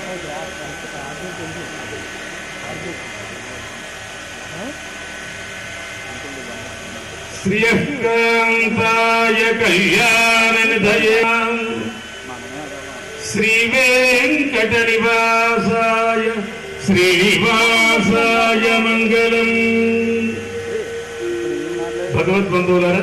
శ్రియకాంతాయ కళ్యాణనిధయే శ్రీ వెంకట నివాసాయ శ్రీనివాసాయ మంగళం భగవద్బంధువులారా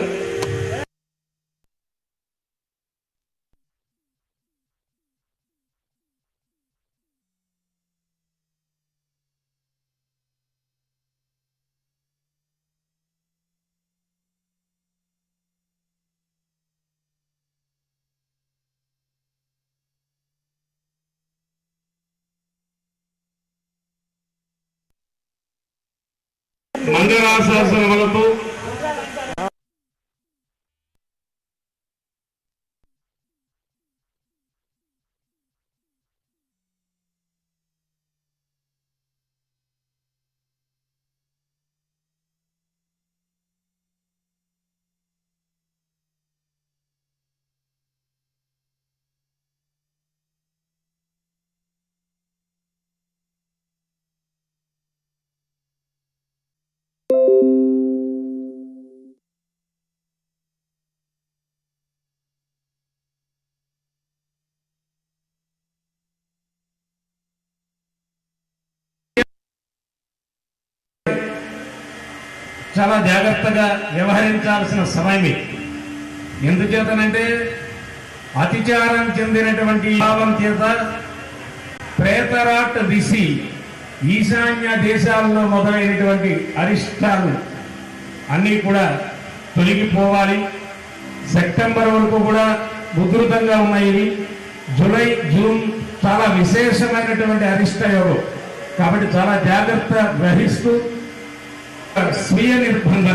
మంగళాశాసనములతో చాలా జాగ్రత్తగా వ్యవహరించాల్సిన సమయం ఇది ఎందుచేతనంటే అతిచారం చెందినటువంటి భావం చేత ప్రేతరాట్ దిశి ఈశాన్య దేశాల్లో మొదలైనటువంటి అరిష్టాలు అన్నీ కూడా తొలగిపోవాలి సెప్టెంబర్ వరకు కూడా ఉధృతంగా ఉన్నాయి ఇవి. జూలై జూన్ చాలా విశేషమైనటువంటి అరిష్ట యోగం కాబట్టి చాలా జాగ్రత్త వహిస్తూ స్వీయ నిర్బంధన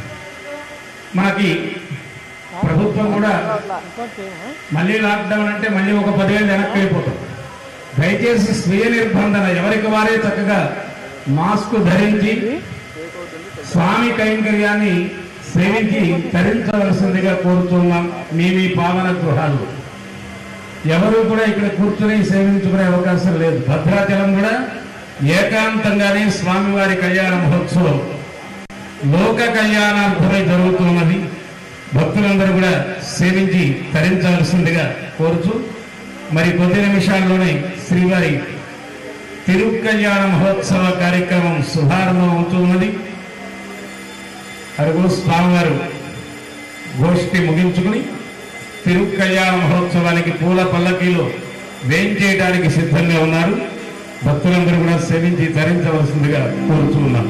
మనకి ప్రభుత్వం కూడా మళ్ళీ లాక్డౌన్ అంటే మళ్ళీ ఒక పదివేలు వెనక్కి వెళ్ళిపోతాం దయచేసి స్వీయ నిర్బంధన ఎవరికి వారే చక్కగా మాస్క్ ధరించి స్వామి కైంకర్యాన్ని సేవించి తరించవలసిందిగా కోరుతున్నాం మీ మీ పావన గృహాలు ఎవరు కూడా ఇక్కడ కూర్చుని సేవించుకునే అవకాశం లేదు భద్రాచలం కూడా ఏకాంతంగానే స్వామివారి కళ్యాణ మహోత్సవం లోక కళ్యాణార్థమై జరుగుతున్నది భక్తులందరూ కూడా సేవించి తరించవలసిందిగా కోరుచు మరి కొద్ది నిమిషాల్లోనే శ్రీవారి తిరుకల్యాణ మహోత్సవ కార్యక్రమం శుభారంభం అవుతున్నది అరుగు స్వామివారు గోష్ఠి ముగించుకుని తిరుకల్యాణ మహోత్సవానికి పూల పల్లకీలో వేయించేయడానికి సిద్ధంగా ఉన్నారు భక్తులందరూ కూడా సేవించి తరించవలసిందిగా కోరుతూ ఉన్నాం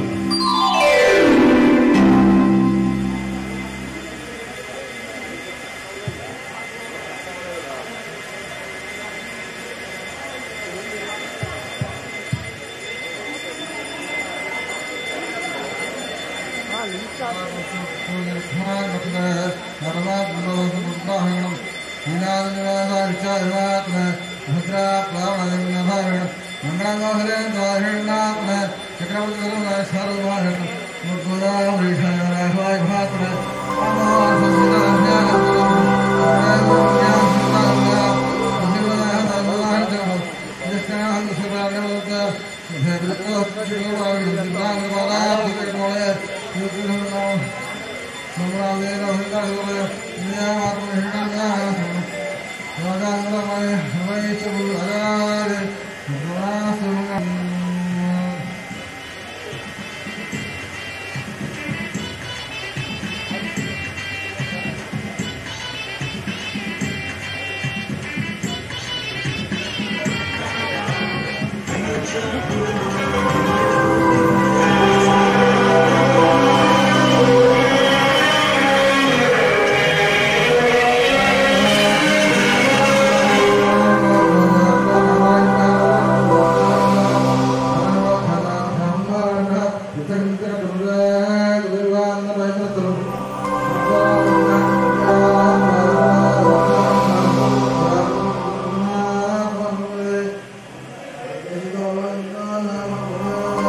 Thank you.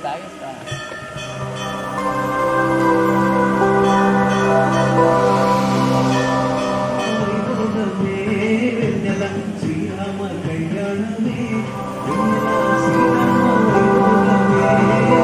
తాగేస్తా శ్రీరామ కళ్యాణమే శ్రీరామ వైభోగమే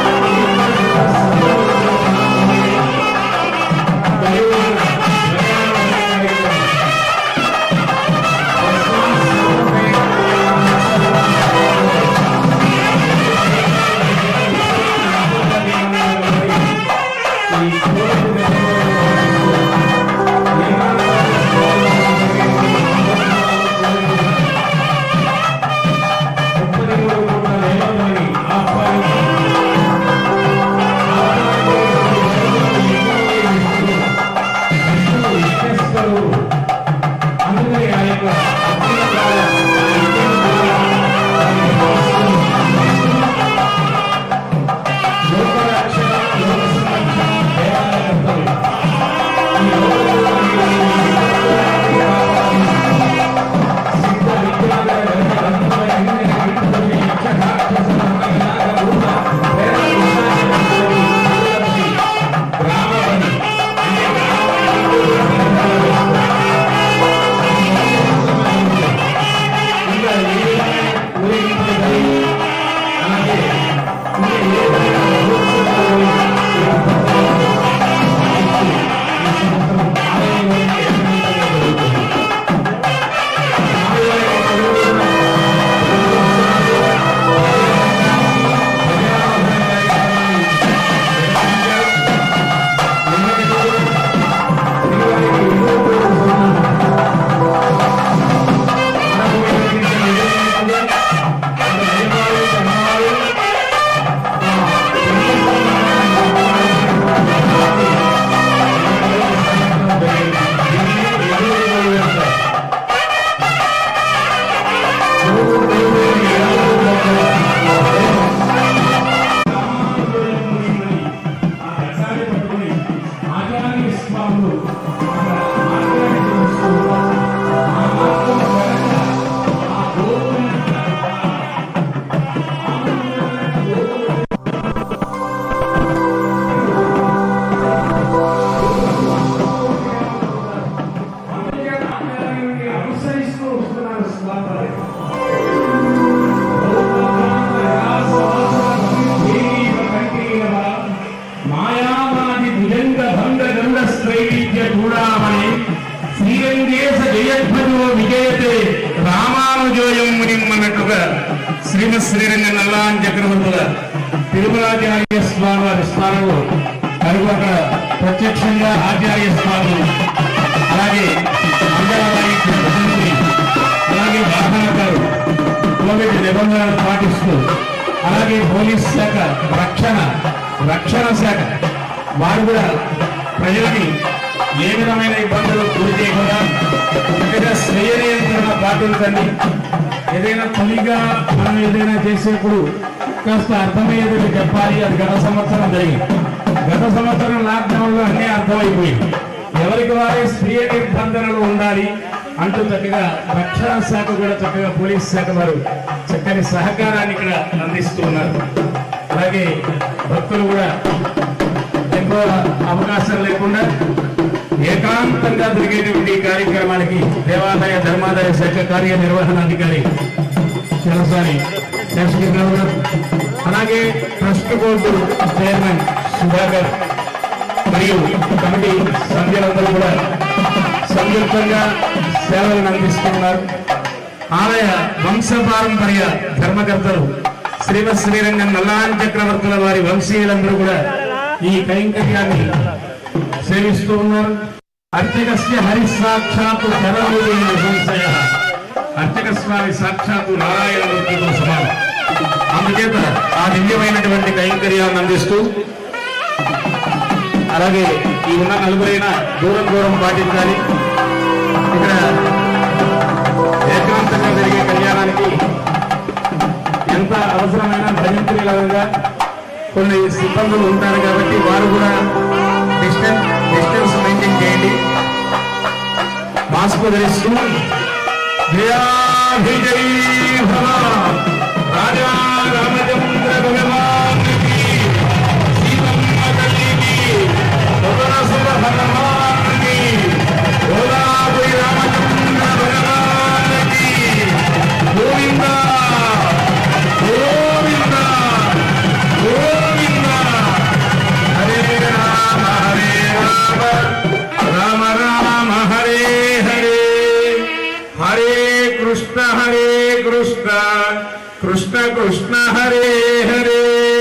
Thank వారు అందుకని ఆ యొక్క అత్యంత లోకరక్షణ లోక సంరక్షణ దేవాలయ కర్తవ్యం. ఈ లోకంలో సిద్ధ విద్యాలయ గ్రంథాలయ ఇంద్రియ విద్యుత్ యక్ష రాక్షస నాగ భూత వేద విజ్ఞాన గ్రామవని ఇంకా ఏ ఊరేగింపులు అలాగే ఇంకా ఏ అనుసరిస్తూ వస్తున్నారు స్వామి మాయామాది భుజంగ భంగ గండ స్త్రైవిద్య చూడామణి శ్రీరంగేశ జయధ్వజో విజయతే రామానుజోయం మునిమ్మన్నట్టుగా శ్రీమత్ శ్రీరంగ నల్లాన్ చక్రవర్తుల తిరుమలాచార్య స్వామి వారి స్థానంలో కనుక అక్కడ ప్రత్యక్షంగా ఆచార్య స్వామి అలాగే మంగళవారి ప్రతినిధి అలాగే వాహన గారు కోవిడ్ నిబంధనలు పాటిస్తూ అలాగే పోలీస్ శాఖ రక్షణ రక్షణ శాఖ వారు కూడా ప్రజలకి ఏ విధమైన ఇబ్బందులు గురి చేయకుండా చక్కగా స్వీయ నియంత్రణ పాటించండి ఏదైనా తొలిగా మనం ఏదైనా చేసేప్పుడు కాస్త అర్థమయ్యేది చెప్పాలి అది గత సంవత్సరం జరిగింది గత సంవత్సరం లాక్డౌన్ లో అన్నీ అర్థమైపోయింది ఎవరికి వారే స్వీయ నిర్బంధనలు ఉండాలి అంటూ చక్కగా రక్షణ శాఖ కూడా చక్కగా పోలీస్ శాఖ వారు చక్కని సహకారాన్ని ఇక్కడ అందిస్తూ ఉన్నారు అలాగే భక్తులు కూడా ఎక్కువ అవకాశం లేకుండా ఏకాంతంగా జరిగేటువంటి ఈ కార్యక్రమానికి దేవాదాయ ధర్మాదాయ శాఖ కార్యనిర్వహణాధికారి చిరసాని శేషగిరిరావు గారు అలాగే ట్రస్ట్ బోర్డు చైర్మన్ సుధాకర్ మరియు కమిటీ సభ్యులందరూ కూడా సంయుక్తంగా సేవలను అందిస్తున్నారు ఆలయ వంశపారంపర్య ధర్మకర్తలు శ్రీమత్ శ్రీరంగం నల్లాన్ చక్రవర్తుల వారి వంశీయులందరూ కూడా ఈ కైంకర్యాన్ని సేవిస్తూ ఉన్నారు అర్చకస్య హరి సాక్షాత్తు చరమూలిన సంశయ అర్చక స్వామి సాక్షాత్తు నారాయణమూర్తితో సమానం అందుచేత ఆ దివ్యమైనటువంటి కైంకర్యాన్ని అందిస్తూ అలాగే ఈ ఉన్న నలుగురైనా దూరం దూరం పాటించాలి ఇక్కడ ఏకాంతంగా జరిగే కళ్యాణానికి ఎంత అవసరమైన భజంత్రిలాగా కొన్ని సిబ్బందులు ఉంటారు కాబట్టి వారు కూడా డిస్టెన్స్ డిస్టెన్స్ మెయింటైన్ చేయండి మాస్క్ ధరిస్తూ జయాభిజయీ భవ రాజా రామచంద్ర భగవానికి సీతమ్మ తల్లికి సుదరసుర భగవానికి గోదావరి రామచంద్ర భగవానికి గోవింద గోవింద గోవింద హరే రామ హరే రామ రామ రామ హరే హరే హరే కృష్ణ హరే కృష్ణ కృష్ణ కృష్ణ హరే హరే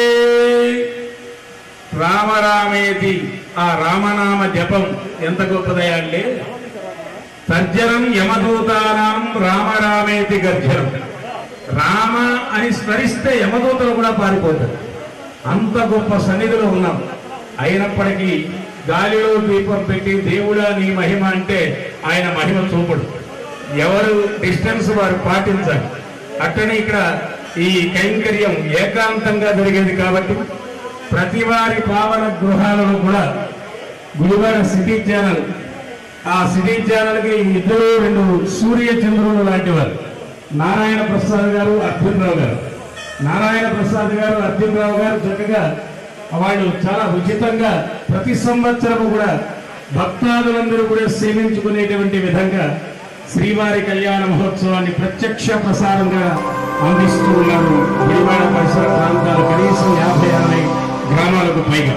రామరామేతి ఆ రామనామ జపం ఎంత గొప్పదయా అంటే తర్జనం యమదూతానాం రామరామేతి గర్జనం రామ అని స్మరిస్తే యమదూతలు కూడా పారిపోతారు అంత గొప్ప సన్నిధిలో ఉన్నాం అయినప్పటికీ గాలిలో దీపం పెట్టి దేవుడా నీ మహిమ అంటే ఆయన మహిమ చూపడు ఎవరు డిస్టెన్స్ వారు పాటించాలి అట్టనే ఇక్కడ ఈ కైంకర్యం ఏకాంతంగా జరిగేది కాబట్టి ప్రతి వారి పావన గృహాలలో కూడా గుడివాడ సిటీ ఛానల్ ఆ సిటీ ఛానల్కి ఇద్దరు రెండు సూర్య చంద్రులు లాంటి వారు నారాయణ ప్రసాద్ గారు అర్జునరావు గారు నారాయణ ప్రసాద్ గారు అర్జునరావు గారు చక్కగా వాళ్ళు చాలా ఉచితంగా ప్రతి సంవత్సరము కూడా భక్తాదులందరూ కూడా సేవించుకునేటువంటి విధంగా శ్రీవారి కళ్యాణ మహోత్సవాన్ని ప్రత్యక్ష ప్రసారంగా అందిస్తూ ఉన్నారు గుడివాడ పరిసర ప్రాంతాలు కనీసం యాభై అరవై గ్రామాలకు పైగా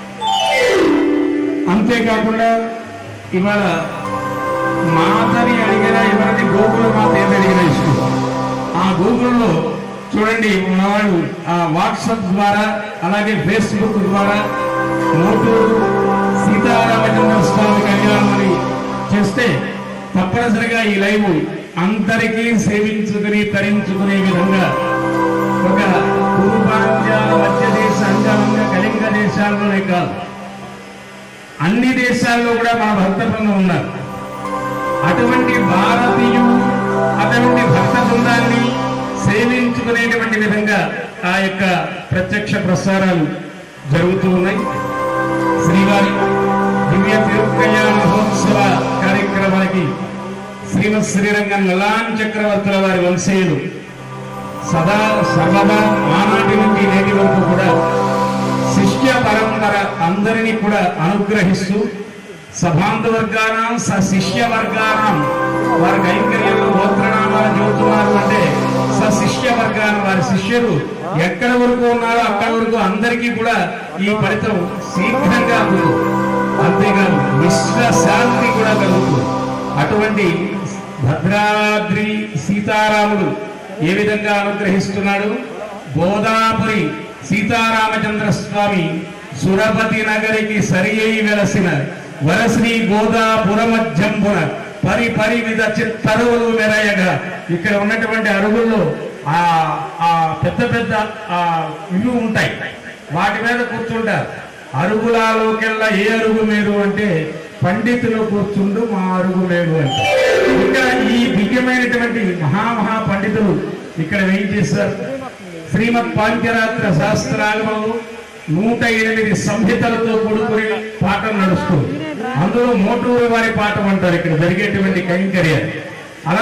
అంతేకాకుండా ఇవాళ మాతని అడిగినా ఎవరిని గోకుల మాత ఏమి అడిగినా ఇష్టం ఆ గూగుల్లో చూడండి మనవాళ్ళు ఆ వాట్సాప్ ద్వారా అలాగే ఫేస్బుక్ ద్వారా మోటూరు సీతారామచంద్ర స్వామి కళ్యాణం అని చేస్తే తప్పనిసరిగా ఈ లైవ్ అందరికీ సేవించుకుని తరించుకునే విధంగా ఒక పూర్వాంజాల మధ్య దేశ అంగాలంగా కళింగ దేశాల్లోనే కాదు అన్ని దేశాల్లో కూడా మన భక్త బృందం ఉన్నారు అటువంటి భారతీయులు అటువంటి భక్త బృందాన్ని సేవించుకునేటువంటి విధంగా ఆ యొక్క ప్రత్యక్ష ప్రసారాలు జరుగుతూ ఉన్నాయి శ్రీవారి దివ్య తిరుకల్యాణ మహోత్సవ కార్యక్రమానికి శ్రీమత్ శ్రీరంగం నలాన్ చక్రవర్తుల వారి వంశీయులు సదా సర్వదా ఆనాటి నుండి నేటి వరకు కూడా శిష్య పరంపర అందరినీ కూడా అనుగ్రహిస్తూ సభాంత వర్గానం స శిష్య వర్గానం వారి కైంకర్యంలో గోత్రనామాలు చెబుతున్నారు అంటే స శిష్య వర్గానం వారి శిష్యులు ఎక్కడ వరకు ఉన్నారో అక్కడ వరకు అందరికీ కూడా ఈ ఫలితం శీఘ్రంగా ఉంది అంతేకాదు విశ్వ శాంతి కూడా కలుగుతుంది అటువంటి భద్రాద్రి సీతారాముడు ఏ విధంగా అనుగ్రహిస్తున్నాడు గోదాపురి సీతారామచంద్ర స్వామి సురపతి నగరికి సరి అయి వెలసిన వరశ్రీ గోదాపురమధ్యంబున పరి పరి విధ చిత్తరువులు మెరయగా ఇక్కడ ఉన్నటువంటి అరుగుల్లో ఆ ఆ పెద్ద పెద్ద ఆ ఇవి ఉంటాయి వాటి మీద కూర్చుంటారు అరుగులాలోకెల్లా ఏ అరుగు మేరు అంటే పండితులు కూర్చుండు మా అరుగు మేరు అంటే ఇక్కడ ఈ దివ్యమైనటువంటి మహామహా పండితులు ఇక్కడ ఏం చేశారు శ్రీమద్ పాంచరాత్ర శాస్త్రాగమంలో నూట ఎనిమిది సంహితలతో కూడుకుని పాఠం నడుస్తుంది అందులో మోటూరు వారి పాఠం అంటారు ఇక్కడ జరిగేటువంటి కైంకర్యం అలా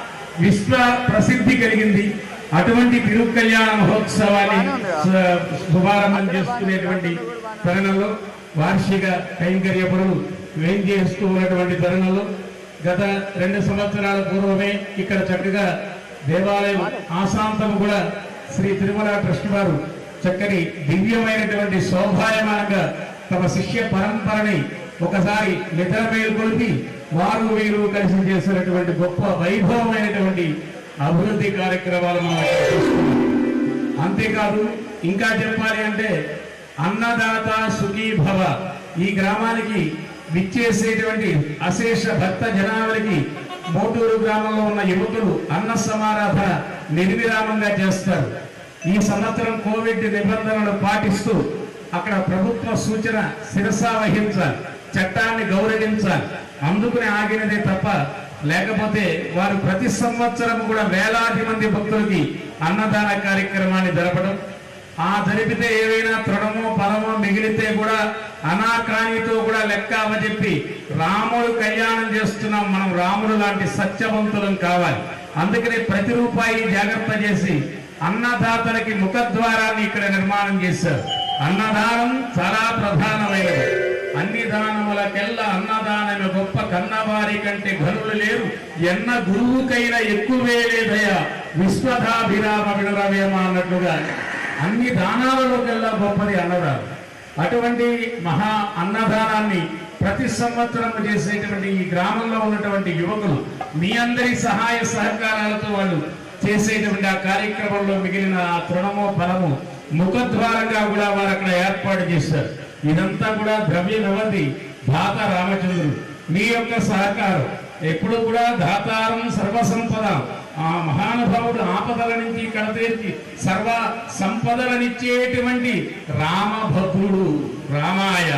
విశ్వ ప్రసిద్ధి కలిగింది అటువంటి తిరుకల్యాణ మహోత్సవాన్ని శు- శుభారంభం చేసుకునేటువంటి తరుణంలో వార్షిక కైంకర్య పనులు వేం చేస్తూ ఉన్నటువంటి తరుణంలో గత రెండు సంవత్సరాల పూర్వమే ఇక్కడ చక్కగా దేవాలయం ఆశాంతం కూడా శ్రీ తిరుమల ట్రస్ట్ వారు చక్కని దివ్యమైనటువంటి శోభాయమానంగా తమ శిష్య పరంపరని ఒకసారి నిద్ర మేల్కొల్పి వారు వీరు కలిసి చేసినటువంటి గొప్ప వైభవమైనటువంటి అభివృద్ధి కార్యక్రమాలు మనం ఇక్కడ చూస్తున్నాం అంతేకాదు ఇంకా చెప్పాలి అంటే అన్నదాత సుఖీ భవ ఈ గ్రామానికి విచ్చేసేటువంటి అశేష భక్త జనాలకి మోటూరు గ్రామంలో ఉన్న యువకులు అన్న సమారాధన నిర్విరామంగా చేస్తారు ఈ సంవత్సరం కోవిడ్ నిబంధనలు పాటిస్తూ అక్కడ ప్రభుత్వ సూచన శిరసా వహించాలి చట్టాన్ని గౌరవించాలి అందుకుని ఆగినదే తప్ప లేకపోతే వారు ప్రతి సంవత్సరం కూడా వేలాది మంది భక్తులకి అన్నదాన కార్యక్రమాన్ని జరపడం ఆ జరిపితే ఏవైనా తృణమో పరమో మిగిలితే కూడా అనాకానితో కూడా లెక్క అవజెప్పి రాముడు కళ్యాణం చేస్తున్నాం మనం రాముడు లాంటి సత్యవంతులం కావాలి అందుకనే ప్రతి రూపాయి జాగ్రత్త చేసి అన్నదాతలకి ముఖద్వారాన్ని ఇక్కడ నిర్మాణం చేశారు అన్నదానం చాలా ప్రధానమైనది అన్ని దానములకెల్లా అన్నదానమే గొప్ప కన్నవారి కంటే ఘనులు లేరు ఎన్న గురువుకైనా ఎక్కువే లేదయా విశ్వధాభిరామ వినరవేమ అన్నట్లుగా అన్ని దానాలలోకెల్లా గొప్పది అన్నదానం అటువంటి మహా అన్నదానాన్ని ప్రతి సంవత్సరం చేసేటువంటి ఈ గ్రామంలో ఉన్నటువంటి యువకులు మీ అందరి సహాయ సహకారాలతో వాళ్ళు చేసేటువంటి ఆ కార్యక్రమంలో మిగిలిన ఆ తృణమో ఫలము ముఖద్వారంగా కూడా వారు అక్కడ ఏర్పాటు చేశారు ఇదంతా కూడా ద్రవ్య వ్యవధి దాత రామచంద్రుడు మీ యొక్క సహకారం ఎప్పుడు కూడా దాతారం సర్వసంపద ఆ మహానుభావుడు ఆపదల నుంచి కడతీర్చి సర్వ సంపదలనిచ్చేటువంటి రామభద్రుడు రామాయ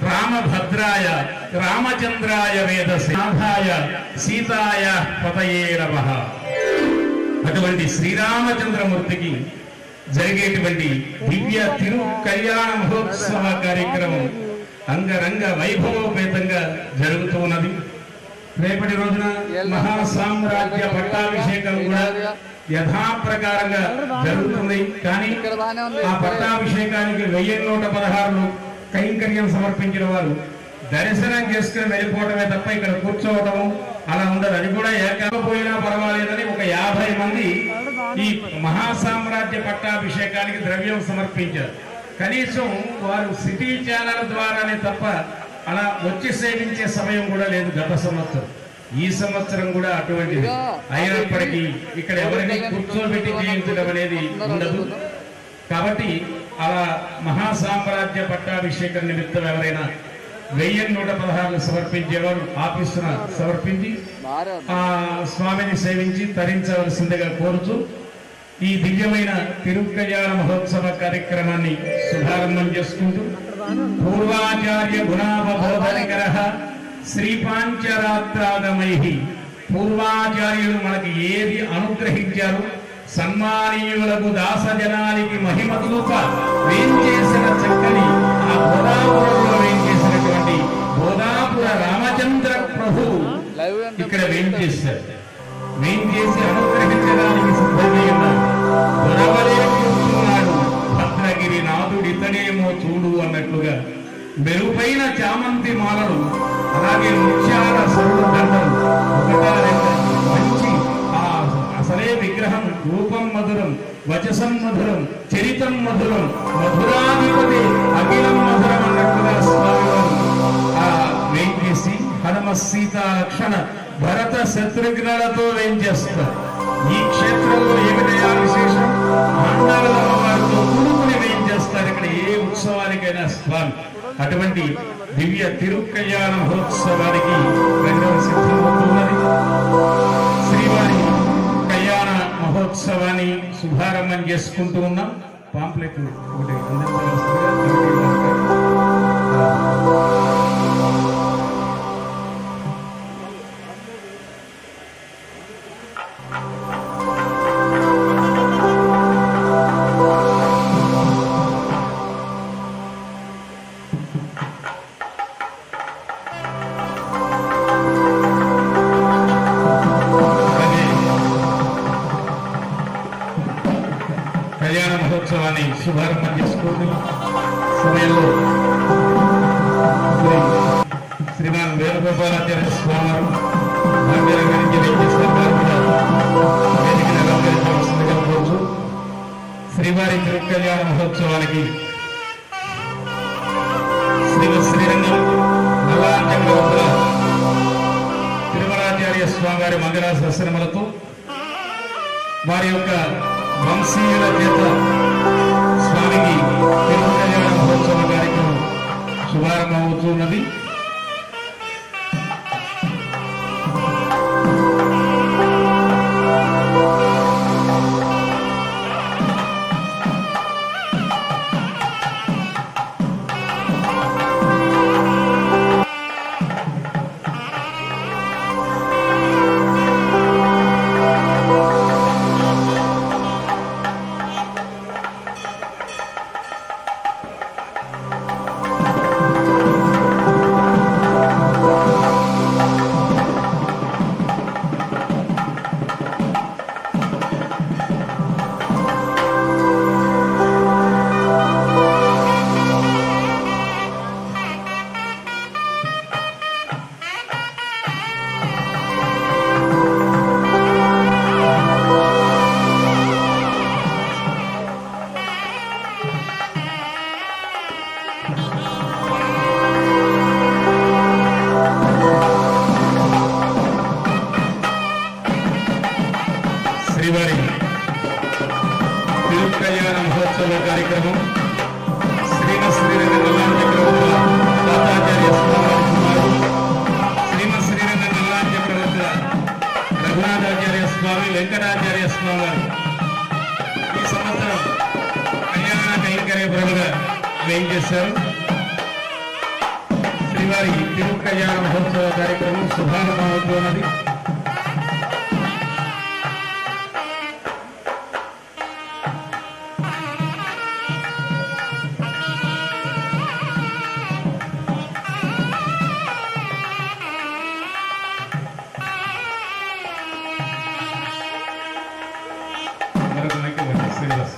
రామభద్రాయ రామచంద్రాయ వేదసాధాయ సీతాయ పతయే నమః అటువంటి శ్రీరామచంద్రమూర్తికి జరిగేటువంటి దివ్య తిరు కళ్యాణ మహోత్సవ కార్యక్రమం అంగరంగ వైభవోపేతంగా జరుగుతూ ఉన్నది రేపటి రోజున మహా సామ్రాజ్య పట్టాభిషేకం కూడా యథాప్రకారంగా జరుగుతుంది కానీ ఆ పట్టాభిషేకానికి వెయ్యి నూట పదహారులు కైంకర్యం సమర్పించిన వారు దర్శనం చేసుకుని వెళ్ళిపోవడమే తప్ప ఇక్కడ కూర్చోవటము అలా ఉండదు అది కూడా ఏకపోయినా పర్వాలేదని ఒక యాభై మంది ఈ మహాసామ్రాజ్య పట్టాభిషేకానికి ద్రవ్యం సమర్పించారు కనీసం వారు సిటీ ఛానల్ ద్వారానే తప్ప అలా వచ్చి సేవించే సమయం కూడా లేదు గత సంవత్సరం ఈ సంవత్సరం కూడా అటువంటిది అయినప్పటికీ ఇక్కడ ఎవరిని కూర్చోబెట్టి చేయించడం అనేది ఉండదు కాబట్టి అలా మహాసామ్రాజ్య పట్టాభిషేకం నిమిత్తం ఎవరైనా వెయ్యి నూట పదహారులు సమర్పించేవారు ఆఫీసున సమర్పించి ఆ స్వామిని సేవించి తరించవలసిందిగా కోరుతూ ఈ దివ్యమైన తిరుకల్యాణ మహోత్సవ కార్యక్రమాన్ని శుభారంభం చేసుకుంటూ పూర్వాచార్య గుణావబోధనకర శ్రీపాంచరాత్రాగమై పూర్వాచార్యులు మనకి ఏది అనుగ్రహించారు సన్మానీయులకు దాసజనానికి మహిమతూప వేంచేసిన చక్కని ఆ బోధాపురంలో వేంచేసినటువంటి బోధాపుర రామచంద్ర ప్రభు ఇక్కడ వేంచేశారు వేంచేసి అనుగ్రహించడానికి సిద్ధమై ఉన్నారు దొరవలే కూర్చున్నాడు భద్రగిరి నాథుడు ఇతడేమో చూడు అన్నట్లుగా మెరుపైన చామంతి మాలలు అలాగే ముత్యాల సరుడు దండలు ఒకటా రెండా మంచి ఆ అసలే విగ్రహం రూపం మధురం వచసం మధురం చరితం మధురం మధురాధిపతి అఖిలం మధురం అన్నట్టుగా స్వామివారు ఆ వేంచేసి హనుమ సీతా లక్షణ భరత శత్రుఘ్నులతో వేంచేస్తారు ఈ క్షేత్రంలో ఏమిటయా విశేషం మండల వారితో కూడుకుని వేంచేస్తారు ఇక్కడ ఏ ఉత్సవానికైనా స్వామి అటువంటి దివ్య తిరుకల్యాణ మహోత్సవానికి రెండవ సిద్ధమవుతున్నది శ్రీవారి కళ్యాణ మహోత్సవాన్ని శుభారంభం చేసుకుంటూ ఉన్నాం పాంప్లెట్ ఒకటి అందించవలసిందిగా కమిటీ వారు అలాగే కళ్యాణ మహోత్సవాన్ని శుభారంభం చేసుకుంటూ సమయంలో శ్రీ శ్రీమాన్ వేణుగోపాలాచార్య స్వామి వారు భాగ్యరంగా నుంచి వేయించేస్తారు వారు కూడా వేదికను అలంకరించవలసిందిగా కోరుచు శ్రీవారి తిరుకల్యాణ మహోత్సవానికి శ్రీమ శ్రీరంగం నల్లాంచంగా తిరుమలాచార్య స్వామి వారి మంగళాశాసనములతో వారి యొక్క వంశీయుల చేత స్వామికి తిరుమల కళ్యాణ మహోత్సవ కార్యక్రమం శుభారంభం అవుతున్నది శ్రీవారి తిరు కళ్యాణ మహోత్సవ కార్యక్రమం శ్రీమ శ్రీరంగ నల్లాన్ చక్రవర్తుల తాతాచార్య స్వామి కుమారుడు శ్రీమ శ్రీరంగ నల్లాన్ చక్రవర్తుల రఘునాథాచార్య స్వామి వెంకటాచార్య స్వామి వారు ఈ సంవత్సరం కళ్యాణ కైంకర్య ప్రభుగా వేయించేశారు కళ్యాణ మహోత్సవ కార్యక్రమం శుభారంభమవుతున్నది మరొక మైక్ ఇవ్వండి, శ్రీనివాస్.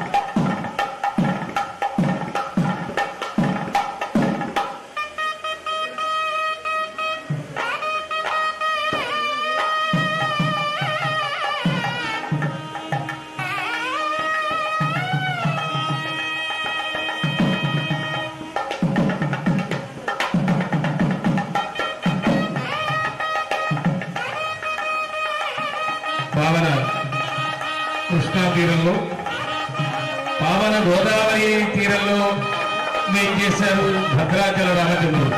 పావన కృష్ణా తీరంలో పావన గోదావరి తీరంలో మేం చేశారు భద్రాచల రామచంద్రుడు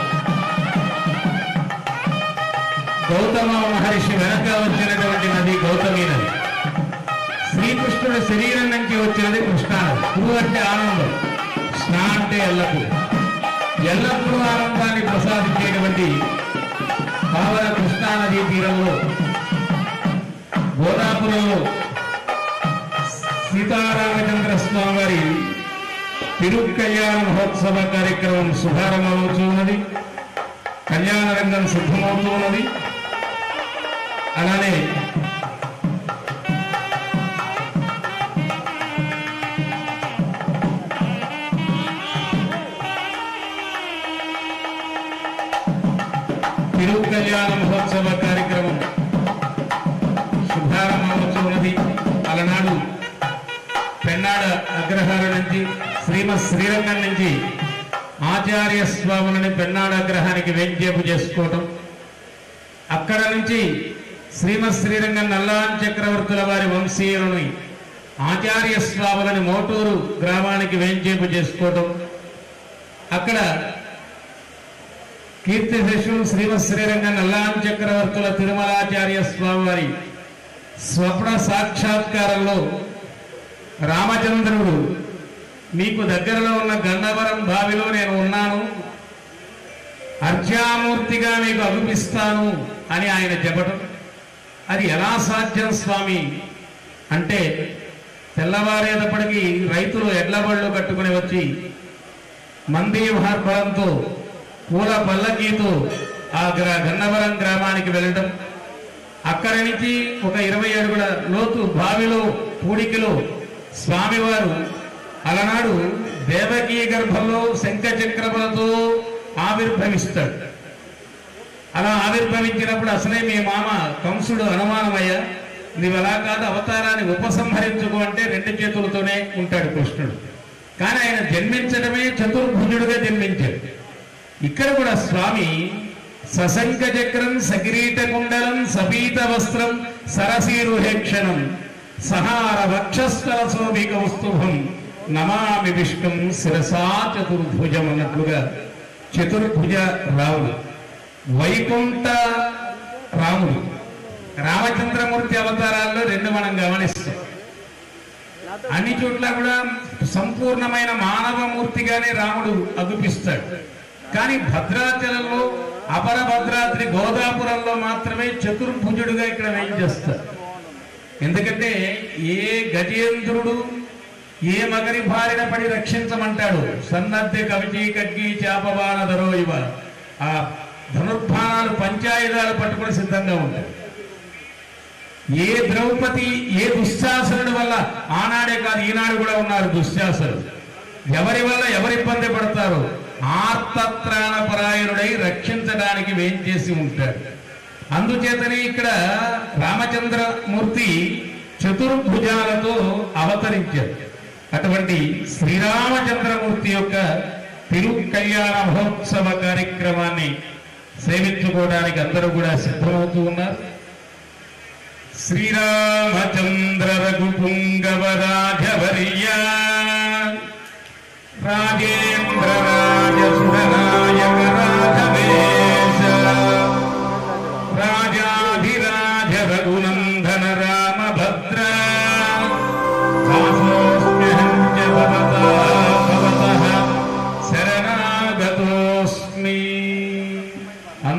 గౌతమ మహర్షి వెనక వచ్చినటువంటి నది గౌతమి నది శ్రీకృష్ణుడి శరీరం నుంచి వచ్చినది కృష్ణా నది కు అంటే ఆనందం స్నా అంటే ఎల్లప్పుడూ ఎల్లప్పుడూ ఆనందాన్ని ప్రసాదించేటువంటి పావన కృష్ణా నదీ తీరంలో గోదాపురంలో సీతారామచంద్ర స్వామి వారి తిరుకల్యాణ మహోత్సవ కార్యక్రమం శుభారంభమవుతున్నది కళ్యాణ రంగం సిద్ధమవుతున్నది అలానే తిరుకల్యాణ మహోత్సవ కార్యక్రమం శుభారంభమవుతున్నది అలనాడు పెన్నాడ అగ్రహార నుంచి శ్రీమద్ శ్రీరంగం నుంచి ఆచార్య స్వాములని పెన్నాడ అగ్రహానికి వెంచేపు చేసుకోవటం అక్కడ నుంచి శ్రీమద్ శ్రీరంగం నల్లాన్ చక్రవర్తుల వారి వంశీయులని ఆచార్య స్వాములని మోటూరు గ్రామానికి వేంచేపు చేసుకోవటం అక్కడ కీర్తి శిశువు శ్రీమద్ శ్రీరంగం నల్లాన్ చక్రవర్తుల తిరుమలాచార్య స్వామి వారి స్వప్న సాక్షాత్కారంలో రామచంద్రుడు మీకు దగ్గరలో ఉన్న గన్నవరం బావిలో నేను ఉన్నాను అర్జామూర్తిగా మీకు అగుపిస్తాను అని ఆయన చెప్పటం అది ఎలా సాధ్యం స్వామి అంటే తెల్లవారేటప్పటికీ రైతులు ఎడ్ల బళ్ళు కట్టుకుని వచ్చి మంది మహార్బలంతో పూల పల్లకీతో ఆ గ్ర గన్నవరం గ్రామానికి వెళ్ళడం అక్కడి నుంచి ఒక ఇరవై అడుగుల లోతు బావిలో పూడికిలో స్వామివారు అలనాడు దేవకీ గర్భంలో శంఖ చక్రములతో ఆవిర్భవిస్తాడు అలా ఆవిర్భవించినప్పుడు అసలే మీ మామ కంసుడు అనుమానమయ్యా నీవు అలా కాదు అవతారాన్ని ఉపసంహరించుకో అంటే రెండు చేతులతోనే ఉంటాడు కృష్ణుడు కానీ ఆయన జన్మించడమే చతుర్భుజుడుగా జన్మించాడు ఇక్కడ కూడా స్వామి సశంక చక్రం సకిరీట కుండలం సపీత వస్త్రం సరసీరుహేక్షణం సహార వక్షస్థల శోభిక వస్తుభం నమామి విష్ణుం శిరసా చతుర్భుజం అన్నట్లుగా చతుర్భుజ రాముడు వైకుంఠ రాముడు రామచంద్రమూర్తి అవతారాల్లో రెండు మనం గమనిస్తాం అన్ని చోట్ల కూడా సంపూర్ణమైన మానవ మూర్తిగానే రాముడు అగుపిస్తాడు కానీ భద్రాచలంలో అపర భద్రాద్రి గోదాపురంలో మాత్రమే చతుర్భుజుడుగా ఇక్కడ వేయించేస్తారు ఎందుకంటే ఏ గజేంద్రుడు ఏ మగరి బారిన పడి రక్షించమంటాడు సన్నద్ధి కవిచి కగ్గి చేపబాణధరో ఇవ ఆ ధనుర్బాణాలు పంచాయుధాలు పట్టుకుని సిద్ధంగా ఉంటాయి ఏ ద్రౌపది ఏ దుశ్శాసనుడి వల్ల ఆనాడే కాదు ఈనాడు కూడా ఉన్నారు దుశ్శాసనుడు ఎవరి వల్ల ఎవరు ఇబ్బంది పడతారు ఆర్తత్రాణపరాయణుడై రక్షించడానికి వేంచేసి ఉంటాడు అందుచేతనే ఇక్కడ రామచంద్రమూర్తి చతుర్భుజాలతో అవతరించారు అటువంటి శ్రీరామచంద్రమూర్తి యొక్క తిరు కళ్యాణ మహోత్సవ కార్యక్రమాన్ని సేవించుకోవడానికి అందరూ కూడా సిద్ధమవుతూ ఉన్నారు శ్రీరామచంద్ర రఘుపుంగవ రాజవర్య రాజేంద్ర రాజసురనాయక రాజవేశ రాజాధిరాజ రఘునందన రామభద్ర దాసోస్మ్యహం చ భవతా భవతః శరణాగతోస్మి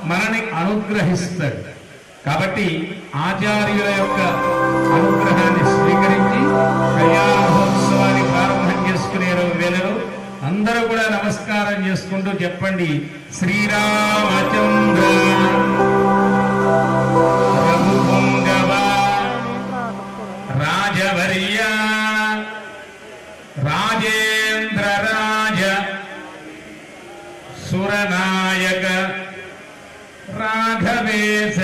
మనని అనుగ్రహిస్తాడు కాబట్టి ఆచార్యుల యొక్క అనుగ్రహాన్ని స్వీకరించి కళ్యాణ మహోత్సవాన్ని ప్రారంభం చేసుకునే వేళలో అందరూ కూడా నమస్కారం చేసుకుంటూ చెప్పండి శ్రీరామచంద్ర రఘుపుంగవ రాజవర్య రాజేంద్ర రాజ సురనాయక రాఘవేశ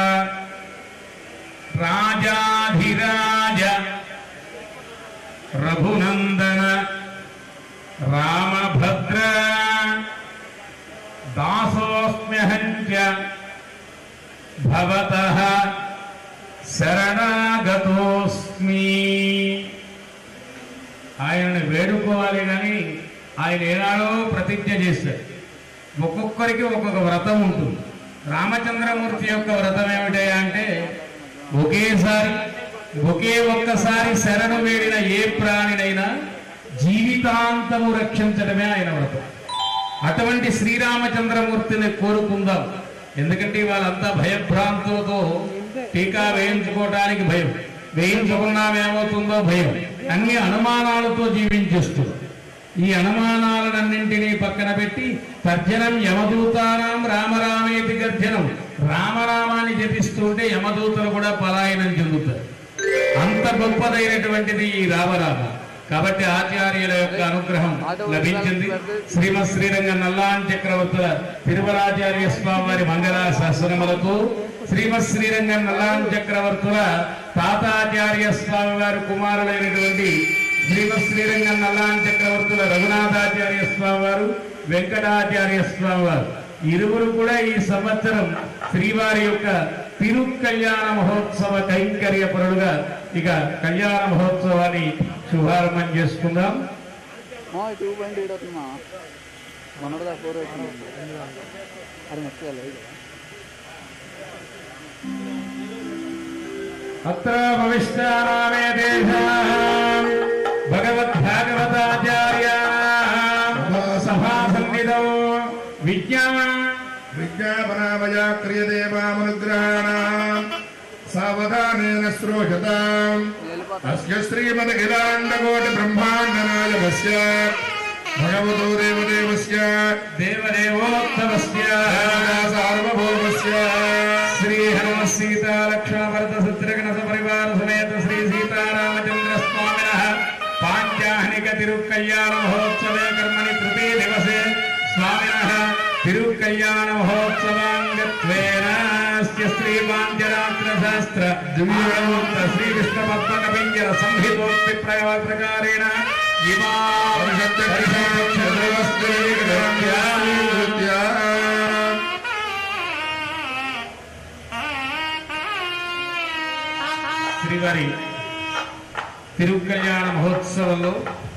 రాజాధిరాజ రఘునందన రామభద్ర దాసోస్మ్యహంచ భవతః శరణాగతోస్మి ఆయనని వేడుకోవాలి కానీ ఆయన ఏనాడో ప్రతిజ్ఞ చేశాడు ఒక్కొక్కరికి ఒక్కొక్క వ్రతం ఉంటుంది రామచంద్రమూర్తి యొక్క వ్రతం ఏమిటయ్యా అంటే ఒకేసారి ఒకే ఒక్కసారి శరణు వేడిన ఏ ప్రాణినైనా జీవితాంతము రక్షించడమే ఆయన వ్రతం అటువంటి శ్రీరామచంద్రమూర్తిని కోరుకుందాం ఎందుకంటే వాళ్ళంతా భయభ్రాంతులతో టీకా వేయించుకోవడానికి భయం వేయించుకున్నామేమవుతుందో భయం అన్ని అనుమానాలతో జీవించేస్తుంది ఈ అనుమానాలన్నింటినీ పక్కన పెట్టి తర్జనం యమదూతానాం రామరామేతి గర్జనం రామరామాన్ని జపిస్తుంటే యమదూతలు కూడా పలాయనం చెందుతారు అంత గొప్పదైనటువంటిది ఈ రామరామ కాబట్టి ఆచార్యుల యొక్క అనుగ్రహం లభించింది శ్రీమద్ శ్రీరంగ నల్లాన్ చక్రవర్తుల తిరుమలాచార్య స్వామి వారి మంగళ శాసనములకు శ్రీమద్ శ్రీరంగ నల్లాన్ చక్రవర్తుల తాతాచార్య స్వామి వారి కుమారులైనటువంటి శ్రీమద్ శ్రీరంగ నల్లాన్ చక్రవర్తుల రఘునాథాచార్య స్వామి వారు వెంకటాచార్య స్వామి వారు ఇరువురు కూడా ఈ సంవత్సరం శ్రీవారి యొక్క తిరు కళ్యాణ మహోత్సవ కైంకర్య పరుడుగా ఇక కళ్యాణ మహోత్సవాన్ని శుభారంభం చేసుకుందాం మా టూ పాయింట్ ఎయిట్ అవుతుందా మొన్నటిదా ఫోర్ అవుతుంది అది మర్చిపోయాలి అత్ర భవిష్యానామే దేశాం భగవద్భాగవతాచార్యాణాం సభా సన్నిధౌ విజ్ఞా విజ్ఞాపనామయా క్రియతే మామనుగ్రహాణాం సావధానేన శ్రోషతాం అస్య శ్రీమదఖిలాండకోటి బ్రహ్మాండనాయకస్య భగవతో దేవదేవస్య దేవదేవోత్తమస్య సార్వభౌమస్య శ్రీ హనుమ సీతా లక్ష్మణ భరత శత్రుఘ్న సపరివార సమేత శ్రీ సీతారామచంద్ర స్వామిన పాంచాహనిక తిరుకల్యాణ మహోత్సవే కర్మణి తృతీయ దివసే స్వామిన తిరుకల్యాణ మహోత్సవాంగత్వేన అస్య శ్రీ పాంచరాత్ర శాస్త్ర దివ్యమూర్త శ్రీ విష్ణు పద్మ కపింజర సంహితోక్తి ప్రయోగ ప్రకారేణ ఇమా పరిషత్ శ్రీవారి తిరుకల్యాణ మహోత్సవంలో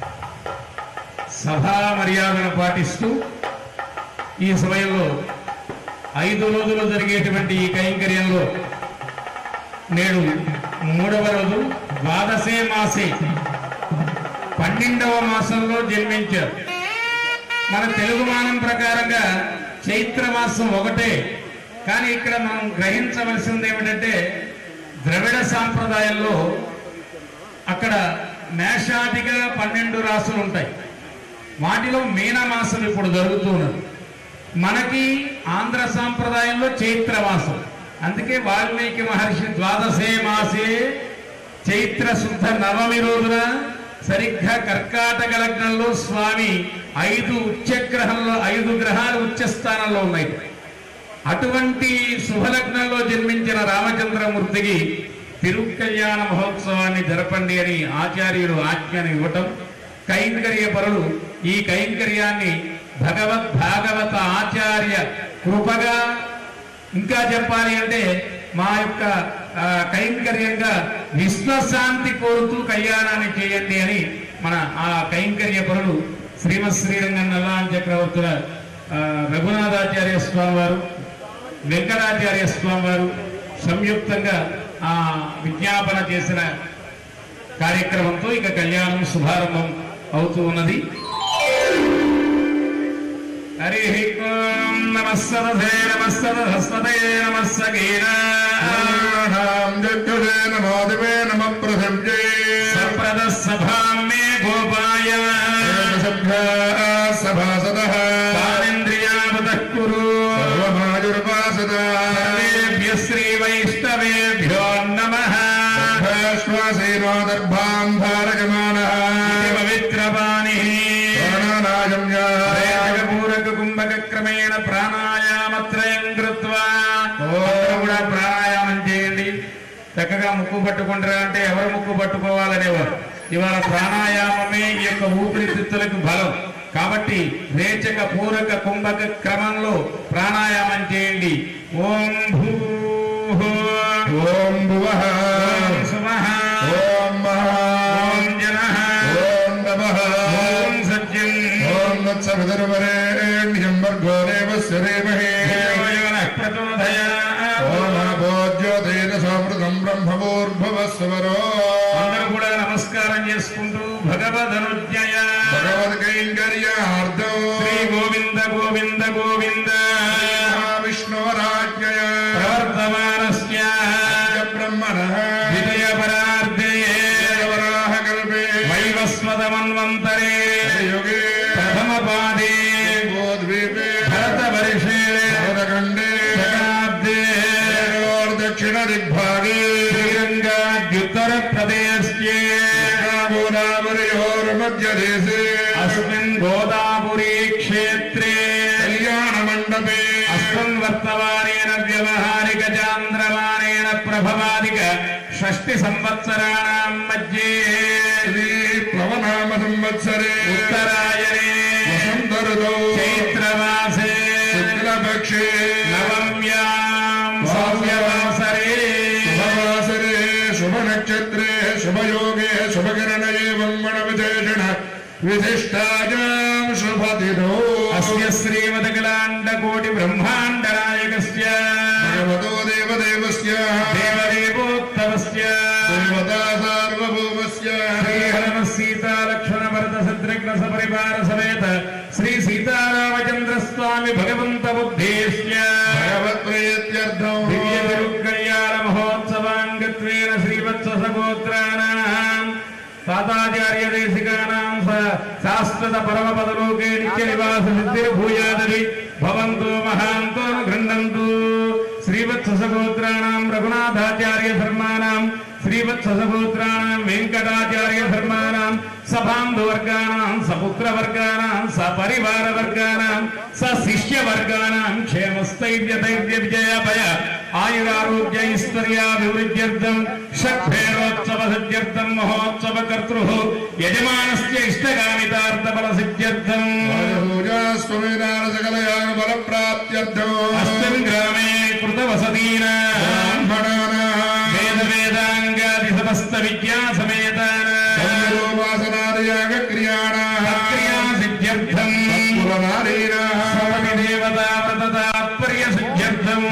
సభా మర్యాదను పాటిస్తూ ఈ సమయంలో ఐదు రోజులు జరిగేటువంటి ఈ కైంకర్యంలో నేడు మూడవ రోజు ద్వాదశే మాసే పన్నెండవ మాసంలో జన్మించారు మన తెలుగు మానం ప్రకారంగా చైత్ర మాసం ఒకటే కానీ ఇక్కడ మనం గ్రహించవలసింది ఏమిటంటే ద్రవిడ సాంప్రదాయంలో అక్కడ మేషాదిగా పన్నెండు రాసులు ఉంటాయి వాటిలో మీనమాసం ఇప్పుడు జరుగుతున్నది మనకి ఆంధ్ర సాంప్రదాయంలో చైత్ర మాసం అందుకే వాల్మీకి మహర్షి ద్వాదశే మాసే చైత్ర శుద్ధ నవమి రోజున సరిగ్గా కర్కాటక లగ్నంలో స్వామి ఐదు ఉచ్చగ్రహంలో ఐదు గ్రహాలు ఉచ్చ స్థానంలో ఉన్నాయి అటువంటి శుభలగ్నంలో జన్మించిన రామచంద్రమూర్తికి తిరుకల్యాణ మహోత్సవాన్ని జరపండి అని ఆచార్యులు ఆజ్ఞను ఇవ్వటం కైంకర్య పరులు ఈ కైంకర్యాన్ని భగవద్ భాగవత ఆచార్య కృపగా ఇంకా చెప్పాలి అంటే మా యొక్క ఆ, కైంకర్యంగా విశ్వశాంతి కోరుతూ కళ్యాణాన్ని చేయండి అని మన ఆ కైంకర్య పరులు శ్రీమద్ శ్రీరంగం నల్లాన్ చక్రవర్తుల ఆ, రఘునాథాచార్య స్వామి వారు వెంకటాచార్య స్వామి వారు సంయుక్తంగా ఆ విజ్ఞాపన చేసిన కార్యక్రమంతో ఇక కళ్యాణం శుభారంభం అవుతూ ఉన్నది హరి ఓం నమస్సరథే నమస్సరథ పురాణాం జగ్గులే నమో దివే నమ ప్రసభ్యే సభాం మే గోపాయ సభ్యా సభాసదః తానేంద్రియావతః కురు సర్వమాజుర్వాసద సర్వేభ్య శ్రీ వైష్ణవేభ్యో నమః శ్వాసేనో దర్భాం ధారయమానః పవిత్రవాణి ప్రాణానాయమ్యా పూరక కుంభక క్రమేణ ప్రాణాయామత్రయం కృత్వా అందరూ కూడా ప్రాణాయామం చేయండి చక్కగా ముక్కు పట్టుకుంటారా అంటే ఎవరు ముక్కు పట్టుకోవాలనేవారు ఇవాళ ప్రాణాయామమే ఈ యొక్క ఊపిరితిత్తులకు బలం కాబట్టి రేచక పూరక కుంభక క్రమంలో ప్రాణాయామం చేయండి ఓం భూ ఓం భువః ఓం సుమః ఓం మహా ఓం జనః ఓం నమః ఓం సత్యం ఓం తత్సవితుర్వరేణ్యం భర్గో దేవస్య ధీమహి యోనః ప్రచోదయాత్. ఓమాభోజ్యోతేన సమృతం బ్రహ్మభూర్భవస్వరో అందరూ కూడా నమస్కారం చేసుకుంటూ భగవదనుజ్ఞయ భగవద్కైంకర్యార్థం శ్రీ గోవింద గోవింద గోవింద విష్ణువరాజ్ఞయ ప్రవర్తమానస్య బ్రహ్మణ విజయపరార్ధే వరాహ కల్పే వైవస్వతమన్వంతరే యుగే ప్రథమ పాదే గోద్వీపే భరతవర్షే భరతఖండే శతాబ్దే దక్షిణ దిగ్భాగే శ్రీరంగాద్యుత్తర ప్రదేశే గోదావరియోర్మధ్యదేశే అస్మిన్ గోదాపురీ క్షేత్రే కళ్యాణ మండపే అస్మిన్ వర్తమానేన వ్యవహారిక చాంద్రమానేన ప్రభవాదిక షష్టి సంవత్సరాణం మధ్యే శ్రీ ప్లవనామ సంవత్సరే ఉత్తరాయణే వసంత ఋతౌ చైత్రమాసే శుక్లపక్షే నవమ్యాం సౌమ్యవాసరే శుభవాసరే శుభ నక్షత్రే శుభయోగే శుభకిరణ ఏవం గణ విశేషణ విశిష్టాయాం శుభదినో అస్య శ్రీమదకలాండకోటి బ్రహ్మాండ నాయకస్య భగవతో దేవదేవస్య దేవదేవోత్తమస్య దేవతా సార్వభౌమస్య శ్రీహరమ సీతా లక్ష్మణ భరత శత్రుఘ్న సపరివార సమేత శ్రీ సీతారామచంద్ర స్వామి భగవంత బుద్ధేశ్య భగవత్ప్రీత్యర్థం దివ్య తిరుకళ్యాణ మహోత్సవాంగత్వేన శ్రీవత్స సగోత్రాణాం తాతాచార్య దేశికానాం స- శాశ్వత పరమ పదలోకే నిత్య నివాస సిద్ధిర్భూయాదవి భవంతో మహాంతో గృహంతు శ్రీవత్స సగోత్రాణాం రఘునాథాచార్య ధర్మాణం శ్రీవత్స సగోత్రాణాం వెంకటాచార్య ధర్మాణం సబాంధువర్గానాం సపుత్రవర్గానాం సపరివారవర్గానాం సశిష్యవర్గానాం క్షేమస్థైర్యధైర్య విజయాభయ ఆయురారోగ్య ఐశ్వర్యాభివృద్ధ్యర్థం షట్భేరోత్సవ సిద్ధ్యర్థం మహోత్సవ కర్తృ యజమానస్య ఇష్టకామితార్థఫల సిద్ధ్యర్థం పూజాస్వమేధాన సకలయాన బల ప్రాప్త్యర్థం అస్మిన్ గ్రామే కృత వసతీన బ్రాహ్మణానాం వేద వేదాంగాది సమస్త విద్యా సమేతాన వాసనాదయాగ క్రియాణాం క్రియా సిద్ధ్యర్థం పురనారీణాం సపతి దేవతా వ్రత తాత్పర్య సిద్ధ్యర్థం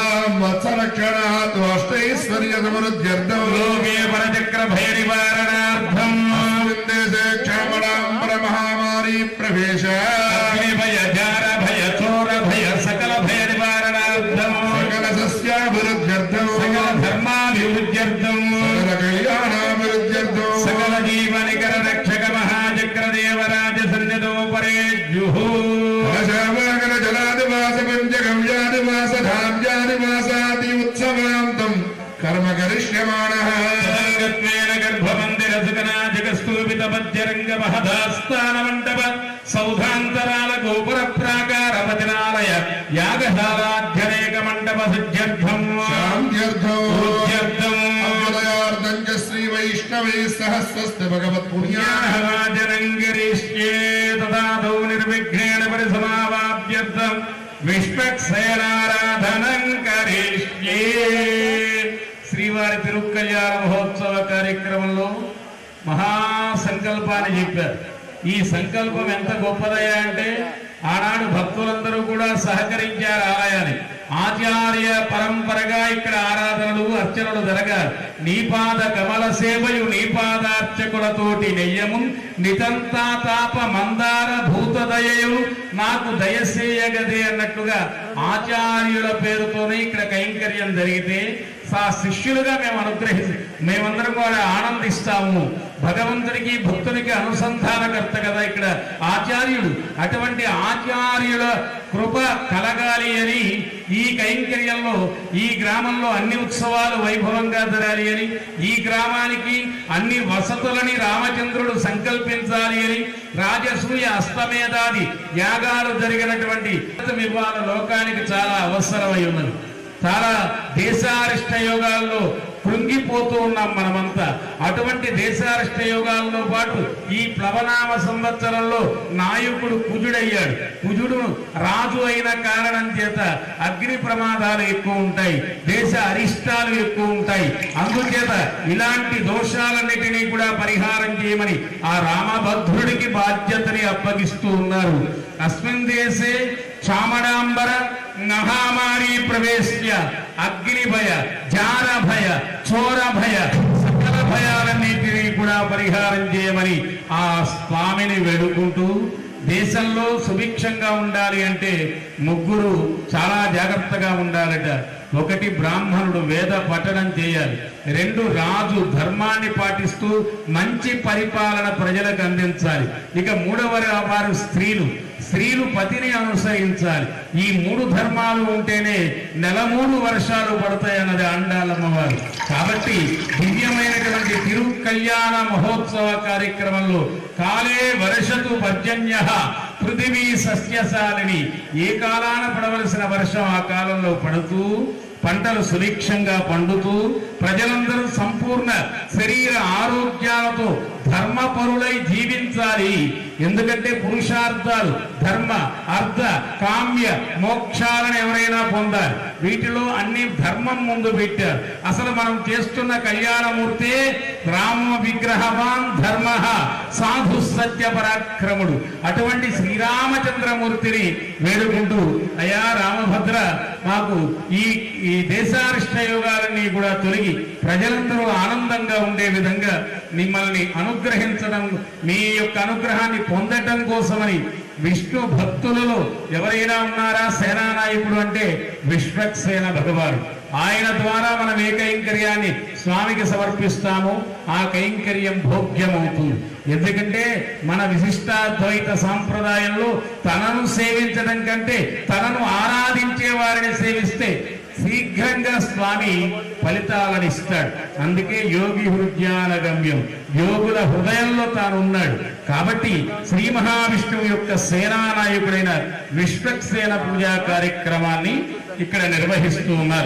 వత్సలక్షణాత్ అష్టైశ్వర్య సమృద్ధ్యర్థం లోకే పరచక్ర భయ నివారణార్థం దేశే క్షమడాంబర మహామారీ ప్రవేశ అగ్ని భయ జార భయ చోర భయ సకల భయ నివారణార్థం సకల సస్యాభివృద్ధ్యర్థం సకల ధర్మాభివృద్ధ్యర్థం సకల కళ్యాణాభివృద్ధ్యర్థం సకల జీవనికర రక్షక మహాచక్ర దేవరాజ సన్నిధో పరేజ్యుహు ఆశావాగల జలాదివాస పంచగవ్యాదివాస ధామ్యాదివాసాది ఉత్సవాంతం కర్మ కరిష్యమాణః సదంగత్వేన గర్భమందిర సుకనాధిక స్థూపిత మధ్యరంగ మహదాస్థాన మండప సౌధాంతరాల గోపుర ప్రాకార వచనాలయ యాగశాలాధ్యనేక మండప సిద్ధ్యర్థం శాంత్యర్థం పూజ్యర్థం అభ్యుదయార్థం చ శ్రీ వైష్ణవై సహ స్వస్తి భగవత్ పుణ్యా పుణ్యాహవాచనం గిరీష్యే తదాదౌ నిర్విఘ్నేణ పరిసమావాప్యర్థం విష్పక్సేనారాధనం కరిష్యే శ్రీవారి తిరుక్కల్యాణ మహోత్సవ కార్యక్రమంలో మహాసంకల్పాన్ని చెప్పారు ఈ సంకల్పం ఎంత గొప్పదయ్యా అంటే ఆనాడు భక్తులందరూ కూడా సహకరించారు ఆలయాన్ని ఆచార్య పరంపరగా ఇక్కడ ఆరాధనలు అర్చనలు జరగాలి నీపాద కమల సేవయు నీపాదార్చకులతోటి నెయ్యము నితంతా తాప మందార భూతదయయు నాకు దయసేయగదే అన్నట్లుగా ఆచార్యుల పేరుతోనే ఇక్కడ కైంకర్యం జరిగితే ఆ శిష్యులుగా మేము అనుగ్రహిస్తాం మేమందరం కూడా ఆనందిస్తాము భగవంతుడికి భక్తునికి అనుసంధానకర్త కదా ఇక్కడ ఆచార్యుడు అటువంటి ఆచార్యుల కృప కలగాలి అని ఈ కైంకర్యంలో ఈ గ్రామంలో అన్ని ఉత్సవాలు వైభవంగా జరాలి అని ఈ గ్రామానికి అన్ని వసతులని రామచంద్రుడు సంకల్పించాలి అని రాజసూయ అస్తమేధాది యాగాలు జరిగినటువంటి ఇవాళ లోకానికి చాలా అవసరమై ఉన్నది చాలా దేశారిష్ట యోగాల్లో కృంగిపోతూ ఉన్నాం మనమంతా అటువంటి దేశారిష్ట యోగాల్లో పాటు ఈ ప్లవనామ సంవత్సరంలో నాయకుడు కుజుడయ్యాడు కుజుడు రాజు అయిన కారణం చేత అగ్ని ప్రమాదాలు ఎక్కువ ఉంటాయి దేశ అరిష్టాలు ఎక్కువ ఉంటాయి అందుచేత ఇలాంటి దోషాలన్నిటినీ కూడా పరిహారం చేయమని ఆ రామభద్రుడికి బాధ్యతని అప్పగిస్తూ ఉన్నారు అస్మిన్ దేశే చామడాంబర మహామారి ప్రవేశ్య అగ్ని భయ జార భయ చోర భయ సకల భయాలన్నింటినీ కూడా పరిహారం చేయమని ఆ స్వామిని వేడుకుంటూ దేశంలో సుభిక్షంగా ఉండాలి అంటే ముగ్గురు చాలా జాగ్రత్తగా ఉండాలట ఒకటి బ్రాహ్మణుడు వేద పఠనం చేయాలి రెండు రాజు ధర్మాన్ని పాటిస్తూ మంచి పరిపాలన ప్రజలకు అందించాలి ఇక మూడవ వారు స్త్రీలు స్త్రీలు పతిని అనుసరించాలి ఈ మూడు ధర్మాలు ఉంటేనే నెల మూడు వర్షాలు పడతాయన్నది అండాలమ్మ వారు కాబట్టి దివ్యమైనటువంటి తిరు కళ్యాణ మహోత్సవ కార్యక్రమంలో కాలే వర్షతు పర్జన్య పృథివీ సస్యశాలిని ఏ కాలాన పడవలసిన వర్షం ఆ కాలంలో పడుతూ పంటలు సుభిక్షంగా పండుతూ ప్రజలందరూ సంపూర్ణ శరీర ఆరోగ్యాలతో ధర్మపరులై జీవించాలి ఎందుకంటే పురుషార్థాలు ధర్మ అర్థ కామ్య మోక్షాలను ఎవరైనా పొందాలి వీటిలో అన్ని ధర్మం ముందు పెట్టారు అసలు మనం చేస్తున్న కళ్యాణమూర్తి రామ విగ్రహవాన్ ధర్మ సాధు సత్య పరాక్రముడు అటువంటి శ్రీరామచంద్రమూర్తిని వేడుకుంటూ అయా రామభద్ర మాకు ఈ ఈ దేశారిష్ట యోగాలన్నీ కూడా తొలగి ప్రజలందరూ ఆనందంగా ఉండే విధంగా మిమ్మల్ని అనుగ్రహించడం మీ యొక్క అనుగ్రహాన్ని పొందటం కోసమని విష్ణు భక్తులలో ఎవరైనా ఉన్నారా సేనానాయకుడు అంటే విశ్వక్సేన భగవాను ఆయన ద్వారా మనం ఏ కైంకర్యాన్ని స్వామికి సమర్పిస్తామో ఆ కైంకర్యం భోగ్యమవుతుంది ఎందుకంటే మన విశిష్టాద్వైత సాంప్రదాయంలో తనను సేవించడం కంటే తనను ఆరాధించే వారిని సేవిస్తే శీఘ్రంగా స్వామి ఫలితాలను ఇస్తాడు అందుకే యోగి హృద్యాన గమ్యం యోగుల హృదయంలో తాను ఉన్నాడు కాబట్టి శ్రీ మహావిష్ణువు యొక్క సేనానాయకుడైన విశ్వక్సేన పూజా కార్యక్రమాన్ని ఇక్కడ నిర్వహిస్తూ ఉన్నారు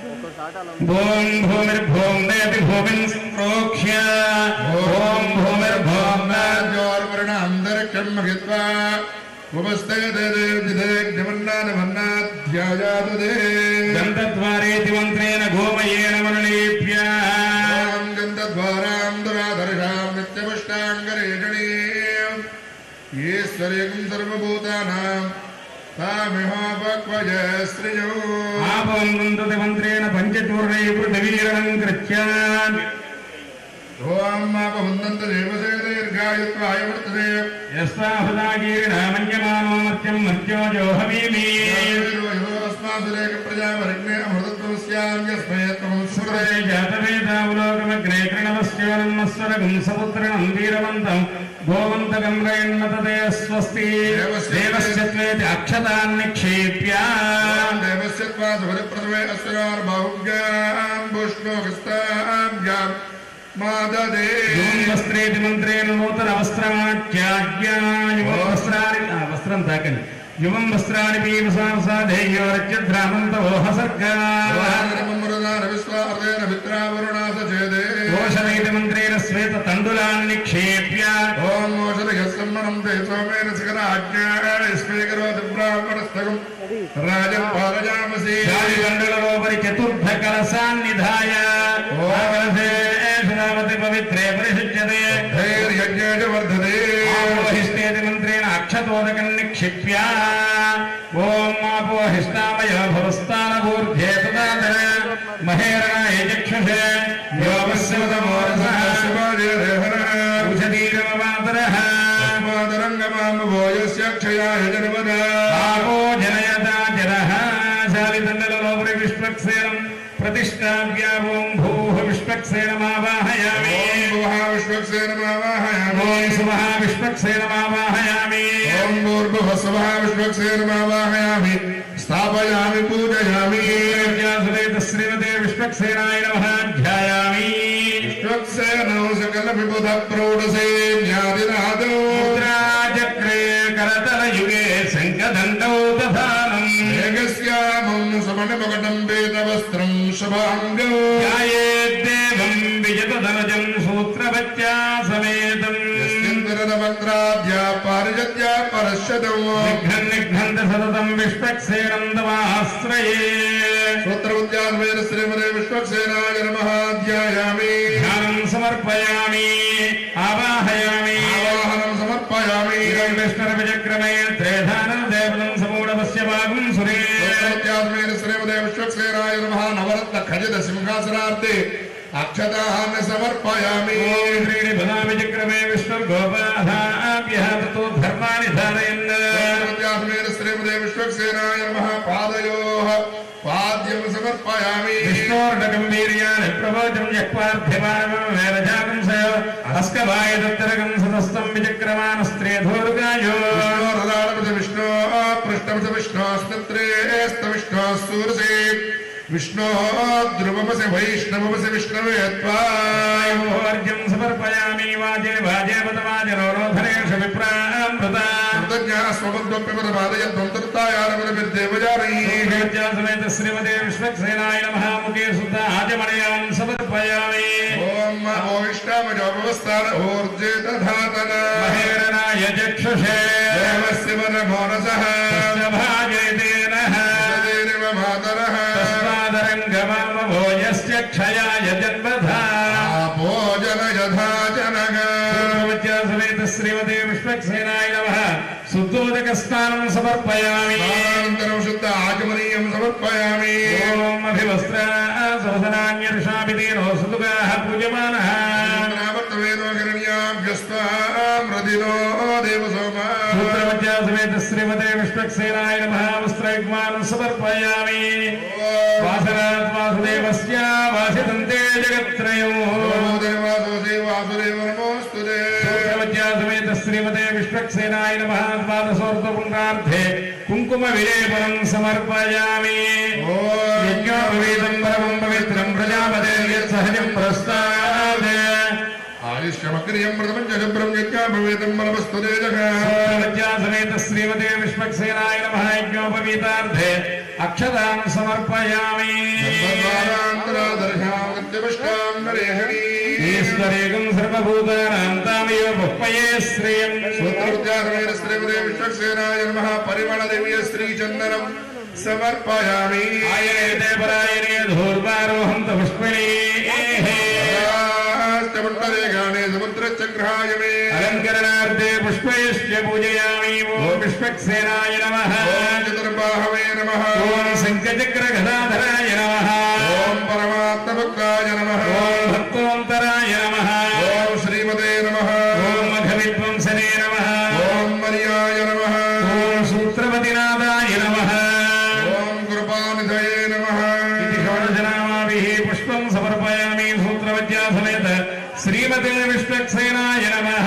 ఓం భూమిర్భూం దేవి భూమిన్ ప్రోక్ష్య ఓం భూమిర్భూం ोर्वर्णान्तरिक्षं महित्वा उपस्थैतदेवजिदेग्निमन्नानमन्नाध्यायातु दे గంధద్వారేతి మంత్రేణ గోమయేన మరణేభ్య ॐ गन्धद्वारां दुराधर्षां नित्यपुष्टाङ्गरेषणीम् ईश्वरीं सर्वभूतानां तामिहोपक्वज श्रियो ఆపవంతి మంత్రేణ పంచచూర్ణై పృథివీరణం కృత్యాన్ ॐ आपहुन्दन्त देवसे दीर्घायुत्वाय वर्तते యస్వాహృదాగీర్ణ మన్యమానో మర్త్యం మర్త్యో జోహమీమి సుహృదే జాతవేదావలోకమగ్రే కృణవస్యోన్మస్వరగం సపుత్రణం వీరవంతం గోవంతకం రయన్నతదే స్వస్తి దేవస్య త్వేతి అక్షతాన్ నిక్షేప్య యోం వస్త్రేతి మంత్రేణ నూతన వస్త్రమాత్యాజ్ఞా యువం వస్త్రాన్ని ఆ, వస్త్రం తాకండి యువం వస్త్రాన్ని పీవసాంసాధేయోరచ్యధ్రామంతవో హసర్గా ఘోషవేది మంత్రేణ శ్వేత తండులాన్ని నిక్షేప్య ఓం మోషదగస్సమ్మనం తే సోమేన శిఖరాజ్ఞాస్మీకరోతి బ్రాహ్మణస్థగం రాజం పారజామసి గాలిగండులలోపరి చతుర్థ కలశాన్నిధాయ కలశేషునామతి పవిత్రే పరిశుచ్యతే ధైర్యజ్ఞేజ వర్ధతే ఆమోహిష్టేతి మంత్రేణ అక్షతోదకం నిక్షిప్య విష్పక్సేనం ప్రతిష్టాప్య ఓం భూః విష్పక్సేనమావాహయామి ఓం భువః విశ్వక్సేనమావాహయామి ఓం సుమః విష్పక్సేనమావాహయామి ఓం భూర్భువః స్వః విశ్వక్సేనమావాహయామి స్థాపయామి పూజయామి సూర్యాసురేత శ్రీమతే విష్పక్సేనాయ నమః ధ్యాయామి విశ్వక్సేనో సకల విబుధ ప్రౌఢసేన్యాదినాదో ముద్రాచక్రే కరతలయుగే శంఖదండౌ దధానం ఏకస్యామం సమణమకటం వేదవస్త్రం శుభాంగో ధ్యాయేద్దేవం విజతధనజం సూత్రవత్యా సమేతం యస్మిందరదమంత్రాద్యా పారిజత్యా పరశ్యతం నిఘ్నం నిఘ్నంత సతతం విష్పక్సేనం తమాశ్రయే సూత్రముద్యాద్వేద శ్రీమదే విశ్వక్సేనాయ నమః ధ్యాయామి ధ్యానం సమర్పయామి ఆవాహయామి ఆవాహనం సమర్పయామి ఇదం విష్ణురవిచక్రమే త్రేధానం దేవతం సమూఢమస్య భాగం సురే సూత్రముద్యాద్వేద శ్రీమదే విశ్వక్సేనాయ నమః నవరత్న ఖజిత సింహాసనార్థే అక్షతాన్ని సమర్పయామి ఓం శ్రీణి బలామి చక్రమే విష్ణుర్గోపాధాభ్యः తతో ధర్మాణి ధారయన్ సూత్రముద్యాద్వేద శ్రీమదే విశ్వక్సేనాయ నమః పాదయోః పాద్యం సమర్పయామి విష్ణోర్డకం వీర్యాని ప్రవచం యక్పార్థివాగం వేదజాతం సయ అస్కవాయ దత్తరకం సదస్తం విచక్రమానస్త్రేధోరుగాయో విష్ణోరదానపతి విష్ణో పృష్టమస విష్ణోస్మిత్రేస్త విష్ణో సూరసే విష్ణో ధ్రువమసి వైష్ణవమసి విష్ణవే త్వా వాయుర్జం సమర్పయామి వాజే వాజే పదవాజనోరోధనేషు విప్రామృత సమేత శ్రీమతే విశ్వక్సేనాయ నమః ముఖే శుద్ధ ఆజమణయాం సమర్పయామి మహేరణాయ చక్షుషే భాజేతేనః తస్మాదరంగమామభోజస్య క్షయాయ జన్మధా భోజన యథా జనగా సమేత శ్రీమతే విశ్వక్సేనాయ నమః శుద్ధోదక స్నానం సమర్పయామి అనంతరం శుద్ధ ఆచమనీయం సమర్పయామి ఓం అభివస్త్ర సవసనాన్యర్షాభిధీనో సుదుగాః పూజమానః నామర్తవేదోహిరణ్యాభ్యస్తామృదినో దేవసోమా సూత్రమధ్యా సమేత శ్రీమతే విశ్వక్సేనాయ నమః వస్త్రయుగ్మానం సమర్పయామి వాసనాత్ వాసుదేవస్య వాసితంతే జగత్రయం వాసుదేవ నమోస్తుతే సూత్రమధ్యా సమేత శ్రీమతే విశ్వక్సేనాయ నమః ద్వాదశోర్ధపుండ్రార్థే కుంకుమ విలేపనం సమర్పయామి యజ్ఞోపవీతం పరమం పవిత్రం ప్రజాపతే సహజం ప్రస్తాద్ ఆయుష్యమక్రియం ప్రథమం జగబ్రం యజ్ఞాపవేతం బలవస్తుతే జగ సమేత శ్రీమతే విశ్వక్సేనాయ నమః యజ్ఞోపవీతార్థే అక్షదానం సమర్పయామి ఈశ్వరేకం సర్వభూతానాం తామేవ పుష్పయే శ్రేయం విశ్వక్సేనాయ నమ పరిమళ దివ్య శ్రీ చందనం సమర్పయామి ఆయనే పరాయణే ధూర్వారోహం పుష్పిణీ గానే సముద్రచక్రాయ మే అలంకరణార్థే పుష్పైశ్చ పూజయామి ఓం విశ్వక్సేనాయ నమః ఓం చతుర్బాహవే నమ ఓం శంఖచక్ర గదాధరాయ నమః ఓం పరమాత్మభక్తాయ నమ ఓం భక్తోంతరాయ నమః ఓం శ్రీమతే నమ ఓం మఘవిద్వంసనే నమః ఓం మర్యాయ నమ ఓం సూత్రపతినాథాయ నమః ఓం కృపానిధయే నమ इति षोडशनामाभिः पुष्पं समर्पयामि सूत्रवद्या समेत श्रीमते विष्णक्सेनाय नमः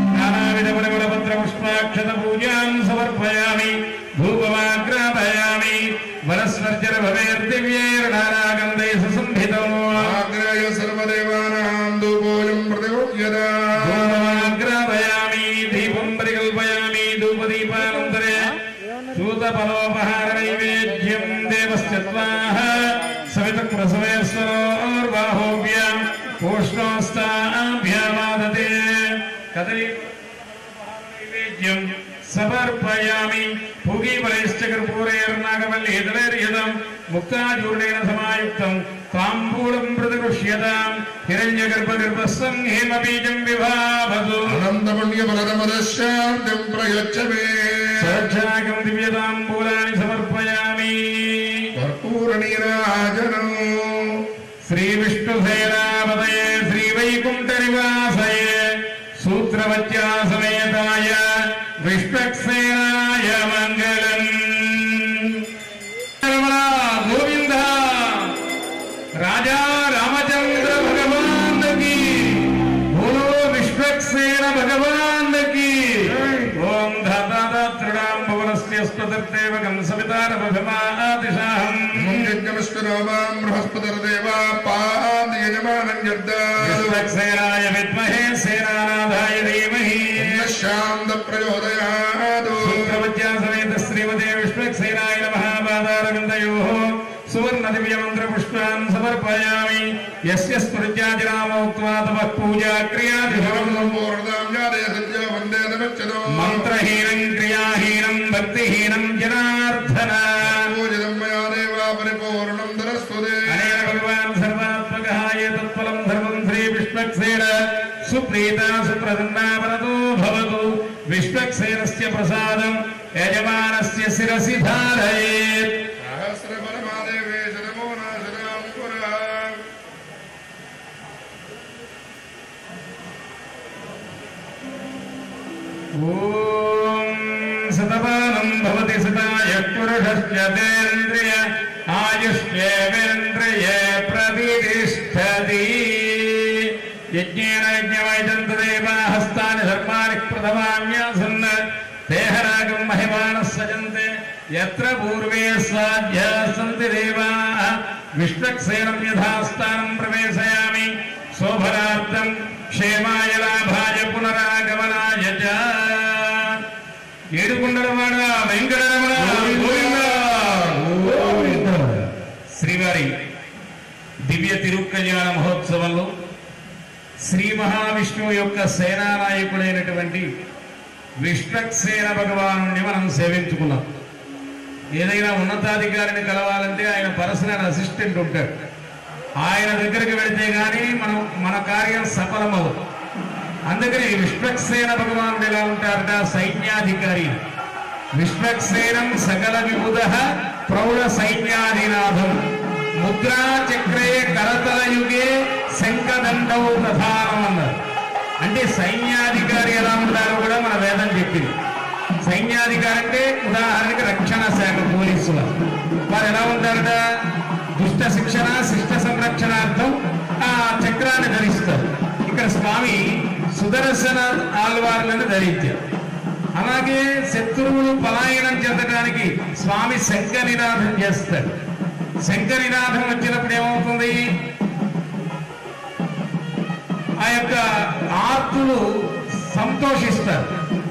नानाविधपरिमलपत्रपुष्पाक्षतपूजां समर्पयामि धूपमाग्रापयामि वनस्वर्जर भवेर्दिव्यैर्नानागन्धैः सुसंहितो ఆగ్రయ సర్వదేవానాం ధూపోయం ప్రతిగోప్యదా धूपमाग्रापयामि दीपं परिकल्पयामि धूपदीपानन्तरे सूतफलोपहारनैवेद्यं देवस्य त्वाः सवितप्रसवेश्वरोर्बाहोभ्याम् पूष्णोस्ताभ्यामादते कदली नैवेद्यं समर्पयामि पूगीफलैश्च कर्पूरैर्नागवल्लीतलैर्यदम् मुक्ताचूर्णेन समायुक्तं ताम्बूलं प्रतिगृह्यताम् हिरण्यगर्भगर्भस्वं हेमबीजं विभावतु అనంతపుణ్యఫలదమదశాంతిం ప్రయచ్చ మే సరక్షాకం దివ్యతాంబూలాని సమర్పయామి కర్పూరనీరాజనం శ్రీ విష్ణుసేనాపతయే శ్రీ వైకుంఠ నివాసయే సూత్రవత్యా సమేతాయ విష్ణక్సేనాయ మంగళం రమణ గోవింద సోమాం బృహస్పతిర్దేవా పాది యజమానం జర్దాలు విశ్వక్సేనాయ విద్మహే సేనానాథాయ ధీమహి శాంత ప్రచోదయాదు సూత్రవత్యా సమేత శ్రీమతే విశ్వక్సేనాయ నమః పాదారవిందయోః సువర్ణ దివ్య మంత్ర పుష్పాన్ సమర్పయామి యస్య స్మృత్యాదినామోక్త్వా తపః పూజా క్రియాదిహరం సంపూర్ణదాం జాతయ సత్య వందే నమచ్చదో మంత్రహీనం క్రియాహీనం భక్తిహీనం జనార్దన పూజితం మయా దేవా పరిపూర్ణం ధరస్వదే అనేన భగవాన్ సర్వాత్మకः ఏతత్ఫలం ధర్మం శ్రీ విష్ణక్సేన సుప్రీత సుప్రసన్నా వరదో భవతు విష్ణక్సేనస్య ప్రసాదం యజమానస్య శిరసి ధారయేత్ సహస్ర పరమాదేవే శతమో నాశనాం పురా ఓం శతమానం భవతి సదాయ పురుషస్యేంద్రియ ఆయుష్యేంద్రియే ప్రతిష్టతి యజ్ఞేన యజ్ఞమైదంత దేవా హస్తాని ధర్మాని ప్రథమాన్యాసన్న దేహరాగం మహిమానः సజంతే యత్ర పూర్వే స్వాధ్యా సంతి దేవాः విష్ణక్సేనం యథాస్థానం ప్రవేశయామి శోభనార్థం క్షేమాయ లాభాయ పునరాగమనాయ చ ఏడుకొండలవాడ వెంకటరమణ గోవింద. శ్రీవారి దివ్య తిరుకల్యాణ మహోత్సవంలో శ్రీ మహావిష్ణువు యొక్క సేనానాయకుడైనటువంటి విష్ణక్సేన భగవాను మనం సేవించుకున్నాం ఏదైనా ఉన్నతాధికారిని కలవాలంటే ఆయన పర్సనల్ అసిస్టెంట్ ఉంటాడు ఆయన దగ్గరికి వెళితే గానీ మనం మన కార్యం సఫలమవుతుంది అందుకని విశ్వక్సేన భగవానుడు ఎలా ఉంటారట సైన్యాధికారి విశ్వక్సేనం సకల విబుధ ప్రౌఢ సైన్యాధినాథం ముద్రా చక్రే కరతల యుగే శంఖదండవు ప్రధానం అన్నారు అంటే సైన్యాధికారి ఎలా ఉంటారో కూడా మన వేదం చెప్పింది సైన్యాధికారి అంటే ఉదాహరణకి రక్షణ శాఖ పోలీసులు వారు ఎలా ఉంటారట దుష్ట శిక్షణ శిష్ట సంరక్షణార్థం ఆ చక్రాన్ని ధరిస్తారు ఇక్కడ స్వామి సుదర్శన ఆల్వార్లను ధరించారు అలాగే శత్రువులు పలాయనం చెందడానికి స్వామి శంఖ నినాదం చేస్తాడు శంఖ నినాదం వచ్చినప్పుడు ఏమవుతుంది ఆ యొక్క ఆర్తులు సంతోషిస్తారు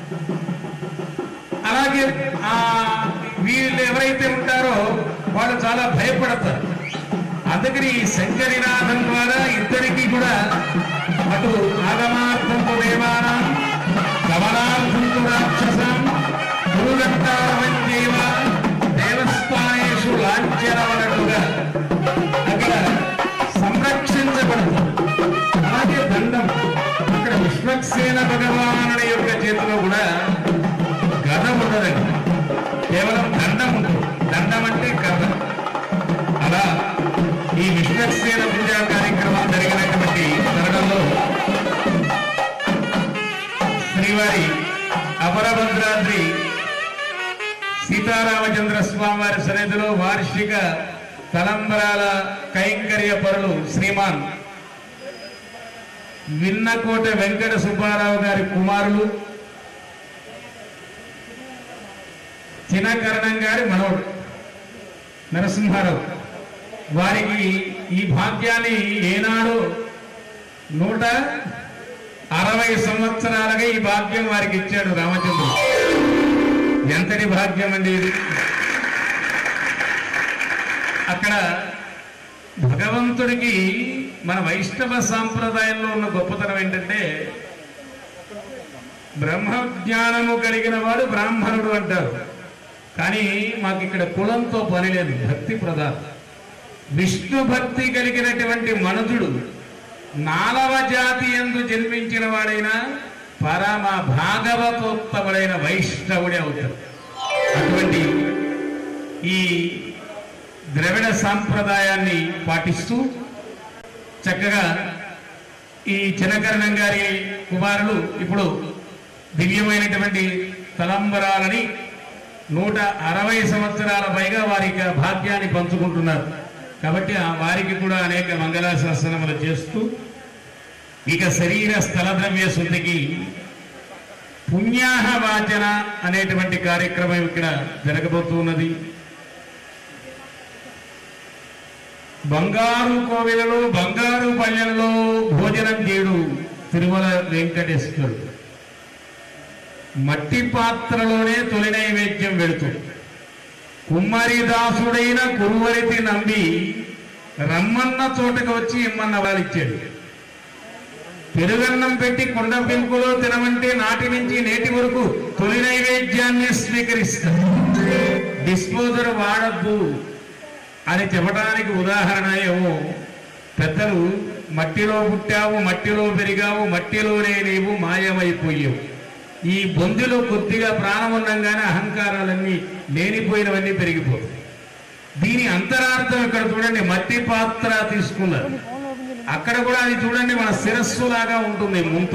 అలాగే ఆ వీళ్ళు ఎవరైతే ఉంటారో వాళ్ళు చాలా భయపడతారు అందుకని ఈ శంఖ నినాదం ద్వారా ఇద్దరికి కూడా అటు ఆగమార్థంతో దేవానాం గమనార్థంతో రాక్షసం గురుగంటారవంజీవ దేవస్థానేషు లాంఛనమన్నట్టుగా అక్కడ సంరక్షించబడతారు అలాగే దండం అక్కడ విశ్వక్సేన భగవానుడి యొక్క చేతిలో కూడా గద ఉండదండి కేవలం దండం ఉంటుంది దండం అంటే కథ అలా ఈ విశ్వక్సేన పూజా కార్యక్రమం జరిగినటువంటి తరుణంలో శ్రీవారి అపరభద్రాద్రి సీతారామచంద్ర స్వామి వారి సన్నిధిలో వార్షిక తలంబరాల కైంకర్య పరులు శ్రీమాన్ విన్నకోట వెంకట సుబ్బారావు గారి కుమారులు చినకరణం గారి మనవడు నరసింహారావు వారికి ఈ భాగ్యాన్ని ఏనాడు నూట అరవై సంవత్సరాలుగా ఈ భాగ్యం వారికి ఇచ్చాడు రామచంద్రుడు ఎంతటి భాగ్యం అండి ఇది అక్కడ భగవంతుడికి మన వైష్ణవ సాంప్రదాయంలో ఉన్న గొప్పతనం ఏంటంటే బ్రహ్మజ్ఞానము కలిగిన వాడు బ్రాహ్మణుడు అంటారు కానీ మాకు ఇక్కడ కులంతో పని లేదు భక్తి ప్రధానం విష్ణు భక్తి కలిగినటువంటి మనుజుడు నాలవ జాతి ఎందు జన్మించిన వాడైనా పరమ భాగవతోత్తముడైన వైష్ణవుడే అవుతాడు అటువంటి ఈ ద్రవిడ సాంప్రదాయాన్ని పాటిస్తూ చక్కగా ఈ చిన్నకరణం గారి కుమారులు ఇప్పుడు దివ్యమైనటువంటి తలంబరాలని నూట అరవై సంవత్సరాల పైగా వారి యొక్క భాగ్యాన్ని పంచుకుంటున్నారు కాబట్టి ఆ వారికి కూడా అనేక మంగళాశాసనములు చేస్తూ ఇక శరీర స్థల ద్రవ్య శుద్ధికి పుణ్యాహ వాచన అనేటువంటి కార్యక్రమం ఇక్కడ జరగబోతున్నది బంగారు కోవిలలో బంగారు పల్లెలలో భోజనం చేయడు తిరుమల వెంకటేశ్వరుడు మట్టి పాత్రలోనే తొలి నైవేద్యం వెళుతుంది కుమ్మరిదాసుడైన కురువరితి నంబి రమ్మన్న చోటకు వచ్చి ఇమ్మన్న వాళ్ళిచ్చాడు పెరుగన్నం పెట్టి కొండ పెంకులో తినమంటే నాటి నుంచి నేటి వరకు తొలి నైవేద్యాన్ని స్వీకరిస్తారు డిస్పోజర్ వాడద్దు అని చెప్పడానికి ఉదాహరణ ఏమో పెద్దలు మట్టిలో పుట్టావు మట్టిలో పెరిగావు మట్టిలోనే నీవు మాయమైపోయావు ఈ బొందిలో కొద్దిగా ప్రాణం ఉండంగానే అహంకారాలన్నీ లేనిపోయినవన్నీ పెరిగిపోతాయి దీని అంతరార్థం ఇక్కడ చూడండి మట్టి పాత్ర తీసుకున్నారు అక్కడ కూడా అది చూడండి మన శిరస్సు లాగా ఉంటుంది ముంత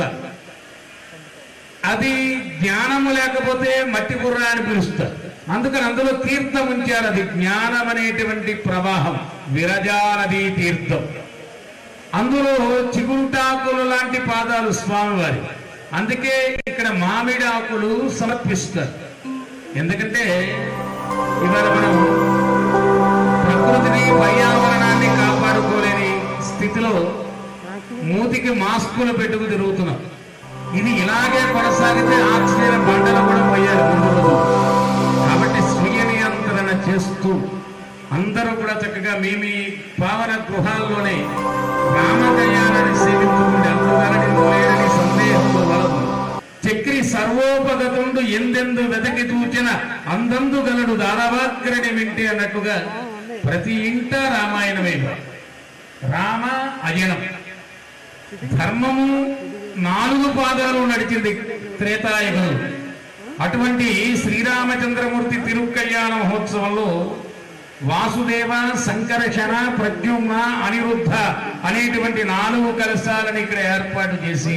అది జ్ఞానము లేకపోతే మట్టి బుర్ర అని పిలుస్తారు అందుకని అందులో తీర్థం ఉంచారు అది జ్ఞానం అనేటువంటి ప్రవాహం విరజానది తీర్థం అందులో చిగురుటాకులు లాంటి పాదాలు స్వామివారి అందుకే ఇక్కడ మామిడి ఆకులు సమర్పిస్తారు ఎందుకంటే ఇవాళ మనం ప్రకృతిని పర్యావరణాన్ని కాపాడుకోలేని స్థితిలో మూతికి మాస్కులు పెట్టుకు తిరుగుతున్నాం ఇది ఇలాగే కొనసాగితే ఆక్సిజన్ బండలు కూడా పోయారు ముందు రోజు కాబట్టి స్వీయ నియంత్రణ చేస్తూ అందరూ కూడా చక్కగా మీ మీ పావన గృహాల్లోనే రామకళ్యాణాన్ని సేవించుకుంటే అందువలని లేరని సందేహంలో వలదు చక్రి సర్వోపగతుండు ఎందెందు వెతకి చూచిన అందందు గలడు దానవాగ్రని వింటే అన్నట్టుగా ప్రతి ఇంట రామాయణమే రామ అజనం ధర్మము నాలుగు పాదాలు నడిచింది త్రేతాయుగం అటువంటి శ్రీరామచంద్రమూర్తి తిరుకళ్యాణ మహోత్సవంలో వాసుదేవ సంకర్షణ ప్రద్యుమ్న అనిరుద్ధ అనేటువంటి నాలుగు కలశాలను ఇక్కడ ఏర్పాటు చేసి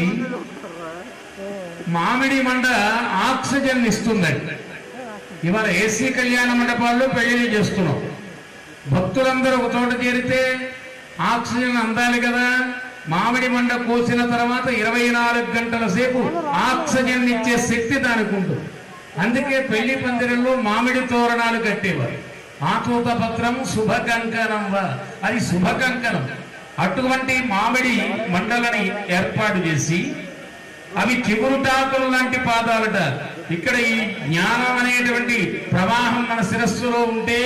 మామిడి మండ ఆక్సిజన్ ఇస్తుందండి ఇవాళ ఏసీ కళ్యాణ మండపాల్లో పెళ్లి చేస్తున్నాం భక్తులందరూ ఒక చోట చేరితే ఆక్సిజన్ అందాలి కదా మామిడి మండ కోసిన తర్వాత ఇరవై నాలుగు గంటల సేపు ఆక్సిజన్ ఇచ్చే శక్తి దానికి ఉంటుంది అందుకే పెళ్లి పందిరంలో మామిడి తోరణాలు కట్టేవారు ఆతూత పత్రం శుభ కంకణం వా అది శుభ కంకణం అటువంటి మామిడి మండలని ఏర్పాటు చేసి అవి చిగురుటాకులు లాంటి పాదాలట ఇక్కడ ఈ జ్ఞానం అనేటువంటి ప్రవాహం మన శిరస్సులో ఉంటే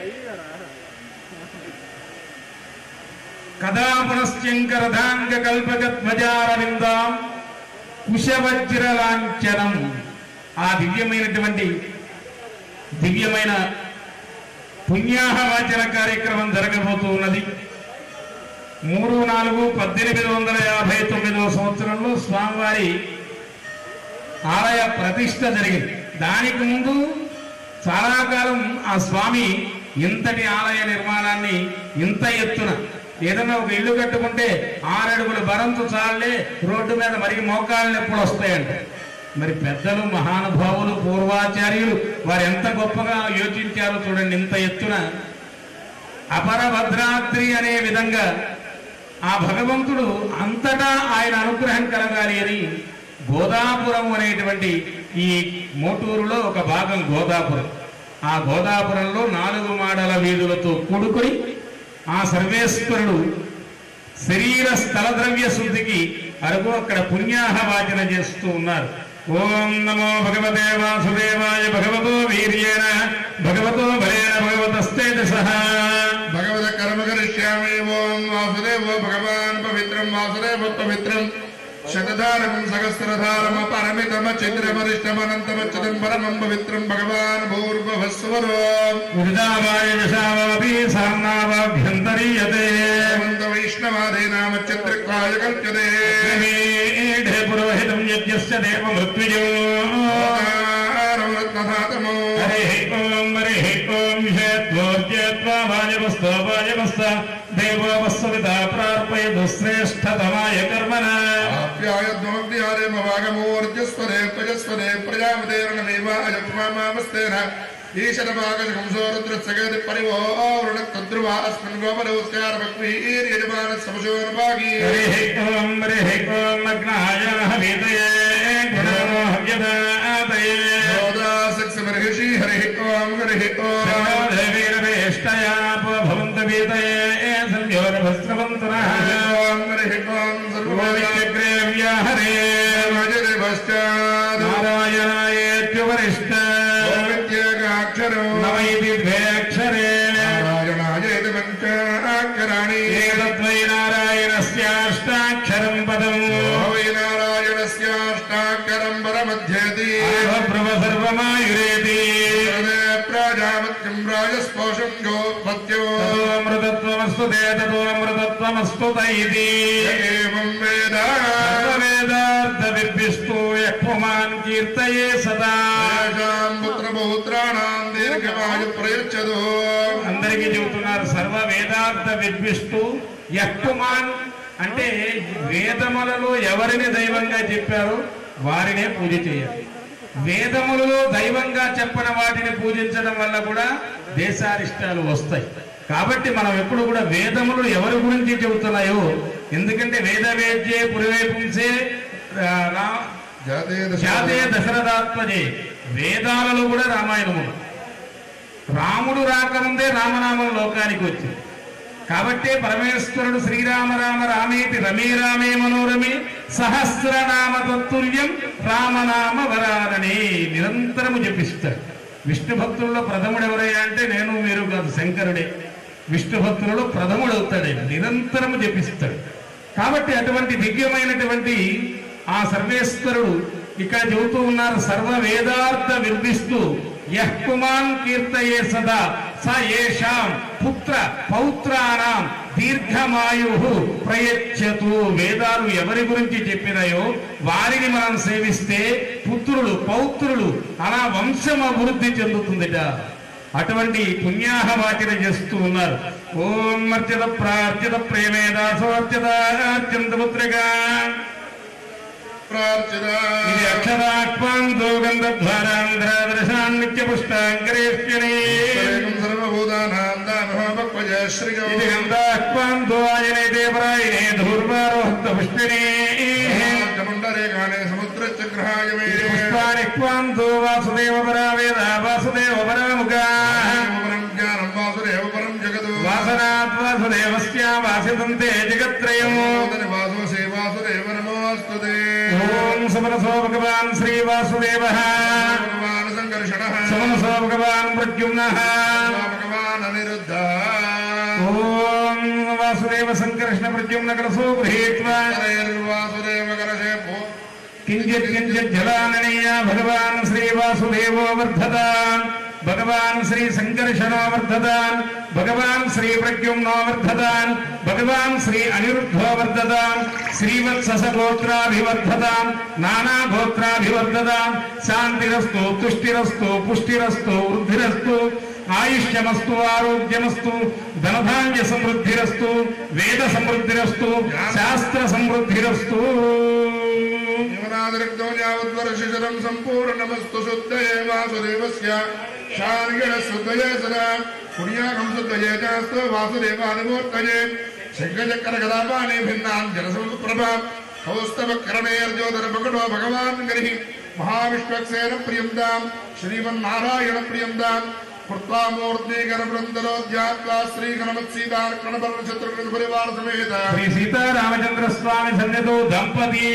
కదా పునశ్చంకరధాంగ కల్పగత్మజారవిందాం కుశవజ్ర లాంఛనం ఆ దివ్యమైనటువంటి దివ్యమైన పుణ్యాహవాచన కార్యక్రమం జరగబోతూ ఉన్నది మూడు నాలుగు పద్దెనిమిది వందల యాభై తొమ్మిదవ సంవత్సరంలో స్వామివారి ఆలయ ప్రతిష్ట జరిగింది దానికి ముందు చాలా కాలం ఆ స్వామి ఇంతటి ఆలయ నిర్మాణాన్ని ఇంత ఎత్తున ఏదైనా ఒక ఇల్లు కట్టుకుంటే ఆరడుగుల బరంతు చాలే రోడ్డు మీద మరి మోకాళ్ళ నొప్పులు వస్తాయంట మరి పెద్దలు మహానుభావులు పూర్వాచార్యులు వారు ఎంత గొప్పగా యోచించారో చూడండి ఇంత ఎత్తున అపరభద్రాద్రి అనే విధంగా ఆ భగవంతుడు అంతటా ఆయన అనుగ్రహం కలగాలి అని గోదాపురం అనేటువంటి ఈ మోటూరులో ఒక భాగం గోదాపురం ఆ గోదాపురంలో నాలుగు మాడల వీధులతో కూడుకొని ఆ సర్వేశ్వరుడు శరీర స్థల ద్రవ్య శుద్ధికి అరుగు అక్కడ పుణ్యాహవాచన చేస్తూ ఉన్నారు ఓం నమో భగవతే వాసుదేవాయ భగవతో వీర్యేణ భగవతో బలేన భగవతస్తేజస భగవత కర్మ కరిష్యామి ఓం వాసుదేవో భగవాన్ పవిత్రం వాసుదేవ పవిత్రం శతధారకం సహస్రధారమ పరమితమ చంద్రమరిష్టమనంతమచ్యుతం పరమం పవిత్రం భగవాన్ భూర్భవస్వరో విదావాయ దశావాపి సామ్నావాభ్యంతరీయతే హేమంత వైష్ణవాదే నామ చంద్రకాయ కల్ప్యతే క్రమేఢే పురోహితం యజ్ఞస్య దేవ మృత్యుజో రత్నధాతమో హరి ఓం హరి ఓం విషయత్వోర్జయత్వా వాజవస్తో వాజవస్త దేవో వస్సవిత ప్రార్పయదు శ్రేష్టతమాయ కర్మణ ఆప్యాయద్వమగ్నిహారే మవాగమోర్జస్వరే త్వజస్వరే ప్రజాపతేరణమేవ అజక్మామామస్తేన ఈశనభాగశంసోరుద్రసగతి పరివోరుణ తద్రువా అస్మిన్ గోపలౌస్కార భక్వీర్యజమాన సమశోర్భాగీ హరి ఓం హరి ఓం అగ్నాయ హవితయే గుణమో హవ్యదాతయే మహర్షి హరి ఓం హరి ఓం దేవీరవేష్టయాపో భవంత వీతయే భస్రవంతున హరే వ్యాహరే నారాయణాయేత్యువరిష్ట నవైతి ద్వే అక్షరే ఏతద్వై నారాయణస్యాష్టాక్షరం పదం నారాయణస్యాష్టాక్షరం పరమధ్యేతి బ్రవ సర్వమాయురేతి ప్రాజాపత్యం రాజస్పోషం గోపత్యో తతోమృతత్వమస్తు తే తతోమృతత్వమస్తు తైతి ఏవం వేద సర్వవేదార్థ విర్భిస్తూ యక్ష్మాన్ కీర్తయే సదా తేషాం పుత్రపౌత్రాణాం దీర్ఘమాయు ప్రయచ్చదు అందరికీ చెబుతున్నారు సర్వ వేదార్థ విద్విస్తూ యక్కుమాన్ అంటే వేదములలో ఎవరిని దైవంగా చెప్పారో వారినే పూజ చేయాలి వేదములలో దైవంగా చెప్పని వాటిని పూజించడం వల్ల కూడా దేశారిష్టాలు వస్తాయి కాబట్టి మనం ఎప్పుడు కూడా వేదములు ఎవరి గురించి చెబుతున్నాయో ఎందుకంటే వేద వేద్యే పురవేపుంసే ఆ, రా- జాతే జాతే దశరథాత్మజే వేదాలలో కూడా రామాయణము రాముడు రాకముందే రామనామం లోకానికి వచ్చింది కాబట్టే పరమేశ్వరుడు శ్రీరామ రామ రామేతి రమే రామే మనోరమే సహస్రనామ తత్తుల్యం రామనామ వరాలని నిరంతరము జపిస్తాడు విష్ణు భక్తుల్లో ప్రథముడు ఎవరయ్యా అంటే నేను మీరు కాదు శంకరుడే విష్ణు భక్తులలో ప్రథముడు అవుతాడు ఆయన. నిరంతరము జపిస్తాడు కాబట్టి అటువంటి దివ్యమైనటువంటి ఆ సర్వేశ్వరుడు ఇక్కడ చెబుతూ ఉన్నారు సర్వ వేదార్థ విర్దిస్తూ యహ్కుమాన్ కీర్తయే సదా స ఏషాం పుత్ర పౌత్రానాం దీర్ఘమాయు ప్రయచ్చతు వేదాలు ఎవరి గురించి చెప్పినాయో వారిని మనం సేవిస్తే పుత్రులు పౌత్రులు అలా వంశం అభివృద్ధి చెందుతుందిట అటువంటి పుణ్యాహ వాచన చేస్తూ ఉన్నారు ఓం అర్చిత ప్రార్చిత ప్రేమే దాసోర్చిత అత్యంత పుత్రిగా ప్రార్చిత ఇది అక్షరాక్వాంతో గంధద్వారాంధ్రాదర్శాన్ నిత్య పుష్టాంకరేష్యనే ఏకం సర్వభూతానాం దానోపక్వజ శ్రియో ఇది గంధాక్వాంతో ఆయనైతే పరాయణే ధూర్వారోహత్త పుష్పిణే చముండరేఖానే సముద్రచక్రహాయ మే పుష్పాని క్వాంతో వాసుదేవ పరా వేద వాసుదేవ పరాముగా పరం జ్ఞానం వాసుదేవ పరం జగదు వాసనాత్ వాసుదేవస్య వాసితంతే జగత్రయం వాసుదేవ వాసుసే వాసుదేవ నమోస్తుతే ఓం సమరసో భగవాన్ శ్రీ వాసుదేవ భగవాన్ సంకర్షణ సమరసో భగవాన్ ప్రద్యుమ్న భగవాన్ అనిరుద్ధ ఓం వాసుదేవ సంకర్షణ ప్రద్యుమ్న కలసో గృహీత్వా వాసుదేవ కరశే పో కించిత్ కించిత్ జలాననీయ భగవాన్ శ్రీ వాసుదేవో వర్ధతాన్ భగవాన్ శ్రీ సంకర్షణో వర్ధతాన్ భగవాన్ శ్రీ ప్రద్యుమ్నో వర్ధతాన్ భగవాన్ శ్రీ అనిరుద్ధో వర్ధతాన్ శ్రీవత్సస గోత్రాభివర్ధతాన్ నానా గోత్రాభివర్ధతాన్ శాంతిరస్తు తుష్టిరస్తు పుష్టిరస్తు వృద్ధిరస్తు ఆయుష్యమస్తు ఆరోగ్యమస్తు ధనధాన్య సమృద్ధిరస్తు వేద సమృద్ధిరస్తు శాస్త్ర సమృద్ధిరస్తు జీవనాదిరిక్తో యావద్వర్షిశరం సంపూర్ణమస్తు శుద్ధయే వాసుదేవస్య శార్గిణ శుద్ధయే సదా పుణ్యాకం శుద్ధయే చాస్తు వాసుదేవానుమూర్తయే శంఖచక్ర గదాపాని భిన్నాం జలసముప్రభా కౌస్తవ కరణేర్జ్యోతిర పకటో భగవాన్ గరి మహావిశ్వక్సేన ప్రియందాం శ్రీమన్నారాయణ ప్రియందాం కృత్వామూర్తీకర బృందరోధ్యాత్వా శ్రీగణమత్సీతార్కణపర్ణ శత్రుఘ్న పరివార సమేత శ్రీ సీతారామచంద్ర స్వామి సన్నిధో దంపతి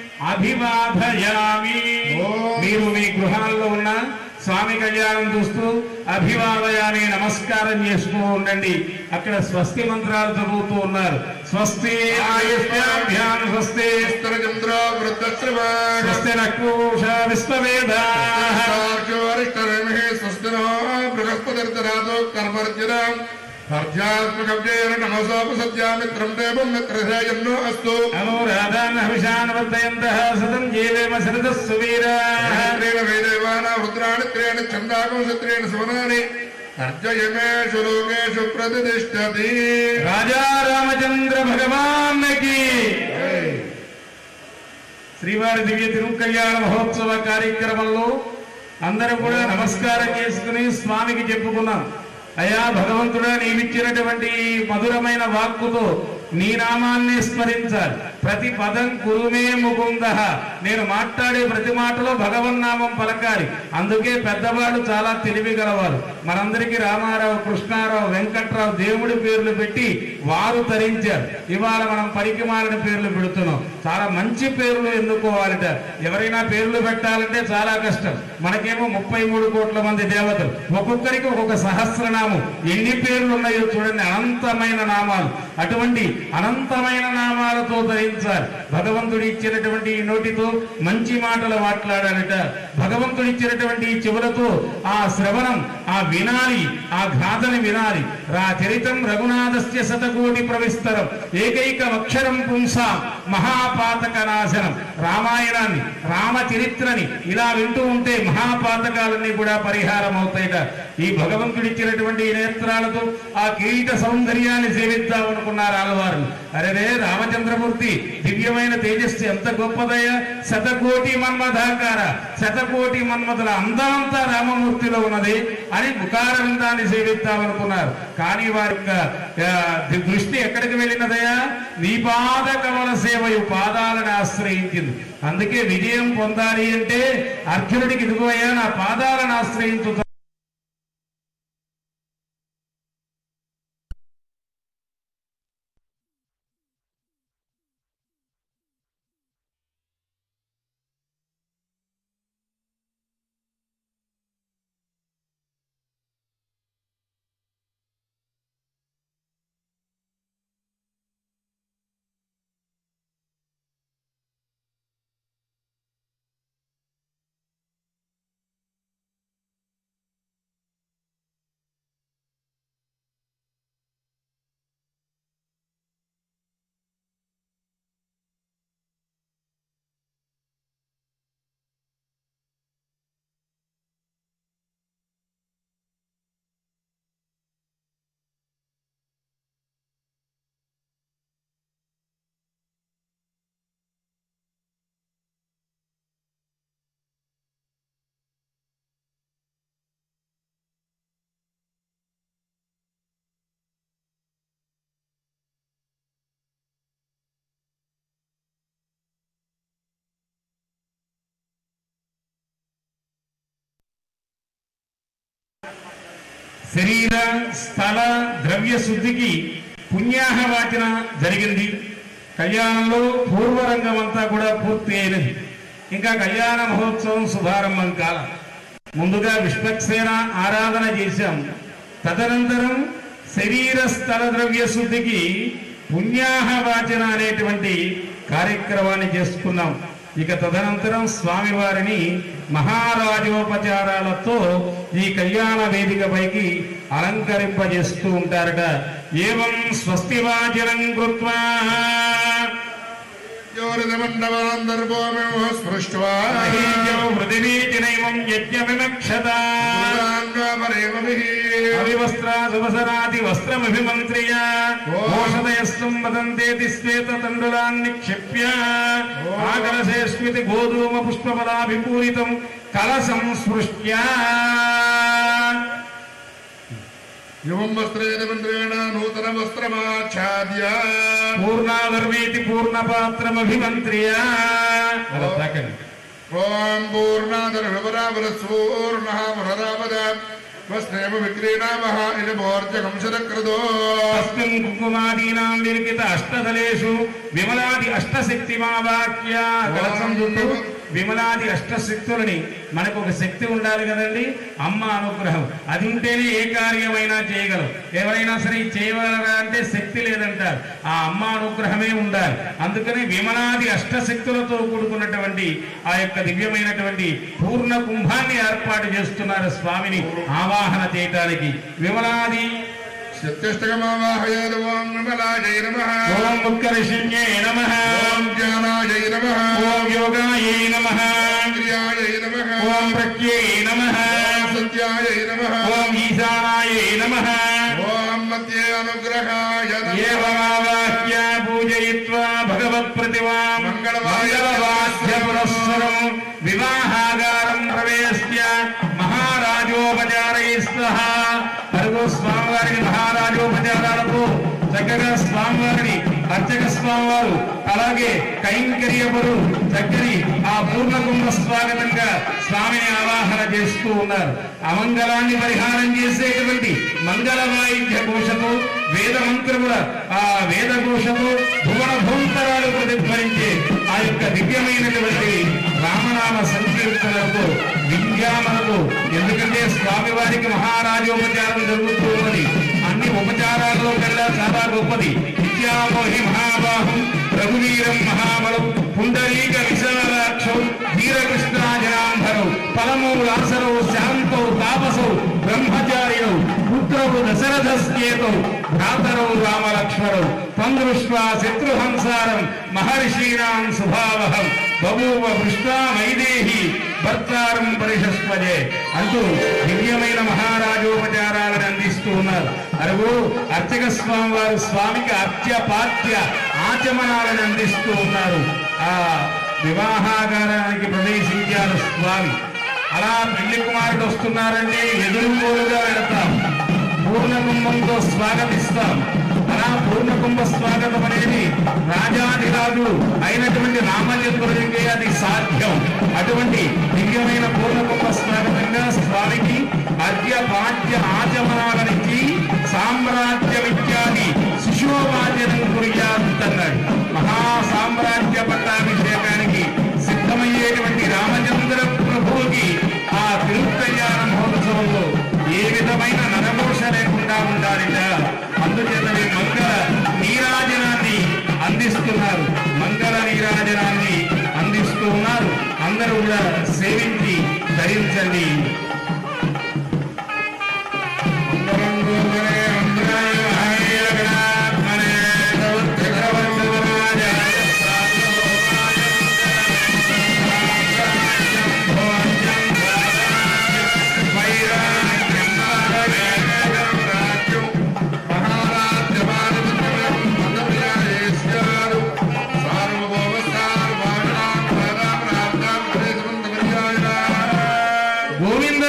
అభివాదయామి మీరు మీ గృహాల్లో ఉన్న స్వామి కళ్యాణం చూస్తూ అభివాదయామి నమస్కారం చేస్తూ ఉండండి అక్కడ స్వస్తి మంత్రాలు చదువుతూ ఉన్నారు స్వస్తి ఆయుష్యాభ్యాం స్వస్తి చంద్ర వృద్ధశ్రవా స్వస్తి నక్షూష విశ్వవేద సాక్షోరిష్టరేమిః స్వస్తినో బృహస్పతిర్దరాదో కర్మర్జన హర్జాత్మకవ్యేన నమసోపసత్యామిత్రం దేవం మిత్రధేయన్నో అస్తు అనురాధాన్ హవిషాన్ వర్ధయంతః సతం జీవేమ శరదः సువీరాः త్రేణ వేదేవాన రుద్రాణి త్రేణ ఛందాకం సత్రేణ సువనాని అర్జయమేషు లోకేషు ప్రతిష్టతి రాజా రామచంద్ర భగవాన్కి శ్రీవారి దివ్య తిరుకళ్యాణ మహోత్సవ కార్యక్రమంలో అందరం కూడా నమస్కారం చేసుకుని స్వామికి చెప్పుకున్నాం అయా భగవంతుడా నీవిచ్చినటువంటి ఈ మధురమైన వాక్కుతో నీ నామాన్ని స్మరించాలి ప్రతి పదం కురుమే ముకుంద నేను మాట్లాడే ప్రతి మాటలో భగవన్నామం పలకాలి అందుకే పెద్దవాళ్ళు చాలా తెలివి గలవారు మనందరికీ రామారావు కృష్ణారావు వెంకట్రావు దేవుడి పేర్లు పెట్టి వారు తరించారు ఇవాళ మనం పనికి మాలిన పేర్లు పెడుతున్నాం చాలా మంచి పేర్లు ఎన్నుకోవాలట ఎవరైనా పేర్లు పెట్టాలంటే చాలా కష్టం మనకేమో ముప్పై మూడు కోట్ల మంది దేవతలు ఒక్కొక్కరికి ఒక్కొక్క సహస్రనామం ఎన్ని పేర్లు ఉన్నాయో చూడండి అనంతమైన నామాలు అటువంటి అనంతమైన నామాలతో ధరించాలి భగవంతుడు ఇచ్చినటువంటి ఈ నోటితో మంచి మాటలు మాట్లాడాలట భగవంతుడు ఇచ్చినటువంటి ఈ చెవులతో ఆ శ్రవణం ఆ వినాలి ఆ గాథని వినాలి రా చరితం రఘునాథస్య శతకోటి ప్రవిస్తరం ఏకైక అక్షరం పుంసా మహాపాతక నాశనం రామాయణాన్ని రామచరిత్రని ఇలా వింటూ ఉంటే మహాపాతకాలన్నీ కూడా పరిహారం అవుతాయిట ఈ భగవంతుడిచ్చినటువంటి ఈ నేత్రాలతో ఆ కిరీట సౌందర్యాన్ని సేవిద్దాం అనుకున్నారు ఆలవారు అరే రామచంద్రమూర్తి దివ్యమైన తేజస్సు ఎంత గొప్పదయ్యా శతకోటి మన్మధాకార శతకోటి మన్మధుల అందమంతా రామమూర్తిలో ఉన్నది అని ముఖారవిందాన్ని సేవిద్దాం అనుకున్నారు కానీ వారి యొక్క ఆ, దృష్టి ఎక్కడికి వెళ్ళినదయ్యా నీ పాద కమల సేవయు పాదాలను ఆశ్రయించింది అందుకే విజయం పొందాలి అంటే అర్జునుడికి ఇదిగోయ్యా నా పాదాలను ఆశ్రయించు శరీర స్థల ద్రవ్య శుద్ధికి పుణ్యాహవాచన జరిగింది కళ్యాణంలో పూర్వరంగం అంతా కూడా పూర్తి అయినది ఇంకా కళ్యాణ మహోత్సవం శుభారంభం కాల ముందుగా విశ్వక్సేన ఆరాధన చేశాం తదనంతరం శరీర స్థల ద్రవ్య శుద్ధికి పుణ్యాహవాచన అనేటువంటి కార్యక్రమాన్ని చేసుకున్నాం ఇక తదనంతరం స్వామివారిని మహారాజోపచారాలతో ఈ కళ్యాణ వేదికపైకి అలంకరింపజేస్తూ ఉంటారట ఏవం స్వస్తి వాచనం కృత్వా యోరిదమండవాందర్భోమిమో స్పృష్ట్వా మహీజో పృథివీతినైవం యజ్ఞవిమక్షత పురాణామరేమభిః అవివస్త్రా సువసనాది వస్త్రమభిమంత్రియ ఓషధయస్తం వదంతేతి శ్వేత తండులాన్ని నిక్షిప్య ఆకలశేష్మితి గోధూమ పుష్పఫలాభిపూరితం కలసం స్పృష్ట్య యువం వస్త్రేణ మంత్రేణ నూతన వస్త్రమాచ్ఛాద్య పూర్ణాదర్వేతి పూర్ణపాత్రమభిమంత్రియ అలా తాకండి ఓం పూర్ణాదరవివరావరసూర్ణः వరదాపద వస్త్రేమ విక్రీణామः ఇలమోర్జకం శతక్రదో తస్మిన్ కుంకుమాదీనాం విలిఖిత అష్టదలేషు విమలాది అష్టశక్తిమావాక్య కలసం చుట్టూ విమలాది అష్టశక్తులని మనకు ఒక శక్తి ఉండాలి కదండి అమ్మ అనుగ్రహం అది ఉంటేనే ఏ కార్యమైనా చేయగలం ఎవరైనా సరే ఇది చేయగలరా అంటే శక్తి లేదంటారు ఆ అమ్మ అనుగ్రహమే ఉండాలి అందుకని విమలాది అష్టశక్తులతో కూడుకున్నటువంటి ఆ యొక్క దివ్యమైనటువంటి పూర్ణ కుంభాన్ని ఏర్పాటు చేస్తున్నారు స్వామిని ఆవాహన చేయటానికి విమలాది శత్యష్టకమావాహయాద ఓం విమలాజై నమః ఓం ఉత్కర్షణ్యే నమ ఓం జ్ఞానాజై నమః ఓం యోగాయై నమ క్రియాజై నమః ఓం ప్రత్యే నమ సత్యాయై నమః ఓం ఈశానాయై నమ ఓం మధ్యే అనుగ్రహాయ నమః ఏవమావాక్య పూజయిత్వా భగవత్ప్రతిమాం మంగళవాద్య పురస్సరం వివాహాగారం ప్రవేశ్య మహారాజోపచారై సహ పరుగు స్వామివారికి మహారాజోపచారాలకు చక్కగా చక్కగా స్వామివారిని అర్చక స్వామివారు అలాగే కైంకర్యపరు చక్కని ఆ పూర్ణకుంభ స్వాగతంగా స్వామిని ఆవాహన చేస్తూ ఉన్నారు అమంగళాన్ని పరిహారం చేసేటువంటి మంగళ వాయిద్య ఘోషతో వేద మంత్రముల ఆ వేద ఘోషతో భువన భూంతరాలు ప్రతిధ్వనించే ఆ యొక్క దివ్యమైనటువంటి రామనామ సంకీర్తనలతో విద్యామలతో ఎందుకంటే స్వామివారికి మహారాజోపచారం జరుగుతూ ఉన్నది అన్ని ఉపచారాల్లో కల్లా చాలా గొప్పది విద్యామోహి మహాబాహం రఘువీరం మహాబలం పుండరీక విశాలాక్షం ధీరకృష్ణాజనాంబరం పలమూలాసరౌ శాంతౌ తాపసౌ బ్రహ్మచారిణౌ పుత్రవు దశరథస్యేతౌ భ్రాతరౌ రామలక్ష్మణౌ తం దృష్ట్వా శత్రుహంసారం మహర్షీణాం స్వభావహం బభూవ పృష్ఠా వైదేహి భర్తారం పరిషస్పజే అంటూ దివ్యమైన మహారాజోపచారాలను అందిస్తూ ఉన్నారు అరుగు అర్చక స్వామి వారు స్వామికి అర్చ్య పాత్య ఆచమనాలను అందిస్తూ ఉన్నారు ఆ వివాహాగారానికి ప్రవేశించారు స్వామి అలా పెళ్లి కుమారుడు వస్తున్నారంటే ఎదురుకోలుగా వెళతాం పూర్ణకుంభంతో స్వాగతిస్తాం అలా పూర్ణకుంభ స్వాగతం అనేది రాజాధిరాజు అయినటువంటి రామచంద్రుడికి అది సాధ్యం అటువంటి దివ్యమైన పూర్ణకుంభ స్వాగతంగా స్వామికి అద్య పాఠ్య ఆచమనాలనిచ్చి సామ్రాజ్య విద్యాన్ని శిశువాచనం కురియాదన్నాడు మహా సామ్రాజ్య పట్టాభిషేకానికి సిద్ధమయ్యేటువంటి రామచంద్ర ప్రభువుకి ఆ తిరుకల్యాణ మహోత్సవంలో ఏ విధమైన నరమోష లేకుండా ఉండాలిట అందుచేతనే మంగళ నీరాజనాన్ని అందిస్తున్నారు మంగళ నీరాజనాన్ని అందిస్తూ ఉన్నారు అందరూ కూడా సేవించి ధరించండి మంగళం గోధరే మంగళాయ మహావీర గణాత్మనే చక్రవర్తివరాజాయ గోవింద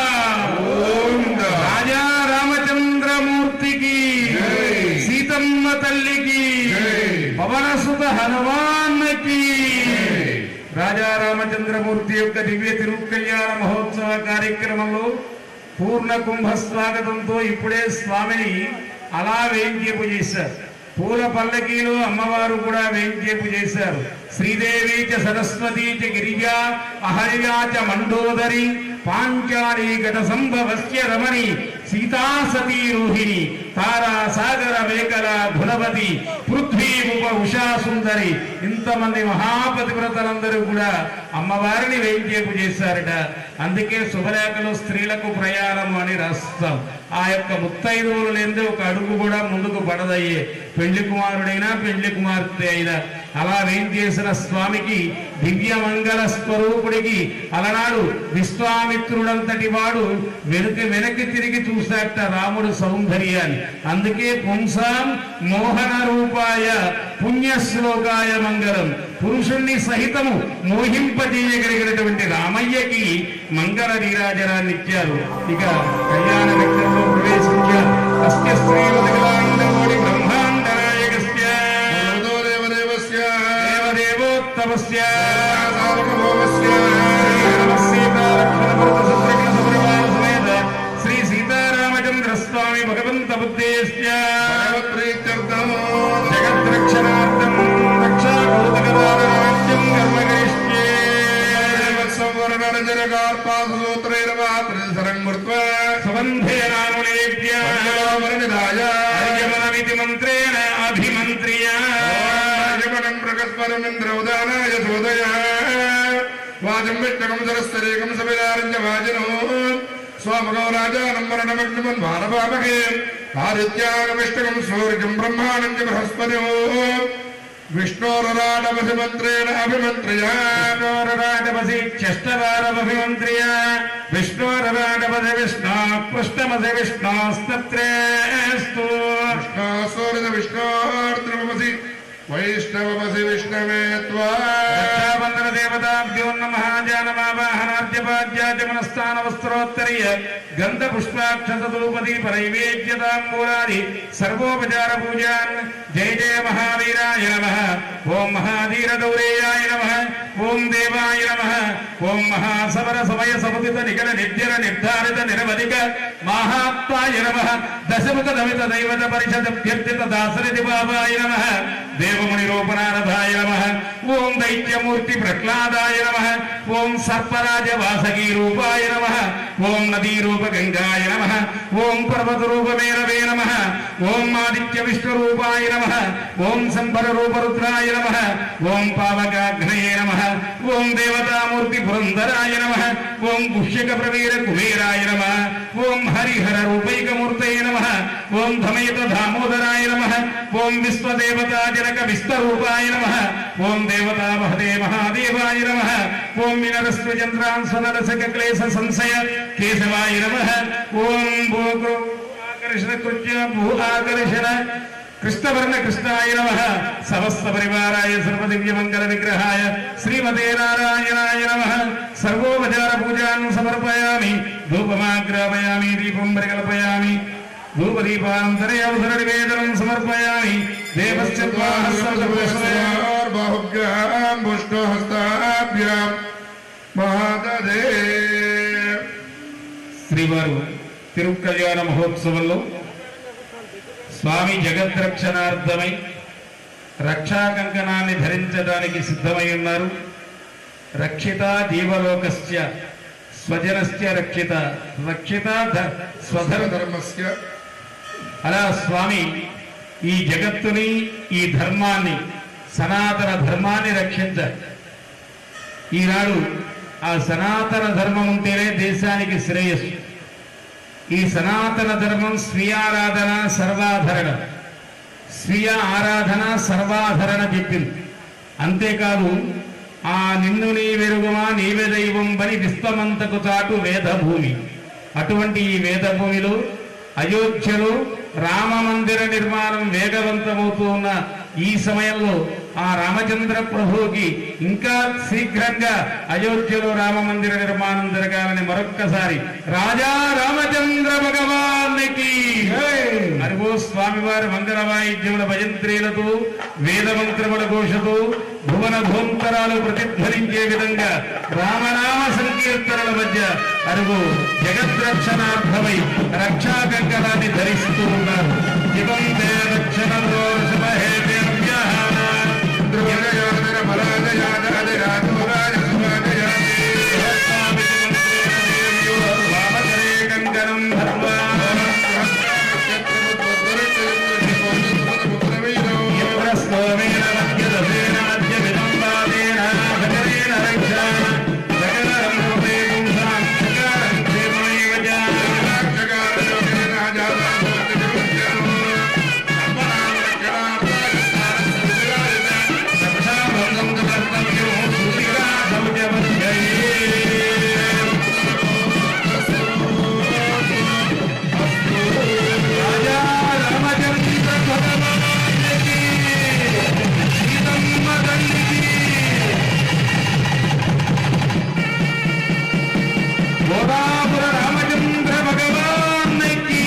రాజా రామచంద్రమూర్తికి జై. సీతమ్మ తల్లికి జై. పవనసుత హనుమాన్కి జై. రాజా రామచంద్రమూర్తి యొక్క దివ్య తిరుకల్యాణ మహోత్సవ కార్యక్రమంలో పూర్ణ కుంభ స్వాగతంతో ఇప్పుడే స్వామిని అలా వేయించేపు చేశారు పూల పల్లకీలో అమ్మవారు కూడా వేయించేపు చేశారు శ్రీదేవి చ సరస్వతి చ గిరిజా అహల్యా చ మండోదరి పాంచాలి గత సంభవస్య రమణి సీతా సతీ రోహిణి తారా సాగర మేకల గుణవతి పృథ్వీ ఉప ఉషా సుందరి ఇంతమంది మహాపతివ్రతలందరూ కూడా అమ్మవారిని వేయించేపు చేశారట అందుకే శుభలేఖలో స్త్రీలకు ప్రయాణం అని రాస్తాం ఆ యొక్క ముత్తైదువులు లేనిదే ఒక అడుగు కూడా ముందుకు పడదయ్యే పెళ్లి కుమారుడైనా పెళ్లి కుమార్తె అయినా అలా వేయించేసిన స్వామికి దివ్య మంగళ స్వరూపుడికి అలనాడు విశ్వామిత్రుడంతటి వాడు వెనుక వెనక్కి తిరిగి చూశాట రాముడు సౌందర్యాన్ని అందుకే పుంసాం మోహన రూపాయ పుణ్య శ్లోకాయ మంగళం పురుషుణ్ణి సహితము మోహింపజేయగలిగినటువంటి రామయ్యకి మంగళ నీరాజనాన్ని ఇచ్చారు ఇక కళ్యాణ ఘట్టంలో ప్రవేశించారు అస్య స్త్రీలు జగదాండమోడి బ్రహ్మాండ నాయకస్య దేవదేవోత్తమస్య శ్రీ సీతారామచంద్ర స్వామి భగవంత బుద్ధేశ్య జగద్రక్షణార్థం రక్షాభూతగదారాజ్యం కర్మ కరిష్యే సుబంధే నానులేభ్య హరియమనమితి మంత్రేణ అభిమంత్రియ వాజం విట్టకం సరస్వరేకం సవిదారంజ వాజనో స్వామగో రాజానంబరణమగ్నిమన్ మానవామహే ఆదిత్యాగమిష్టకం సూర్యం బ్రహ్మాణం చ బృహస్పతి విష్ణోరాడమధిమంత్రేణ అభిమంత్రయ విష్ణోరరాటపసి చష్టవారమభిమంత్రియ విష్ణోరరాటపసి విష్ణు పృష్టమసి విష్ణోస్తత్రేస్తు విష్ణోసూరిత విష్ణోర్త్రమసి వైష్ణవమసి విష్ణవే త్వా రక్షాబంధన దేవతాభ్యో నమ జానమావాహనార్జ పాద్యపాద్యాచమనస్థాన వస్త్రోత్తరీయ గంధ పుష్పాక్షత దురుపది పరైవేద్యతాంబూలాది సర్వోపచార పూజాన్ జయ జయ మహావీరాయ నమ ఓం మహాధీర గౌరేయాయ నమ ఓం దేవాయ నమ ఓం మహాసమర సమయ సముదిత నిగడ నిర్జన నిర్ధారిత నిరవధిక మహాత్మాయ నమ దశముఖ దమిత దైవత పరిషద్ అభ్యర్థిత దాసరథి బాబాయ నమ దేవముని రూపనారదాయ నమ ఓం దైత్యమూర్తి ప్రహ్లాదాయ నమ ఓం సర్పరాజ వాసగీ రూపాయ నమ ఓం నదీ రూప గంగాయ నమ ఓం పర్వత రూప మేరవే నమ ఓం ఆదిత్య విష్ణు రూపాయ నమ ఓం సంభర రూప రుద్రాయ నమ ఓం పావకాగ్నయే నమ ఓం దేవతామూర్తి పురంధరాయ నమ ఓం గుష్యక ప్రవీర కుబేరాయ నమ ఓం హరిహర రూపైకమూర్తయ నమ ఓం ధమయత దామోదరాయ నమ ఓం విశ్వదేవతా జనక విశ్వరూపాయ నమ ఓం దేవతా మహదే మహాదేవాయ నమ ఓం వినరస్వ చంద్రాన్ స్వనరసక క్లేశ సంశయ కేశవాయ నమ ఓం భూగృ ఆకర్షణ కృత్య భూ ఆకర్షణ కృష్ణవర్ణ కృష్ణాయ నమ సమస్త పరివారాయ సర్వదివ్య మంగళ విగ్రహాయ శ్రీమతే నారాయణాయ నమ సర్వోపచార పూజాన్ సమర్పయామి ధూపమాగ్రాపయామి దీపం పరికల్పయామి ధూపదీపానంతరే అవసర నివేదనం సమర్పయామి దేవస్య బాహుభ్యాం పుష్పహస్తాభ్యాం మహాదదే శ్రీవారు తిరుకల్యాణ మహోత్సవంలో స్వామి జగద్రక్షణార్థమై రక్షా కంకణాన్ని ధరించడానికి సిద్ధమై ఉన్నారు రక్షిత జీవలోకస్య స్వజనస్య రక్షిత రక్షిత ధ- స్వధర్మ ధర్మస్య అలా స్వామి ఈ జగత్తుని ఈ ధర్మాన్ని సనాతన ధర్మాన్ని రక్షించాలి ఈనాడు ఆ సనాతన ధర్మం ఉంటేనే దేశానికి శ్రేయస్సు ఈ సనాతన ధర్మం స్వీయారాధన సర్వాధరణ స్వీయ ఆరాధన సర్వాధరణ చెప్పింది అంతేకాదు ఆ నిన్ను నీ వెరుగుమా నీవే దైవం బని విశ్వమంతకు చాటు వేదభూమి అటువంటి ఈ వేదభూమిలో అయోధ్యలో రామ మందిర నిర్మాణం వేగవంతమవుతూ ఉన్న ఈ సమయంలో ఆ రామచంద్ర ప్రభువుకి ఇంకా శీఘ్రంగా అయోధ్యలో రామ మందిర నిర్మాణం జరగాలని మరొక్కసారి రాజా రామచంద్ర భగవానికి అరుగో స్వామివారి మంగళ వాయిద్యముల భజంత్రీలతో వేదమంత్రముల ఘోషతో భువన భూంతరాలు ప్రతిధ్వనించే విధంగా రామనామ సంకీర్తనల మధ్య అరుగు జగద్రక్షణార్థమై రక్షా కంకణాన్ని ధరిస్తూ ఉన్నారు ఇదం దే రక్షణంలో ధ్రువజయాదర బలాదయాదాది రాజోరాజ సురాజయామి కంకణం ధర్మా ఇంద్రస్తోమేన మధ్యదశేనాద్య విదంబాదేన భజరేణ రక్షా సకలం రూపే పుంసాం సకారం క్షేమమేవ చ. రక్షాబంధం చ కర్తవ్యం సూర్యరాధం చ మధ్యయే. రాజా రామచంద్ర భగవానికి సీతమ్మ తల్లికి గోదాపుర రామచంద్ర భగవానికి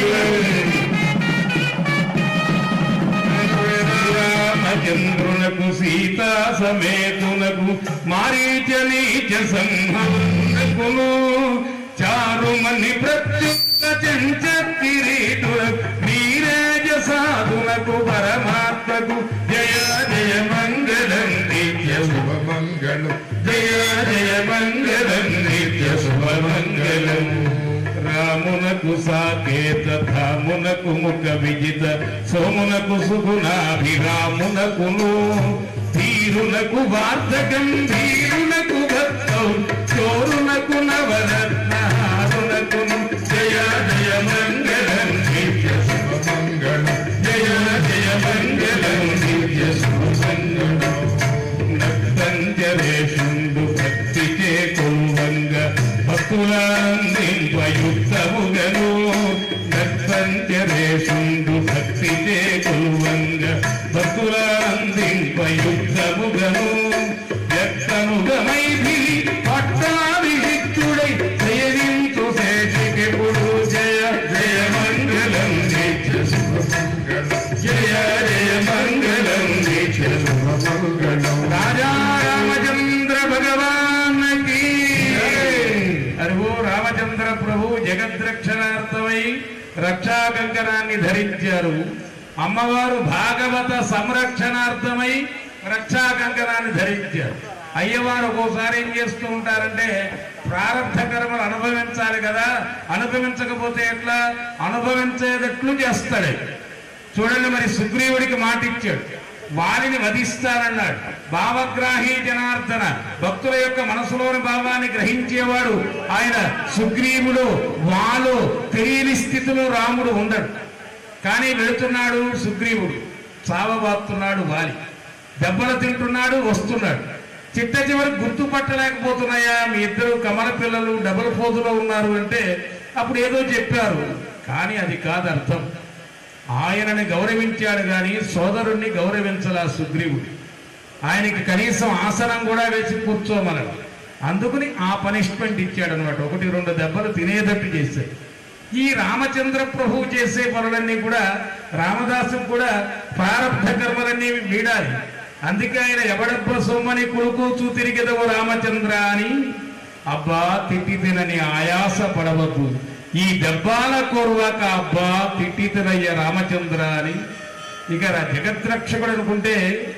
రామచంద్రునకు సీతా సమేతునకు మారీచ నీచ సంహనకును చారుమని ప్రత్యుక్త చెంచ కిరీటులకు నీరేజ సాధునకు పరమాత్మకు జయ జయ మంగళం నిత్య శుభ మంగళం జయ జయ మంగళం నిత్య శుభమంగళం రామునకు సాకేత ధామునకు ముఖ విజిత సోమునకు సుగుణాభిరామునకును ధీరునకు వార్ధకం ధీరునకు భక్తం చోరునకు నవరత్నారునకును జయ జయ మంగళం నిత్య శుభ మంగళం జయ జయ మంగళం నిత్య శుభమంగళం నక్తంజరేషుండు భక్తి చేకొల్వంగ భక్తులందింపయుక్తముగను నక్తంజరేషుండు భక్తి చేకొల్వంగ భక్తులందింపయుక్తముగను వ్యక్తముగమైధి పట్టాభిషిక్త కంకణాన్ని ధరించారు అమ్మవారు భాగవత సంరక్షణార్థమై రక్షా కంకణాన్ని ధరించారు అయ్యవారు ఒక్కోసారి ఏం చేస్తూ ఉంటారంటే ప్రారంభ కర్మలు అనుభవించాలి కదా అనుభవించకపోతే ఎట్లా అనుభవించేటట్లు చేస్తాడు చూడండి మరి సుగ్రీవుడికి మాట ఇచ్చాడు వారిని వధిస్తానన్నాడు భావగ్రాహి జనార్దన భక్తుల యొక్క మనసులోని భావాన్ని గ్రహించేవాడు ఆయన సుగ్రీవుడు వాలు తెలియని స్థితిలో రాముడు ఉండడు కానీ వెళుతున్నాడు సుగ్రీవుడు చావబాతున్నాడు వాలి దెబ్బలు తింటున్నాడు వస్తున్నాడు చిట్ట చివరికి గుర్తుపట్టలేకపోతున్నాయా మీ ఇద్దరు కమల పిల్లలు డబుల్ పోజులో ఉన్నారు అంటే అప్పుడు ఏదో చెప్పారు కానీ అది కాదు అర్థం ఆయనని గౌరవించాడు కానీ సోదరుణ్ణి గౌరవించలా సుగ్రీవుడు ఆయనకి కనీసం ఆసనం కూడా వేసి కూర్చోమనడు అందుకుని ఆ పనిష్మెంట్ ఇచ్చాడు అనమాట ఒకటి రెండు దెబ్బలు తినేటట్టు చేశాడు ఈ రామచంద్ర ప్రభువు చేసే పనులన్నీ కూడా రామదాసు కూడా ప్రారంభ కర్మలన్నీ వీడాలి అందుకే ఆయన ఎవడబ్బ సొమ్మని కొడుకోచూ తిరిగెదవు రామచంద్ర అని అబ్బా తిట్టి తినని ఆయాస పడవద్దు ఈ దెబ్బాల కోరువాక అబ్బా తిట్టి తినయ్య రామచంద్ర అని ఇక రా- జగద్రక్షకుడు అనుకుంటే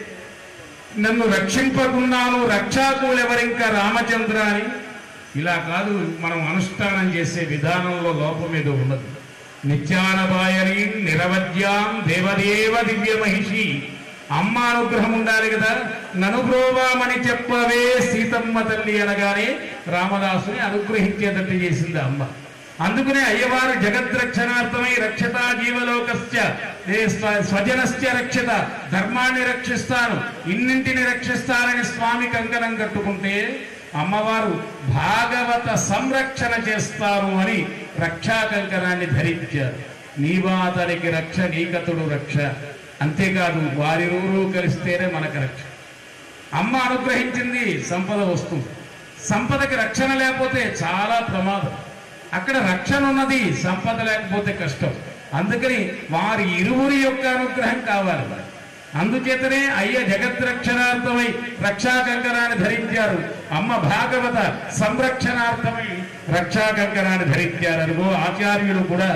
నన్ను రక్షింపకున్నాను రక్షాకులు ఎవరింకా రామచంద్ర అని ఇలా కాదు మనం అనుష్ఠానం చేసే విధానంలో లోపం ఏదో ఉన్నది నిత్యానబాయని నిరవధ్యాం దేవదేవ దివ్య మహిషి అమ్మ అనుగ్రహం ఉండాలి కదా ననుగ్రోవామని చెప్పవే సీతమ్మ తల్లి అనగానే రామదాసుని అనుగ్రహించేటట్టు చేసింది అమ్మ అందుకనే అయ్యవారు జగద్రక్షణార్థమై రక్షత జీవలోకస్య ఏ స్వ- స్వజనస్య రక్షత ధర్మాన్ని రక్షిస్తాను ఇన్నింటిని రక్షిస్తానని స్వామి కంకణం కట్టుకుంటే అమ్మవారు భాగవత సంరక్షణ చేస్తారు అని రక్షా కంకణాన్ని ధరించారు నీవాతనికి రక్ష నీకతుడు రక్ష అంతేకాదు వారిరూరు కలిస్తేనే మనకు రక్ష అమ్మ అనుగ్రహించింది సంపద వస్తుంది సంపదకి రక్షణ లేకపోతే చాలా ప్రమాదం అక్కడ రక్షణ ఉన్నది సంపద లేకపోతే కష్టం అందుకని వారి ఇరువురి యొక్క అనుగ్రహం కావాలి మరి. అందుచేతనే అయ్య జగద్రక్షణార్థమై రక్షా కంకణాన్ని ధరించారు అమ్మ భాగవత సంరక్షణార్థమై రక్షా కంకణాన్ని ధరించారు అనుకో ఆచార్యులు కూడా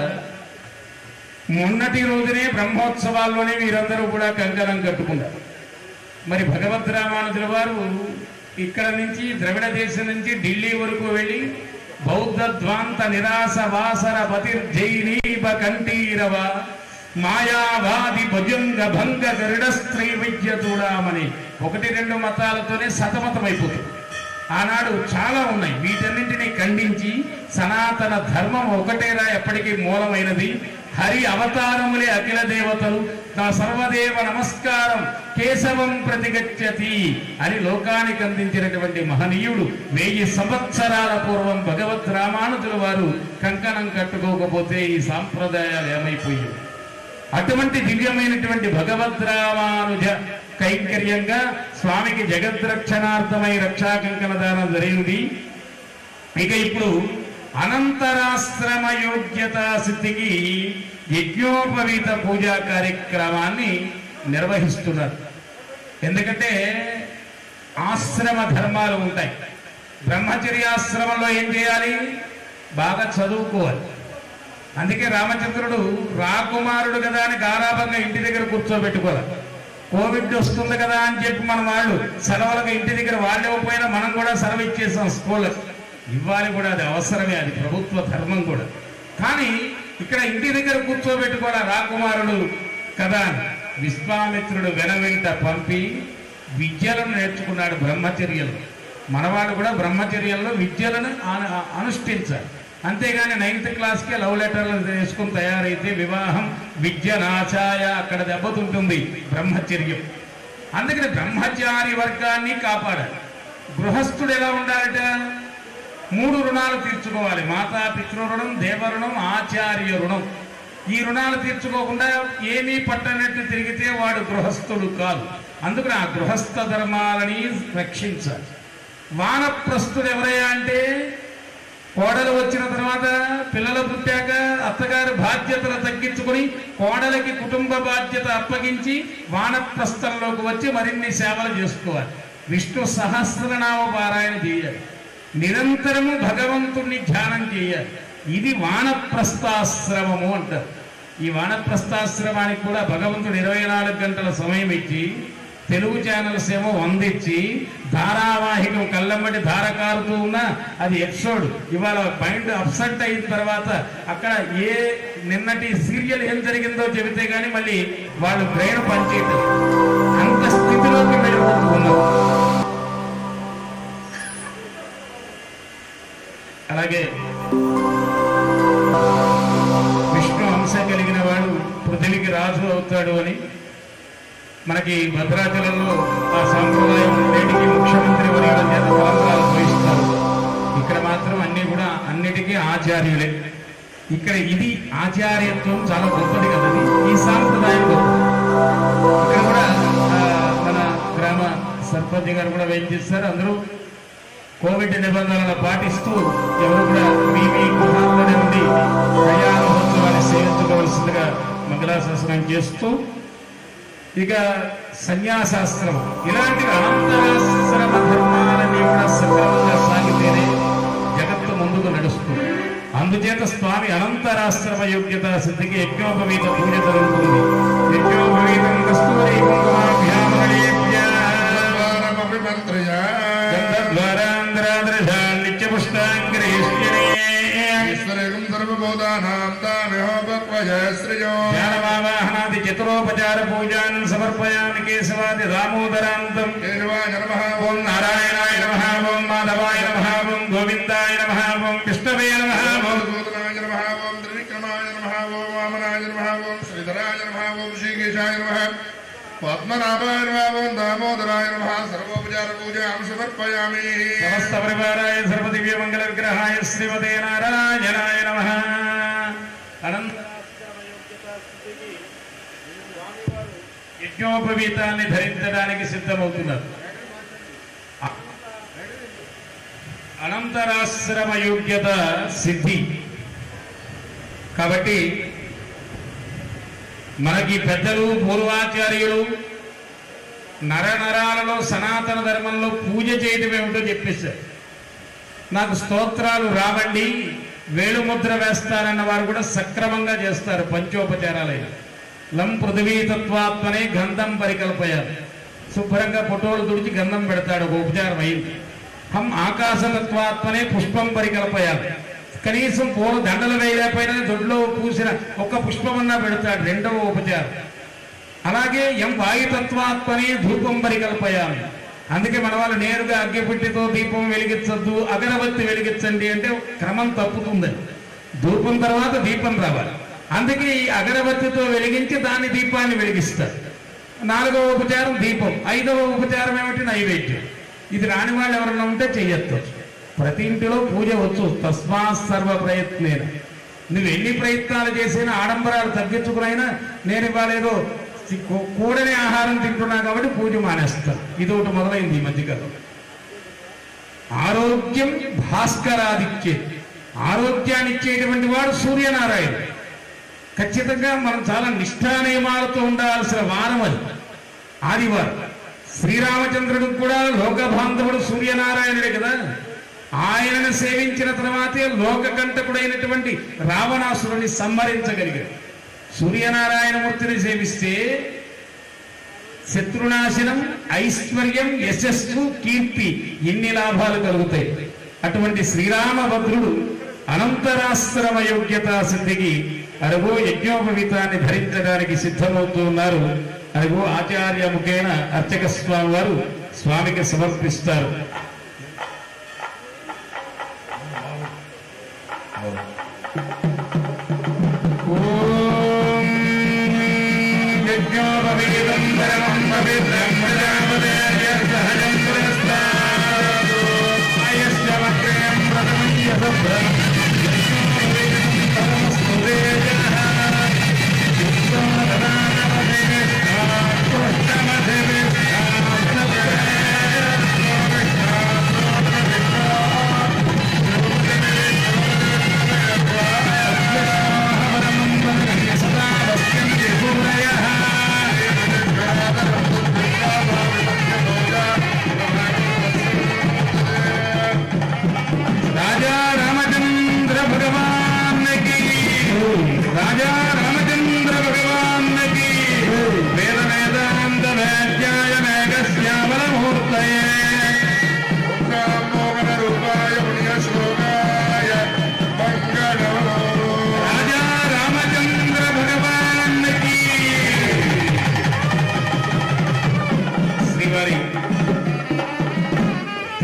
మొన్నటి రోజునే బ్రహ్మోత్సవాల్లోనే వీరందరూ కూడా కంకణం కట్టుకున్నారు మరి భగవద్ రామానుజుల వారు ఇక్కడ నుంచి ద్రవిడ దేశం నుంచి ఢిల్లీ వరకు వెళ్ళి బౌద్ధ ధ్వాంత నిరాశ వాసర బతిర్జైనీప కంఠీరవ మాయావాది భుజంగ భంగ గరుడ స్త్రీ విద్య చూడమని ఒకటి రెండు మతాలతోనే సతమతమైపోతుంది ఆనాడు చాలా ఉన్నాయి వీటన్నింటినీ ఖండించి సనాతన ధర్మం ఒకటేరా ఎప్పటికీ మూలమైనది హరి అవతారములే అఖిల దేవతలు నా సర్వదేవ నమస్కారం కేశవం ప్రతిగచ్చతి అని లోకానికి అందించినటువంటి మహనీయుడు వెయ్యి సంవత్సరాల పూర్వం భగవద్ రామానుజుల వారు కంకణం కట్టుకోకపోతే ఈ సాంప్రదాయాలు ఏమైపోయాయి అటువంటి దివ్యమైనటువంటి భగవద్ రామానుజ కైంకర్యంగా స్వామికి జగద్రక్షణార్థమై రక్షా కంకణ దానం జరిగింది ఇక ఇప్పుడు అనంతరాశ్రమ యోగ్యత సిద్ధికి యజ్ఞోపవీత పూజా కార్యక్రమాన్ని నిర్వహిస్తున్నారు ఎందుకంటే ఆశ్రమ ధర్మాలు ఉంటాయి బ్రహ్మచర్యాశ్రమంలో ఏం చేయాలి బాగా చదువుకోవాలి అందుకే రామచంద్రుడు రాకుమారుడు కదా అని గారాభంగా ఇంటి దగ్గర కూర్చోబెట్టుకోవాలి కోవిడ్ వస్తుంది కదా అని చెప్పి మన వాళ్ళు సెలవులకు ఇంటి దగ్గర వాళ్ళు ఇవ్వకపోయినా మనం కూడా సెలవు ఇచ్చేసాం స్కూళ్ళకి ఇవ్వాలి కూడా అది అవసరమే అది ప్రభుత్వ ధర్మం కూడా కానీ ఇక్కడ ఇంటి దగ్గర కూర్చోబెట్టుకోవాలి రాకుమారుడు కదా అని విశ్వామిత్రుడు వెనవెంట పంపి విద్యలను నేర్చుకున్నాడు బ్రహ్మచర్యలు మనవాడు కూడా బ్రహ్మచర్యంలో విద్యలను అను- అనుష్ఠించాలి అంతేగాని నైన్త్ క్లాస్కే లవ్ లెటర్లు వేసుకుని తయారైతే వివాహం విద్య నాచాయ అక్కడ దెబ్బతుంటుంది బ్రహ్మచర్యం అందుకని బ్రహ్మచారి వర్గాన్ని కాపాడాలి గృహస్థుడు ఎలా ఉండాలట మూడు రుణాలు తీర్చుకోవాలి మాతా పితృ రుణం దేవ రుణం ఆచార్య రుణం ఈ రుణాలు తీర్చుకోకుండా ఏమీ పట్టనట్టు తిరిగితే వాడు గృహస్థుడు కాదు అందుకని ఆ గృహస్థ ధర్మాలని రక్షించాలి వానప్రస్థుడు ఎవరయ్యా అంటే కోడలు వచ్చిన తర్వాత పిల్లలు పుట్టాక అత్తగారు బాధ్యతలు తగ్గించుకొని కోడలకి కుటుంబ బాధ్యత అప్పగించి వానప్రస్థంలోకి వచ్చి మరిన్ని సేవలు చేసుకోవాలి విష్ణు సహస్రనామ పారాయణ చేయాలి నిరంతరము భగవంతుణ్ణి ధ్యానం చేయాలి ఇది వానప్రస్థాశ్రమము అంటారు ఈ వానప్రస్థాశ్రమానికి కూడా భగవంతుడు ఇరవై నాలుగు గంటల సమయం ఇచ్చి తెలుగు ఛానల్స్ ఏమో వందిచ్చి ధారావాహికం కళ్ళమ్మటి ధార కారుతూ ఉన్న అది ఎపిసోడ్ ఇవాళ మైండ్ అప్సెట్ అయిన తర్వాత అక్కడ ఏ నిన్నటి సీరియల్ ఏం జరిగిందో చెబితే గానీ మళ్ళీ వాళ్ళు బ్రెయిన్ పనిచేయటం అంత స్థితిలోకి వెళ్ళిపోతూ ఉన్నారు అలాగే విష్ణు అంశ కలిగిన వాడు పృథివికి రాజు అవుతాడు అని మనకి భద్రాచలంలో ఆ సాంప్రదాయం నేటికి ముఖ్యమంత్రి వర్యుల చేత తలంబరాలు పోయిస్తారు ఇక్కడ మాత్రం అన్ని కూడా అన్నిటికీ ఆచార్యులే ఇక్కడ ఇది ఆచార్యత్వం చాలా గొప్పది కదండి ఈ సాంప్రదాయం గొప్పది ఇక్కడ కూడా ఆ, మన గ్రామ సర్పంచ్ గారు కూడా వేయించిస్తారు అందరూ కోవిడ్ నిబంధనలు పాటిస్తూ ఎవరు కూడా మీ మీ గృహాల్లోనే ఉండి ప్రయాణోత్సవాన్ని సేవించుకోవాల్సిందిగా మంగళాశాసనం చేస్తూ ఇక సన్యాసాస్త్రం ఇలాంటి అనంతరాశ్రమ ధర్మాలన్నీ కూడా సక్రమంగా సాగితేనే జగత్తు ముందుకు నడుస్తుంది అందుచేత స్వామి అనంతరాశ్రమ యోగ్యత సిద్ధికి యజ్ఞోపవీత పూజ జరుగుతుంది యజ్ఞోపవీతం కస్తూరి కుంకుమాభ్యామణేభ్యः ద్వారమభిమంత్రయా గంధద్వారాంధ్రాదృశాన్ నిత్యపుష్టాంగ్రేష్యనే ఈశ్వరేకం సర్వభూతానాం తామిహోపక్వయ శ్రియో జ్ఞానమావాహనాది చతురోపచార పూజాన్ సమర్పయామి కేశవాది దామోదరాంతం కేశవాయ నమః ఓం నారాయణాయ నమః ఓం మాధవాయ నమః ఓం గోవిందాయ నమః ఓం విష్ణవే నమః ఓం మధుసూదనాయ నమః ఓం త్రివిక్రమాయ నమః ఓం వామనాయ నమః ఓం శ్రీధరాయ నమః ఓం శ్రీకేశాయ నమః పద్మనాభాయ నమః ఓం దామోదరాయ నమః సర్వోపచార పూజాం సమర్పయామి సమస్త పరివారాయ సర్వదివ్య మంగళ విగ్రహాయ శ్రీమతే నారాయణాయ నమః అనంత యజ్ఞోపవీతాన్ని ధరించడానికి సిద్ధమవుతున్నారు అనంతరాశ్రమ యోగ్యత సిద్ధి కాబట్టి మనకి పెద్దలు పూర్వాచార్యులు నరనరాలలో సనాతన ధర్మంలో పూజ చేయటం ఏమిటో చెప్పేశారు నాకు స్తోత్రాలు రావండి వేణుముద్ర వేస్తారన్న వారు కూడా సక్రమంగా చేస్తారు పంచోపచారాలైన లం పృథివీ తత్వాత్మనే గంధం పరికల్పయారు శుభ్రంగా ఫోటోలు తుడిచి గంధం పెడతాడు ఒక ఉపచారం అయింది హం ఆకాశతత్వాత్మనే పుష్పం పరికల్పయారు కనీసం పూల దండలు వేయలేకపోయినా దొడ్లో పూసిన ఒక్క పుష్పమన్నా పెడతాడు రెండవ ఉపచారం అలాగే ఎం వాయుతత్వాత్మనే ధూపం పరికల్పయాలి అందుకే మన వాళ్ళు నేరుగా అగ్గిపెట్టితో దీపం వెలిగించద్దు అగరబత్తి వెలిగించండి అంటే క్రమం తప్పుతుంది ధూపం తర్వాత దీపం రావాలి అందుకే ఈ అగరబత్తితో వెలిగించి దాని దీపాన్ని వెలిగిస్తారు నాలుగవ ఉపచారం దీపం ఐదవ ఉపచారం ఏమిటి నైవేద్యం ఇది రాని వాళ్ళు ఎవరైనా ఉంటే చెయ్యొచ్చు ప్రతి ఇంటిలో పూజ వచ్చు తస్మా సర్వ ప్రయత్నేన నువ్వు ఎన్ని ప్రయత్నాలు చేసినా ఆడంబరాలు తగ్గించుకునైనా నేను ఇవాళ ఏదో చి- కూ- కూడని ఆహారం తింటున్నా కాబట్టి పూజ మానేస్తాను ఇది ఒకటి మొదలైంది ఈ మధ్యకాలం ఆరోగ్యం భాస్కరాదిత్యే ఆరోగ్యాన్ని ఇచ్చేటువంటి వాడు సూర్యనారాయణ ఖచ్చితంగా మనం చాలా నిష్ఠా నియమాలతో ఉండాల్సిన వారం అది ఆదివారం శ్రీరామచంద్రుడు కూడా లోకబాంధవుడు సూర్యనారాయణుడే కదా ఆయనను సేవించిన తర్వాతే లోకకంటకుడైనటువంటి రావణాసురుని సంహరించగలిగాడు సూర్యనారాయణమూర్తిని సేవిస్తే శత్రునాశనం ఐశ్వర్యం యశస్సు కీర్తి ఎన్ని లాభాలు కలుగుతాయి అటువంటి శ్రీరామభద్రుడు అనంతరాశ్రమ యోగ్యతా సిద్ధికి అరుగు యజ్ఞోపవీతాన్ని ధరించడానికి సిద్ధమవుతూ ఉన్నారు అరుగు ఆచార్య ముఖేన అర్చక స్వామి వారు స్వామికి సమర్పిస్తారు ఓం యజ్ఞోపవీతం పరమం పవిత్రం ప్రజాపతేయ సహజం పురస్తాదు ఆయస్య వక్రేం ప్రథమం యశభ్రం యజ్ఞోపవీతం పరమస్తు తేజః యుక్తం దదానమధివిష్ఠా పురుషమధివిష్ఠా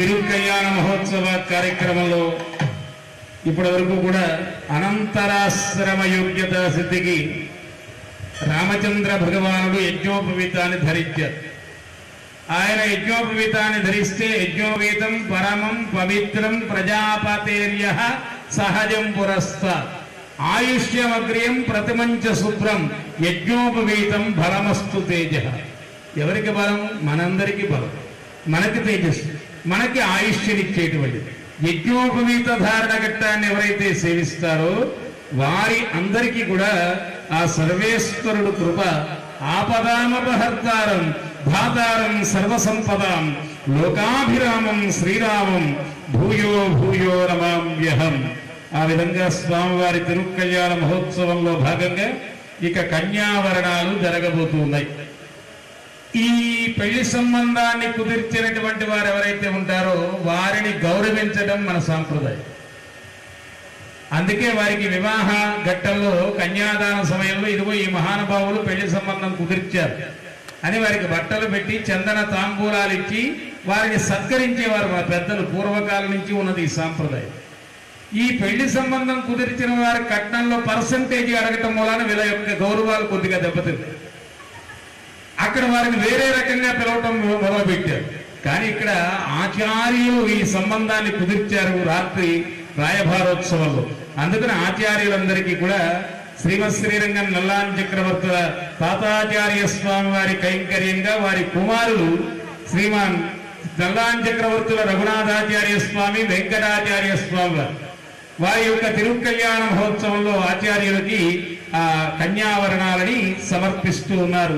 తిరుకల్యాణ మహోత్సవ కార్యక్రమంలో ఇప్పటి వరకు కూడా అనంతరాశ్రమ యోగ్యత సిద్ధికి రామచంద్ర భగవానుడు యజ్ఞోపవీతాన్ని ధరించారు ఆయన యజ్ఞోపవీతాన్ని ధరిస్తే యజ్ఞోపవీతం పరమం పవిత్రం ప్రజాపతేర్య సహజం పురస్త ఆయుష్యమగ్రియం ప్రతిమంచ శుభ్రం యజ్ఞోపవీతం బలమస్తు తేజ ఎవరికి బలం మనందరికీ బలం మనకి తేజస్సు మనకి ఆయుష్యనిచ్చేటువంటిది యజ్ఞోపవీత ధారణ ఘట్టాన్ని ఎవరైతే సేవిస్తారో వారి అందరికీ కూడా ఆ సర్వేశ్వరుడు కృప ఆపదామపహర్తారం ధాతారం సర్వసంపదాం లోకాభిరామం శ్రీరామం భూయో భూయో నమామ్యహం ఆ విధంగా స్వామివారి తిరుకల్యాణ మహోత్సవంలో భాగంగా ఇక కన్యావరణాలు జరగబోతున్నాయి ఈ పెళ్లి సంబంధాన్ని కుదిర్చినటువంటి వారు ఎవరైతే ఉంటారో వారిని గౌరవించడం మన సాంప్రదాయం అందుకే వారికి వివాహ ఘట్టంలో కన్యాదాన సమయంలో ఇదిగో ఈ మహానుభావులు పెళ్లి సంబంధం కుదిర్చారు అని వారికి బట్టలు పెట్టి చందన తాంబూలాలు ఇచ్చి వారిని సత్కరించేవారు మా పెద్దలు పూర్వకాలం నుంచి ఉన్నది ఈ సాంప్రదాయం ఈ పెళ్లి సంబంధం కుదిర్చిన వారి కట్నంలో పర్సంటేజ్ అడగటం మూలాన వీళ్ళ యొక్క గౌరవాలు కొద్దిగా దెబ్బతింటాయి అక్కడ వారిని వేరే రకంగా పిలవటం మొదలుపెట్టారు కానీ ఇక్కడ ఆచార్యులు ఈ సంబంధాన్ని కుదిర్చారు రాత్రి రాయభారోత్సవంలో అందుకని ఆచార్యులందరికీ కూడా శ్రీమత్ శ్రీరంగం నల్లాన్ చక్రవర్తుల తాతాచార్య స్వామి వారి కైంకర్యంగా వారి కుమారులు శ్రీమాన్ నల్లాన్ చక్రవర్తుల రఘునాథాచార్య స్వామి వెంకటాచార్య స్వామి వారు వారి యొక్క తిరుకల్యాణ మహోత్సవంలో ఆచార్యులకి ఆ కన్యావరణాలని సమర్పిస్తూ ఉన్నారు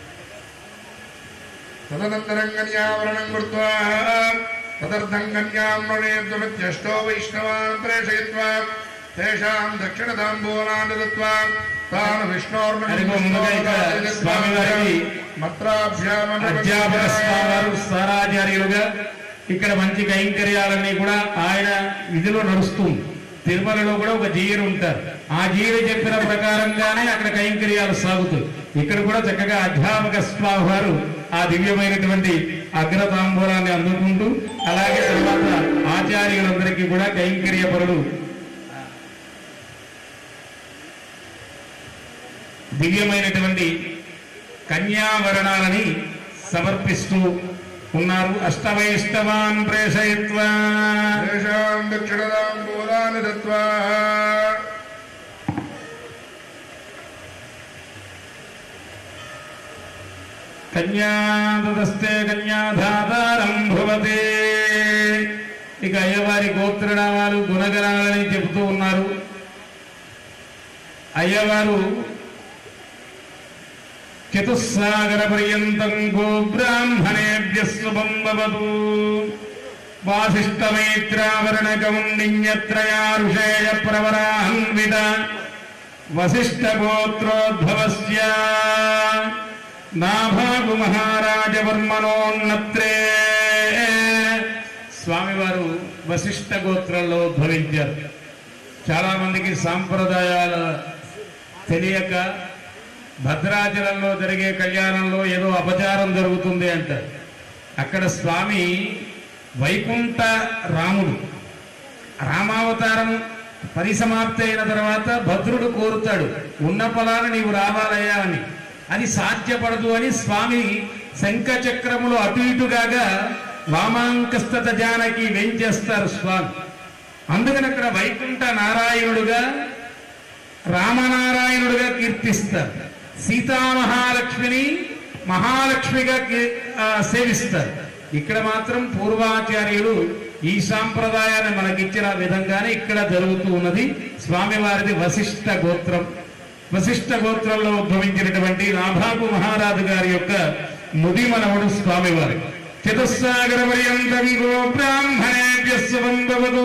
తదనంతరం కన్యావరణం కృత్వా తదర్థం కన్యాం వృణేద్వమిత్యష్టో వైష్ణవాన్ ప్రేషయిత్వా తేషాం దక్షిణతాంబూలాన్ని దత్వా తాను అదిగో ముందుగా ఇక్కడ స్వామివారికి అధ్యాపక స్వామివారు సారాచార్యులుగా ఇక్కడ మంచి కైంకర్యాలన్నీ కూడా ఆయన విధిలో నడుస్తుంది తిరుమలలో కూడా ఒక జీరు ఉంటారు ఆ జీరు చెప్పిన ప్రకారంగానే అక్కడ కైంకర్యాలు సాగుతాయి ఇక్కడ కూడా చక్కగా అధ్యాపక స్వామి వారు ఆ దివ్యమైనటువంటి అగ్రతాంబూలాన్ని అందుకుంటూ అలాగే తర్వాత ఆచార్యులందరికీ కూడా కైంకర్య పరులు దివ్యమైనటువంటి కన్యావరణాలని సమర్పిస్తూ ఉన్నారు అష్టవైష్టవాన్ ప్రేషయత్వా తేషాం దక్షిణతాంబూలాన్ని దత్వా కన్యాదస్తే కన్యాధాతారం భవతే ఇక అయ్యవారి గోత్రనామాలు గుణగణాలని చెబుతూ ఉన్నారు అయ్యవారు చతుస్సాగర పర్యంతం గో బ్రాహ్మణేభ్య శుభం భవతు వాసిష్టమైత్రావరణకం నిన్యత్రయారుషేయ ప్రవరాహన్విత వసిష్ఠగోత్రోద్భవస్య నాభాగు మహారాజవర్మనోన్నత్రే స్వామివారు వశిష్ఠ గోత్రంలో ఉద్భవించారు చాలా మందికి సాంప్రదాయాల తెలియక భద్రాచలంలో జరిగే కళ్యాణంలో ఏదో అపచారం జరుగుతుంది అంటారు అక్కడ స్వామి వైకుంఠ రాముడు రామావతారం పరిసమాప్తి అయిన తర్వాత భద్రుడు కోరుతాడు ఉన్న పొలాన నీవు రావాలయ్యా అని అది సాధ్యపడదు అని స్వామి శంఖ చక్రములు అటు ఇటుగాగా వామాంకస్తత జానకి వెంచేస్తారు స్వామి అందుకని అక్కడ వైకుంఠ నారాయణుడుగా రామనారాయణుడుగా కీర్తిస్తారు సీతామహాలక్ష్మిని మహాలక్ష్మిగా కీ- ఆ, సేవిస్తారు ఇక్కడ మాత్రం పూర్వాచార్యులు ఈ సాంప్రదాయాన్ని మనకిచ్చిన విధంగానే ఇక్కడ జరుగుతూ ఉన్నది స్వామివారిది వశిష్ఠ గోత్రం వశిష్ఠ గోత్రంలో ఉద్భవించినటువంటి నాభాకు మహారాజు గారి యొక్క ముది మనవుడు స్వామివారి చతుస్సాగర పర్యంతం గో బ్రాహ్మణేభ్య శుభం భవతు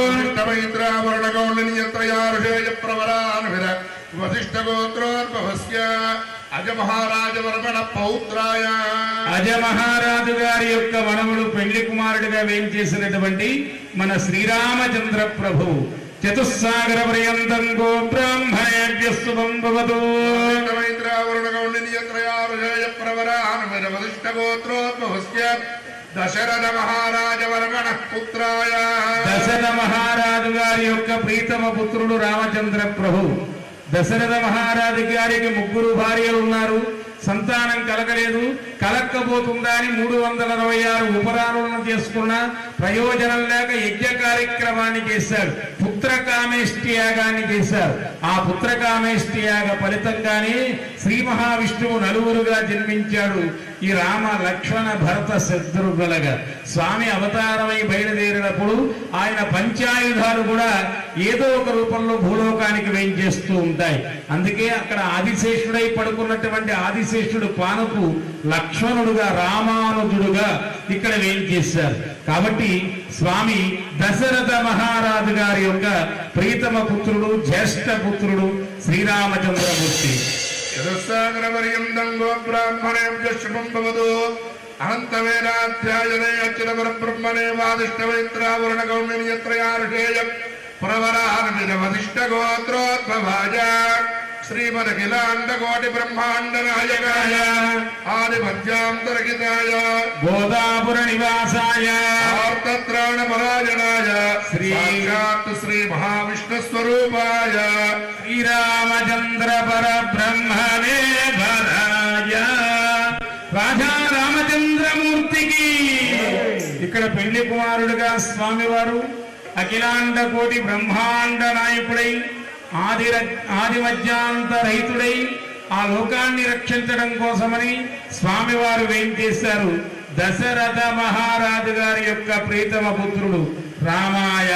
వశిష్టమైత్రావరణగౌండిన్యత్రయారుషేయ ప్రవరాన్విర వశిష్టగోత్రోద్భవస్య అజమహారాజవర్మణ పౌత్రాయ అజ మహారాజు గారి యొక్క మనవుడు పెళ్లి కుమారుడిగా వేంచేసినటువంటి మన శ్రీరామచంద్ర ప్రభువు చతుస్సాగర పర్యంతం గో బ్రాహ్మణేభ్యస్తు భవతు దశరథ మహారాజ వర్మణ పుత్రాయ దశరథ మహారాజు గారి యొక్క ప్రీతమ పుత్రుడు రామచంద్ర ప్రభు దశరథ మహారాజు గారికి ముగ్గురు భార్యలు ఉన్నారు సంతానం కలగలేదు కలక్కపోతుందా అని మూడు వందల అరవై ఆరు ఉపరాలను చేసుకున్న ప్రయోజనం లేక యజ్ఞ కార్యక్రమాన్ని చేశారు పుత్ర కామేష్టి యాగాన్ని చేశారు ఆ పుత్ర కామేష్టి యాగ ఫలితంగానే శ్రీ మహావిష్ణువు నలుగురుగా జన్మించాడు ఈ రామ లక్ష్మణ భరత శత్రుఘ్నులుగా స్వామి అవతారమై బయలుదేరినప్పుడు ఆయన పంచాయుధాలు కూడా ఏదో ఒక రూపంలో భూలోకానికి వేయించేస్తూ ఉంటాయి అందుకే అక్కడ ఆదిశేషుడై పడుకున్నటువంటి ఆదిశేషుడు పానకు లక్ష్మణుడుగా రామానుజుడుగా ఇక్కడ వేయించేశారు కాబట్టి స్వామి దశరథ మహారాజు గారి యొక్క ప్రీతమ పుత్రుడు జ్యేష్ఠ పుత్రుడు శ్రీరామచంద్రమూర్తి చతుస్సాగరపర్యంతం గో బ్రాహ్మణేభ్య శుభం భవతు అనంతవేదాధ్యాయనే అచ్యుత పరబ్రహ్మణే వాదిష్టమైత్రావరణ గౌణ్యత్రయార్షేయ ప్రవరాన్విత వదిష్ట గోత్రోద్భవాయ శ్రీమదఖిలాండ కోటి బ్రహ్మాండ నాయకాయ ఆదిమధ్యాంతరహితాయ గోదాపుర నివాసాయ ఆర్తత్రాణ పరాయణాయ శ్రీ- సాక్షాత్ శ్రీ మహావిష్ణు స్వరూపాయ శ్రీరామచంద్ర పరబ్రహ్మణే భరాయ రాజా రామచంద్రమూర్తికి ఇక్కడ పెళ్లి కుమారుడుగా స్వామివారు అఖిలాండ కోటి బ్రహ్మాండ నాయకుడై ఆది ఆది మధ్యాంత రహితుడై ఆ లోకాన్ని రక్షించడం కోసమని స్వామివారు వేయించేశారు దశరథ మహారాజు గారి యొక్క ప్రీతమ పుత్రుడు రామాయ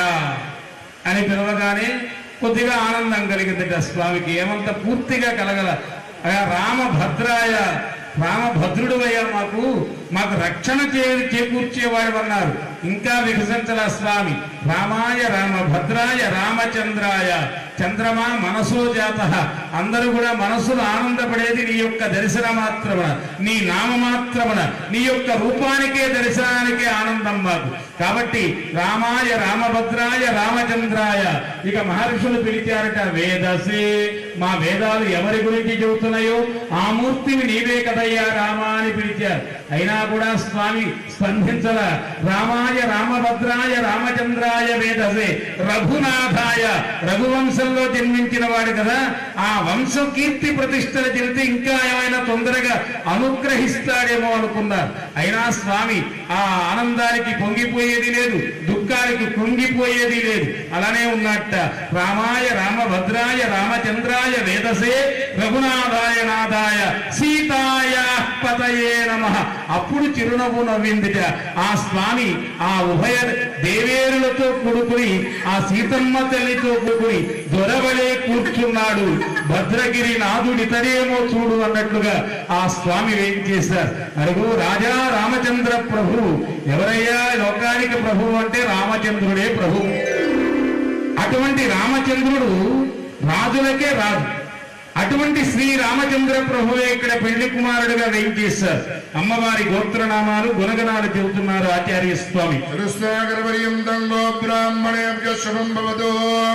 అని పిలవగానే కొద్దిగా ఆనందం కలిగిందట స్వామికి ఏమంత పూర్తిగా కలగల అయ్యా రామభద్రాయ రామభద్రుడు అయ్యా మాకు మాకు రక్షణ చే చేకూర్చేవాడు అన్నారు ఇంకా వికసించల స్వామి రామాయ రామభద్రాయ రామచంద్రాయ చంద్రమా మనసో జాత అందరూ కూడా మనసులో ఆనందపడేది నీ యొక్క దర్శన మాత్రమున నీ నామ మాత్రమున నీ యొక్క రూపానికే దర్శనానికే ఆనందం మాకు కాబట్టి రామాయ రామభద్రాయ రామచంద్రాయ ఇక మహర్షులు పిలిచారట వేదసే మా వేదాలు ఎవరి గురించి చెబుతున్నాయో ఆ మూర్తిని నీవే కదయ్యా రామా అని పిలిచారు అయినా కూడా స్వామి స్పందించల రామాయ రామభద్రాయ రామచంద్రాయ వేదసే రఘునాథాయ రఘువంశంలో జన్మించిన వాడు కదా ఆ వంశం కీర్తి ప్రతిష్టలు చెబితే ఇంకా ఏమైనా తొందరగా అనుగ్రహిస్తాడేమో అనుకున్నారు అయినా స్వామి ఆ ఆనందానికి పొంగిపోయేది లేదు దుఃఖానికి కుంగిపోయేది లేదు అలానే ఉన్నట్ట రామాయ రామభద్రాయ రామచంద్రాయ వేదసే రఘునాథాయ నాథాయ సీతాయ పతయే నమ అప్పుడు చిరునవ్వు నవ్విందిట ఆ స్వామి ఆ ఉభయ దేవేరులతో కూడుకుని ఆ సీతమ్మ తల్లితో కూడుకుని దొరవలే కూర్చున్నాడు భద్రగిరి నాథుడితడేమో చూడు అన్నట్లుగా ఆ స్వామి ఏం చేశారు అడుగు రాజా రామచంద్ర ప్రభు ఎవరయ్యా లోకానికి ప్రభు అంటే రామచంద్రుడే ప్రభు అటువంటి రామచంద్రుడు రాజులకే రాజు అటువంటి శ్రీ రామచంద్ర ప్రభువే ఇక్కడ పెళ్లి కుమారుడుగా వేయించేశారు అమ్మవారి గోత్రనామాలు గుణగణాలు చెబుతున్నారు ఆచార్య స్వామి చతుస్సాగరపర్యంతం గో బ్రాహ్మణేభ్య శుభం భవతు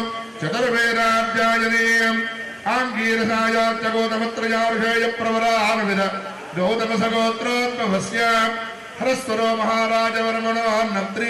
చతుర్వేదాధ్యాయనీయం ఆంగీరసాయాచ గోతమత్రయార్షేయ ప్రవరాన్విద గౌతమ సగోత్రోద్భవస్య హరస్వరో మహారాజవర్మణో నత్రీ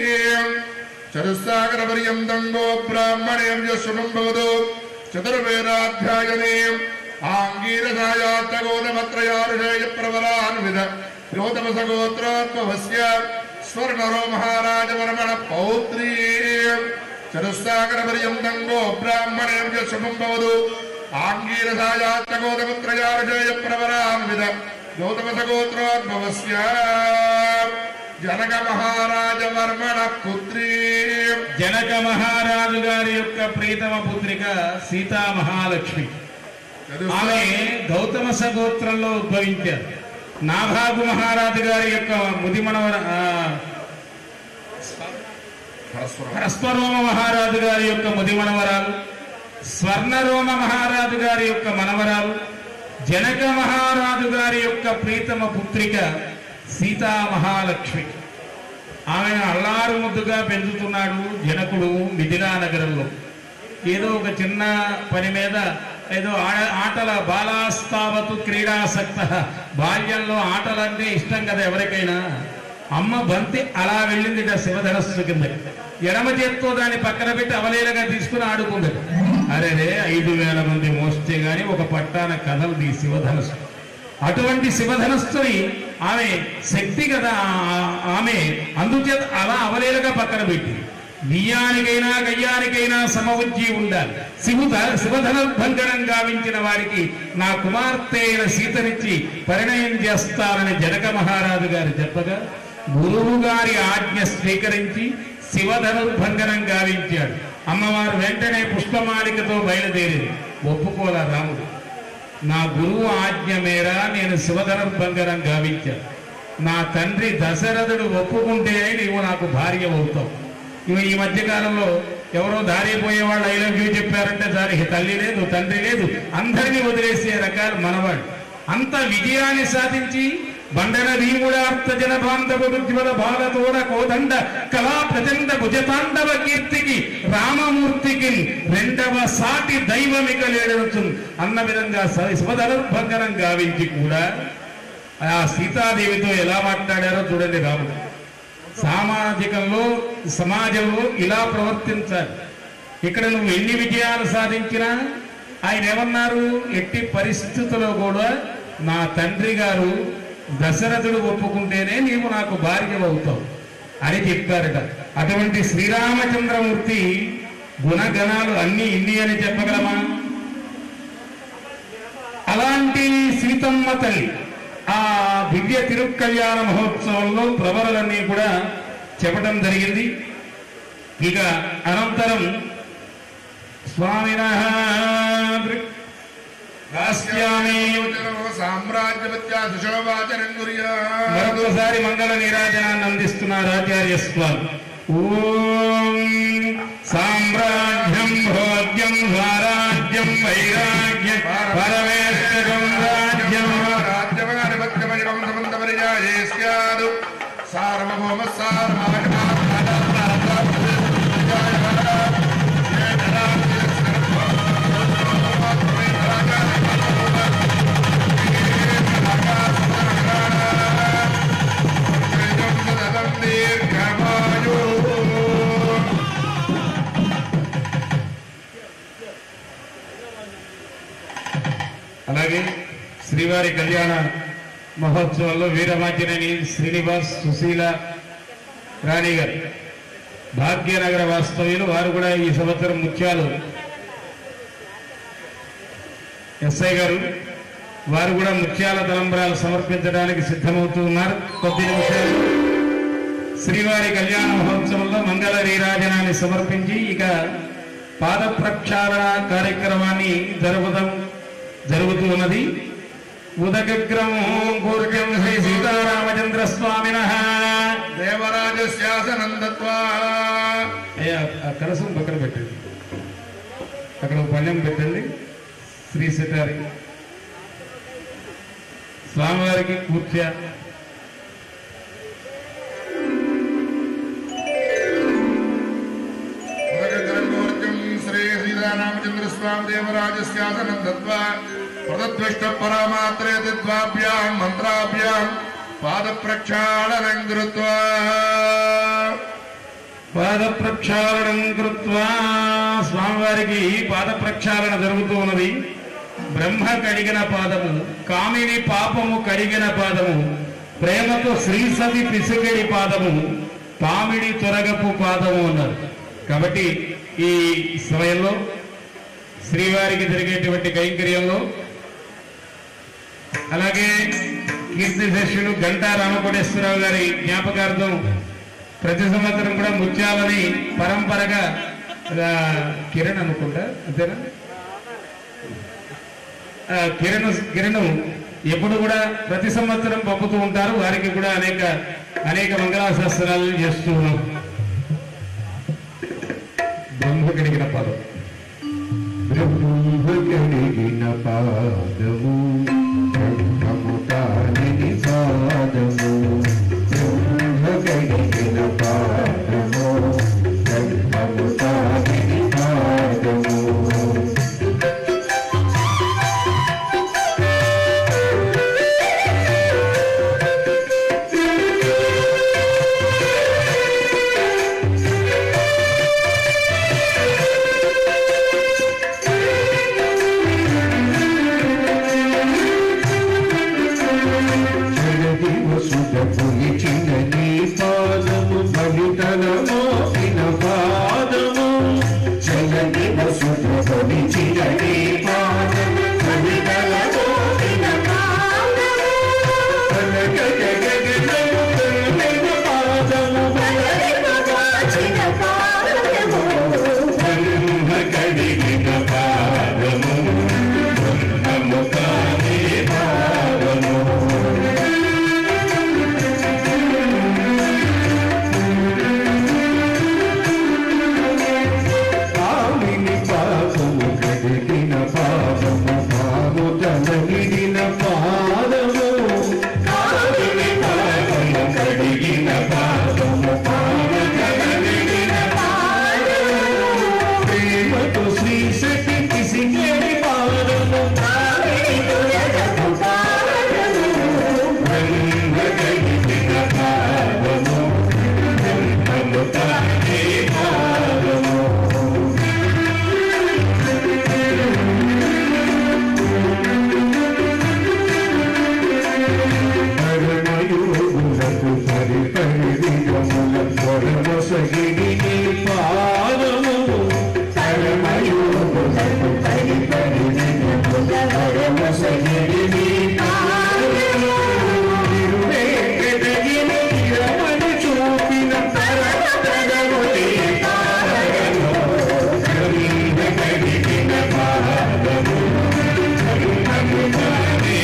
చతుస్సాగరపర్యంతం గో బ్రాహ్మణేభ్య శుభం భవతు చతుర్వేదాధ్యాయనీయం ఆంగీరసాయాచ గోతమత్రయార్షేయ ప్రవరాన్విద గౌతమ సగోత్రోద్భవస్య స్వర్ణరో మహారాజవర్మణ పౌత్రీ చతుస్సాగర పర్యంతం గో బ్రాహ్మణేభ్య శుభం భవతు ఆంగీరసాయాచ్చ గోతమత్రయార్షేయ ప్రవరాన్విద గౌతమ సగోత్రోద్భవస్య జనక మహారాజవర్మణ పుత్రీ జనక మహారాజు గారి యొక్క ప్రీతమ పుత్రిక సీతా మహాలక్ష్మి ఆమె గౌతమ సగోత్రంలో ఉద్భవించారు నాభాగు మహారాజు గారి యొక్క ముదిమనవర ఆ, హరస్వరోమ మహారాజు గారి యొక్క ముదిమనవరాలు స్వర్ణరోమ మహారాజు గారి యొక్క మనవరాలు జనక మహారాజు గారి యొక్క ప్రీతమ పుత్రిక సీతా మహాలక్ష్మి ఆమెను అల్లారు ముద్దుగా పెంచుతున్నాడు జనకుడు మిథిలా నగరంలో ఏదో ఒక చిన్న పని మీద ఏదో ఆడ- ఆటల బాలాస్తావతు క్రీడాసక్త బాల్యంలో ఆటలంటే ఇష్టం కదా ఎవరికైనా అమ్మ బంతి అలా వెళ్ళిందిట శివధనస్సు కింద ఎడమ చేత్తో దాన్ని పక్కన పెట్టి అవలేలగా తీసుకుని ఆడుకుంది అరే రే ఐదు వేల మంది మోస్తే గాని ఒక పట్టాన కదలది శివధనస్సు అటువంటి శివధనస్సుని ఆమె శక్తి కదా ఆ- ఆమె అందుచేత అలా అవలేలుగా పక్కన పెట్టి బియ్యానికైనా గయ్యానికైనా సమవుజ్జి ఉండాలి శివుత శివధనభంగనం గావించిన వారికి నా కుమార్తె అయిన సీతనిచ్చి పరిణయం చేస్తారని జనక మహారాజు గారు చెప్పగా గురువు గారి ఆజ్ఞ స్వీకరించి శివధనుర్భంగనం గావించాడు అమ్మవారు వెంటనే పుష్పమాలికతో బయలుదేరింది ఒప్పుకోల రాముడు నా గురువు ఆజ్ఞ మేర నేను శివధనుర్భంగనం గావించాను నా తండ్రి దశరథుడు ఒప్పుకుంటే నీవు నాకు భార్య అవుతావు ఇవి ఈ మధ్య కాలంలో ఎవరో దారిపోయే వాళ్ళు ఐ లవ్ యూ చెప్పారంటే దానికి తల్లి లేదు తండ్రి లేదు అందరినీ వదిలేసే రకాలు మనవాడు అంత విజయాన్ని సాధించి బండన భీముడార్త జన బాంధవ ఉజ్వల బాలతోడ కోదండ కళా ప్రచండ భుజతాండవ కీర్తికి రామమూర్తికి రెండవ సాటి దైవమిక లేడనుచు అన్న విధంగా శివధనుర్భంగనం గావించి కూడా ఆ సీతాదేవితో ఎలా మాట్లాడారో చూడండి రాముడు సామాజికంలో సమాజంలో ఇలా ప్రవర్తించాలి ఇక్కడ నువ్వు ఎన్ని విజయాలు సాధించినా ఆయన ఏమన్నారు ఎట్టి పరిస్థితుల్లో కూడా నా తండ్రి గారు దశరథుడు ఒప్పుకుంటేనే నీవు నాకు భార్య అవుతావు అని చెప్పారట అటువంటి శ్రీరామచంద్రమూర్తి గుణగణాలు అన్ని ఇన్ని అని చెప్పగలమా అలాంటి సీతమ్మ తల్లి ఆ దివ్య తిరుక్కల్యాణ మహోత్సవంలో ప్రవరలన్నీ కూడా చెప్పడం జరిగింది ఇక అనంతరం స్వామిన దాస్యామి సామ్రాజ్యవత్యా సుశోభాచరం గుర్యా మరొకసారి మంగళ నీరాజనాన్ని అందిస్తున్నారు ఆచార్య స్వామి ఓం సామ్రాజ్యం భోగ్యం స్వరాజ్యం వైరాగ్యం పరమేశ్వరం రాజ్యం రాజ్యమాధిపత్యమయం సమంతపరిజాయే స్యాదు సార్వభౌమ దీర్ఘమాయు అలాగే శ్రీవారి కళ్యాణ మహోత్సవంలో వీరమాచినేని శ్రీనివాస్ సుశీల రాణి గారు భాగ్యనగర వాస్తవ్యులు వారు కూడా ఈ సంవత్సరం ముత్యాలు ఎస్ఐ గారు వారు కూడా ముత్యాల తలంబరాలు సమర్పించడానికి సిద్ధమవుతూ ఉన్నారు కొద్ది నిమిషాలు శ్రీవారి కళ్యాణ మహోత్సవంలో మంగళ నీరాజనాన్ని సమర్పించి ఇక పాద ప్రక్షాళన కార్యక్రమాన్ని జరుపుదాం జరుగుతూ ఉన్నది ఉదకగ్రమో పూర్వం శ్రీ సీతారామచంద్ర స్వామిన దేవరాజస్యాసనందత్వా అయ్యా ఆ కలసం పక్కన పెట్టండి అక్కడ ఒక పళ్ళెం పెట్టండి శ్రీ సీతారి స్వామివారికి కూర్చ ఉదకగ్రంథోర్జం శ్రీ శ్రీరామచంద్ర స్వామి దేవరాజస్యాసనం దత్వా ప్రదద్విష్ట పరమాత్రే ద్వాభ్యాం మంత్రాభ్యాం పాద ప్రక్షాళనం కృత్వా పాద ప్రక్షాళనం కృత్వా స్వామివారికి పాద ప్రక్షాళన జరుగుతూ ఉన్నది బ్రహ్మ కడిగిన పాదము కామిని పాపము కడిగిన పాదము ప్రేమతో శ్రీసతి పిసుగడి పాదము పామిడి తొరగపు పాదము అన్నారు కాబట్టి ఈ సమయంలో శ్రీవారికి జరిగేటువంటి కైంకర్యంలో అలాగే కీర్తి శిష్యులు గంటా రామకోటేశ్వరరావు గారి జ్ఞాపకార్థం ప్రతి సంవత్సరం కూడా ముత్యాలని పరంపరగా ఆ, కిరణ్ అనుకుంటా అంతేనా ఆ, కిరణ్ కిరణ్ ఎప్పుడు కూడా ప్రతి సంవత్సరం పంపుతూ ఉంటారు వారికి కూడా అనేక అనేక మంగళాశాస్త్రాలు చేస్తూ ఉన్నాం బ్రహ్మ కలిగిన పదం బ్రహ్మకడిగిన పాదము బ్రహ్మము కానిది పాదము బ్రహ్మకడిగిన పాదము బ్రహ్మము కానిది పాదము సుత కొలిచిన నీ పాదము బలితల మోపిన పాదము చలని సుత కొలిచిన నీ పాదము బలితల మోపిన కనక జగజగము కనక పాదము బ్రహ్మ కడిగిన పాదము బ్రహ్మము కానే పాదము పావిని పాపము కడిగిన పాదము పాము తలగిడిన పాదము పావిని పాపము కడిగిన పాదము పాము తలగిడిన ప్రేమతో శ్రీ సతికి సింగడి పాదము బ్రహ్మ కడిగిన పాదము బ్రహ్మము తానే పాదము మరణయోగులకు పరిపరి విగముల పొరమొసగిడి నీ పాదము పరమయోగులకు పరిపరి విగముల పొరమొసగిడి నీ పాదము తిరువేంకటగిరి రమణి చూపిన పరమపదము నీ పాదము బ్రహ్మ కడిగిన పాదము బ్రహ్మము తానే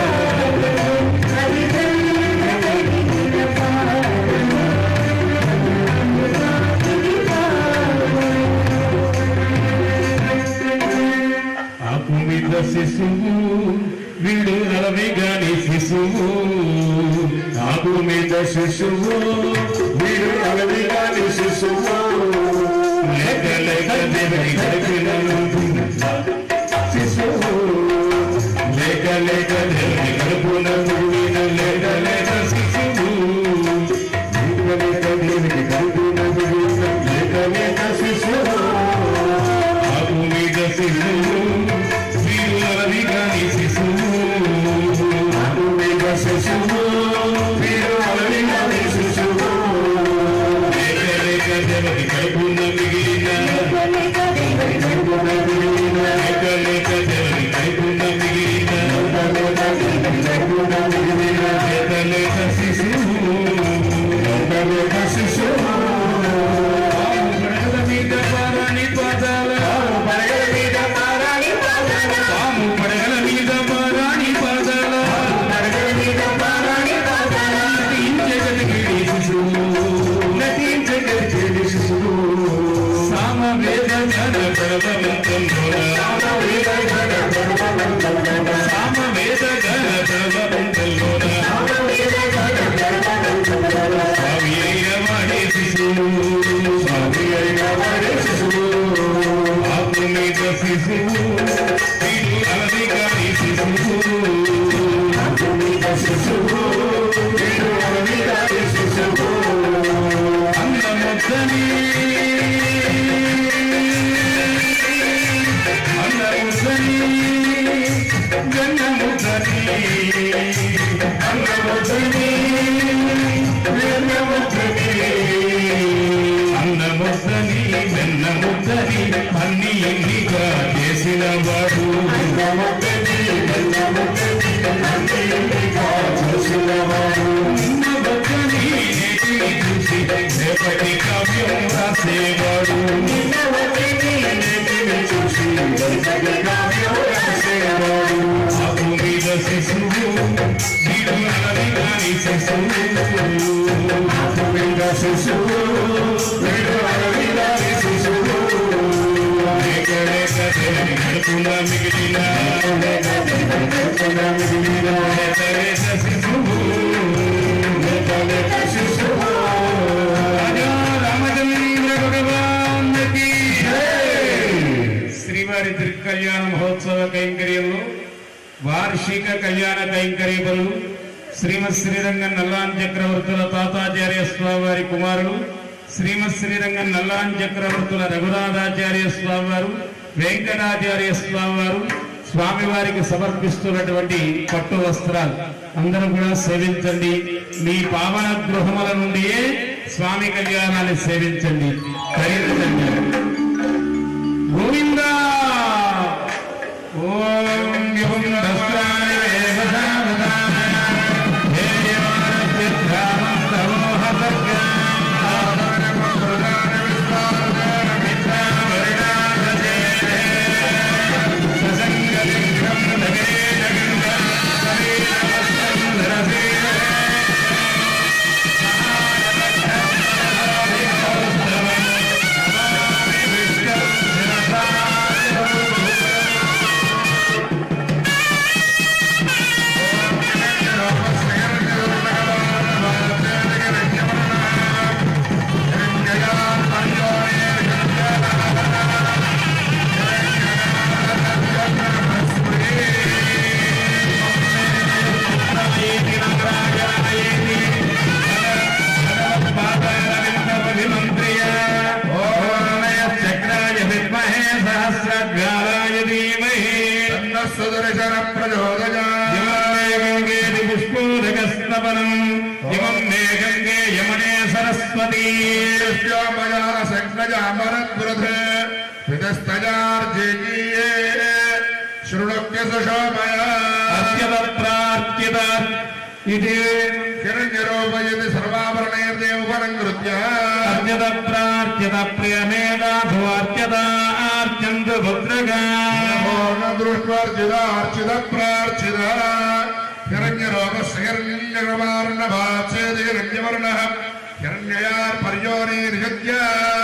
ఆకు మీద శిశువు వీడు అలవి గాని శిశువు ఆకు మీద శిశువు వీడు అలవి గాని శిశువు లేక లేక దేవుని గడిపిన శిశువు లేక లేక దేవుని గడుపున పుడిన లేక లేక శిశువు లేక లేక దేవుని గడుపున పుడిన లేక లేక శిశువు ఆకు మీద శిశువు వీడు అలవి గాని శిశువు ఆకు మీద శిశువు వీడు అలవి గాని శిశువు లేక లేక దేవుని గడుపున మిగిలిన లేక లేక దేవుని గడుపున మిగిలిన లేక లేక శిశువు లేక శిశువు పడగల మీద పారాని పాదాల పడగల మీద పారాని పాదాల పాము పడగల మీద పారాని పాదాల పడగల మీద పారాని పాదాల నటించగలిగే శిశువు నటించగలిగే శిశువు సామవేద ఘన పర్వతంలో సామవేద ఘన పర్వతంలో సామవేద ఘన పర్వతంలో స్వామి అయిన వాడే శిశువు స్వామి అయిన వాడే శిశువు ఆకు మీద శిశువు వీడు అలవి గాని శిశువు ఆకు మీద శిశువు వీడు అలవి గాని శిశువు అన్నముద్దని అన్నముద్దని గన్నముద్దని అన్నముద్దని అన్నముద్దని వెన్నముద్దని అన్ని ఎన్నిగా చేసిన వాడు నిన్నబద్దని నేటిని చూసి రేపటి కావ్యం రాసేవాడు ఆకు మీద శిశువు వీడు అలవి గాని శిశువు ఆకు మీద శిశువు వీడు అలవి గాని శిశువు లేక లేక దేని గడుపున మిగిలిన లేక లేక శిశువు లేక లేక శిశువు రాజా రామచంద్ర భగవానికి శ్రీవారి తిరుకల్యాణ మహోత్సవ కైంకర్యంలో వార్షిక కళ్యాణ కైంకర్యములు శ్రీమత్ శ్రీరంగం నల్లాన్ చక్రవర్తుల తాతాచార్య స్వామివారి కుమారులు శ్రీమత్ శ్రీరంగం నల్లాన్ చక్రవర్తుల రఘునాథాచార్య స్వామివారు వెంకటాచార్య స్వామివారు స్వామివారికి సమర్పిస్తున్నటువంటి పట్టు వస్త్రాలు అందరూ కూడా సేవించండి మీ పావన గృహముల నుండియే స్వామి కళ్యాణాన్ని సేవించండి ధరించండి గోవింద ఓం గోవిందస్వామి వేదసారదాయ హే సహస్రగ్రాలాయ ధీమహి సుదర్శన ప్రచోదయా యమేగంగేది పుష్పోదకస్తవనం ఇమం మే గంగే యమనే సరస్వతీ మయా సంజ్ఞామరద్వృధ విదస్తయార్జయీయే శృణుక్య సుషోమయా అత్యత్రార్చిత ఇది హిరణ్యరూపయతి సర్వాభరణైర్దేవపరంకృత్య అత్యత్రార్చిత ప్రియమేధాధు అత్యత ఆర్చందు భద్రగా దృష్ట్వార్చిదార్చిత ప్రార్చిత హిరణ్యరూపస్యహిరణ్యకుమార్ణభాచేది హిరణ్యవర్ణ హిరణ్యయార్ పర్యోనిర్యజ్ఞ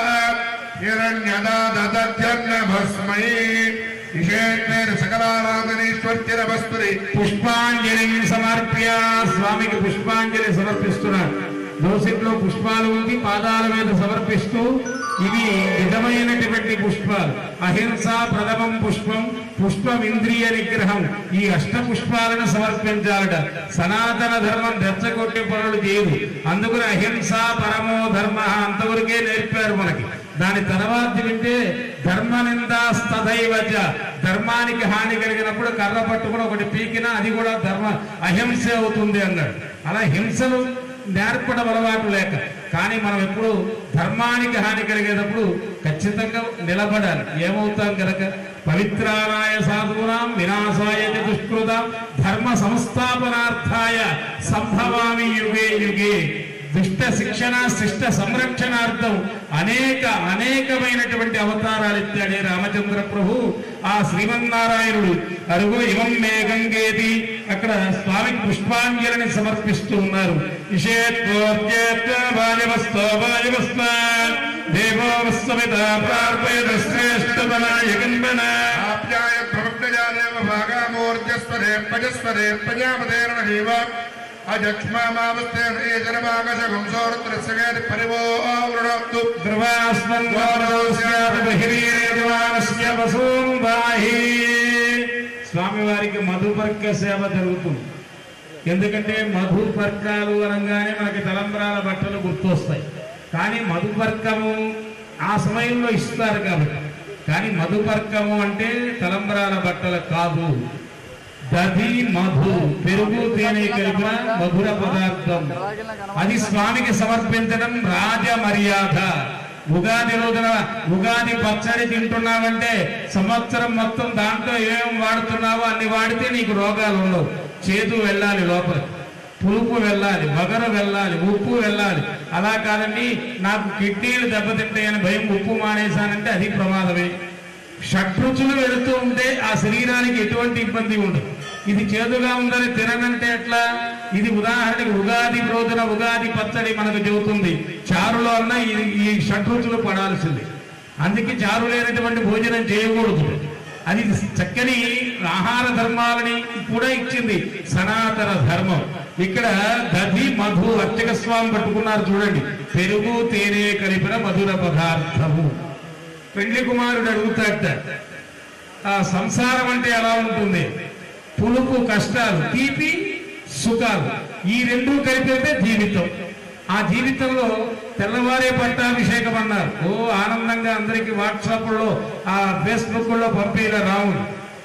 హిరణ్యదాదధ్యన్న భస్మై విశేషేణ సకలారాధనేశ్వర్తిరవస్తురి పుష్పాంజలి సమర్ప్య స్వామికి పుష్పాంజలి సమర్పిస్తున్నాడు దోసిట్లో పుష్పాలు ఉండి పాదాల మీద సమర్పిస్తూ ఇవి విధమైనటువంటి పుష్పాలు అహింస ప్రథమం పుష్పం పుష్పం ఇంద్రియ నిగ్రహం ఈ అష్ట పుష్పాలను సమర్పించాలట సనాతన ధర్మం రెచ్చగొట్టే పనులు చేయదు అందుకని అహింస పరమో ధర్మ అంతవరకే నేర్పారు మనకి దాని తర్వాత వింటే ధర్మ నిందాస్తదైవచ ధర్మానికి హాని కలిగినప్పుడు కర్ర పట్టుకుని ఒకటి పీకినా అది కూడా ధర్మ అహింస అవుతుంది అన్నాడు అలా హింసలు నేర్పడం అలవాటు లేక కానీ మనం ఎప్పుడు ధర్మానికి హాని కలిగేటప్పుడు ఖచ్చితంగా నిలబడాలి ఏమవుతాం కనుక పవిత్రానాయ సాధూనాం వినాశాయ చ దుష్కృతాం ధర్మ సంస్థాపనార్థాయ సంభవామి యుగే యుగే దుష్ట శిక్షణ శిష్ట సంరక్షణార్థం అనేక అనేకమైనటువంటి అవతారాలు ఎత్తాడే రామచంద్ర ప్రభు ఆ శ్రీమన్నారాయణుడు అరుగో ఇవం మే గంగేది అక్కడ స్వామికి పుష్పాంజలిని సమర్పిస్తూ ఉన్నారు ఇషేత్వోర్జేత్వాయవస్తో వాయవస్వ దేవో వస్వమిత ప్రార్పయత శ్రేష్ఠవనాయ గన్మన ఆప్యాయ ప్రవక్తజాదేవ భాగామూర్జస్వరే పజస్వరే ప్రజాపతేరణ జీవ అజక్ష్మామావస్తేన ఏ జనమాగశకం సోరుద్రస్యగేది పరివో ఆవృణోక్తు ధ్రువాస్మద్వారస్య వసూం వాహి స్వామివారికి మధుపర్క సేవ జరుగుతుంది ఎందుకంటే మధుపర్కాలు అనగానే మనకి తలంబరాల బట్టలు గుర్తొస్తాయి కానీ మధుపర్కము ఆ సమయంలో ఇస్తారు కాబట్టి కానీ మధుపర్కము అంటే తలంబరాల బట్టలు కాదు దధి మధు పెరుగు తేనె కలిపిన మధుర పదార్థం అది స్వామికి సమర్పించడం రాజ మర్యాద ఉగాది రోజున ఉగాది పచ్చడి తింటున్నావంటే సంవత్సరం మొత్తం దాంట్లో ఏం వాడుతున్నావో అన్ని వాడితే నీకు రోగాలు ఉండవు చేదు వెళ్ళాలి లోపల పులుపు వెళ్ళాలి బగరు వెళ్ళాలి ఉప్పు వెళ్ళాలి అలా కాదండి నాకు కిడ్నీలు దెబ్బతింటాయని భయం ఉప్పు మానేశానంటే అది ప్రమాదమే షట్రుచులు వెళుతూ ఉంటే ఆ శరీరానికి ఎటువంటి ఇబ్బంది ఉండదు ఇది చేదుగా ఉందని తిననంటే ఎట్లా ఇది ఉదాహరణకి ఉగాది రోజున ఉగాది పచ్చడి మనకు చెబుతుంది చారులో అన్న ఈ- ఈ షట్రుచులు పడాల్సింది అందుకే చారు లేనటువంటి భోజనం చేయకూడదు అది చక్కని ఆహార ధర్మాలని కూడా ఇచ్చింది సనాతన ధర్మం ఇక్కడ దధి మధు అర్చక స్వామి పట్టుకున్నారు చూడండి పెరుగు తేనె కలిపిన మధుర పదార్థము పెండ్లి కుమారుడు అడుగుతాడట ఆ సంసారం అంటే ఎలా ఉంటుంది పులుపు కష్టాలు తీపి సుఖాలు ఈ రెండు కలిపితే జీవితం ఆ జీవితంలో తెల్లవారే పట్టాభిషేకం అన్నారు ఓ ఆనందంగా అందరికి వాట్సాప్ లో ఆ ఫేస్బుక్ లో పంపేలా రావుడు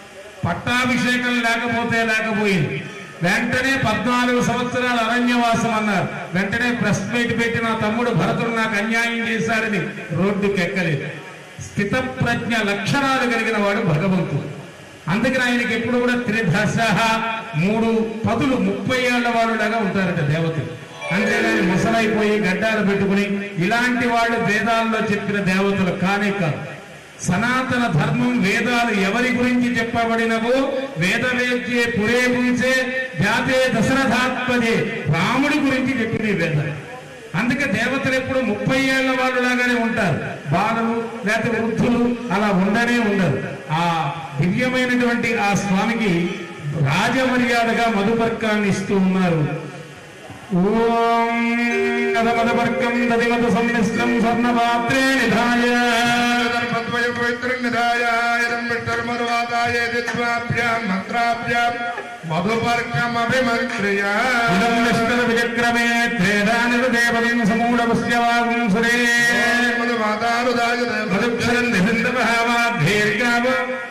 పట్టాభిషేకం లేకపోతే లేకపోయింది వెంటనే పద్నాలుగు సంవత్సరాలు అరణ్యవాసం అన్నారు వెంటనే ప్రెస్ మీట్ పెట్టి నా తమ్ముడు భరతుడు నాకు అన్యాయం చేశాడని రోడ్డుకి ఎక్కలేదు స్థిత ప్రజ్ఞ లక్షణాలు కలిగిన వాడు భగవంతుడు అందుకని ఆయనకి ఎప్పుడు కూడా త్రిదశ మూడు పదులు ముప్పై ఏళ్ల వాళ్ళలాగా ఉంటారట దేవతలు అంతేగాని ముసలైపోయి గడ్డాలు పెట్టుకుని ఇలాంటి వాళ్ళు వేదాల్లో చెప్పిన దేవతలు కానే కాదు సనాతన ధర్మం వేదాలు ఎవరి గురించి చెప్పబడినవో వేద వేద్యే పురే పుంసే జాతే దశరథాత్మజే రాముడి గురించి చెప్పిన ఈ వేదాలు అందుకే దేవతలు ఎప్పుడు ముప్పై ఏళ్ల వాళ్ళు లాగానే ఉంటారు బాలలు లేకపోతే వృద్ధులు అలా ఉండనే ఉండరు ఆ దివ్యమైనటువంటి ఆ స్వామికి రాజమర్యాదగా మధుపర్కాన్ని ఇస్తూ ఉన్నారు ఓం గదమదపర్కం దదిమత సమ్మిశ్రం స్వర్ణపాత్రే నిధాయ ధర్మద్వయం పవిత్రం నిధాయ ఇదం విష్ణుర్మరువాదాయ దిత్వాభ్యాం మంత్రాభ్యాం మధుపర్కమభిమంత్రియ ఇదం నిష్కల విచక్రమే త్రేదానిరు దేవతం సమూఢపుష్యవాగం సురే మధుమాతారుదాయ మధుక్షరం నిహిందభావాద్ధీర్ఘావ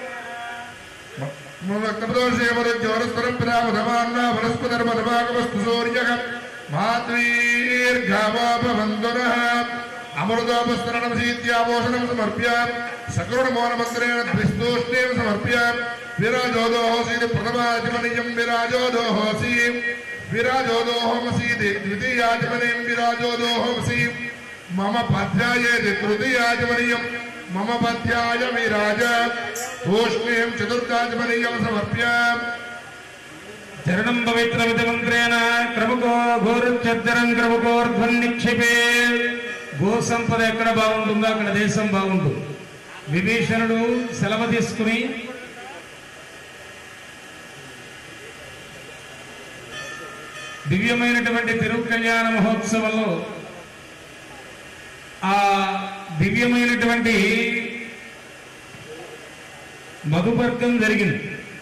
అమృతోపస్తరణమశీత్యాభూషణం సమర్ప్య సకరుణమోనమంత్రేణ ద్విస్తోష్ణేం సమర్ప్య విరాజోదోహోసీది ప్రథమాజమనీయం విరాజోదోహోసి విరాజోదోహోమసీది ద్వితీయాజమనీయం విరాజోదోహోమసి మమ పద్యాయేది తృతీయాజమనీయం మమ పద్యాయ విరాజ తూష్ణీం చతుర్థాజమనీయం సమర్ప్య చరణం పవిత్ర విధమంత్రేణ క్రమకో ఘోరచద్దరం క్రమకోర్ధ్వం నిక్షిపే గో సంపద ఎక్కడ బాగుంటుందో అక్కడ దేశం బాగుంటుంది విభీషణుడు సెలవు తీసుకుని దివ్యమైనటువంటి తిరుగు కళ్యాణ మహోత్సవంలో ఆ దివ్యమైనటువంటి మధుపర్కం జరిగింది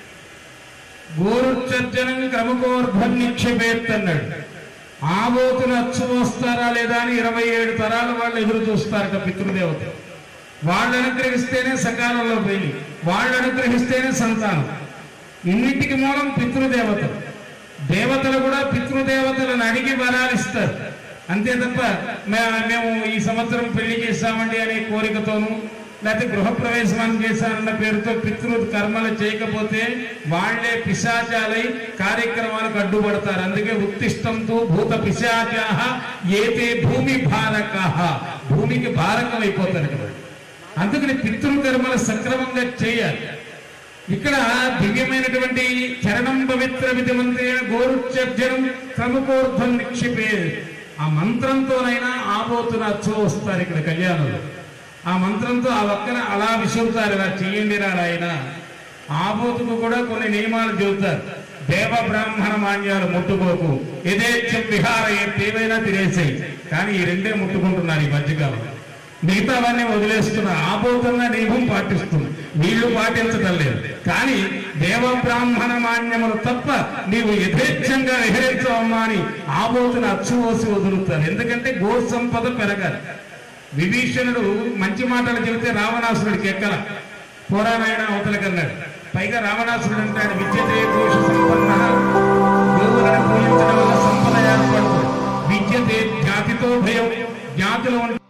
గోరుచర్జనం క్రమకోర్ధ్వం నిక్షేపేత్ అన్నాడు ఆ బోతులు అచ్చు వస్తారా లేదా అని ఇరవై ఏడు తరాల వాళ్ళు ఎదురు చూస్తారట పితృదేవత వాళ్ళు అనుగ్రహిస్తేనే సకాలంలో పోయి వాళ్ళు అనుగ్రహిస్తేనే సంతానం ఇన్నింటికి మూలం పితృదేవతలు దేవతలు కూడా పితృదేవతలను అడిగి వరాలు ఇస్తారు అంతే తప్ప మే- మేము ఈ సంవత్సరం పెళ్లి చేశామండి అనే కోరికతోనూ లేకపోతే గృహప్రవేశం చేశానన్న పేరుతో పితృ కర్మలు చేయకపోతే వాళ్లే పిశాచాలై కార్యక్రమాలకు అడ్డుపడతారు అందుకే ఉత్తిష్టంతో భూత పిశాచా ఏతే భూమి భారక భూమికి భారకం అయిపోతారు కదా అందుకని పితృకర్మలు సక్రమంగా చేయాలి ఇక్కడ దివ్యమైనటువంటి చరణం పవిత్ర విధిమంత్రి గోరుచర్జనం క్రమకోర్ధం నిక్షిపే ఆ మంత్రంతోనైనా ఆబోతున అచ్చు వస్తారు ఇక్కడ కళ్యాణంలో ఆ మంత్రంతో ఆ ఒక్కన అలా విసురుతారు ఇలా చెయ్యండి ఆయన ఆబోతుకు కూడా కొన్ని నియమాలు చెబుతారు దేవ బ్రాహ్మణ మాన్యాలు ముట్టుకోకు యథేచ్ఛం విహార ఏవైనా తినేసాయి కానీ ఈ రెండే ముట్టుకుంటున్నారు ఈ మధ్యకాలం మిగతావన్నీ వదిలేస్తున్నారు ఆపోతున్న నియమం పాటిస్తున్నారు వీళ్ళు పాటించడం లేదు కానీ దేవ బ్రాహ్మణ మాన్యములు తప్ప నీవు యథేచ్ఛంగా విహరించవమ్మా అని ఆపోతున్న అచ్చువోసి వదులుతారు ఎందుకంటే గో సంపద పెరగాలి విభీషణుడు మంచి మాటలు చెబితే రావణాసురుడికి ఎక్కల పురాణాయన అవతలకన్నాడు పైగా రావణాసురుడు అంటాడు విద్యతే దోష సంపన్న గోవులను పూజించడం వల్ల సంపద ఏర్పడుతుంది విద్యతే జాతితో భయం జాతులు ఉంటే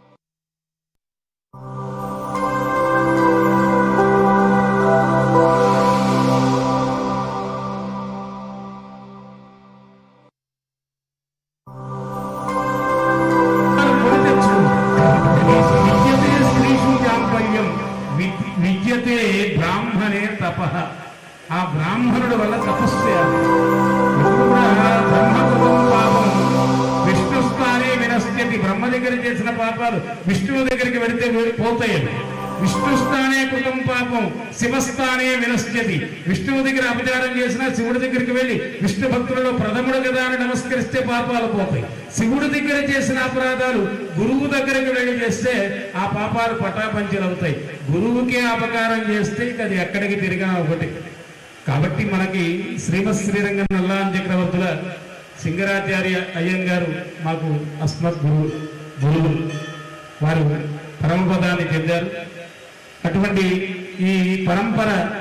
విద్యతే స్త్రీషు జాంపల్యం వి- విద్యతే బ్రాహ్మణే తప ఆ బ్రాహ్మణుడు వల్ల తపస్సు చేయాలి ఎప్పుడు కూడా బ్రహ్మకృతం పాపం విష్ణు స్థానే వినశ్యతి బ్రహ్మ దగ్గర చేసిన పాపాలు విష్ణువు దగ్గరికి వెళితే వే- పోతాయి విష్ణు స్థానే కృతం పాపం శివస్థానే వినశ్యతి విష్ణువు దగ్గర అపచారం చేసినా శివుడి దగ్గరికి వెళ్ళి విష్ణు భక్తులలో ప్రథముడు కదా అని నమస్కరిస్తే పాపాలు పోతాయి శివుడి దగ్గర చేసిన అపరాధాలు గురువు దగ్గరికి వెళ్ళి చేస్తే ఆ పాపాలు పటాపంచలు అవుతాయి గురువుకే అపకారం చేస్తే ఇక అది ఎక్కడికి తిరిగా ఒకటి కాబట్టి మనకి శ్రీమత్ శ్రీరంగ నల్లాన్ చక్రవర్తుల సింగరాచార్య అయ్యంగారు మాకు అస్మత్ గురువు గురువు వారు పరమపదాన్ని చెందారు అటువంటి ఈ పరంపర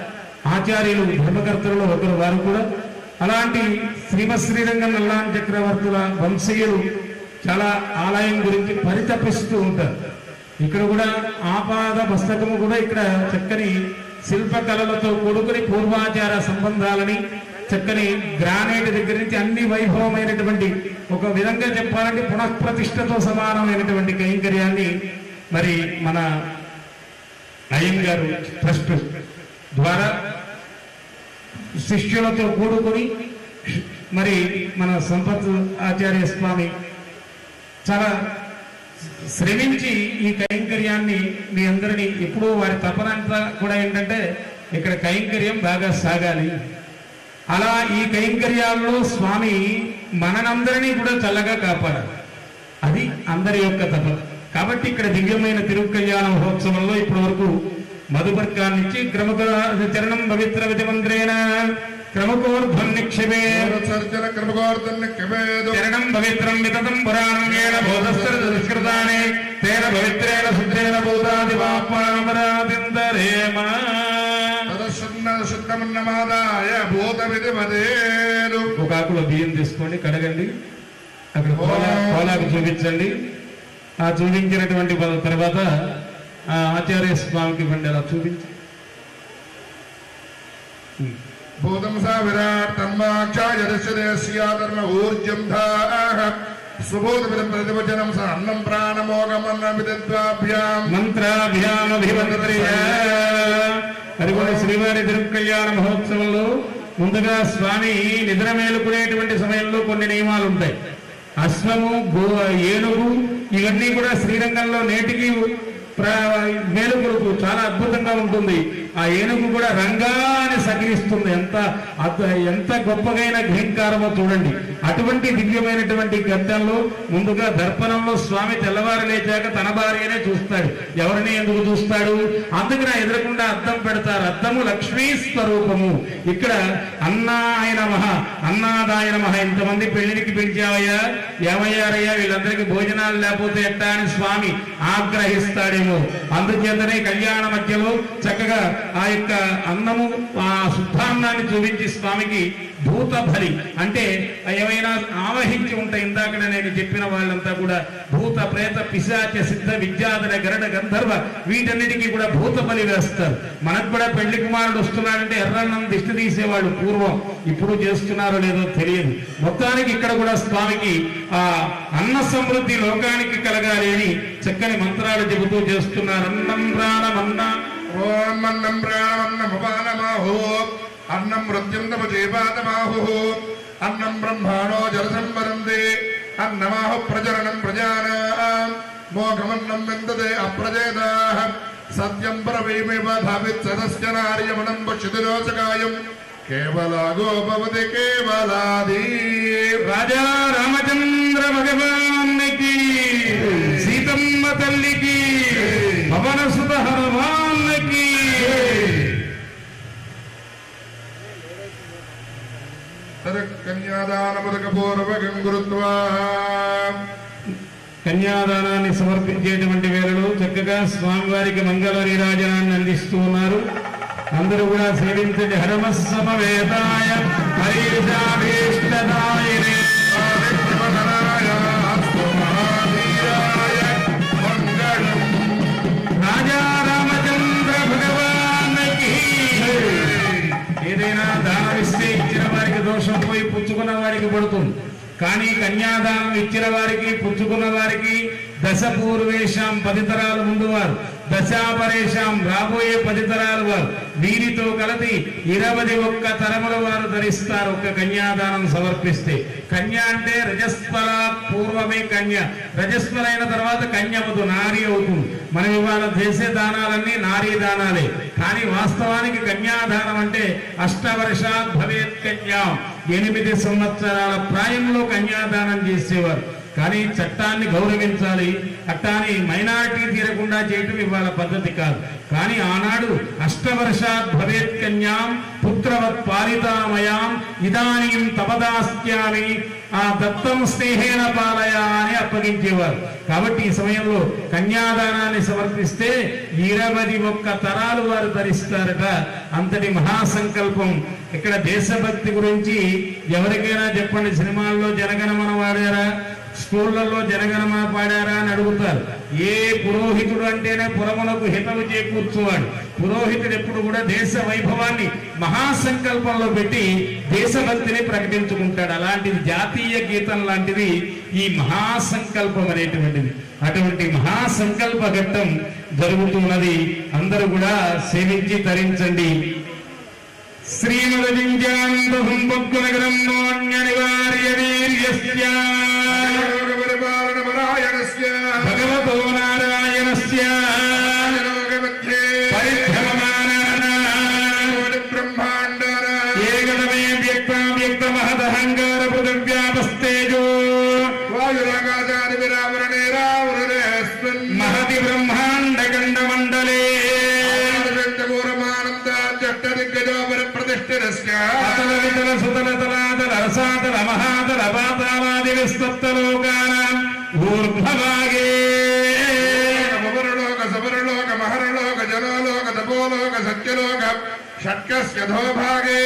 ఆచార్యులు ధర్మకర్తలలో ఒకరు వారు కూడా అలాంటి శ్రీమత్ శ్రీరంగం నల్లాన్ చక్రవర్తుల వంశీయులు చాలా ఆలయం గురించి పరితపిస్తూ ఉంటారు ఇక్కడ కూడా ఆపాద పుస్తకము కూడా ఇక్కడ చక్కని శిల్పకళలతో కూడుకుని పూర్వాచార సంబంధాలని చక్కని గ్రానైట్ దగ్గర నుంచి అన్ని వైభవమైనటువంటి ఒక విధంగా చెప్పాలంటే పునఃప్రతిష్టతో సమానమైనటువంటి కైంకర్యాన్ని మరి మన అయ్యంగారు ట్రస్ట్ ద్వారా శిష్యులతో కూడుకుని మరి మన సంపత్ ఆచార్య స్వామి చాలా శ్రమించి ఈ కైంకర్యాన్ని మీ అందరినీ ఎప్పుడూ వారి తపన అంతా కూడా ఏంటంటే ఇక్కడ కైంకర్యం బాగా సాగాలి అలా ఈ కైంకర్యాల్లో స్వామి మననందరినీ కూడా చల్లగా కాపాడాలి అది అందరి యొక్క తపన కాబట్టి ఇక్కడ దివ్యమైన తిరుగు కళ్యాణ మహోత్సవంలో ఇప్పటి వరకు మధుపర్కాన్నిచ్చి క్రమక చరణం పవిత్ర విధిమంత్రేణ క్రమకోర్ధ్వం నిక్షేపే సర్జన క్రమగోర్ధన్ కెవేదు చరణం పవిత్రం వితతం పురాణం ఏన బోధస్సర దుష్కృతాని తేన పవిత్రేణ శుద్ధేన భూతాదివాపానమరాదిందరేమ తదశున్న శుద్ధమన్నమాదాయ భూత విధిపదేలు ఒక ఆకులో బియ్యం తీసుకోండి కడగండి అక్కడ కోలా కోలాకు చూపించండి ఆ చూపించినటువంటి పద- తర్వాత ఆ ఆచార్య స్వామికి ఇవ్వండి అలా చూపించి భూతం సా విరాట్ తన్మాక్షాయ దశదేశ్యా ధర్మ ఊర్జం ధాః సుబోధమిదం ప్రతివచనం స అన్నం ప్రాణమోగమన్న విద్వాభ్యాం మంత్రాభ్యామభివంత్రయ అది కూడా శ్రీవారి తిరుకళ్యాణ మహోత్సవంలో ముందుగా స్వామి నిద్ర మేలుకునేటువంటి సమయంలో కొన్ని నియమాలు ఉంటాయి అశ్వము గో ఏనుగు ఇవన్నీ కూడా శ్రీరంగంలో నేటికి ప్ర- మేలుకొలుపు చాలా అద్భుతంగా ఉంటుంది ఆ ఏనుగు కూడా రంగాన్ని సకిరిస్తుంది ఎంత అద్ద- ఎంత గొప్పగైన ఘీంకారమో చూడండి అటువంటి దివ్యమైనటువంటి గద్దంలో ముందుగా దర్పణంలో స్వామి తెల్లవారు లేచాక తన భార్యనే చూస్తాడు ఎవరిని ఎందుకు చూస్తాడు అందుకని ఎదురకుండా అద్దం పెడతారు అద్దము లక్ష్మీ స్వరూపము ఇక్కడ అన్నాయ నమః అన్నాదాయ నమః ఇంతమంది పెళ్లికి పిలిచావయ్యా ఏమయ్యారయ్యా వీళ్ళందరికీ భోజనాలు లేకపోతే ఎట్టా అని స్వామి ఆగ్రహిస్తాడేమో అందుచేతనే కళ్యాణ మధ్యలో చక్కగా ఆ యొక్క అన్నము ఆ శుద్ధాన్నాన్ని చూపించి స్వామికి భూత బలి అంటే ఏమైనా ఆవహించి ఉంటాయి ఇందాక నేను చెప్పిన వాళ్ళంతా కూడా భూత ప్రేత పిశాచ సిద్ధ విద్యాధర గరడ గంధర్వ వీటన్నిటికీ కూడా భూత బలి వేస్తారు మనకు కూడా పెళ్లి కుమారుడు వస్తున్నాడంటే ఎర్రన్నం దిష్టి తీసేవాళ్ళు పూర్వం ఇప్పుడు చేస్తున్నారో లేదో తెలియదు మొత్తానికి ఇక్కడ కూడా స్వామికి ఆ అన్న సమృద్ధి లోకానికి కలగాలి అని చక్కని మంత్రాలు చెబుతూ చేస్తున్నారు అన్నం ప్రాణమన్నా ఓం అన్నం ప్రాణమన్నమపానమాహో అన్నం మృత్యుం తపచేపాతమాహు అన్నం బ్రహ్మాణో జలసంవరందే అన్నమాహు ప్రజననం ప్రజానాం మోఘమన్నం విందతే అప్రజేదాః సత్యం పరమేమేవ ధావిత్ సదస్య నార్యమణం పశ్యతిరోచకాయం కేవలాగో భవతి కేవలాది రాజా రామచంద్ర భగవానికి సీతమ్మ తల్లికి పవన సుత హనుమాన్కి కన్యాదానపదకపూర్వకం గురుత్వా కన్యాదానాన్ని సమర్పించేటువంటి వేళలో చక్కగా స్వామివారికి మంగళ నీరాజనాన్ని అందిస్తూ ఉన్నారు అందరూ కూడా సేవించండి హరమస్సమవేదాయ హరీషాభీష్టదాయనే రాజా రామచంద్ర భగవానికి ఏదైనా దానం ఇస్తే ఇచ్చిన వారికి దోషం పోయి పుచ్చుకున్న వారికి పడుతుంది కానీ కన్యాదానం ఇచ్చిన వారికి పుచ్చుకున్న వారికి దశ పూర్వేషాం పది తరాలు ముందు వారు దశాపరేషాం రాబోయే పది తరాలు వారు వీరితో కలిపి ఇరవై ఒక్క తరముల వారు ధరిస్తారు ఒక్క కన్యాదానం సమర్పిస్తే కన్య అంటే రజస్వల పూర్వమే కన్య రజస్వలైన తర్వాత కన్య అవదు నారి అవుతుంది మనం ఇవాళ చేసే దానాలన్నీ నారీ దానాలే కానీ వాస్తవానికి కన్యాదానం అంటే అష్టవర్షాత్ భవేత్ కన్యాం ఎనిమిది సంవత్సరాల ప్రాయంలో కన్యాదానం చేసేవారు కానీ చట్టాన్ని గౌరవించాలి చట్టాన్ని మైనారిటీ తీరకుండా చేయటం ఇవాళ పద్ధతి కాదు కానీ ఆనాడు అష్టవర్షాత్ భవేత్ కన్యాం పుత్రవత్ పాలితామయాం ఇదానీం తపదాస్యామి ఆ దత్తం స్నేహేన పాలయ అని ఆ అప్పగించేవారు కాబట్టి ఈ సమయంలో కన్యాదానాన్ని సమర్పిస్తే ఇరవై ఒక్క తరాలు వారు ధరిస్తారట అంతటి మహాసంకల్పం ఇక్కడ దేశభక్తి గురించి ఎవరికైనా చెప్పండి సినిమాల్లో జనగణమన వాడారా స్కూళ్ళల్లో జనగణమన పాడారా అని అడుగుతారు ఏ పురోహితుడు అంటేనే పురములకు హితవు చేకూర్చువాడు పురోహితుడు ఎప్పుడు కూడా దేశ వైభవాన్ని మహాసంకల్పంలో పెట్టి దేశభక్తిని ప్రకటించుకుంటాడు అలాంటిది జాతీయ గీతం లాంటిది ఈ మహాసంకల్పం అనేటువంటిది అటువంటి మహాసంకల్ప ఘట్టం జరుగుతున్నది అందరూ కూడా సేవించి తరించండి శ్రీమదవింజాంబహం భక్తునగరం మోన్యనివార్య వీర్యస్య లోకపరిపాలనపరాయణస్య భగవతో నారాయణస్య లోకमध्ये పరిభ్రమమానానాం బ్రహ్మాండాన ఏకదమే వ్యక్త వ్యక్త మహదహంకార పృథివ్యాపస్తేజో వాయురాకాశాది విరావరణే రావణేస్మిన్ మహతి బ్రహ్మాండ ఖండ మండలే దిగ్గజోపర ప్రతిష్ఠిరస్య అతల వితల సుతల తలాతల రసాతల మహాతల పాతాలాది విస్తప్తలోకానాం ఊర్ధ్వభాగే ఉపరలోక సపరలోక మహరలోక జలోలోక తపోలోక సత్యలోక షట్కస్య ధోభాగే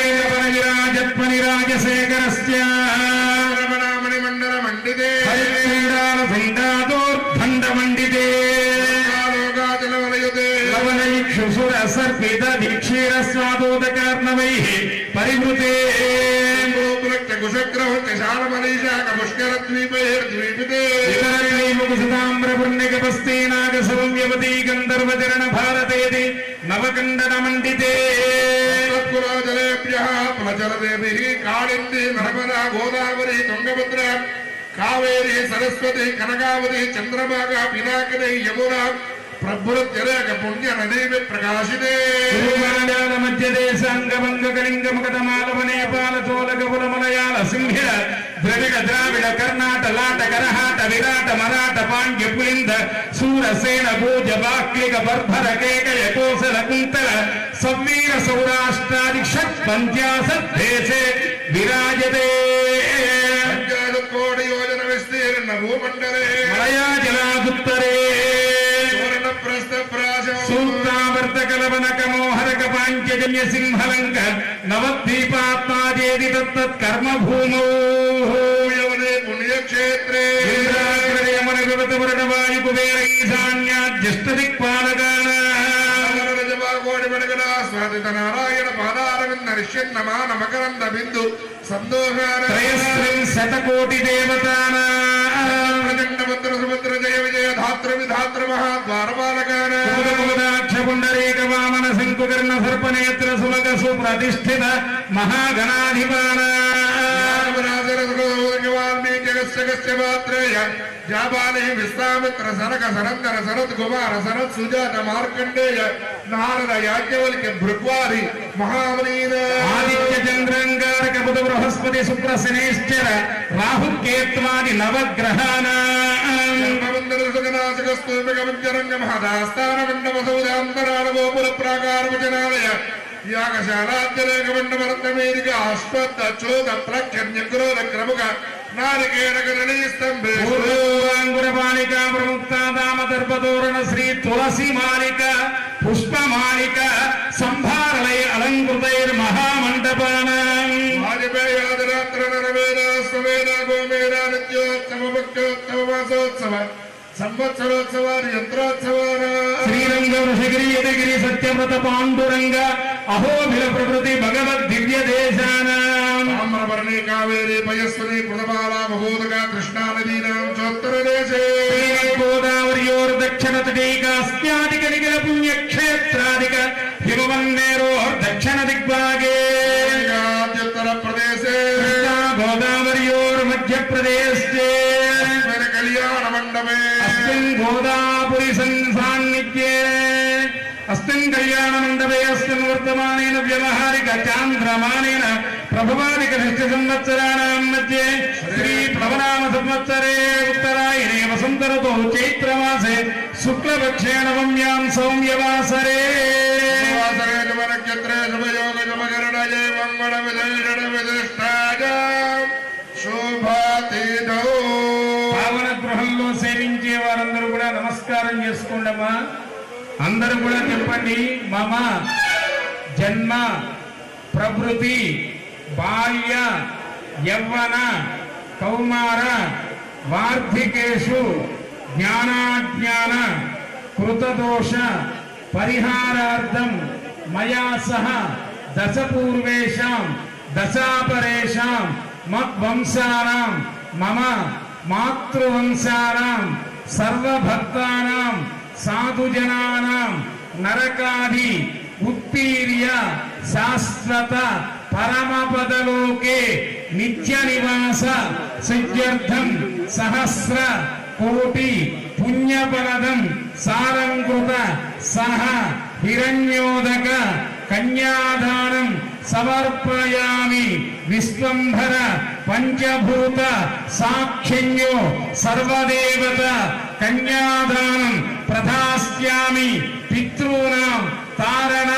విరాజత్మనిరాజశేఖరస్య రమణామణి మండల మండితే హరిశ్రీరాల సండాదోర్ధండ మండితే లోకాచలవలయుతే లవణైక్షుసుర సర్పిత దీక్షీర స్వాదోదకార్ణవై పరివృతే గోపురక్త కుశగ్రహుత్య శాలమనీశాక పుష్కర ద్వీపైర్ద్వీపితే వికరణీముఖితామ్రపుణ్యకపస్తీనాగ సౌమ్యవతీ గంధర్వచరణ భారతేది నవకండన మండితే సత్కులాజలేభ్యः ప్రచలదేభిः కాళింది నర్మదా గోదావరి తుంగభద్ర కావేరి సరస్వతి కనకావతి చంద్రభాగ పినాకిని యమున ప్రభృత్యరేక పుణ్య నదీ ప్రకాశితే తిరుమలయాల మధ్యదేశాంగభంగ కళింగ మగధమాలవ నేపాల చోళక పురమలయాల సింహ ద్రవిడ ద్రావిడ కర్ణాట లాట కరహాట విరాట మరాఠ పాండ్య పులింద సూరసేన భూజ బాక్లిక బర్భర కేకయ కోసల కుంతల సవ్వీర సౌరాష్ట్రాది షట్ పంచాశత్ దేశే విరాజతే కోటి యోజన విస్తీర్ణ భూమండలే మలయాజలాదుత్తరే సువర్ణ ప్రస్థ ప్రాశం సూక్తావర్తకలవనక మోహరక పాంచజన్య సింహలంక నవద్వీపాత్మాజేది తత్తత్ కర్మ భూమౌ యమునే పుణ్యక్షేత్రే ఇంద్రాగ్రయమన వివత వరణ వాయు కుబేర ఈశాన్యాజ్యష్ట దిక్పాలకాన కోడి వెడగడ స్వాదిత నారాయణ పాదారవింద నిష్యన్నమాన మకరంద బిందు సందోహార త్రయస్త్రం శతకోటి దేవతానా ప్రచండ భద్ర సుభద్ర జయ విజయ ధాత్ర విధాత్ర మహాద్వారపాలకాన కుముదకుముదాక్ష పుండరీక వామన శంకుకర్ణ సర్పనేత్ర సులగ సుప్రతిష్ఠిత మహాగణాధిపాన వాల్మీకి మాత్రేయ జాబాలి విశ్వామిత్ర సనక సనందన శరత్ కుమార శరత్ సుజాత మార్కండేయ నారద యాజ్ఞవల్క్య భృగ్వారి మహామనీన ఆదిత్య చంద్రంగారక బుధ బృహస్పతి శుక్ర శనేశ్వర రాహు కేత్వాది నవగ్రహాణ స్థానమండపసౌదాంతరాళగోపురప్రాకారవచనాలయ యాగశాలాద్యలేఖమండపరత్నమేదిక అశ్వత్థ చోద ప్రఖ్యన్య క్రోధ క్రముక నారికేరగణీ స్తంభే పూర్వాంగురపాలిక ప్రముక్త దామ దర్భతోరణ శ్రీ తులసి మాలిక పుష్పమాలిక సంభారలయ అలంకృతైర్ మహామండపాన వాజపేయాదరాత్ర నరవేద స్వవేద గోమేద నిత్యోత్సవ భక్తోత్సవ మాసోత్సవ సంవత్సరోత్సవాలు యంత్రోత్సవాల శ్రీరంగ వృషగిరి యదగిరి సత్యవ్రత పాండురంగ అహోభిల ప్రకృతి భగవద్ దివ్య దేశానాం తామ్రపర్ణి కావేరి పయస్వని కృతమాల మహోదక కృష్ణా నదీనాం చోత్తర దేశే గోదావరియోర్ దక్షిణ తటీకాస్యాదిక నిఖిల పుణ్యక్షేత్రాదిక హిమవన్నేరోర్ దక్షిణ దిగ్భాగే ఉత్తర ప్రదేశే కృష్ణా గోదావరియోర్ మధ్యప్రదేశే అస్మిన్ కళ్యాణ మండపే అస్మిన్ గోదాపురి సంసాన్నిధ్యే అస్మిన్ కళ్యాణ మండపే అస్మిన్ వర్తమానేన వ్యవహారిక చాంద్రమానేన ప్రభవాదిక నిష్ట సంవత్సరాణం మధ్యే శ్రీ ప్లవనామ సంవత్సరే ఉత్తరాయణే వసంత ఋతౌ చైత్రమాసే శుక్లపక్షే నవమ్యాం సౌమ్యవాసరే వాసరే నక్షత్రే శుభయోగ శుభకరణజే మంగళ విశేషణ విశిష్టాజ శోభాతీతౌ పావన సభల్లో సేవించే వారందరూ కూడా నమస్కారం చేసుకోండమ్మా అందరూ కూడా చెప్పండి మమ జన్మ ప్రభృతి బాల్య యవ్వన కౌమార వార్ధికేషు జ్ఞానాజ్ఞాన కృతదోష పరిహారార్థం మయా సహ దశపూర్వేషాం దశాపరేషాం మద్వంశానాం మమ మాతృవంశానాం సర్వభక్తానాం సాధుజనానాం నరకాది ఉత్తీర్య శాశ్వత పరమపదలోకే నిత్య నివాస సిద్ధ్యర్థం సహస్ర కోటి పుణ్యఫలదం సారంకృత సహ హిరణ్యోదక కన్యాదానం సమర్పయామి విశ్వంభర పంచభూత సాక్షిణ్యో సర్వదేవత కన్యాదానం ప్రధాస్యామి పితॄనాం తారణ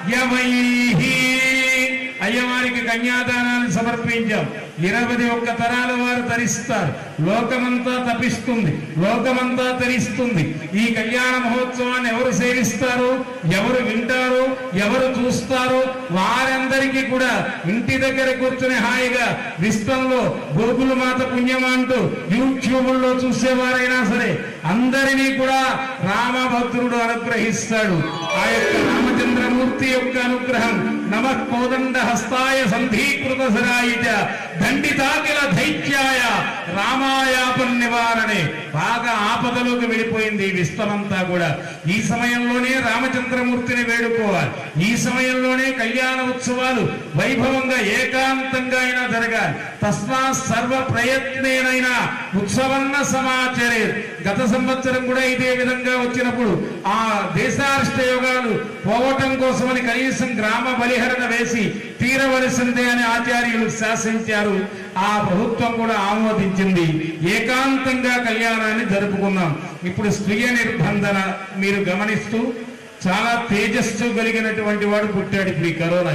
యవైహి అయ్యవారికి కన్యాదానాన్ని సమర్పించాం ఇరవై ఒక్క తరాల వారు తరిస్తారు లోకమంతా తపిస్తుంది లోకమంతా తరిస్తుంది ఈ కళ్యాణ మహోత్సవాన్ని ఎవరు సేవిస్తారు ఎవరు వింటారు ఎవరు చూస్తారు వారందరికీ కూడా ఇంటి దగ్గర కూర్చుని హాయిగా విశ్వంలో గోకుల మాత పుణ్యమా అంటూ యూట్యూబ్ లో చూసేవారైనా సరే అందరినీ కూడా రామభద్రుడు అనుగ్రహిస్తాడు ఆ యొక్క రామచంద్రమూర్తి యొక్క అనుగ్రహం నమ కోదండ హస్తాయ సంధీకృత సరాయిత దండితాకిల దైత్యాయ రామాయాపన్ నివారణే బాగా ఆపదలోకి వెళ్ళిపోయింది ఈ విశ్వమంతా కూడా ఈ సమయంలోనే రామచంద్రమూర్తిని వేడుకోవాలి ఈ సమయంలోనే కళ్యాణ ఉత్సవాలు వైభవంగా ఏకాంతంగా అయినా జరగాలి తస్మా సర్వ ప్రయత్నేనైనా ఉత్సవన్న సమాచరే గత సంవత్సరం కూడా ఇదే విధంగా వచ్చినప్పుడు ఆ దేశాష్ట యోగాలు పోవటం కోసమని కనీసం గ్రామ బలిహరణ వేసి తీరవలసిందే అని ఆచార్యులు శాసించారు ఆ ప్రభుత్వం కూడా ఆమోదించింది ఏకాంతంగా కళ్యాణాన్ని జరుపుకున్నాం ఇప్పుడు స్వీయ నిర్బంధన మీరు గమనిస్తూ చాలా తేజస్సు కలిగినటువంటి వాడు పుట్టాడు ఇప్పుడు ఈ కరోనా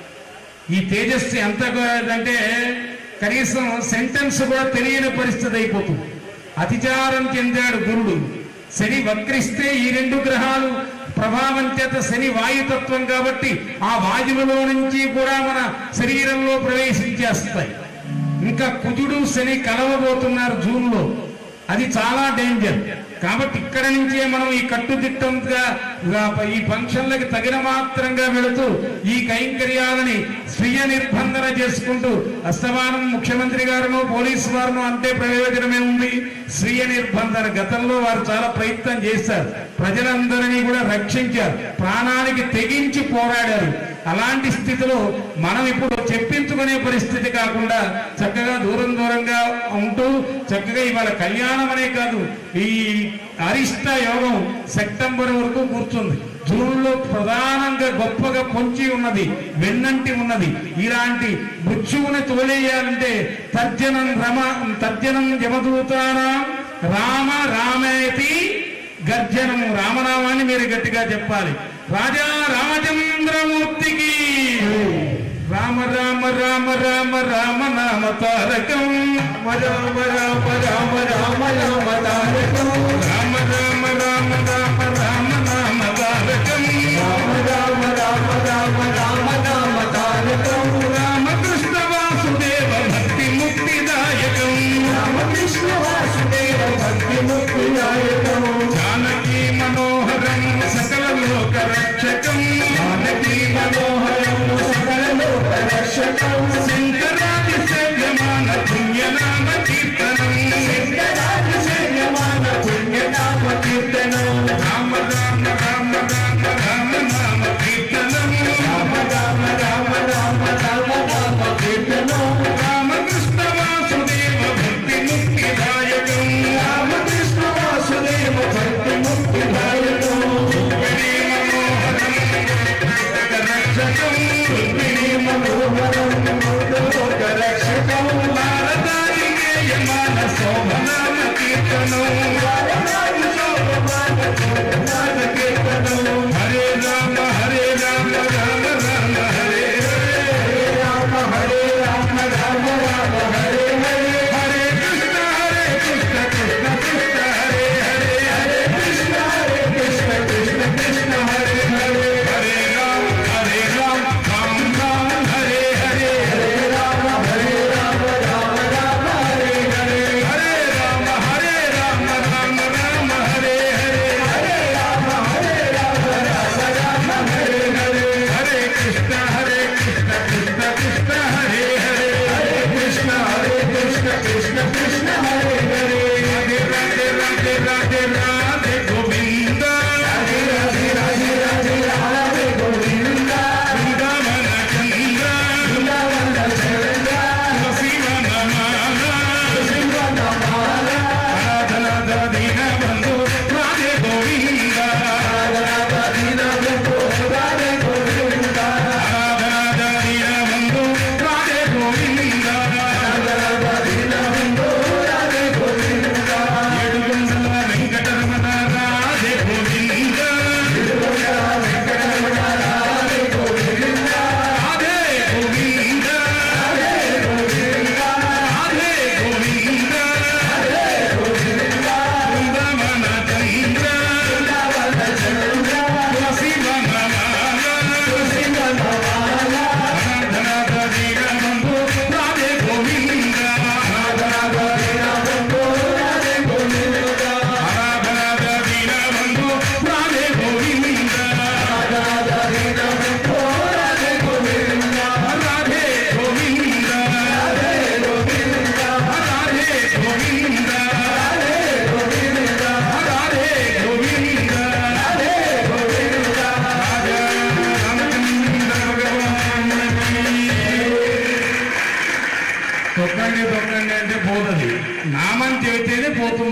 ఈ తేజస్సు ఎంత అంటే కనీసం సెంటెన్స్ కూడా తెలియని పరిస్థితి అయిపోతుంది అతిచారం చెందాడు గురుడు శని వక్రిస్తే ఈ రెండు గ్రహాలు ప్రభావం చేత శని వాయుతత్వం కాబట్టి ఆ వాయువులో నుంచి కూడా మన శరీరంలో ప్రవేశించేస్తాయి ఇంకా కుజుడు శని కలవబోతున్నారు జూన్ లో అది చాలా డేంజర్ కాబట్టి ఇక్కడ నుంచే మనం ఈ కట్టుదిట్టంగా ఈ ఫంక్షన్లకి తగిన మాత్రంగా వెళుతూ ఈ కైంకర్యాలని స్వీయ నిర్బంధన చేసుకుంటూ అస్తమానం ముఖ్యమంత్రి గారును పోలీసు వారును అంటే ప్రయోజనమే ఉంది స్వీయ నిర్బంధన గతంలో వారు చాలా ప్రయత్నం చేశారు ప్రజలందరినీ కూడా రక్షించారు ప్రాణానికి తెగించి పోరాడారు అలాంటి స్థితిలో మనం ఇప్పుడు చెప్పించుకునే పరిస్థితి కాకుండా చక్కగా దూరం దూరంగా ఉంటూ చక్కగా ఇవాళ కళ్యాణం అనే కాదు ఈ అరిష్ట యోగం సెప్టెంబర్ వరకు కూర్చుంది జూన్ లో ప్రధానంగా గొప్పగా పొంచి ఉన్నది వెన్నంటి ఉన్నది ఇలాంటి మృత్యువుని తోలేయాలంటే తర్జనం రమ తర్జనం యమదూతానాం రామ రామేతి గర్జనము రామనామాన్ని మీరు గట్టిగా చెప్పాలి రాజా రామచంద్రమూర్తికి రామ రామ రామ రామ రామ నామ తారకం రామ రామ రామ రామ రామ తారకం రామ రామ రామ రామ రామ నామ తారకం రామ రామ రామ రామ రామ నామ తారకం రామకృష్ణ వాసుదేవ భక్తి ముక్తిదాయకం రామకృష్ణ వాసుదేవ భక్తి ముక్తిదాయకం జానకీ మనోహరం సకల లోక రక్షకం జానకీ మనోహరం సకల లోక రక్షకం శంకరాది సేవ్యమాన పుణ్యనామ కీర్తనం శంకరాది సేవ్యమాన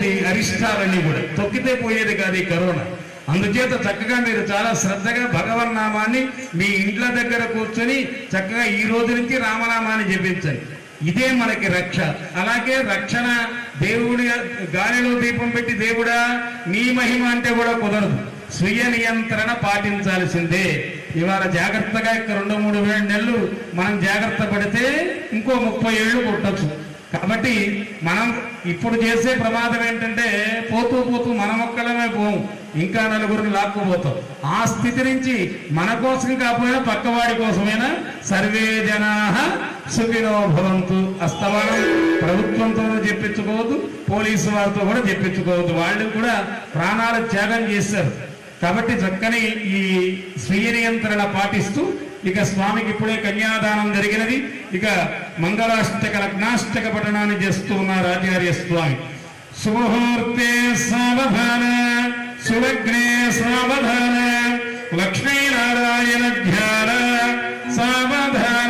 పోతుంది అరిష్టాలన్నీ కూడా తొక్కితే పోయేది కాదు ఈ కరోనా అందుచేత చక్కగా మీరు చాలా శ్రద్ధగా భగవన్నామాన్ని మీ ఇంట్ల దగ్గర కూర్చొని చక్కగా ఈ రోజు నుంచి రామనామాన్ని జపించండి ఇదే మనకి రక్ష అలాగే రక్షణ దేవుడి గాలిలో దీపం పెట్టి దేవుడా నీ మహిమ అంటే కూడా కుదరదు స్వీయ నియంత్రణ పాటించాల్సిందే ఇవాళ జాగ్రత్తగా ఇక రెండు మూడు వేల నెలలు మనం జాగ్రత్త పడితే ఇంకో ముప్పై ఏళ్ళు పుట్టచ్చు కాబట్టి మనం ఇప్పుడు చేసే ప్రమాదం ఏంటంటే పోతూ పోతూ మనం ఒక్కడమే పోం ఇంకా నలుగురిని లాక్కుపోతాం ఆ స్థితి నుంచి మన కోసం కాకపోయినా పక్కవాడి కోసమైనా సర్వే జనా సుఖినో భవంతు అస్తమానం ప్రభుత్వంతోనూ చెప్పించుకోవద్దు పోలీసు వారితో కూడా చెప్పించుకోవద్దు వాళ్ళు కూడా ప్రాణాలు త్యాగం చేశారు కాబట్టి చక్కని ఈ స్వీయ నియంత్రణ పాటిస్తూ ఇక స్వామికి ఇప్పుడే కన్యాదానం జరిగినది ఇక మంగళాష్టక లగ్నాష్టక పఠనాన్ని చేస్తూ ఉన్నారు ఆచార్య స్వామి సుముహూర్తే సావధాన సులగ్నే సావధాన లక్ష్మీనారాయణ ధ్యాన సావధాన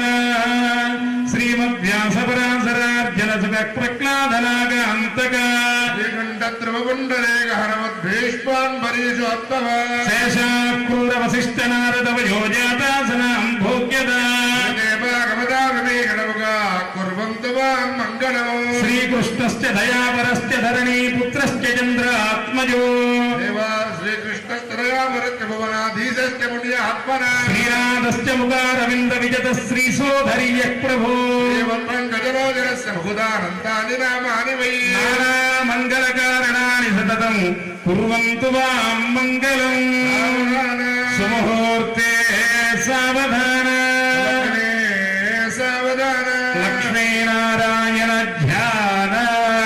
శ్రీమద్వ్యాసపరాశరార్జన సుఖ ప్రహ్లాదనాగ అంతగా శ్రీకంఠద్రవగుండరేగ హరవద్భీష్మాన్ పరీషు అత్తవ శేషాక్రూర వశిష్ఠ నారద వయోజాతాసనం భోగ్యదా దేవాగమదాగమేఘనముగా కుర్వంతు వాం మంగళం శ్రీకృష్ణశ్చ దయావరశ్చ ధరణీ పుత్రశ్చ చంద్ర ఆత్మజో దేవా శ్రీకృష్ణస్తరయామరత్య భువనాధీశస్య పుణ్యాత్మన శ్రీనాథశ్చ ముగారవింద విజత శ్రీసోధరీయ ప్రభో దేవత్రంగజరోజనస్య బహుదానంతాని నామాని వై నానా మంగళకారణాని సతతం కుర్వంతు వాం మంగళం సుముహూర్తే సావధాన సావధాన లక్ష్మీనారాయణ ధ్యాన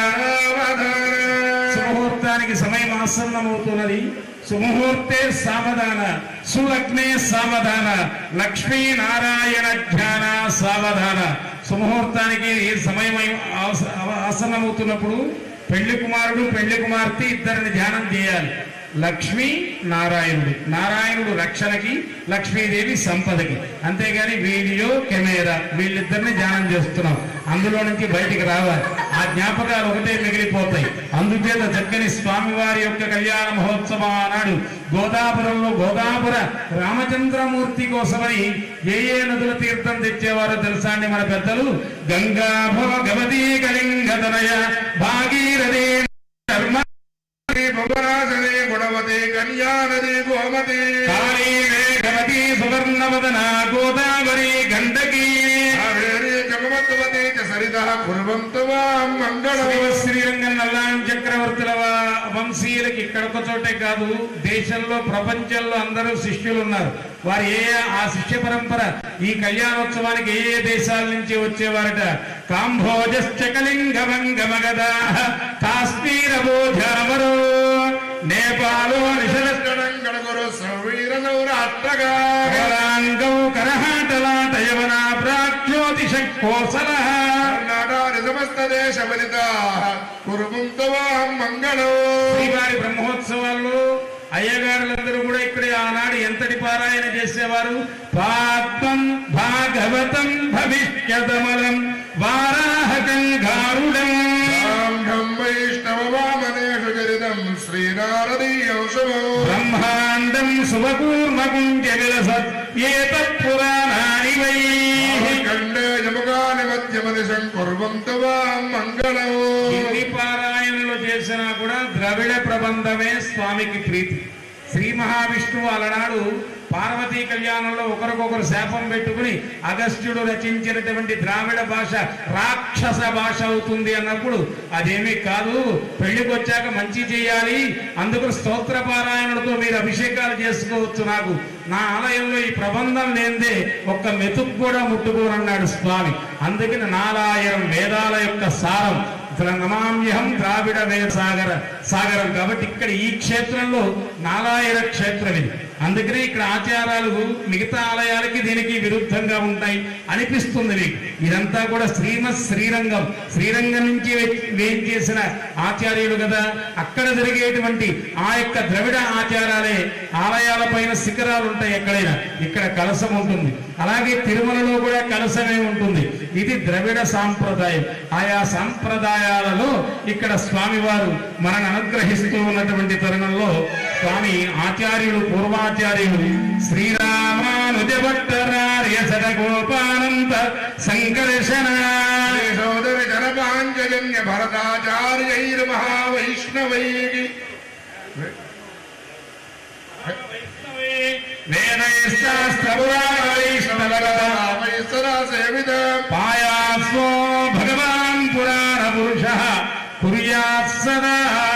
సుముహూర్తానికి సమయం ఆసన్నమవుతున్నది సుముహూర్తే సావధాన సులగ్నే సావధాన లక్ష్మీ నారాయణ ధ్యాన సావధాన సుముహూర్తానికి సమయం అయి- ఆస- ఆసన్నమవుతున్నప్పుడు పెళ్లి కుమారుడు పెళ్లి కుమార్తె ఇద్దరిని ధ్యానం చేయాలి లక్ష్మీ నారాయణుడు నారాయణుడు రక్షణకి లక్ష్మీదేవి సంపదకి అంతేగాని వీడియో కెమెరా వీళ్ళిద్దరిని ధ్యానం చేస్తున్నాం అందులో నుంచి బయటికి రావాలి ఆ జ్ఞాపకాలు ఒకటే మిగిలిపోతాయి అందుచేత చక్కని స్వామివారి యొక్క కళ్యాణ మహోత్సవం ఆనాడు గోదాపురంలో గోదాపుర రామచంద్రమూర్తి కోసమని ఏ ఏ నదుల తీర్థం తెచ్చేవారో తెలుసా అండి మన పెద్దలు గంగా భగవతీ కళింగతనయ భాగీరథి ధర్మ భువనాశనే గుణవతి కన్యానది గోమతి కాళీ మేఘవతి సువర్ణవదన గోదావరి గండకీ కావేరీ జగమత్వతి చ సరిత కుర్వంతు వాం మంగళం శ్రీరంగం నల్లాం చక్రవర్తుల వా- వంశీయులకి ఇక్కడ ఒక చోటే కాదు దేశంలో ప్రపంచంలో అందరూ శిష్యులు ఉన్నారు వారు ఏ ఆ శిష్య పరంపర ఈ కళ్యాణోత్సవానికి ఏ ఏ దేశాల నుంచి వచ్చేవారట కాంభోజశ్చ కళింగమంగమగదా కాశ్మీర బోధామరో నేపాలో నిషరస్కడం గురు సవీర నౌరాత్రగా కరాంగౌ కరహాటలాట యవన ప్రాజ్యోతిష కోసల కర్ణాటక సమస్త దేశ ఫలిత కుర్వంతు వాం మంగళం శ్రీవారి బ్రహ్మోత్సవాల్లో అయ్యగారులందరూ కూడా ఇక్కడ ఆనాడు ఎంతటి పారాయణ చేసేవారు పాత్మం భాగవతం భవిష్యతమలం వారాహకం గారుడం సాంఘం వైష్ణవ వామనేషు చరితం శ్రీనారదీయం శుభం బ్రహ్మాండం శుభకూర్మకుంజ విలసత్ ఏతత్ పురాణాని వై ఖండే జముగాని మధ్యమదిశం కుర్వంతు వాం మంగళం ఎన్ని పారాయణలు చేసినా కూడా ద్రవిడ ప్రబంధమే స్వామికి ప్రీతి శ్రీ మహావిష్ణువు అలనాడు పార్వతీ కళ్యాణంలో ఒకరికొకరు శాపం పెట్టుకుని అగస్త్యుడు రచించినటువంటి ద్రావిడ భాష రాక్షస భాష అవుతుంది అన్నప్పుడు అదేమీ కాదు పెళ్లికి వచ్చాక మంచి చేయాలి అందుకు స్తోత్ర పారాయణలతో మీరు అభిషేకాలు చేసుకోవచ్చు నాకు నా ఆలయంలో ఈ ప్రబంధం లేనిదే ఒక్క మెతుకు కూడా ముట్టుకోనన్నాడు స్వామి అందుకని నాలాయిరం వేదాల యొక్క సారం ఇక్కడ నమామ్యహం ద్రావిడ వేద సాగర సాగరం కాబట్టి ఇక్కడ ఈ క్షేత్రంలో నాలాయిర క్షేత్రం ఇది అందుకనే ఇక్కడ ఆచారాలు మిగతా ఆలయాలకి దీనికి విరుద్ధంగా ఉంటాయి అనిపిస్తుంది మీకు ఇదంతా కూడా శ్రీమత్ శ్రీరంగం శ్రీరంగం నుంచి వే- వేయించేసిన ఆచార్యులు కదా అక్కడ జరిగేటువంటి ఆ యొక్క ద్రవిడ ఆచారాలే ఆలయాల పైన శిఖరాలు ఉంటాయి ఎక్కడైనా ఇక్కడ కలసం ఉంటుంది అలాగే తిరుమలలో కూడా కలసమే ఉంటుంది ఇది ద్రవిడ సాంప్రదాయం ఆయా సాంప్రదాయాలలో ఇక్కడ స్వామివారు మనను అనుగ్రహిస్తూ ఉన్నటువంటి తరుణంలో స్వామి ఆచార్యులు పూర్వాచార్యులు శ్రీరామానుజ భట్టరార్య సదగోపానంద సంకర్షణ సోదరి జనపాంజన్య భరతాచార్యైర్ మహావైష్ణవైః వేదైస్తాస్త్రపురాణైష్ణవగత సేవిత పాయాస్వో భగవాన్ పురాణ పురుష కుర్యాత్ సదా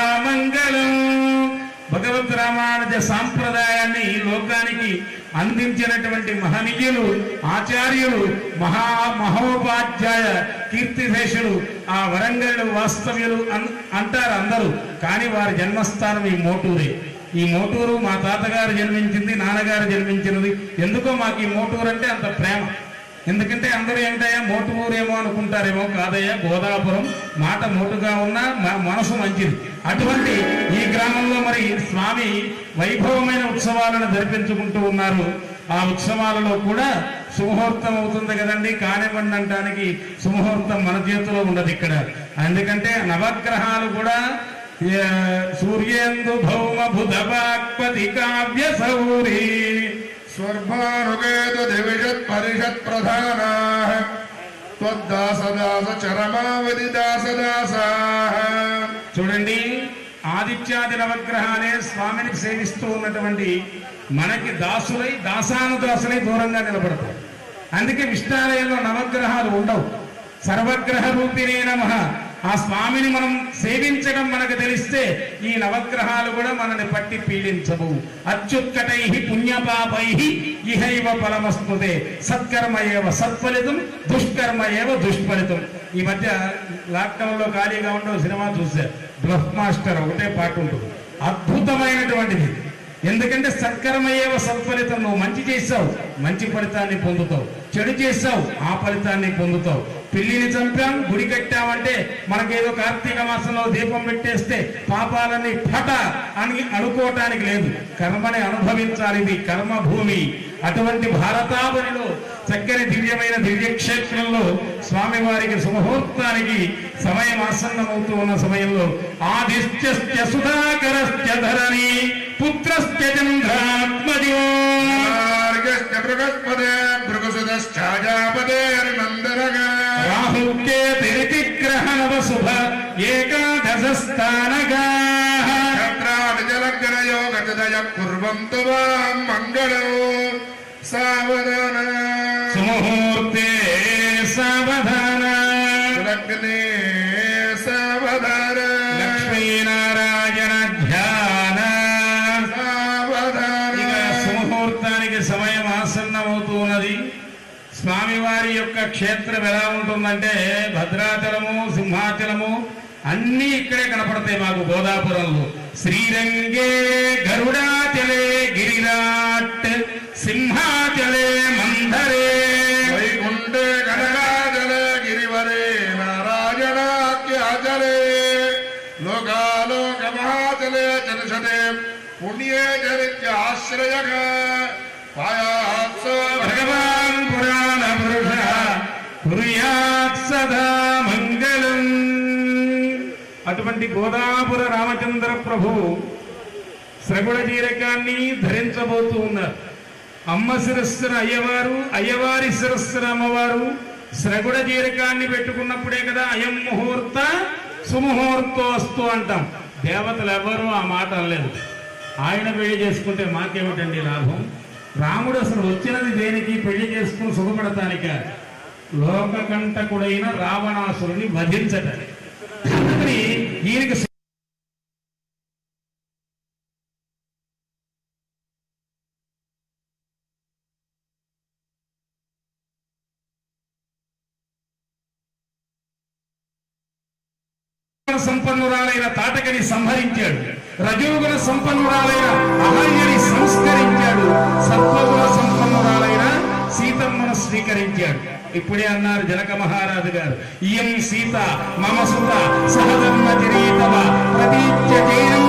మంగళం భగవద్ రామానుజ సాంప్రదాయాన్ని లోకానికి అందించినటువంటి మహనీయులు ఆచార్యులు మహా మహోపాధ్యాయ కీర్తిశేషులు ఆ వరంగల్ వాస్తవ్యులు అన్- అంటారు అందరూ కానీ వారి జన్మస్థానం ఈ మోటూరే ఈ మోటూరు మా తాతగారు జన్మించింది నాన్నగారు జన్మించినది ఎందుకో మాకు ఈ మోటూరు అంటే అంత ప్రేమ ఎందుకంటే అందరూ ఏంటయ్యా మోటుమూరేమో అనుకుంటారేమో కాదయ్యా గోదాపురం మాట మోటుగా ఉన్నా మ- మనసు మంచిది అటువంటి ఈ గ్రామంలో మరి స్వామి వైభవమైన ఉత్సవాలను జరిపించుకుంటూ ఉన్నారు ఆ ఉత్సవాలలో కూడా సుముహూర్తం అవుతుంది కదండి కానివ్వండి అనడానికి సుముహూర్తం మన చేతిలో ఉండదు ఇక్కడ ఎందుకంటే నవగ్రహాలు కూడా ఏ, సూర్యేందు భౌమ బుధ వాక్పతి కావ్య సౌరీ స్వర్భానుగేత దివిషత్ పరిషత్ ప్రధానాః త్వద్దాసదాస చరమావధి దాసదాసాః చూడండి ఆదిత్యాది నవగ్రహాలే స్వామిని సేవిస్తూ ఉన్నటువంటి మనకి దాసులై దాసానుదాసులై దూరంగా నిలబడతారు అందుకే విష్ణాలయంలో నవగ్రహాలు ఉండవు సర్వగ్రహ రూపిణే నమ ఆ స్వామిని మనం సేవించడం మనకు తెలిస్తే ఈ నవగ్రహాలు కూడా మనల్ని పట్టి పీడించవు అత్యుత్కటై పుణ్యపాపై ఇహైవ ఫలమస్మృతే సత్కర్మ ఏవ సత్ఫలితం దుష్కర్మ ఏవ దుష్ఫలితం ఈ మధ్య లాక్డౌన్ లో ఖాళీగా ఉండే ఒక సినిమా చూశారు బ్లఫ్ మాస్టర్ ఒకటే పాట ఉంటుంది అద్భుతమైనటువంటిది ఎందుకంటే సత్కర్మయేవ సత్ఫలితం నువ్వు మంచి చేసావు మంచి ఫలితాన్ని పొందుతావు చెడు చేసావు ఆ ఫలితాన్ని పొందుతావు పిల్లిని చంపాం గుడి కట్టామంటే మనకేదో కార్తీక మాసంలో దీపం పెట్టేస్తే పాపాలన్నీ ఫట అని అనుకోవటానికి లేదు కర్మని అనుభవించాలి ఇది కర్మభూమి అటువంటి భారతావనిలో చక్కని దివ్యమైన దివ్యక్షేత్రంలో స్వామివారికి సుముహూర్తానికి సమయం ఆసన్నమవుతూ ఉన్న సమయంలో ఆదిత్యస్య సుధాకరస్య ధరణి పుత్రస్య చంద్రాత్మజో మార్గశ్చ బృహస్పదే భృగుసుతశ్చాజాపదేర్నందనగా రాహుకే తిరితిగ్రహణవ శుభ ఏకాదశ స్థానగా క్షత్రాణి జలగ్రయో గతదయ కుర్వంతు వాం మంగళం సావధాన సుముహూర్తే సావధాన లగ్నే సావధాన లక్ష్మీనారాయణ ధ్యాన సావధాన ఇక సుముహూర్తానికి సమయం ఆసన్నమవుతున్నది స్వామివారి యొక్క క్షేత్రం ఎలా ఉంటుందంటే భద్రాచలము సింహాచలము అన్నీ ఇక్కడే కనపడతాయి మాకు గోదాపురంలో శ్రీరంగే గరుడాచలే గిరిరాట్ సింహాచలే మందరే వైకుంఠే కనకాచలే గిరివరే నారాయణాఖ్యాచలే లోకాలోక మహాచలే చలసతే పుణ్యే చరిత్యాశ్రయక పాయాత్సవ భగవాన్ పురాణ పురుష కుర్యాత్ సదా మంగళం అటువంటి గోదాపుర రామచంద్ర ప్రభువు శ్రగుణ జీరకాన్ని ధరించబోతూ ఉన్నారు అమ్మ శిరస్సున అయ్యవారు అయ్యవారి శిరస్సున అమ్మవారు శ్రగుణ జీరకాన్ని పెట్టుకున్నప్పుడే కదా అయం ముహూర్త సుముహూర్తోస్తు అంటాం దేవతలు ఎవ్వరూ ఆ మాట అనలేదు ఆయన పెళ్లి చేసుకుంటే మాకేమిటండి లాభం రాముడు అసలు వచ్చినది దేనికి పెళ్లి చేసుకుని సుఖపడటానిక లోకకంటకుడైన రావణాసురుని వధించటానికి అందుకని ఈయనకి గుణ సంపన్నురాలైన తాటకని సంహరించాడు రజోగుణ సంపన్నురాలైన అహల్యని సంస్కరించాడు సత్వగుణ సంపన్నురాలైన సీతమ్మను స్వీకరించాడు ఇప్పుడే అన్నారు జనక మహారాజు గారు ఇయం సీత మమ సుత సహధర్మ చరీతవ ప్రతీచ్య జయం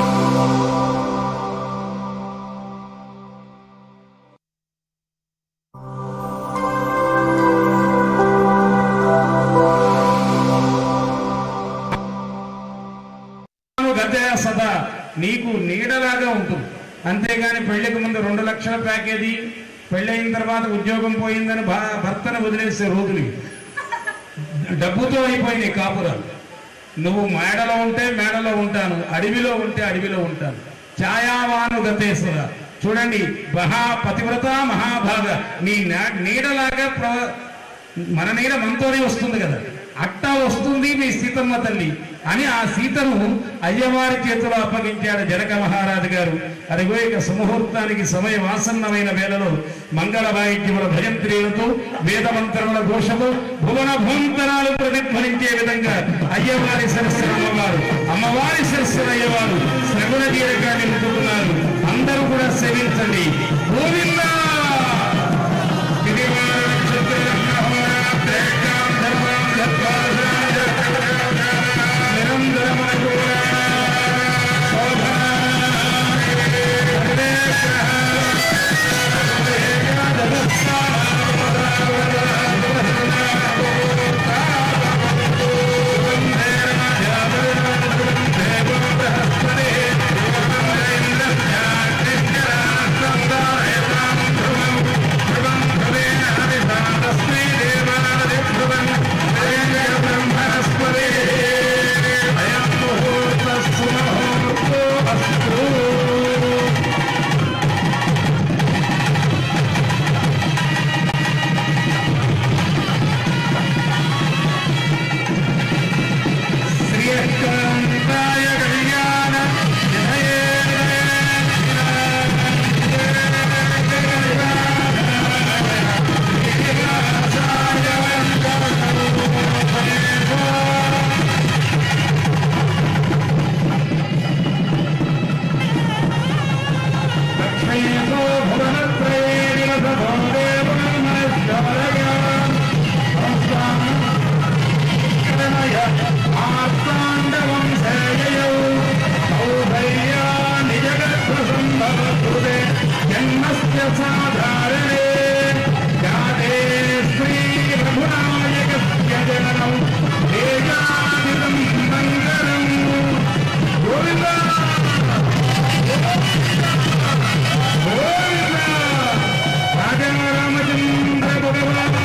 గత సదా నీకు నీడలాగా ఉంటుంది అంతేగాని పెళ్లికి ముందు రెండు లక్షల ప్యాకేజీ పెళ్ళైన తర్వాత ఉద్యోగం పోయిందని భా- భర్తను వదిలేసే రోజులు ఇవి. డబ్బుతో అయిపోయింది కాపురాలు నువ్వు మేడలో ఉంటే మేడలో ఉంటాను అడవిలో ఉంటే అడవిలో ఉంటాను ఛాయావాను గతేశ్వర చూడండి మహా పతివ్రత మహాభాగ నీ నా- నీడలాగా ప్ర మన నీడ మనతోనే వస్తుంది కదా అట్టా వస్తుంది మీ సీతమ్మ తల్లి అని ఆ సీతను అయ్యవారి చేతిలో అప్పగించాడు జనక మహారాజు గారు అదిగో ఇక సుముహూర్తానికి సమయం ఆసన్నమైన వేళలో మంగళ వాయిద్యముల భయంత్రీలతో వేద మంత్రముల ఘోషతో భువన భూంతరాలు ప్రతిధ్వనించే విధంగా అయ్యవారి సరస్సున అమ్మవారు అమ్మవారి సరస్సున అయ్యవారు శ్రవణ తీరగా నిలుపుతున్నారు అందరూ కూడా సేవించండి గోవిందా శ్రీకాంతాయ కళ్యాణ లక్ష్మీతో భువనత్రయే నివసతో దేవనమస్కారయ నమస్కారం కరణయ ఆత్మాండవం సేయయౌ ఔధర్యా నిజగత్సంభవతుదే జన్మస్య సాధారణే జాతే శ్రీ రఘునాయకస్య జననం తేజాదిదం మంగళం గోవిందా గోవిందా రాజా రామచంద్ర భగవాన్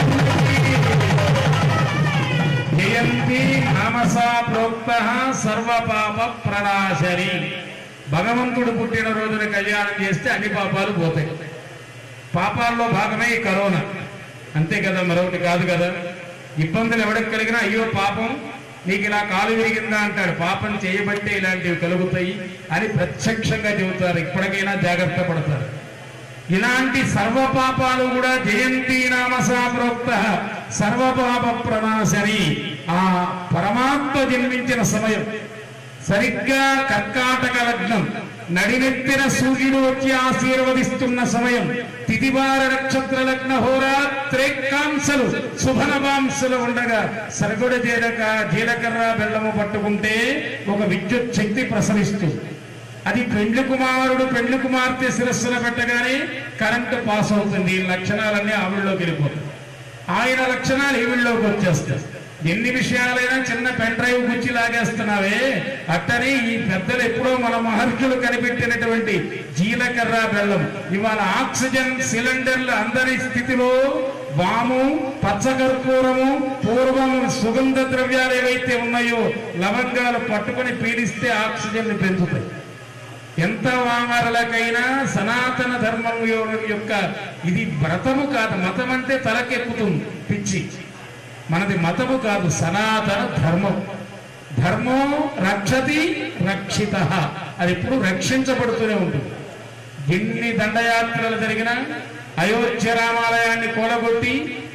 జయంతి నామసా ప్రోక్త సర్వపాప ప్రణాశని భగవంతుడు పుట్టిన రోజున కళ్యాణం చేస్తే అన్ని పాపాలు పోతాయి పాపాల్లో భాగమే ఈ కరోనా అంతే కదా మరొకటి కాదు కదా ఇబ్బందులు ఎవరికి కలిగినా అయ్యో పాపం నీకు ఇలా కాలు విరిగిందా అంటాడు పాపం చేయబట్టే ఇలాంటివి కలుగుతాయి అని ప్రత్యక్షంగా చెబుతారు ఇప్పటికైనా జాగ్రత్త పడతారు ఇలాంటి సర్వ పాపాలు కూడా జయంతి నామసా ప్రోక్త సర్వపాప ప్రణాశని ఆ పరమాత్మ జన్మించిన సమయం సరిగ్గా కర్కాటక లగ్నం నడినెత్తిన సూర్యుడు వచ్చి ఆశీర్వదిస్తున్న సమయం తిదివార నక్షత్ర లగ్న హోరాత్రేకాంశలు శుభనవాంశలు ఉండగా సరగుడ జీలక జీలకర్ర బెల్లము పట్టుకుంటే ఒక విద్యుత్ శక్తి ప్రసరిస్తుంది అది పెండ్లి కుమారుడు పెండ్లి కుమార్తె శిరస్సున పెట్టగానే కరెంటు పాస్ అవుతుంది ఈ లక్షణాలన్నీ ఆవిడలోకి వెళ్ళిపోతాయి ఆయన లక్షణాలు ఈవిళ్ళలోకి వచ్చేస్తాయి ఎన్ని విషయాలైనా చిన్న పెన్ డ్రైవ్ గుచ్చి లాగేస్తున్నావే అట్టనే ఈ పెద్దలు ఎప్పుడో మన మహర్షులు కనిపెట్టినటువంటి జీలకర్ర బెల్లం ఇవాళ ఆక్సిజన్ సిలిండర్లు అందరి స్థితిలో వాము పచ్చకర్పూరము పూర్వం సుగంధ ద్రవ్యాలు ఏవైతే ఉన్నాయో లవంగాలు పట్టుకొని పీడిస్తే ఆక్సిజన్ పెంచుతాయి ఎంత వామరులకైనా సనాతన ధర్మం యొ- యొక్క ఇది వ్రతము కాదు మతం అంటే తలకెక్కుతుంది పిచ్చి మనది మతము కాదు సనాతన ధర్మం ధర్మో రక్షతి రక్షిత అది ఎప్పుడు రక్షించబడుతూనే ఉంటుంది ఎన్ని దండయాత్రలు జరిగినా అయోధ్య రామాలయాన్ని కూలగొట్టి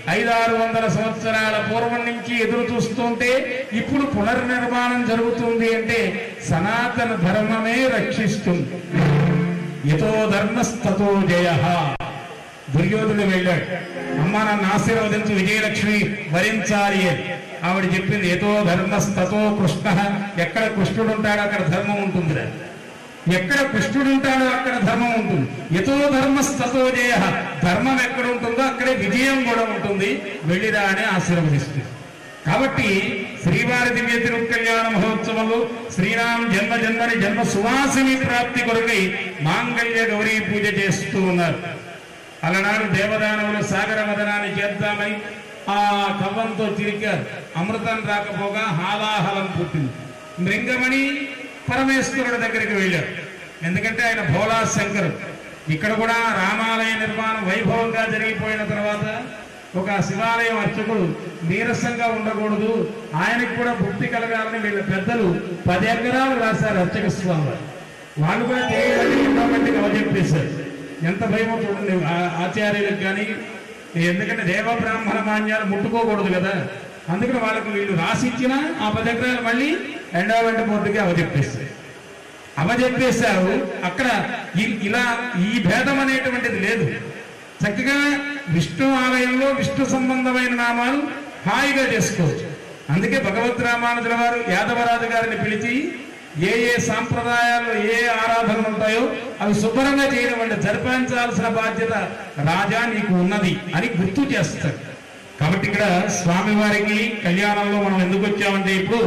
ఐదారు వందల సంవత్సరాల పూర్వం నుంచి ఎదురు చూస్తుంటే ఇప్పుడు పునర్నిర్మాణం జరుగుతుంది అంటే సనాతన ధర్మమే రక్షిస్తుంది యతో ధర్మస్తతో జయ దుర్యోధుడు వెళ్ళాడు అమ్మ నన్ను ఆశీర్వదించు విజయలక్ష్మి వరించాలి అని ఆవిడ చెప్పింది ఏతో ధర్మస్తతో కృష్ణ ఎక్కడ కృష్ణుడు ఉంటాడో అక్కడ ధర్మం ఉంటుందిరా ఎక్కడ కృష్ణుడు ఉంటాడో అక్కడ ధర్మం ఉంటుంది ఎతో ధర్మస్తతో జయ ధర్మం ఎక్కడ ఉంటుందో అక్కడే విజయం కూడా ఉంటుంది వెళ్ళిరా అని ఆశీర్వదిస్తుంది కాబట్టి శ్రీవారి దివ్య తిరుకల్యాణ మహోత్సవంలో శ్రీరామ్ జన్మ జన్మని జన్మ సువాసిని ప్రాప్తి కొరకై మాంగళ్య గౌరీ పూజ చేస్తూ ఉన్నారు అలనాడు దేవదానవులు సాగర మదనాన్ని చేద్దామని ఆ కవ్వంతో తిరిగారు అమృతం రాకపోగా హాలాహలం పుట్టింది మృంగమణి పరమేశ్వరుడి దగ్గరికి వెళ్ళారు ఎందుకంటే ఆయన భోలా శంకరుడు ఇక్కడ కూడా రామాలయ నిర్మాణం వైభవంగా జరిగిపోయిన తర్వాత ఒక శివాలయం అర్చకుడు నీరసంగా ఉండకూడదు ఆయనకు కూడా భక్తి కలగాలని వీళ్ళ పెద్దలు పది ఎకరాలు రాశారు అర్చక స్వామి వారు. వాళ్ళు కూడా తెలియదని ఎంతో మందికి అవజెప్పేశారు ఎంత భయమో చూడండి ఆ- ఆచార్యులకు కానీ ఎందుకంటే దేవ బ్రాహ్మణ మాన్యాలు ముట్టుకోకూడదు కదా అందుకని వాళ్ళకు వీళ్ళు రాసిచ్చిన ఆ పది ఎకరాలు మళ్ళీ ఎండోమెంట్ బోర్డుకి అవజెప్పేస్తాయి అవజెప్పేశారు అక్కడ ఇ- ఇలా ఈ భేదం అనేటువంటిది లేదు చక్కగా విష్ణు ఆలయంలో విష్ణు సంబంధమైన నామాలు హాయిగా చేసుకోవచ్చు అందుకే భగవద్ రామానుజుల వారు యాదవరాజు గారిని పిలిచి ఏ ఏ సాంప్రదాయాల్లో ఏ ఆరాధనలు ఉంటాయో అవి శుభ్రంగా చేయడం అంటే జరిపించాల్సిన బాధ్యత రాజా నీకు ఉన్నది అని గుర్తు చేస్తారు కాబట్టి ఇక్కడ స్వామివారికి కళ్యాణంలో మనం ఎందుకు వచ్చామంటే ఇప్పుడు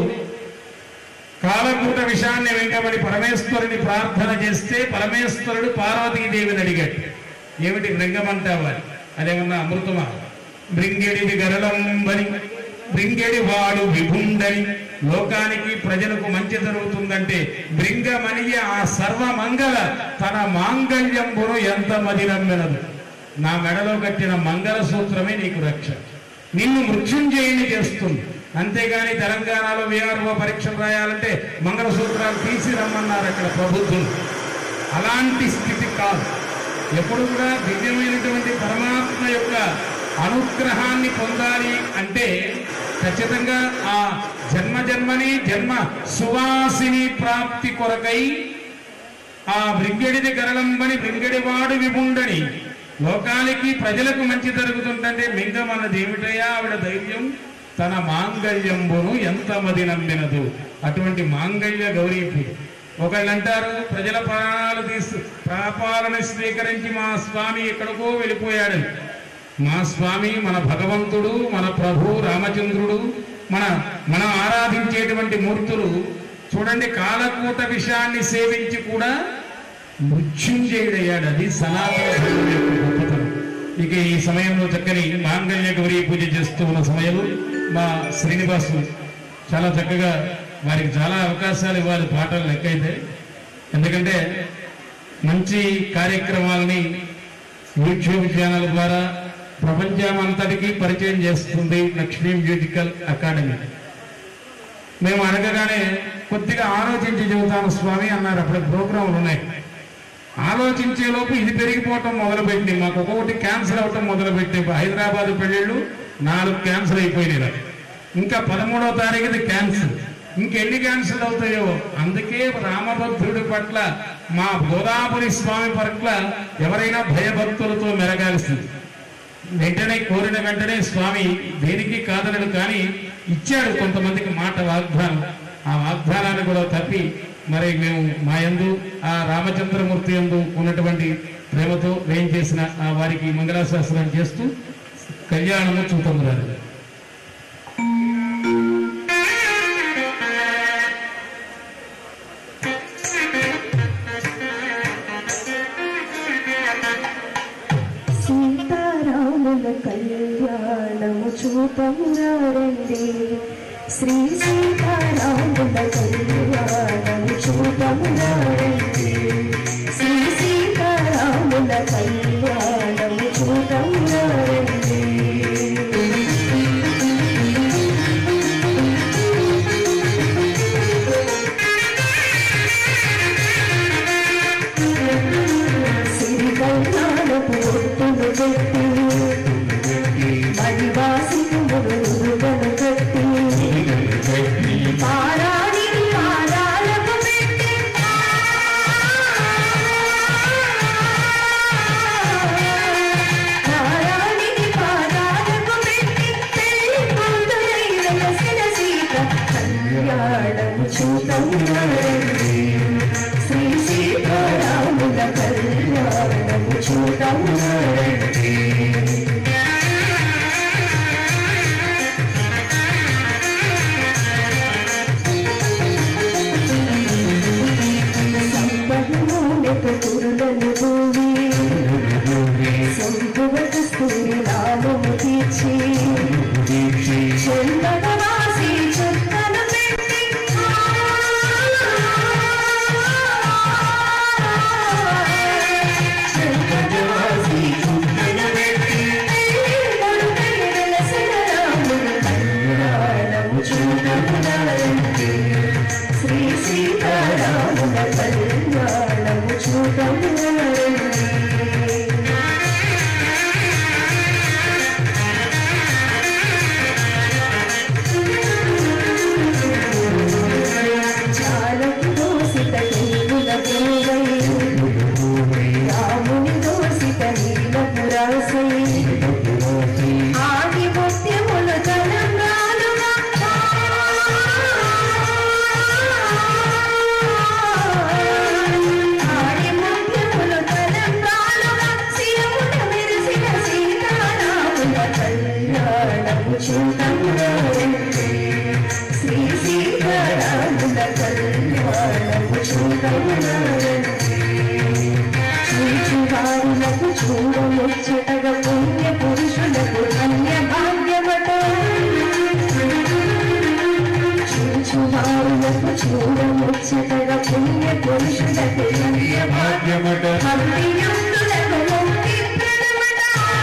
కాలకూట విషయాన్ని వెంకబడి పరమేశ్వరుని ప్రార్థన చేస్తే పరమేశ్వరుడు పార్వతీదేవిని అడిగాడు ఏమిటి మృంగమంటావా అదేమన్నా అమృతమా మృంగెడిది గరళంబని మృంగెడి వాడు విభుండని లోకానికి ప్రజలకు మంచి జరుగుతుందంటే మృంగమణియ ఆ సర్వమంగళ తన మాంగళ్యంబును ఎంత మదినమ్మెనదు నా మెడలో కట్టిన మంగళ సూత్రమే నీకు రక్ష నిన్ను మృత్యుంజయుని చేస్తుంది అంతేగాని తెలంగాణలో విఆర్ఓ పరీక్షలు రాయాలంటే మంగళసూత్రాలు తీసి రమ్మన్నారు అక్కడ ప్రభుత్వం అలాంటి స్థితి కాదు ఎప్పుడు కూడా దివ్యమైనటువంటి పరమాత్మ యొక్క అనుగ్రహాన్ని పొందాలి అంటే ఖచ్చితంగా ఆ జన్మ జన్మని జన్మ సువాసిని ప్రాప్తి కొరకై ఆ భృంగడిది గరళంబని భృంగడివాడు విభుండని లోకానికి ప్రజలకు మంచి జరుగుతుంటే మింగం అన్నది ఏమిటయ్యా ఆవిడ ధైర్యం తన మాంగళ్యంబును ఎంత మది నమ్మినదు అటువంటి మాంగళ్య గౌరీ పూజ ఒకళ్ళు అంటారు ప్రజల ప్రాణాలు తీసు ప్రాపాలను స్వీకరించి మా స్వామి ఎక్కడికో వెళ్ళిపోయాడని మా స్వామి మన భగవంతుడు మన ప్రభు రామచంద్రుడు మన మనం ఆరాధించేటువంటి మూర్తులు చూడండి కాలకూట విషయాన్ని సేవించి కూడా మృత్యుంజయుడయ్యాడు అది సనాతన ధర్మం యొక్క గొప్పతనం ఇక ఈ సమయంలో చక్కని మాంగళ్య గౌరీ పూజ చేస్తూ ఉన్న సమయంలో మా శ్రీనివాసు చాలా చక్కగా వారికి చాలా అవకాశాలు ఇవ్వాలి పాటలు లెక్కైతే ఎందుకంటే మంచి కార్యక్రమాలని యూట్యూబ్ ఛానల్ ద్వారా ప్రపంచమంతటికి పరిచయం చేస్తుంది లక్ష్మీ మ్యూజికల్ అకాడమీ మేము అడగగానే కొద్దిగా ఆలోచించి చెబుతాను స్వామి అన్నారు అప్పుడు ప్రోగ్రాంలు ఉన్నాయి ఆలోచించే లోపు ఇది పెరిగిపోవటం మొదలుపెట్టింది మాకు ఒక్కొక్కటి క్యాన్సిల్ అవటం మొదలుపెట్టి హైదరాబాద్ పెళ్ళిళ్ళు నాలుగు క్యాన్సిల్ అయిపోయినాయి నాకు. ఇంకా పదమూడవ తారీఖుది క్యాన్సిల్ ఇంకెన్ని క్యాన్సిల్ అవుతాయో అందుకే రామభద్రుడి పట్ల మా గోదావరి స్వామి పట్ల ఎవరైనా భయభక్తులతో మెరగాల్సింది వెంటనే కోరిన వెంటనే స్వామి దేనికి కాదనడు కానీ ఇచ్చాడు కొంతమందికి మాట వాగ్దానం ఆ వాగ్దానాన్ని కూడా తప్పి మరి మేము మా యందు ఆ రామచంద్రమూర్తి యందు ఉన్నటువంటి ప్రేమతో వేం చేసిన ఆ వారికి మంగళాశాస్త్రం చేస్తూ కళ్యాణము చూతమురారు సీతారాముల కళ్యాణము చూపమురారండి శ్రీ సీతారాముల కళ్యాణము చూపమురారండి శ్రీ సీతారాముల కళ్యాణము చూపమురారండి సిరి కళ్యాణపు ఒట్టును పెట్టి మరి చూడముచ్చటగా పుణ్య పురుషులకు ధన్య భాగ్యమట చూచువారులకు చూడముచ్చటగా పుణ్య పురుషులకు ధన్య భాగ్యమట భక్తియుక్తులకు ముక్తి ప్రణమట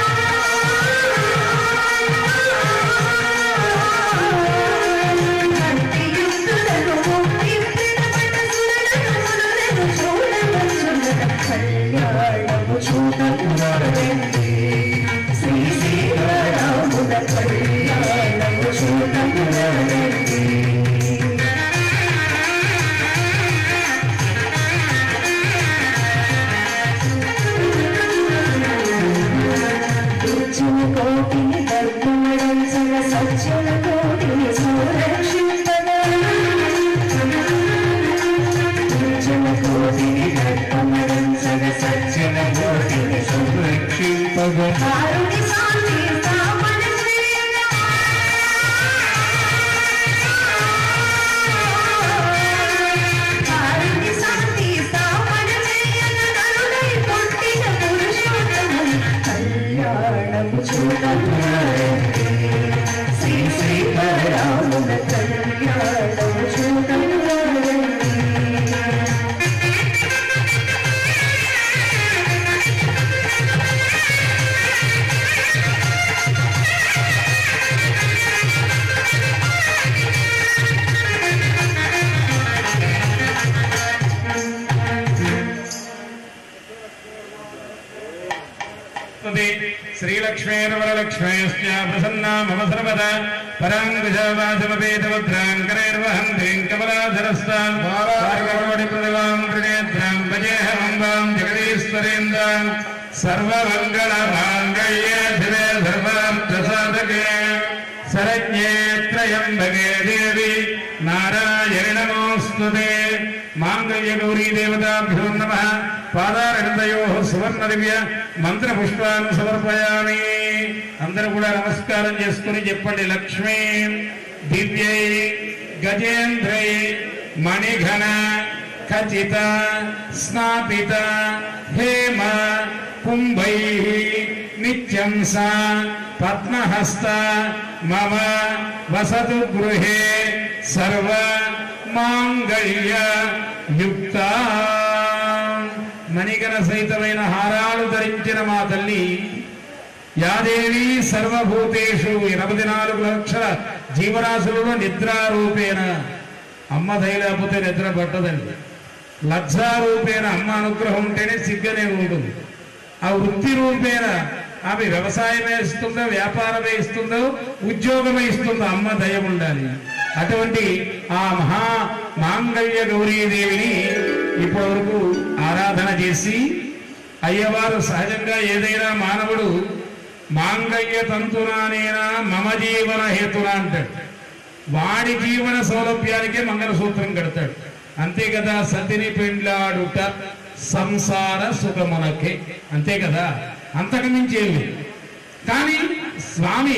భక్తియుక్తులకు ముక్తి ప్రణమట సురలకు మునులకు చూడముచ్చున్నట కళ్యాణము చూడమురండి శ్రీ సీతారాముల కళ్యాణము చూడమురండి దుర్జన కోటిని దర్పణించగ సజ్జన కోటిని సంరక్షించగా దుర్జన కోటిని దర్పణించగ సజ్జన కోటిని సంరక్షింపగా కారుని శాంతి స్థాపన చేయగా కారుని శాంతి స్థాపన చేయగా నరుడై పుట్టిన పురుషోత్తముని కళ్యాణము చూడమురండి శ్రీ సీతారాముల కళ్యాణము చూడమురండి శ్రీలక్ష్మీర్వరలక్ష్మేశ్చ ప్రసన్నా మమ సర్వదా పరాంకుశవాచమపేతముద్రాంకరైర్వహంత్రీం కమలాధరస్తాం పార్వతి ప్రతివాం త్రినేత్రాం భజేహమంబాం జగదీశ్వరేంద్రాం సర్వమంగళ మాంగళ్యే శివే సర్వార్థసాధకే శరణ్యే త్రయంబకే దేవి నారాయణ నమోస్తుతే మాంగళ్య గౌరీ దేవతాభ్యో నమ పాదారవిందయో సువర్ణ దివ్య మంత్ర పుష్పాన్ని సమర్పయామి అందరూ కూడా నమస్కారం చేసుకుని చెప్పండి లక్ష్మీ దివ్యై గజేంద్రై మణిఘన ఖచిత స్నాపిత హేమ కుంభై నిత్యం సా పద్మహస్త మమ వసతు గృహే సర్వ మాంగళ్య యుక్త మణిగణ సహితమైన హారాలు ధరించిన మా తల్లి యాదేవి సర్వభూతేషు ఎనభై నాలుగు లక్షల జీవరాశులలో నిద్రారూపేణ అమ్మ దయలేకపోతే నిద్ర పట్టదండి లక్షారూపేణ అమ్మ అనుగ్రహం ఉంటేనే సిగ్గనే ఉంటుంది ఆ వృత్తి రూపేణ ఆమె వ్యవసాయమే ఇస్తుందో వ్యాపారమే ఇస్తుందో ఉద్యోగమే ఇస్తుందో అమ్మ దయ ఉండాలి అటువంటి ఆ మహా మాంగళ్య గౌరీదేవిని ఇప్పటి వరకు ఆరాధన చేసి అయ్యవారు సహజంగా ఏదైనా మానవుడు మాంగళ్య తంతునానేనా మమ జీవన హేతున అంటాడు వాడి జీవన సౌలభ్యానికే మంగళసూత్రం కడతాడు అంతే కదా సతిని పెండ్లాడుట సంసార సుఖమునకే అంతే కదా అంతకు మించి ఏం లేదు కానీ స్వామి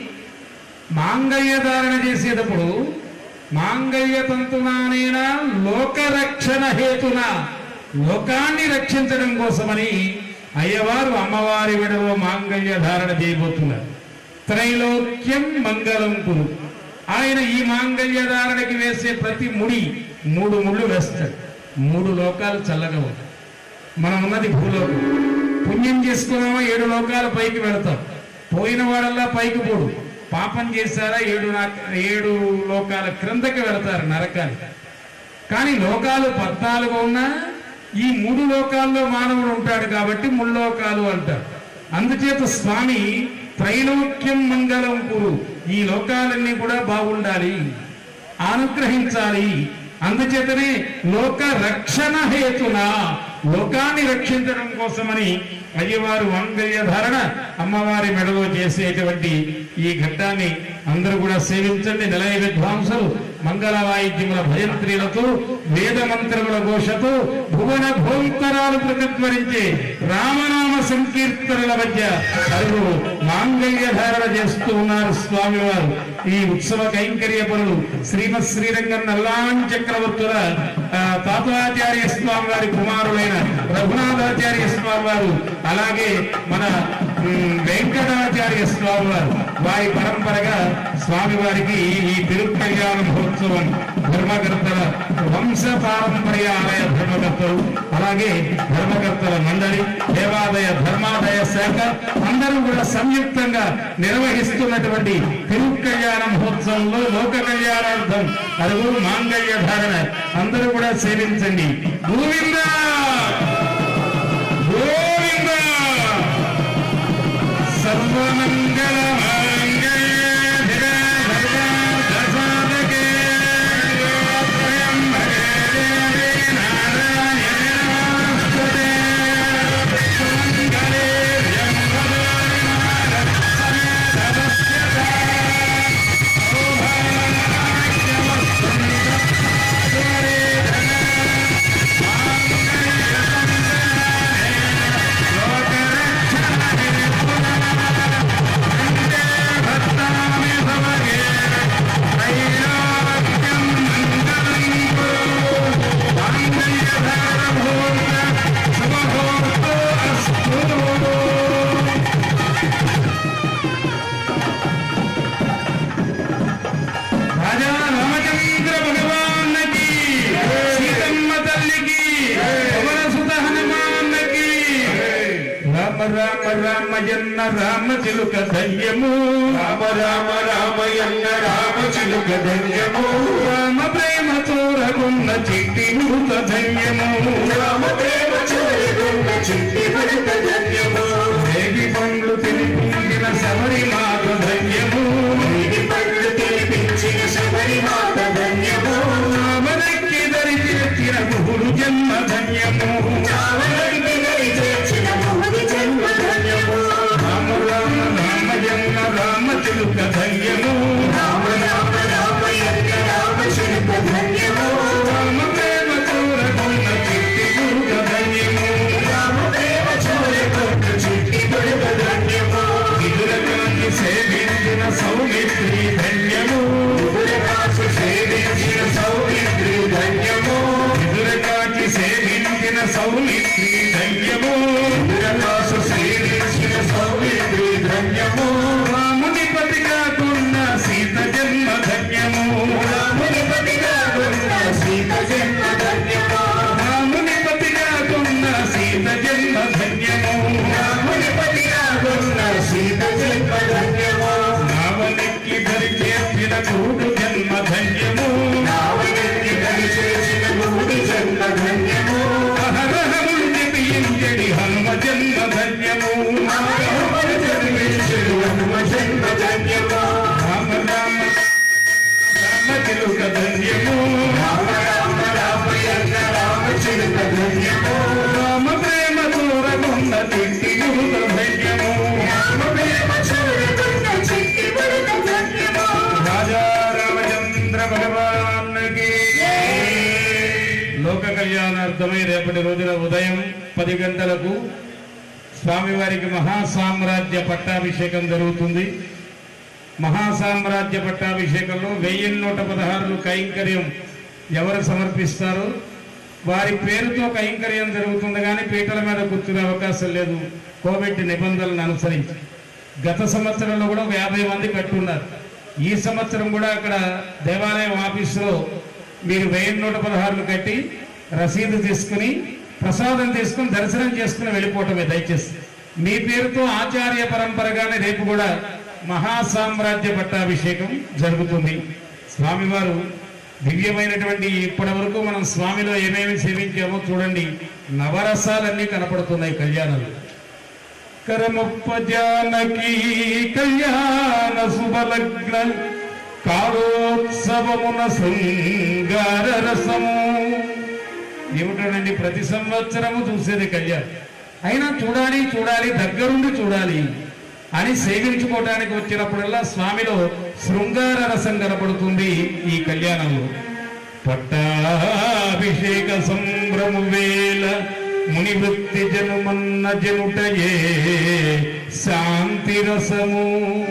మాంగళ్య ధారణ చేసేటప్పుడు మాంగళ్య తంతునానేనా లోకరక్షణ హేతున లోకాన్ని రక్షించడం కోసమని అయ్యవారు అమ్మవారి విడవ మాంగళ్య ధారణ చేయబోతున్నారు త్రైలోక్యం మంగళం కురు ఆయన ఈ మాంగళ్య ధారణకి వేసే ప్రతి ముడి మూడు ముళ్ళు వేస్తాడు మూడు లోకాలు చల్లగా ఉంటాయి మనం ఉన్నది భూలోకం పుణ్యం చేసుకున్నామా ఏడు లోకాల పైకి వెళతాం పోయిన వాడల్లా పైకి పోడు పాపం చేశారా ఏడు నా- ఏడు లోకాల క్రిందకి వెళతారు నరకానికి కానీ లోకాలు పద్నాలుగు ఉన్నా ఈ మూడు లోకాల్లో మానవుడు ఉంటాడు కాబట్టి ముల్లోకాలు అంటారు అందుచేత స్వామి త్రైలోక్యం మంగళం కురు ఈ లోకాలన్నీ కూడా బాగుండాలి అనుగ్రహించాలి అందుచేతనే లోక రక్షణ హేతున లోకాన్ని రక్షించడం కోసమని అయ్యవారు మంగళ్య ధారణ అమ్మవారి మెడలో చేసేటువంటి ఈ ఘట్టాన్ని అందరూ కూడా సేవించండి నిలయ విద్వాంసులు మంగళ వాయిద్యముల భయంత్రీలతో వేద మంత్రముల ఘోషతో భువన భోంతరాలు ప్రతిధ్వనించే రామనామ సంకీర్తనల మధ్య అరుగు మాంగళ్య ధారణ చేస్తూ ఉన్నారు స్వామివారు ఈ ఉత్సవ కైంకర్య పనులు శ్రీమత్ శ్రీరంగం నల్లాం చక్రవర్తుల ఆ, తాతాచార్య స్వామి వారి కుమారులైన రఘునాథాచార్య స్వామి వారు అలాగే మన ఉమ్, వెంకటాచార్య స్వామి వారు వారి పరంపరగా స్వామి వారికి ఈ తిరుకల్యాణ మహోత్సవం ధర్మకర్తల వంశ పారంపర్య ఆలయ ధర్మకర్తలు అలాగే ధర్మకర్తల మండలి దేవాలయ ధర్మాదాయ శాఖ అందరూ కూడా సంయుక్తంగా నిర్వహిస్తున్నటువంటి తిరుకల్యాణ మహోత్సవంలో లోక కళ్యాణార్థం అరుగురు మాంగళ్య ధారణ అందరూ కూడా సేవించండి గోవింద గోవింద సర్వమంగళ రాజా రామచంద్ర భగవాన్కి సీతమ్మ తల్లికి పవన సుత హనుమాన్కి రామ రామ రామ జన్న రామ చిలుక ధన్యము రామ రామ రామయన్న రామ చిలుక ధన్యము రామ ప్రేమ చోరగున్న చిట్టి భూత ధన్యము రామ ప్రేమ చోరగున్న చిట్టి భూత ధన్యము దేవి పండ్లు తినిపించిన శబరి మాత ధన్యము దేవి పండ్లు తినిపించిన శబరి మాత ధన్యము రామదక్కి దరి చేర్చిన గురు జన్మ ధన్యము రామదక్కి దరి చేర్చిన గురు జన్మ ధన్యము రామ రామ రామ జన్మ రామ చిలుక ధన్యము రామ రామ రామ యన్న రామ చిలుక ధన్యము రామ ప్రేమ చూరగున్న చిట్టి గురుక ధన్యము రామ ప్రేమ చూరగున్న చిట్టి గురుక ధన్యము విదురకాన్ని సేవించిన సౌమిత్రి ధన్యము విదురకాసు సేవించిన సౌమిత్రి ధన్యము విదురకాకి సేవించిన సౌమిత్రి ధన్యము విదురకాసు సేవించిన సౌమిత్రి ధన్యము రాముని పతి కాకున్న సీత జన్మ ధన్యము రాముని పతి కాకున్న సీత జన్మ ధన్యము రాముని పతి కాకున్న సీత జన్మ ధన్యము రాముని పతి కాకున్న సీత జన్మ ధన్యము రావణికి ధరి చేసిన కూడు జన్మ ధన్యము రావణికి ధరి చేసిన కూడు జన్మ ధన్యము అహరహములు జపించడి హనుమ జన్మ ధన్యము అహరహములు జపించడి హనుమ జన్మ ధన్యము రామ రామ రామ చిలుక ధన్యము రామ రామ రామయ్య రామ చిలుక ధన్యము రామ ప్రేమ చూరగున్న తిట్టి గురుత ధన్యము రామ ప్రేమ చూరగున్న చిట్టి గురుత ధన్యము రాజా రామచంద్ర భగవాన్కి లోక కళ్యాణార్థమై రేపటి రోజున ఉదయం పది గంటలకు స్వామివారికి మహాసామ్రాజ్య పట్టాభిషేకం జరుగుతుంది మహాసామ్రాజ్య పట్టాభిషేకంలో వెయ్యి నూట పదహారులు కైంకర్యం ఎవరు సమర్పిస్తారో వారి పేరుతో కైంకర్యం జరుగుతుంది కానీ పీటల మీద కూర్చునే అవకాశం లేదు కోవిడ్ నిబంధనలను అనుసరించి గత సంవత్సరంలో కూడా ఒక యాభై మంది కట్టున్నారు ఈ సంవత్సరం కూడా అక్కడ దేవాలయం ఆఫీసులో మీరు వెయ్యి నూట పదహారులు కట్టి రసీదు తీసుకుని ప్రసాదం తీసుకుని దర్శనం చేసుకుని వెళ్ళిపోవటమే దయచేసి మీ పేరుతో ఆచార్య పరంపరగానే రేపు కూడా మహాసామ్రాజ్య పట్టాభిషేకం జరుగుతుంది స్వామివారు దివ్యమైనటువంటి ఇప్పటి వరకు మనం స్వామిలో ఏమేమి సేవించామో చూడండి నవరసాలన్నీ కనపడుతున్నాయి కళ్యాణంలో కరముప్ప జానకి కళ్యాణ శుభలగ్న కాలోత్సవమున శృంగార రసము ఏమిటోనండి ప్రతి సంవత్సరము చూసేది కళ్యాణం అయినా చూడాలి చూడాలి దగ్గరుండి చూడాలి అని సేవించుకోవడానికి వచ్చినప్పుడల్లా స్వామిలో శృంగార రసం కనపడుతుంది ఈ కళ్యాణంలో పట్టాభిషేక సంభ్రము వేల ముని వృత్తి జనుమన్న జనుటయే శాంతి రసము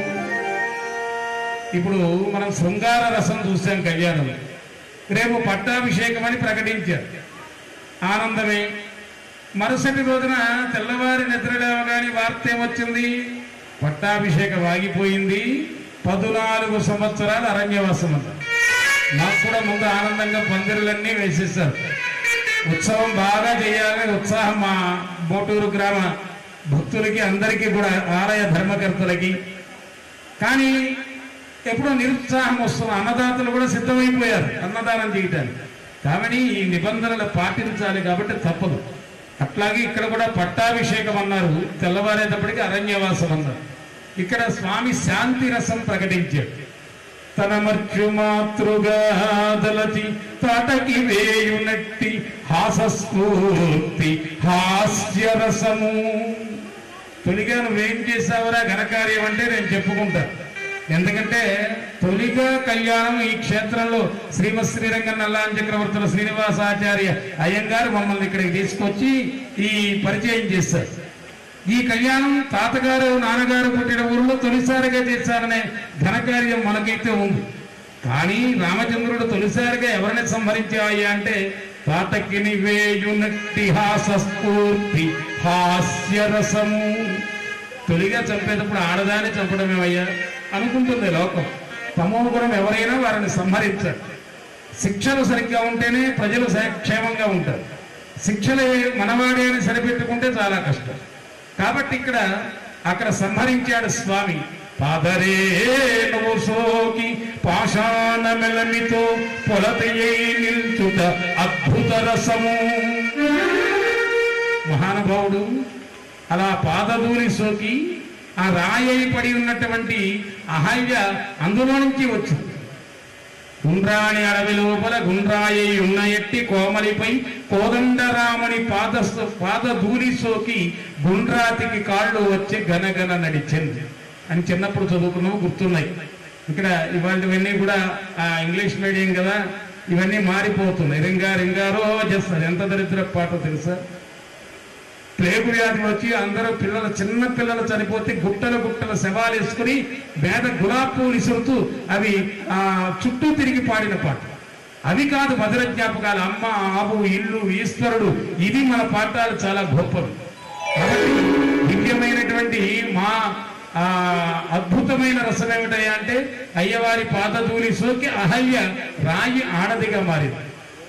ఇప్పుడు మనం శృంగార రసం చూసాం కళ్యాణం రేపు పట్టాభిషేకం అని ప్రకటించారు ఆనందమే మరుసటి రోజున తెల్లవారి నిద్ర లేవగానే వార్త ఏమొచ్చింది పట్టాభిషేకం ఆగిపోయింది పదునాలుగు సంవత్సరాలు అరణ్యవాసం అంట నాకు కూడా ముందు ఆనందంగా పందిరులన్నీ వేసేసారు ఉత్సవం బాగా చేయాలని ఉత్సాహం మా మోటూరు గ్రామ భక్తులకి అందరికీ కూడా ఆలయ ధర్మకర్తలకి కానీ ఎప్పుడో నిరుత్సాహం వస్తున్న అన్నదాతలు కూడా సిద్ధమైపోయారు అన్నదానం చేయటానికి కాబట్టి ఈ నిబంధనలు పాటించాలి కాబట్టి తప్పదు అట్లాగే ఇక్కడ కూడా పట్టాభిషేకం అన్నారు తెల్లవారేటప్పటికి అరణ్యవాసం అన్నారు ఇక్కడ స్వామి శాంతి రసం ప్రకటించాడు తన మర్చు మాతృగా దలచి తాటకి వేయునట్టి హాసస్ఫూర్తి హాస్యరసము తొలిగా నువ్వేం చేసావురా ఘనకార్యం అంటే నేను చెప్పుకుంటా ఎందుకంటే తొలిగా కళ్యాణం ఈ క్షేత్రంలో శ్రీమత్ శ్రీరంగ నల్లాన్ చక్రవర్తుల శ్రీనివాసాచార్య అయ్యంగారు మమ్మల్ని ఇక్కడికి తీసుకొచ్చి ఈ పరిచయం చేశారు ఈ కళ్యాణం తాతగారు నాన్నగారు పుట్టిన ఊరిలో తొలిసారిగా చేశారనే ఘనకార్యం మనకైతే ఉంది కానీ రామచంద్రుడు తొలిసారిగా ఎవరిని సంహరించాయి అంటే తాతకిని వేయునట్టి హాసస్ఫూర్తి హాస్యరసము తొలిగా చంపేటప్పుడు ఆడదాన్ని చంపడమేమయ్యా అనుకుంటుంది లోకం తమో గుణం ఎవరైనా వారిని సంహరించారు శిక్షలు సరిగ్గా ఉంటేనే ప్రజలు స- క్షేమంగా ఉంటారు శిక్షలు మనవాడి అని సరిపెట్టుకుంటే చాలా కష్టం కాబట్టి ఇక్కడ అక్కడ సంహరించాడు స్వామి పాదరే నువ్వు సోకి పాషాణ మెలమితో పొలతయ్యై నిల్చుట అద్భుత రసము మహానుభావుడు అలా పాదధూళి సోకి ఆ రాయి పడి ఉన్నటువంటి అహల్య అందులో నుంచి వచ్చింది గుండ్రాని అడవి లోపల గుండ్రాయి ఉన్న ఎట్టి కోమలిపై కోదండరాముని పాద పాద ధూళి సోకి గుండ్రాతికి కాళ్ళు వచ్చి గనగన నడిచింది అని చిన్నప్పుడు చదువుకున్నాము గుర్తున్నాయి ఇక్కడ ఇవాళవన్నీ కూడా ఆ ఇంగ్లీష్ మీడియం కదా ఇవన్నీ మారిపోతున్నాయి రింగా రింగారో చేస్తారు ఎంత దరిద్ర పాట తెలుసా ప్లేగు వ్యాధి వచ్చి అందరూ పిల్లలు చిన్న పిల్లలు చనిపోతే గుట్టల గుట్టల శవాలు వేసుకుని వేద గులాబ్ పూలు ఇసురుతూ అవి ఆ చుట్టూ తిరిగి పాడిన పాట అవి కాదు మధుర జ్ఞాపకాలు అమ్మ ఆవు ఇల్లు ఈశ్వరుడు ఇది మన పాఠాలు చాలా గొప్పవి కాబట్టి దివ్యమైనటువంటి మా ఆ అద్భుతమైన రసం ఏమిటయ్యా అంటే అయ్యవారి పాదధూళి సోకి అహల్య రాయి ఆడదిగా మారింది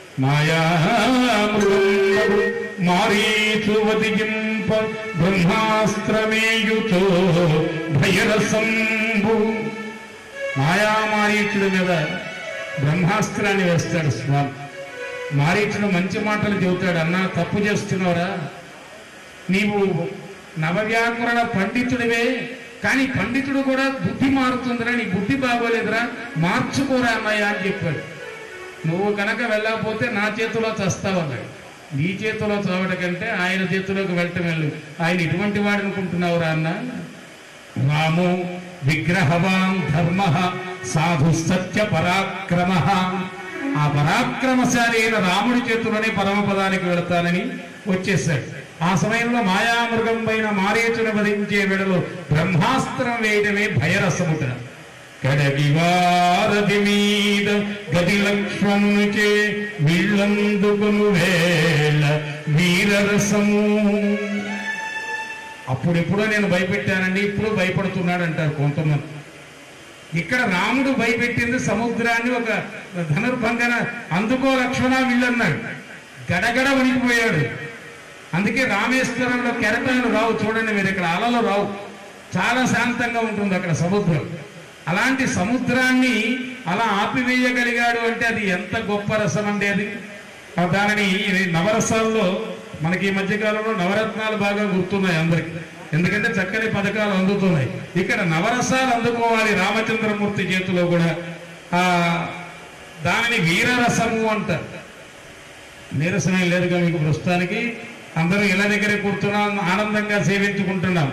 మాయామృతంబు మారీచువదిగింప బ్రహ్మాస్త్రమేయుతో భయరసంబు మాయామారీచుడి మీద బ్రహ్మాస్త్రాన్ని వేస్తాడు స్వామి మారీచుడు మంచి మాటలు చెబుతాడు అన్నా తప్పు చేస్తున్నావురా నీవు నవవ్యాకరణ పండితుడివే కానీ పండితుడు కూడా బుద్ధి మారుతుందిరా నీ బుద్ధి బాగోలేదురా మార్చుకోరా అన్నయ్య అని చెప్పాడు నువ్వు కనుక వెళ్ళకపోతే నా చేతిలో చస్తావన్నాడు నీ చేతిలో చావట కంటే ఆయన చేతిలోకి వెళ్ళటం వెళ్ళు ఆయన ఇటువంటి వాడు అనుకుంటున్నావురా అన్న రాము విగ్రహవాన్ ధర్మ సాధు సత్య పరాక్రమ ఆ పరాక్రమశాలి అయిన రాముడి చేతిలోనే పరమపదానికి వెళతానని వచ్చేసాడు ఆ సమయంలో మాయామృగం పైన మారేచును వధించే వేళలో బ్రహ్మాస్త్రం వేయడమే భయరసముట కడగి వారధి మీద గది లక్ష్మణుచే వీళ్ళందుకును వేళ వీరరసము అప్పుడెప్పుడో నేను భయపెట్టానండి ఇప్పుడు భయపడుతున్నాడు అంటారు కొంతమంది ఇక్కడ రాముడు భయపెట్టింది సముద్రాన్ని ఒక ధనుర్భంగన అందుకో లక్ష్మణ వీళ్ళన్నాడు గడగడ వణికిపోయాడు అందుకే రామేశ్వరంలో కెరటాలు రావు చూడండి మీరు ఇక్కడ అలలు రావు చాలా శాంతంగా ఉంటుంది అక్కడ సముద్రం అలాంటి సముద్రాన్ని అలా ఆపివేయగలిగాడు అంటే అది ఎంత గొప్ప రసం అండి అది ఆ దానిని ఈ నవరసాల్లో మనకి ఈ మధ్యకాలంలో నవరత్నాలు బాగా గుర్తున్నాయి అందరికి ఎందుకంటే చక్కని పథకాలు అందుతున్నాయి ఇక్కడ నవరసాలు అందుకోవాలి రామచంద్రమూర్తి చేతిలో కూడా ఆ దానిని వీరరసము అంటారు నీరసమే లేదుగా మీకు ప్రస్తుతానికి అందరూ ఇళ్ళ దగ్గరే కూర్చున్నాం ఆనందంగా సేవించుకుంటున్నాం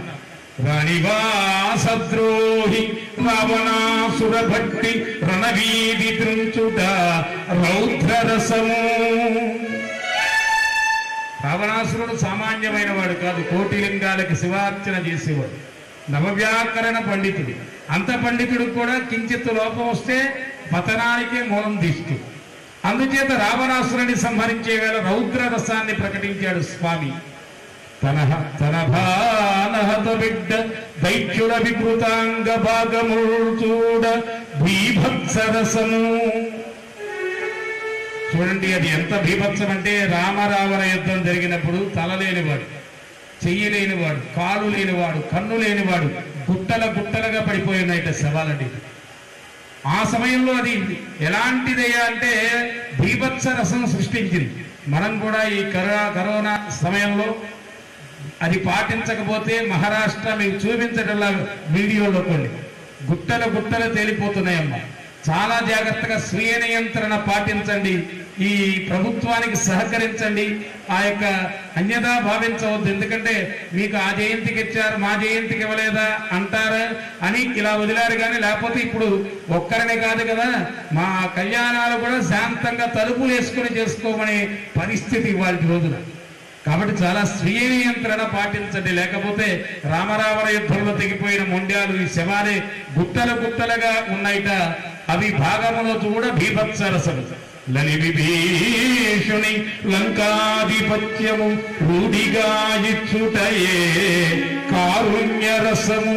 రాణివాసద్రోహి రావణాసుర భక్తి రణవీధి త్రించుట రౌద్రరసము రావణాసురుడు సామాన్యమైన వాడు కాదు కోటి లింగాలకి శివార్చన చేసేవాడు నవవ్యాకరణ పండితుడు అంత పండితుడు కూడా కించిత్ లోపం వస్తే పతనానికే మూలం తీస్తూ అందుచేత రావణాసురుని సంహరించే వేళ రౌద్ర రసాన్ని ప్రకటించాడు స్వామి తన తన భానహత బిడ్డ దైత్యుల వికృతాంగ భాగములు చూడ భీభత్సరసము చూడండి అది ఎంత భీభత్సం అంటే రామరావణ యుద్ధం జరిగినప్పుడు తల లేనివాడు చెయ్యి లేనివాడు కాలు లేనివాడు కన్ను లేనివాడు గుట్టల గుట్టలుగా పడిపోయినాయిట శవాలండి ఆ సమయంలో అది ఎలాంటిదయ్యా అంటే భీభత్స రసం సృష్టించింది మనం కూడా ఈ కరోనా కరోనా సమయంలో అది పాటించకపోతే మహారాష్ట్ర మీకు చూపించడంలా వీడియోలో కొన్ని గుట్టల గుట్టలు తేలిపోతున్నాయమ్మా చాలా జాగ్రత్తగా స్వీయ నియంత్రణ పాటించండి ఈ ప్రభుత్వానికి సహకరించండి ఆ యొక్క అన్యదా భావించవద్దు ఎందుకంటే మీకు ఆ జయంతికి ఇచ్చారు మా జయంతికి ఇవ్వలేదా అంటారు అని ఇలా వదిలారు కానీ లేకపోతే ఇప్పుడు ఒక్కరినే కాదు కదా మా కళ్యాణాలు కూడా శాంతంగా తలుపులు వేసుకుని చేసుకోమనే పరిస్థితి ఇవాళ రోజున కాబట్టి చాలా స్వీయ నియంత్రణ పాటించండి లేకపోతే రామరావణ యుద్ధంలో తెగిపోయిన మొండ్యాలు ఈ శవాలే గుట్టల గుట్టలుగా ఉన్నాయిట అవి భాగములో కూడా భీభత్సరసము లని విభీషుని లంకాధిపత్యము రూఢిగా ఇచ్చుటయే కారుణ్య రసము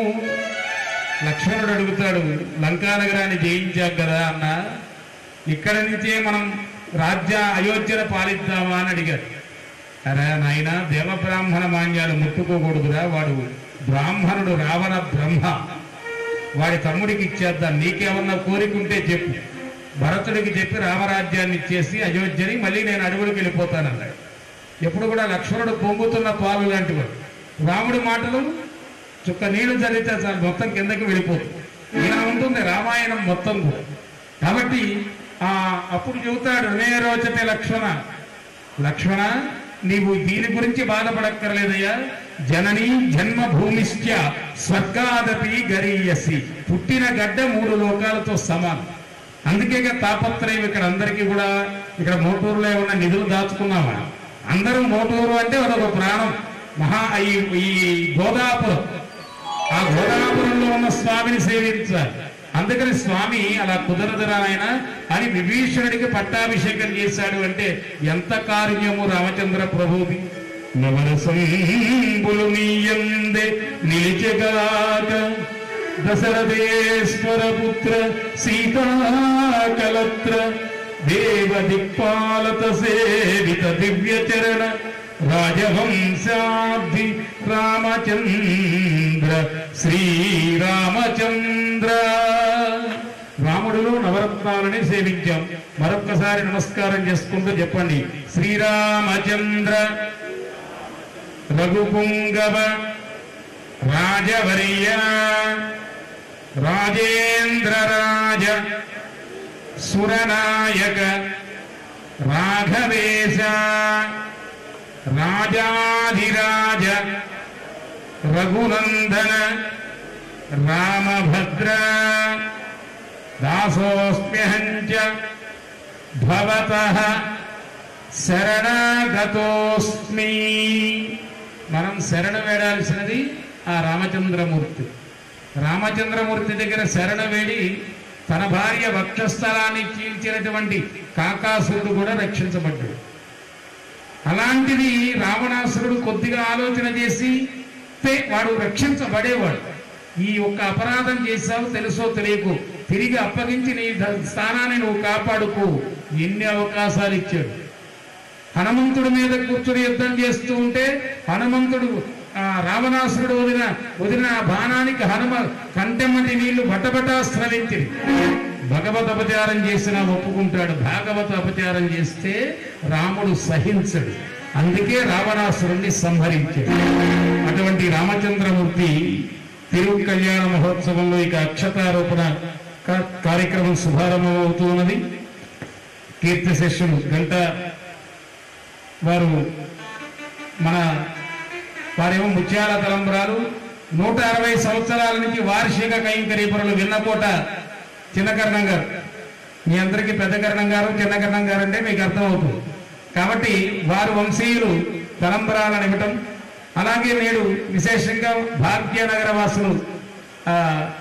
లక్ష్మణుడు అడుగుతాడు లంకా నగరాన్ని జయించాం కదా అన్న ఇక్కడ నుంచే మనం రాజ్య అయోధ్యను పాలిద్దామా అని అడిగారు అరే నాయన దేవ బ్రాహ్మణ మాన్యాలు ముట్టుకోకూడదురా వాడు బ్రాహ్మణుడు రావణ బ్రహ్మ వాడి తమ్ముడికి ఇచ్చేద్దాం నీకేమన్నా కోరికుంటే చెప్పు భరతుడికి చెప్పి రామరాజ్యాన్ని ఇచ్చేసి అయోధ్యని మళ్ళీ నేను అడవులకు వెళ్ళిపోతానన్నాడు ఎప్పుడు కూడా లక్ష్మణుడు పొంగుతున్న పాలు లాంటివాడు రాముడి మాటలు చుక్క నీళ్లు చదివితే చాలు మొత్తం కిందకి వెళ్ళిపోతుంది ఇలా ఉంటుంది రామాయణం మొత్తం కూడా కాబట్టి ఆ అప్పుడు చెబుతాడు నే రోచతే లక్ష్మణ లక్ష్మణ నీవు దీని గురించి బాధపడక్కర్లేదయ్యా జనని జన్మభూమిశ్చ స్వర్గాదపి గరీయసి పుట్టిన గడ్డ మూడు లోకాలతో సమానం అందుకే ఇక తాపత్రయం ఇక్కడ అందరికీ కూడా ఇక్కడ మోటూరులో ఉన్న నిధులు దాచుకున్నామా అందరూ మోటూరు అంటే అదొక ప్రాణం మహా ఈ ఈ గోదాపురం ఆ గోదాపురంలో ఉన్న స్వామిని సేవించాలి అందుకని స్వామి అలా కుదరదురా ఆయన అని విభీషణుడికి పట్టాభిషేకం చేశాడు అంటే ఎంత కారుణ్యము రామచంద్ర ప్రభుది నవరసంబులు నీయందే నిలిచగాక దశరథేశ్వర పుత్ర సీతాకలత్ర దేవ దిక్పాలత సేవిత దివ్య చరణ రాజవంశాబ్ది రామచంద్ర శ్రీరామచంద్ర రాముడిలో నవరత్నాలని సేవించాం మరొక్కసారి నమస్కారం చేసుకుంటూ చెప్పండి శ్రీరామచంద్ర రఘుపుంగవ రాజవర్య రాజేంద్ర రాజ సురనాయక రాఘవేశ రాజాధిరాజ రఘునందన రామభద్ర దాసోస్మ్యహం చ భవతః శరణాగతోస్మి మనం శరణ వేడాల్సినది ఆ రామచంద్రమూర్తి రామచంద్రమూర్తి దగ్గర శరణ వేడి తన భార్య వక్షస్థలాన్ని చీల్చినటువంటి కాకాసురుడు కూడా రక్షించబడ్డాడు అలాంటిది రావణాసురుడు కొద్దిగా ఆలోచన చేసి తే వాడు రక్షించబడేవాడు ఈ ఒక్క అపరాధం చేశావు తెలుసో తెలియకు తిరిగి అప్పగించి నీ ద- స్థానాన్ని నువ్వు కాపాడుకో ఎన్ని అవకాశాలు ఇచ్చాడు హనుమంతుడి మీద కూర్చుని యుద్ధం చేస్తూ ఉంటే హనుమంతుడు ఆ రావణాసురుడు వదిన వదిలిన ఆ బాణానికి హనుమ కంటెమ్మటి నీళ్లు బటబటా స్రవించింది భగవత్ అపచారం చేసినా ఒప్పుకుంటాడు భాగవత అపచారం చేస్తే రాముడు సహించడు అందుకే రావణాసురుణ్ణి సంహరించాడు అటువంటి రామచంద్రమూర్తి తిరుగు కళ్యాణ మహోత్సవంలో ఇక అక్షతారోపణ కా- కార్యక్రమం శుభారంభం అవుతున్నది కీర్తి శిష్యులు గంట వారు మన వారేమో ముత్యాల తలంబరాలు నూట అరవై సంవత్సరాల నుంచి వార్షిక కైంకరీపురులు విన్నకోట చిన్నకర్ణం గారు మీ అందరికీ పెద్ద కర్ణం గారు చిన్న కర్ణం గారు అంటే మీకు అర్థమవుతుంది కాబట్టి వారు వంశీయులు తలంబరాలను ఇవ్వటం అలాగే నేడు విశేషంగా భాగ్యనగర వాసులు ఆ,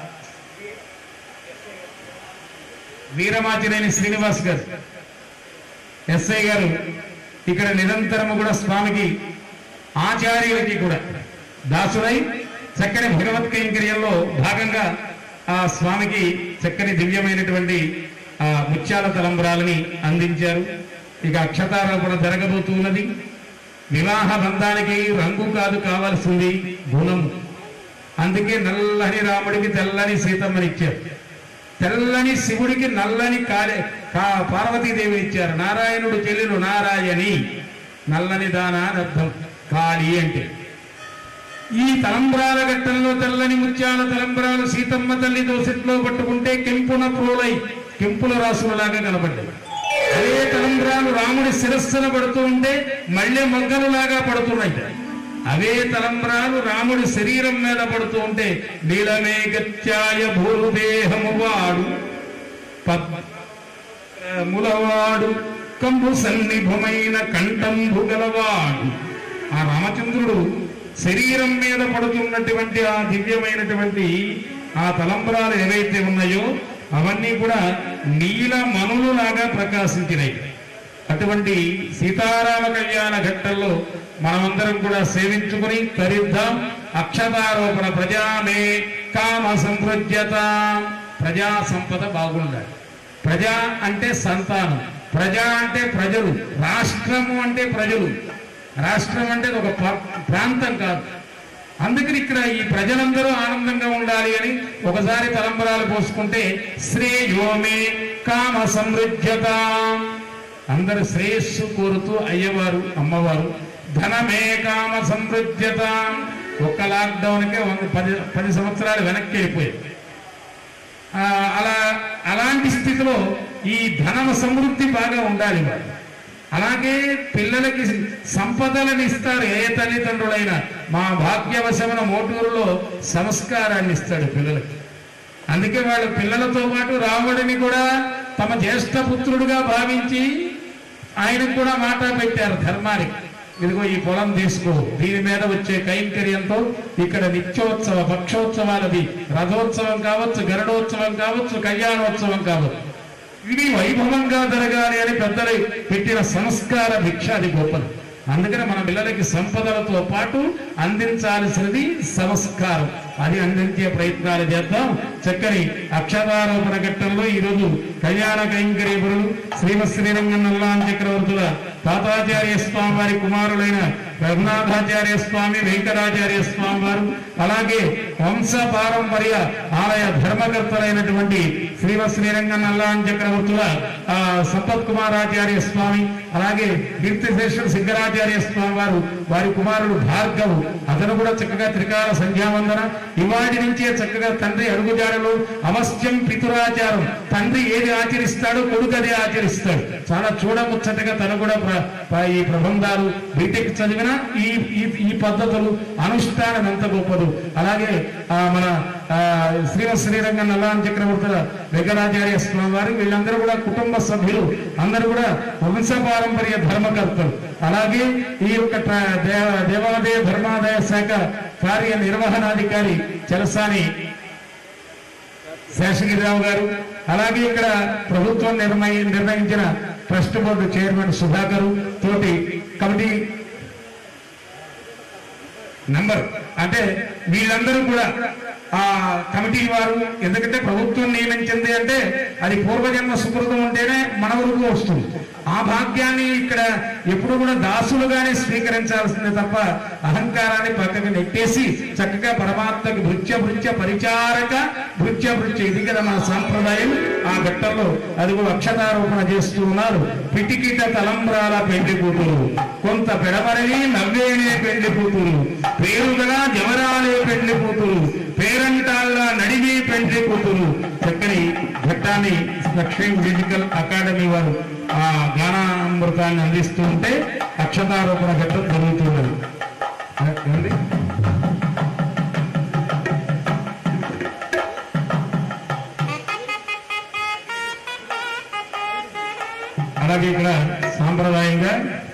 వీరమాచినేని శ్రీనివాస్ గారు ఎస్ఐ గారు ఇక్కడ నిరంతరము కూడా స్వామికి ఆచార్యులకి కూడా దాసులై చక్కని భగవత్ కైంకర్యంలో భాగంగా ఆ స్వామికి చక్కని దివ్యమైనటువంటి ఆ ముత్యాల తలంబరాలని అందించారు ఇక అక్షతారోపణ జరగబోతున్నది వివాహ బంధానికి రంగు కాదు కావాల్సింది గుణం అందుకే నల్లని రాముడికి తెల్లని సీతమ్మని ఇచ్చారు తెల్లని శివుడికి నల్లని కాలే కా- పార్వతీదేవి ఇచ్చారు నారాయణుడు చెల్లెలు నారాయణి నల్లని దాన అని అర్థం కాళి అంటే ఈ తలంబ్రాల ఘట్టంలో తెల్లని ముత్యాల తలంబ్రాలు సీతమ్మ తల్లి దోసిట్లో పట్టుకుంటే కెంపున ప్రోలై కెంపుల రాసులలాగా కనబడ్డాయి అదే తలంబ్రాలు రాముడి శిరస్సున పడుతూ ఉంటే మళ్ళీ మొగ్గలులాగా పడుతున్నాయి అవే తలంబ్రాలు రాముడి శరీరం మీద పడుతూ ఉంటే నీలమే గత్యాయ భూదేహము వాడు ములవాడు కంబు సన్నిభమైన కంఠంబు గలవాడు ఆ రామచంద్రుడు శరీరం మీద పడుతున్నటువంటి ఆ దివ్యమైనటువంటి ఆ తలంబరాలు ఏవైతే ఉన్నాయో అవన్నీ కూడా నీల మనులులాగా ప్రకాశించినాయి అటువంటి సీతారామ కళ్యాణ ఘట్టంలో మనమందరం కూడా సేవించుకుని తరిద్దాం అక్షతారోపణ ప్రజామే కామ సంసృజ్యత ప్రజా సంపద బాగుండాలి ప్రజా అంటే సంతానం ప్రజా అంటే ప్రజలు రాష్ట్రము అంటే ప్రజలు రాష్ట్రం అంటే ఒక ప- ప్రాంతం కాదు అందుకని ఇక్కడ ఈ ప్రజలందరూ ఆనందంగా ఉండాలి అని ఒకసారి తలంబరాలు పోసుకుంటే శ్రేయోమే కామ సమృద్ధ్యత అందరు శ్రేయస్సు కోరుతూ అయ్యవారు అమ్మవారు ధనమే కామ సమృద్ధ్యత ఒక్క లాక్డౌన్కే వంద పది పది సంవత్సరాలు వెనక్కి వెళ్ళిపోయాయి ఆ, అలా అలాంటి స్థితిలో ఈ ధనమ సమృద్ధి బాగా ఉండాలి మరి అలాగే పిల్లలకి సంపదలను ఇస్తారు ఏ తల్లిదండ్రులైనా మా భాగ్యవశమున మోటూరులో సంస్కారాన్ని ఇస్తాడు పిల్లలకి అందుకే వాళ్ళ పిల్లలతో పాటు రాముడిని కూడా తమ జ్యేష్ఠ పుత్రుడుగా భావించి ఆయనకు కూడా మాట పెట్టారు ధర్మానికి ఇదిగో ఈ పొలం తీసుకో దీని మీద వచ్చే కైంకర్యంతో ఇక్కడ నిత్యోత్సవ పక్షోత్సవాలది రథోత్సవం కావచ్చు గరుడోత్సవం కావచ్చు కళ్యాణోత్సవం కావచ్చు ఇది వైభవంగా జరగాలి అని పెద్దలు పెట్టిన సంస్కార భిక్ష అది గొప్పది అందుకని మన పిల్లలకి సంపదలతో పాటు అందించాల్సినది సంస్కారం అది అందించే ప్రయత్నాలు చేద్దాం చక్కని అక్షరారోపణ ఘట్టంలో ఈరోజు కళ్యాణ కైంకర్యపురులు శ్రీమత్ శ్రీరంగం నల్లాన్ చక్రవర్తుల తాతాచార్య స్వామి వారి కుమారులైన రఘునాథాచార్య స్వామి వెంకటాచార్య స్వామి వారు అలాగే వంశ పారంపర్య ఆలయ ధర్మకర్తలైనటువంటి శ్రీమత్ శ్రీరంగం నల్లాన్ చక్రవర్తుల ఆ, సంపత్ కుమారాచార్య స్వామి అలాగే కీర్తిశేషుడు సిద్ధరాచార్య స్వామి వారు వారి కుమారుడు భార్గవు అతను కూడా చక్కగా త్రికాల సంధ్యావందన ఇవాటి నుంచే చక్కగా తండ్రి అడుగుజాడలు అవశ్యం పితురాచారం తండ్రి ఏది ఆచరిస్తాడో కొడుకు అదే ఆచరిస్తాడు చాలా చూడముచ్చటగా తను కూడా ప్ర- ప్ర- ఈ ప్రబంధాలు బీటెక్ చదివిన ఈ ఈ- ఈ పద్ధతులు అనుష్ఠానం ఎంత గొప్పదు అలాగే ఆ, మన ఆ, శ్రీమత్ శ్రీరంగ నల్లాన్ చక్రవర్తుల వెంకటాచార్య స్వామి వారు వీళ్ళందరూ కూడా కుటుంబ సభ్యులు అందరూ కూడా వంశ పారంపర్య ధర్మకర్తలు అలాగే ఈ యొక్క ట్ర- దేవ- దేవాదాయ ధర్మాదాయ శాఖ కార్య నిర్వహణాధికారి చలసాని శేషగిరిరావు గారు అలాగే ఇక్కడ ప్రభుత్వం నిర్ణయి నిర్ణయించిన ట్రస్ట్ బోర్డు చైర్మన్ సుధాకర్ తోటి కమిటీ నంబర్ అంటే వీళ్ళందరూ కూడా ఆ కమిటీ వారు ఎందుకంటే ప్రభుత్వం నియమించింది అంటే అది పూర్వజన్మ సుకృతం ఉంటేనే మన వరకు వస్తుంది ఆ భాగ్యాన్ని ఇక్కడ ఎప్పుడు కూడా దాసులుగానే స్వీకరించాల్సిందే తప్ప అహంకారాన్ని పక్కకు నెట్టేసి చక్కగా పరమాత్మకి భృత్య భృత్య పరిచారక భృత్య భృత్య ఇది కదా మన సాంప్రదాయం ఆ ఘట్టంలో అది కూడా అక్షతారోపణ చేస్తూ ఉన్నారు పిటికిట తలంబ్రాల పెండి కూతురు కొంత పెడమరని నవ్వేనే పెండి కూతురు పేరుగల జవరాలే పెండి కూతురు పేరంటాల్లా నడివి పెండి కూతురు చక్కని ఘట్టాన్ని లక్ష్మీ మ్యూజికల్ అకాడమీ వారు ఆ గానామృతాన్ని అందిస్తూ ఉంటే అక్షతారోపణ ఘట్టం జరుగుతున్నది ఏమండి? అలాగే ఇక్కడ సాంప్రదాయంగా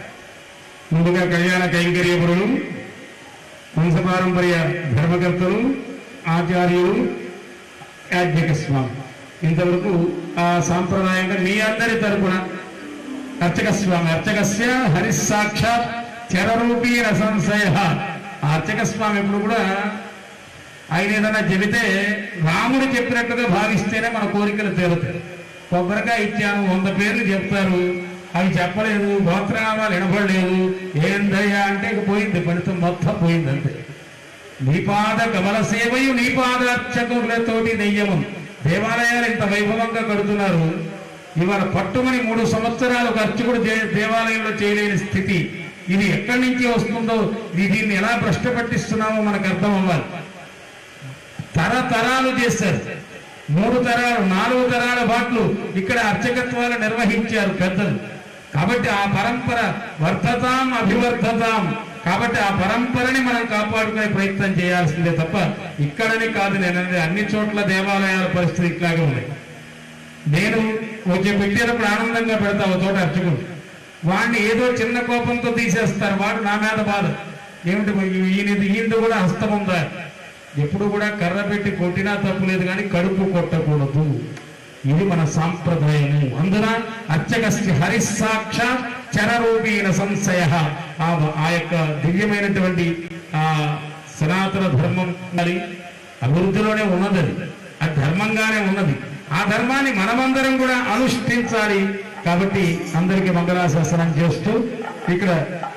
కళ్యాణ కైంకర్యపురులు వంశపారంపర్య ధర్మకర్తలు ఆచార్యులు యాజ్ఞిక స్వామి ఇంతవరకు ఆ సాంప్రదాయంగా మీ అందరి తరపున అర్చక స్వామి అర్చకస్య హరిస్సాక్షాత్ చరరూపీ రసంశయ ఆ అర్చక స్వామి ఎప్పుడు కూడా ఆయన ఏదైనా చెబితే రాముడు చెప్పినట్టుగా భావిస్తేనే మన కోరికలు తీరుతాయి కొబ్బరికాయ ఇచ్చాను వంద పేర్లు చెప్తారు అవి చెప్పలేదు గోత్రనామాలు వినపడలేదు ఏందయ్యా అంటే ఇక పోయింది ఫలితం మొత్తం పోయింది అంతే నీపాద కమల సేవయు నీపాదార్చకులతోటి దెయ్యము దేవాలయాలు ఇంత వైభవంగా కడుతున్నారు ఇవాళ పట్టుమని మూడు సంవత్సరాలు ఒక అర్చకుడు దే- దేవాలయంలో చేయలేని స్థితి ఇది ఎక్కడి నుంచి వస్తుందో ఇది దీన్ని ఎలా భ్రష్ట పట్టిస్తున్నామో మనకు అర్థం అవ్వాలి తరతరాలు చేశారు మూడు తరాలు నాలుగు తరాల పాటు ఇక్కడ అర్చకత్వాలు నిర్వహించారు పెద్దలు కాబట్టి ఆ పరంపర వర్ధతాం అభివర్ధతాం కాబట్టి ఆ పరంపరని మనం కాపాడుకునే ప్రయత్నం చేయాల్సిందే తప్ప ఇక్కడని కాదు నేను అనేది అన్ని చోట్ల దేవాలయాల పరిస్థితి ఇట్లాగే ఉన్నాయి నేను వచ్చే పెట్టేటప్పుడు ఆనందంగా పెడతా ఒక చోట అర్చకుడు వాడిని ఏదో చిన్న కోపంతో తీసేస్తారు వాడు నా మీద బాధ ఏమిటి ఈయన ఈయనది కూడా హస్తం ఉందా ఎప్పుడు కూడా కర్ర పెట్టి కొట్టినా తప్పులేదు కానీ కడుపు కొట్టకూడదు ఇది మన సాంప్రదాయము అందున అర్చకస్య హరిస్సాక్ష చరరూపీణ సంశయ ఆ ఆ యొక్క దివ్యమైనటువంటి ఆ సనాతన ధర్మం మరి అభివృద్ధిలోనే ఉన్నది అది అది ధర్మంగానే ఉన్నది ఆ ధర్మాన్ని మనమందరం కూడా అనుష్ఠించాలి కాబట్టి అందరికీ మంగళాశాసనం చేస్తూ ఇక్కడ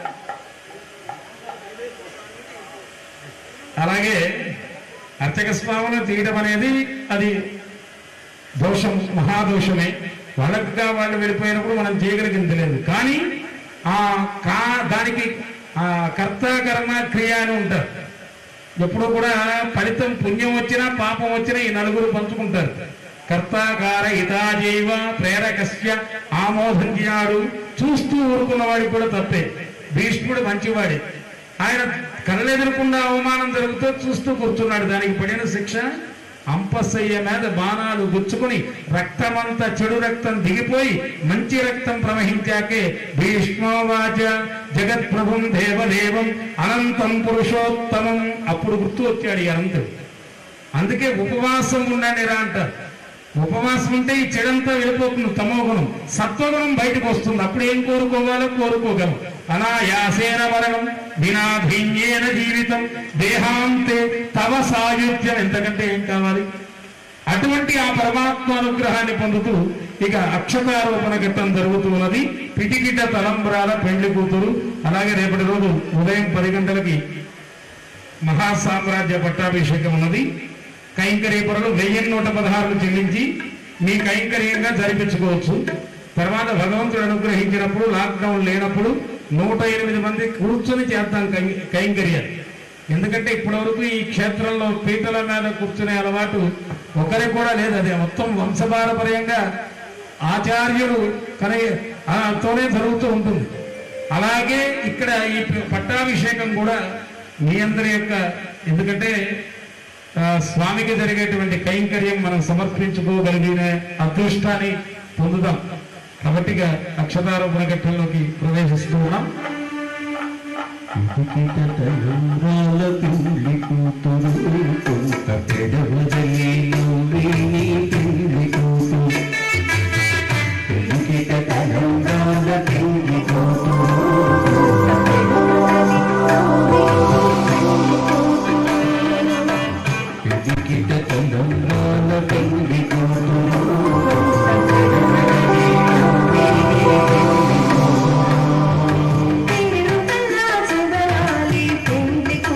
అలాగే అర్చక స్వాములను తీయడం అనేది అది దోషం మహాదోషమే వాళ్ళకుగా వాళ్ళు వెళ్ళిపోయినప్పుడు మనం చేయగలిగింది లేదు కానీ ఆ కా దానికి ఆ కర్త కర్మ క్రియ అని ఉంటారు ఎప్పుడు కూడా ఫలితం పుణ్యం వచ్చినా పాపం వచ్చినా ఈ నలుగురు పంచుకుంటారు కర్తాకార హితాజైవ ప్రేరకస్య ఆమోదంజ్ఞాడు చూస్తూ ఊరుకున్న వాడికి కూడా తప్పే భీష్ముడు మంచివాడే ఆయన కళ్ళెదురకుండా అవమానం జరుగుతూ చూస్తూ కూర్చున్నాడు దానికి పడిన శిక్ష అంపసయ్య మీద బాణాలు గుచ్చుకుని రక్తమంతా చెడు రక్తం దిగిపోయి మంచి రక్తం ప్రవహించాకే భీష్మోవాచ జగత్ప్రభుం దేవదేవం అనంతం పురుషోత్తమం అప్పుడు గుర్తు వచ్చాడు ఈ అనంతుడు అందుకే ఉపవాసం ఉండండి రా అంటారు ఉపవాసం ఉంటే ఈ చెడంతా వెళ్ళిపోతుంది తమోగుణం సత్వగుణం బయటకు వస్తుంది అప్పుడు ఏం కోరుకోవాలో కోరుకోగలం అనాయాసేన మరణం వినాధీన్యేన జీవితం దేహాంతే తవ సాయుధ్యం ఎంతకంటే ఏం కావాలి అటువంటి ఆ పరమాత్మ అనుగ్రహాన్ని పొందుతూ ఇక అక్షతారోపణ ఘట్టం జరుగుతూ ఉన్నది పిటికిట తలంబ్రాల పెళ్లి కూతురు అలాగే రేపటి రోజు ఉదయం పది గంటలకి మహాసామ్రాజ్య పట్టాభిషేకం ఉన్నది కైంకర్యపురలు వెయ్యి నూట పదహారులు చెల్లించి మీ కైంకర్యంగా జరిపించుకోవచ్చు తర్వాత భగవంతుడు అనుగ్రహించినప్పుడు లాక్డౌన్ లేనప్పుడు నూట ఎనిమిది మంది కూర్చొని చేద్దాం కై- కైంకర్యాలు ఎందుకంటే ఇప్పటివరకు ఈ క్షేత్రంలో పీటల మీద కూర్చునే అలవాటు ఒకరికి కూడా లేదు అది మొత్తం వంశపారపర్యంగా ఆచార్యులు కనయ ఆ, తోనే జరుగుతూ ఉంటుంది అలాగే ఇక్కడ ఈ పట్టాభిషేకం కూడా మీ అందరి యొక్క ఎందుకంటే ఆ, స్వామికి జరిగేటువంటి కైంకర్యం మనం సమర్పించుకోగలిగిన అదృష్టాన్ని పొందుదాం కాబట్టి ఇక అక్షతారోపణ ఘట్టంలోకి ప్రవేశిస్తూ ఉన్నాం తలంబ్రాల పెళ్లి కూతురు కొంత పెడవదలేను వీణి పెళ్లి కూతురు పెళ్లికిట తలంబ్రాల పెళ్లి కూతురు పెళ్లికిట తలంబ్రాల పెళ్లి కూతురు తిరుమల సుందరాలి పెండి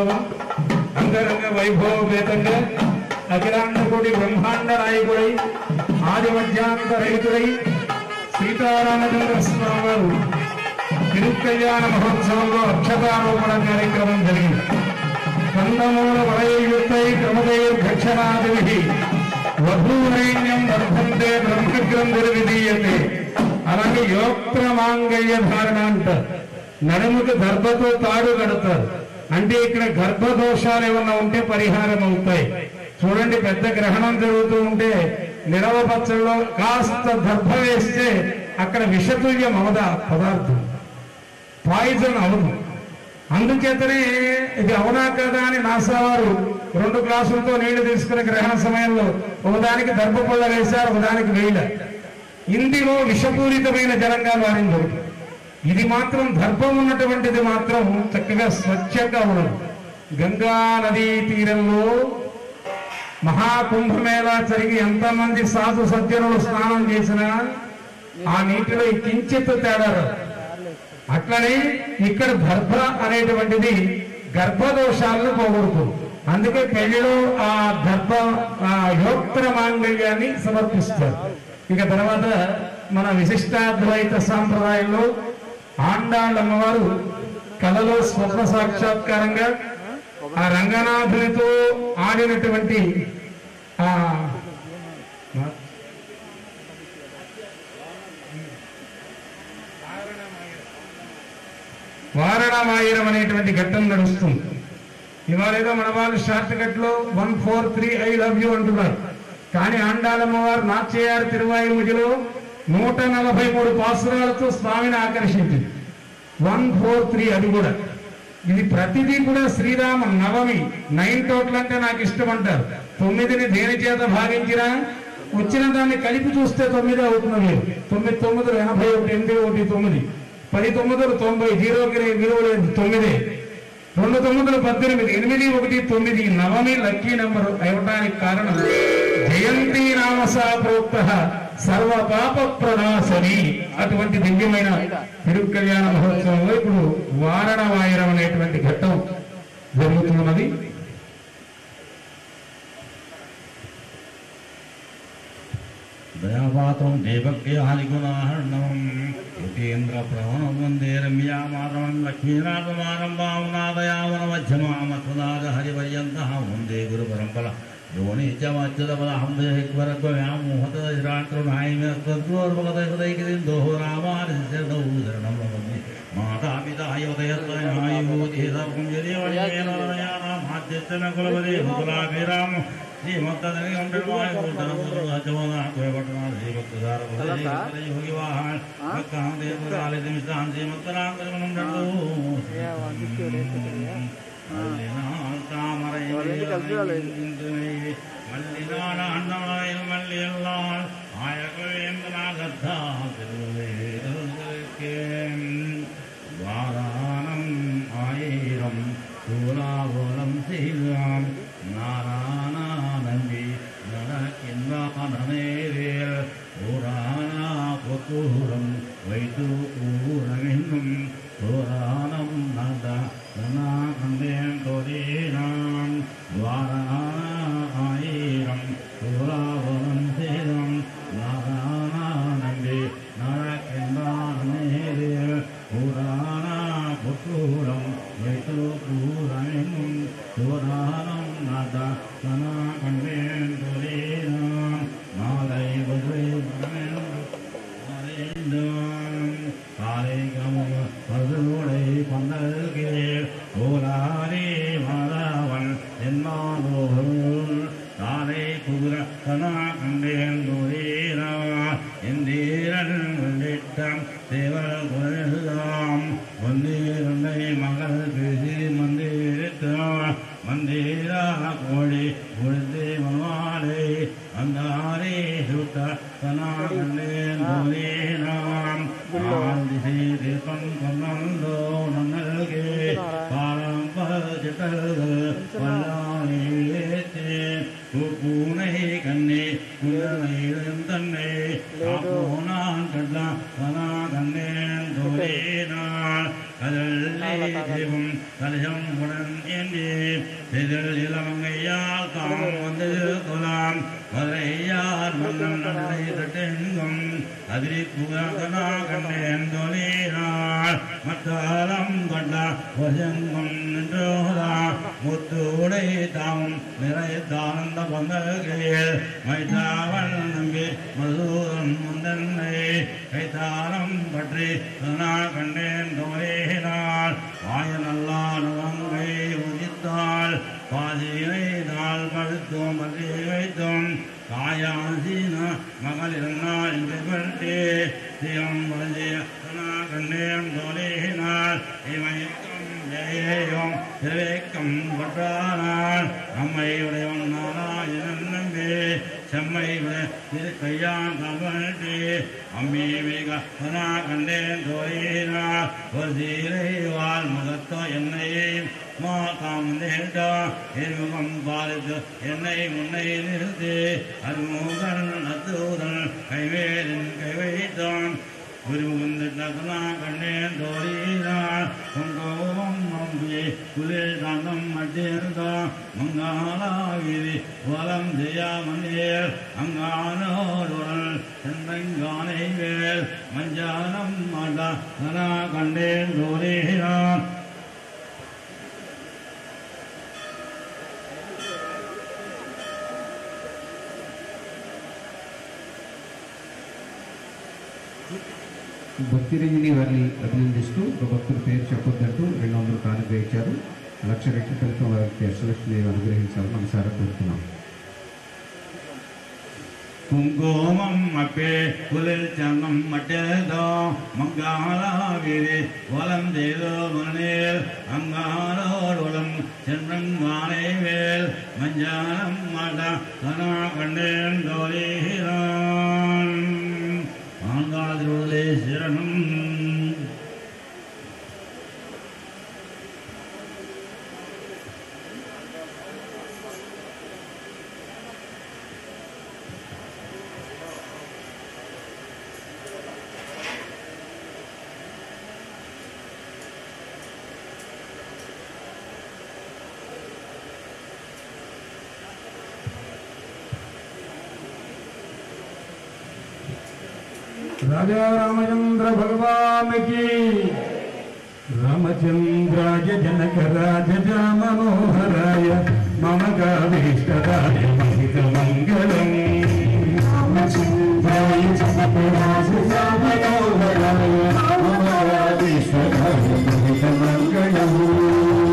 మహోత్సవం అంగరంగ వైభవపేతంగా అఖిలాండ కోటి బ్రహ్మాండ నాయకుడై ఆది మధ్యాంత రహితుడై సీతారామచంద్ర స్వామి వారు తిరుకల్యాణ మహోత్సవంలో అక్షతారోపణ కార్యక్రమం జరిగింది కందమూల వలయుక్తై క్రమదైర్ఘక్షణాదివి వధూరైన్యం వర్ధంతే బ్రహ్మగ్రంథిర్విధీయతే అలాగే యోక్త మాంగళ్య ధారణ అంటారు నడుముకు గర్భతో తాడు కడతారు అంటే ఇక్కడ గర్భదోషాలు ఏమన్నా ఉంటే పరిహారం అవుతాయి చూడండి పెద్ద గ్రహణం జరుగుతూ ఉంటే నిరవ పచ్చల్లో కాస్త దర్భ వేస్తే అక్కడ విషతుల్యం అవదా పదార్థం పాయిజన్ అవదు అందుచేతనే ఇది అవునా కదా అని నాసా వారు రెండు గ్లాసులతో నీళ్లు తీసుకునే గ్రహణ సమయంలో ఒకదానికి దర్భపళ్ళ వేశారు ఒకదానికి వేయలే ఇందులో విషపూరితమైన జలంగా మారింది ఒకటి. ఇది మాత్రం దర్భం ఉన్నటువంటిది మాత్రం చక్కగా స్వచ్ఛంగా ఉన్నది గంగా నదీ తీరంలో మహాకుంభమేళా జరిగి ఎంతమంది సాధు సజ్జనులు స్నానం చేసినా ఆ నీటిలో ఈ కించిత్ తేడా రాదు. అట్లనే ఇక్కడ గర్భ అనేటువంటిది గర్భదోషాలను పోగొడుతుంది అందుకే పెళ్లిలో ఆ గర్భ ఆ యోక్త మాంగళ్యాన్ని సమర్పిస్తారు ఇక తర్వాత మన విశిష్టాద్వైత సాంప్రదాయంలో ఆండాళ్ళ అమ్మవారు కళలో స్వప్న సాక్షాత్కారంగా ఆ రంగనాథునితో ఆడినటువంటి ఆ వారణమాయిరం అనేటువంటి ఘట్టం నడుస్తుంది ఇవాళ ఏదో మన వాళ్ళు షార్ట్ కట్ లో one four three I love you అంటున్నారు కానీ ఆండాలమ్మ వారు నాచ్చేయారు తిరువాయుముజిలో నూట నలభై మూడు పాసురాలతో స్వామిని ఆకర్షించింది వన్ ఫోర్ త్రీ అది కూడా ఇది ప్రతిదీ కూడా శ్రీరామ నవమి నైన్ టోటల్ అంటే నాకు ఇష్టం అంటారు తొమ్మిదిని దేని చేత భాగించినా వచ్చిన దాన్ని కలిపి చూస్తే తొమ్మిది అవుతున్నది తొమ్మిది తొమ్మిది ఎనభై ఒకటి ఎనిమిది ఒకటి తొమ్మిది పది తొమ్మిదిలు తొంభై జీరోకి విలువ లేదు తొమ్మిది రెండు తొమ్మిదిలు పద్దెనిమిది ఎనిమిది ఒకటి తొమ్మిది నవమి లక్కీ నెంబర్ అవ్వటానికి కారణం జయంతి నామసా ప్రోక్త సర్వ పాప ప్రనాశని అటువంటి దివ్యమైన తిరుకల్యాణ మహోత్సవంలో ఇప్పుడు వారణ వాయిరం అనేటువంటి ఘట్టం జరుగుతున్నది దయాపాత్రం దేవక్యాదిగుణార్ణవం యతీంద్ర ప్రవణం వందే రమ్యా మాధవం లక్ష్మీనాథమారంభాం నాదయావన మధ్యమామస్వదాగ హరిపర్యంత వందే గురు పరంపర ద్రోణి చ మచ్యుతపదహం దేహిక్వరగ్వయామోహతరాంత్రనాయమేతద్రోర్వగతైకదైకిదిం దోహరామాని శరణౌ శరణం భవంతి మాతాపితా యోదయత్రయాయుభూతి సర్వం యదేవన్యేనాయానామాద్యస్తన కులపదే ముకులాభిరామ శ్రీమత్తదనిగం నిర్మాయ యోగి వాహన్ దేవకాలిమిష్టాన్ శ్రీమత్తరాంతరమణం மல்லினான அண்ணனாயில் மல்லியல்லால் ஆயகவேந்தனாகத்தா திருவேதற்கேன் வாராணம் ஆயிரம் சூலாபோலம் செய்தாம் நாராயணா நம்பி நடக்கின்றானேரேல் புராணா பொத்தூரம் வைத்து கூறமென்னும் புராணம் நட கண்டேன் தொரீனாம் வாராயிரம் சூலாபலம் சேதம் நாராயணா நம்பி நடக்கின்றானேரேல் புராணா பொத்தூரம் வைத்து கூறமென்னும் புராணம் நட கண்டேன் தொரீனாம் நாளை வரை பதுவுடை பந்தல்கே ஓலாரே மாதவன் என்மாதோல் தாரை குதிர கனா கண்டேன் துரீரா எந்தீரன் உள்ளிட்டம் தேவர் குரலாம் வந்தீரண்டை மகள் பேசி மந்திரித்தார் மந்திரா கோழி உழுதி மவாலை அந்தாரே சுட்ட கனா கண்டேன் துரீராம் ஆதிசை தீபம் கொண்டோ நன்னல்கே பாரம்பரிட்டல்கள் வல்லாயிலேத்தே பூனை கண்ணே குழந்தை தன்னை காப்போனான் கண்ணா கனா கண்ணேன் தோரேனான் கதல்லே தெய்வம் கலசம் உடன் ஏந்தி எதிரில் இளமங்கையால் தாம் வந்து கொலாம் மதுரையார் மன்னம் நடை தட்டெங்கும் அதிரி புகழகனா கண்டேன் தொழிலாள் மத்தாலம் கொண்ட வசங்கும் நின்றோதா முத்துடை தாமும் நிறைத்தானந்த பந்தகையில் மைத்தாவன் நம்பி மதுசூதன் முந்தன்னை கைத்தாரம் பற்றி நான் கண்டேன் தொழிலாள் வாய நல்லான் வங்கை உதித்தாள் பாதியை நாள் படுத்தோம் பற்றி வைத்தோம் காயாசீன மகள் இருந்தால் என்று பற்றி தியம் வந்திய கண்டேன் தொழிலாள் இமைக்கும் ஜெயம் திரைக்கும் கொற்றானால் நம்மை உடையவன் நாராயணன் நம்பி செம்மை விட திரு கையான் கவல்டி அம்மி மிக கண்டேன் தோழினார் ஒரு சீரை வாழ் முகத்தோ என்னை மா தாம் நேர்டா எருமுகம் பாலித்து என்னை முன்னை நிறுத்தி அருமுகன் அத்தூதன் கைவேலின் கை வைத்தான் குருமுகந்தா கண்ணேன் தோழினார் பொங்கோம் அம்பி குளிர் தாந்தம் மட்டியிருந்தா மங்காளாவிரி வலம் ஜெயாமன்னேர் அங்கானோடுடன் செந்தங்கானை வேல் மஞ்சானம் மாட்டா கனா கண்டேன் தோழினார் భక్తిరంజని వారిని అభినందిస్తూ ఒక భక్తుల పేరు చెప్పొద్దంటూ రెండు వందలు కానుక ఇచ్చారు లక్ష రెట్ల ఫలితం వారికి అష్టలక్ష్మి అనుగ్రహించాలని మనసారా కోరుతున్నాం குங்கோமம் அப்பே குளிர் சன்னம் மட்டேதோ மங்காளாவிரி வலம் செய்தோ மனேல் அங்கானோடுளம் சென்றங்கானை வேல் மஞ்சானம் மாட்டா கனா கண்டேன் தோழிகிறான் ஆங்காதிருளே சரணம் राजा रामचंद्र भगवान की रामचंद्राय जनक राज मनोहराय मम गाभीष्टदाय महित मंगलम् रामचंद्राय जनक राज मनोहराय मम गाभीष्टदाय महित मंगलम्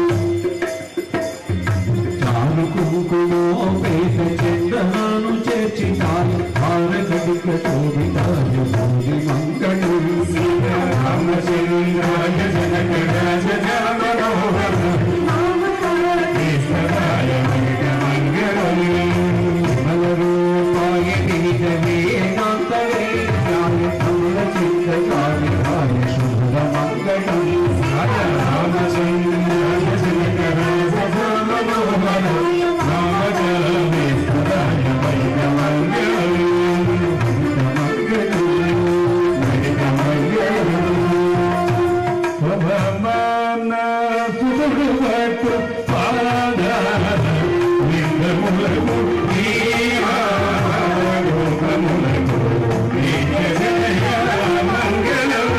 చాలు కుంకుమోపేత చందనాను చేర్చి తాను భారతడిక తోడితాను భూమి మంగళు శ్రీరామచంద్రాయ జనక రాజ మనోహర ఈశ్వరాయ మంగ మంగళం మలరూపాయ గీత వేదాంత వేదాయ కమల చిత్త కాళికాయ శుభ మంగళం రామచంద్రాయ జనక రాజ మనోహర రామచంద్రాయ మంగ మంగళం స్వభమాన సుభగవతు పాద లింగములకు లోకములకు జయ మంగళం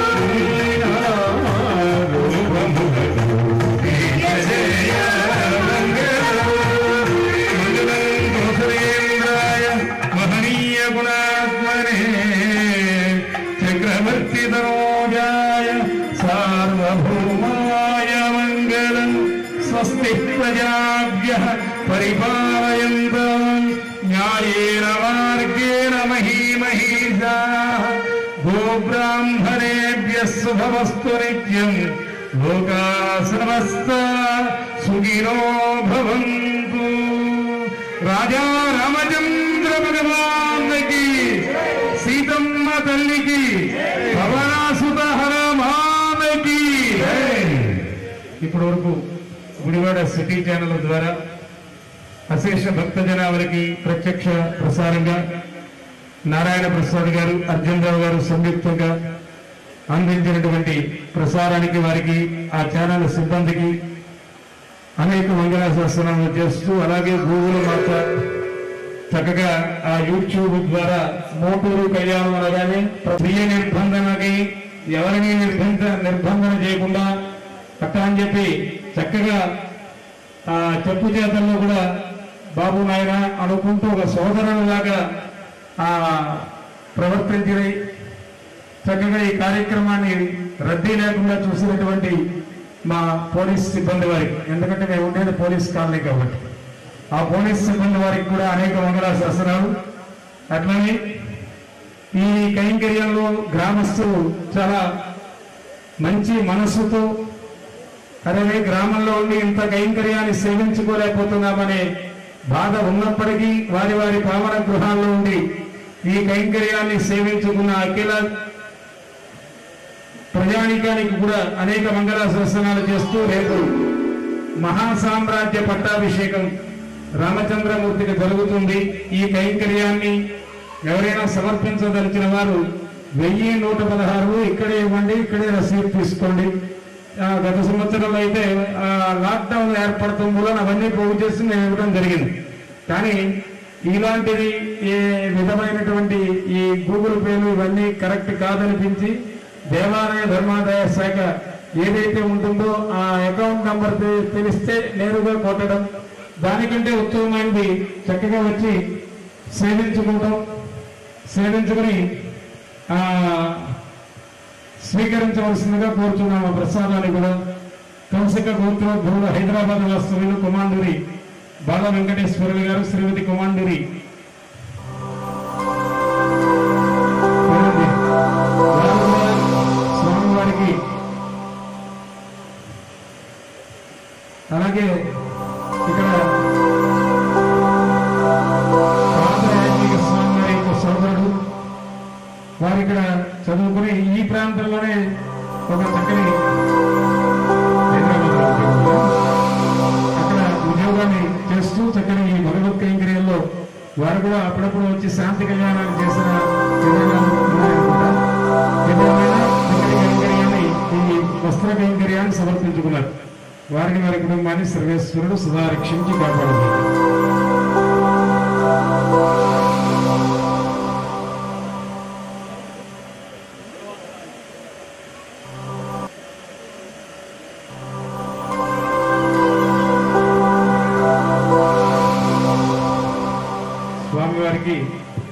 రూపములకు జయ మంగళం మంగళం కోసలేంద్రాయ మహనీయ గుణాత్మనే చక్రవర్తి తనోజాయ సార్వభౌమాయ మంగళం స్వస్తి ప్రజాభ్య పరిపాలయంతం న్యాయేన మార్గేణ మహీమహీషా గోబ్రాహ్మణేభ్య శుభమస్తు నిత్యం లోకా సమస్త సుఖినో భవంతు రాజా రామచంద్ర భగవాన్కి సీతమ్మ తల్లికి పవనాసుత హనుమానికి ఇప్పటి వరకు గుడివాడ సిటీ ఛానల్ ద్వారా అశేష భక్తజనావళికి ప్రత్యక్ష ప్రసారంగా నారాయణ ప్రసాద్ గారు అర్జున్ రావు గారు సంయుక్తంగా అందించినటువంటి ప్రసారానికి వారికి ఆ ఛానల్ సిబ్బందికి అనేక మంగళాశాసనాలు చేస్తూ అలాగే గూగుల్ మాత చక్కగా ఆ యూట్యూబ్ ద్వారా మోటూరు కళ్యాణం అనగానే స్వీయ నిర్బంధనకి ఎవరిని నిర్బంధ నిర్బంధన చేయకుండా అట్ట అని చెప్పి చక్కగా ఆ చెప్పు చేతల్లో కూడా బాబు నాయన అనుకుంటూ ఒక సోదరులాగా ఆ ప్రవర్తించిన చక్కగా ఈ కార్యక్రమాన్ని రద్దీ లేకుండా చూసినటువంటి మా పోలీస్ సిబ్బంది వారికి ఎందుకంటే మేము ఉండేది పోలీస్ కాలనీ కాబట్టి ఆ పోలీస్ సిబ్బంది వారికి కూడా అనేక మంగళాశాసనాలు అట్లనే ఈ కైంకర్యంలో గ్రామస్తులు చాలా మంచి మనస్సుతో అదే గ్రామంలో ఉండి ఇంత కైంకర్యాన్ని సేవించుకోలేకపోతున్నామనే బాధ ఉన్నప్పటికీ వారి వారి పావన గృహాల్లో ఉండి ఈ కైంకర్యాన్ని సేవించుకున్న అఖిల ప్రజానికానికి కూడా అనేక మంగళాశాసనాలు చేస్తూ రేపు మహాసామ్రాజ్య పట్టాభిషేకం రామచంద్రమూర్తికి జరుగుతుంది ఈ కైంకర్యాన్ని ఎవరైనా సమర్పించదలిచిన వారు వెయ్యి నూట పదహారు ఇక్కడే ఇవ్వండి ఇక్కడే రసీదు తీసుకోండి ఆ, గత సంవత్సరంలో అయితే ఆ, లాక్డౌన్ ఏర్పడటం వలన అవన్నీ పోగు చేసి మేము ఇవ్వడం జరిగింది కానీ ఇలాంటిది ఏ విధమైనటువంటి ఈ గూగుల్ పేలు ఇవన్నీ కరెక్ట్ కాదనిపించి దేవాలయ ధర్మాదాయ శాఖ ఏదైతే ఉంటుందో ఆ అకౌంట్ నంబర్ తె- తెలిస్తే నేరుగా కొట్టడం దానికంటే ఉత్తమమైనది చక్కగా వచ్చి సేవించుకుంటాం సేవించుకుని ఆ స్వీకరించవలసిందిగా కోరుతున్నాము ఆ ప్రసాదాన్ని కూడా కంసక గోత్రోద్భవులు హైదరాబాద్ వాస్తవ్యులు కుమాండూరి బాల వెంకటేశ్వరులు గారు శ్రీమతి కుమాండూరి చూడండి. వారు కూడా స్వామివారికి అలాగే ఇక్కడ పాదయాత్రిక స్వామి వారి యొక్క సోదరుడు వారు ఇక్కడ చదువుకుని ఈ ప్రాంతంలోనే ఒక చక్కని హైదరాబాద్ అక్కడ ఉద్యోగాన్ని చేస్తూ చక్కని ఈ భగవత్ కైంకర్యంలో వారు కూడా అప్పుడప్పుడు వచ్చి శాంతి కళ్యాణాలు చేసిన విధానాలు ఉన్నాయనుకుంటా ఏదేమైనా చక్కని కైంకర్యాన్ని ఈ వస్త్ర కైంకర్యాన్ని సమర్పించుకున్నారు వారిని వారి కుటుంబాన్ని సర్వేశ్వరుడు సదా రక్షించి కాపాడుతున్నారు స్వామివారికి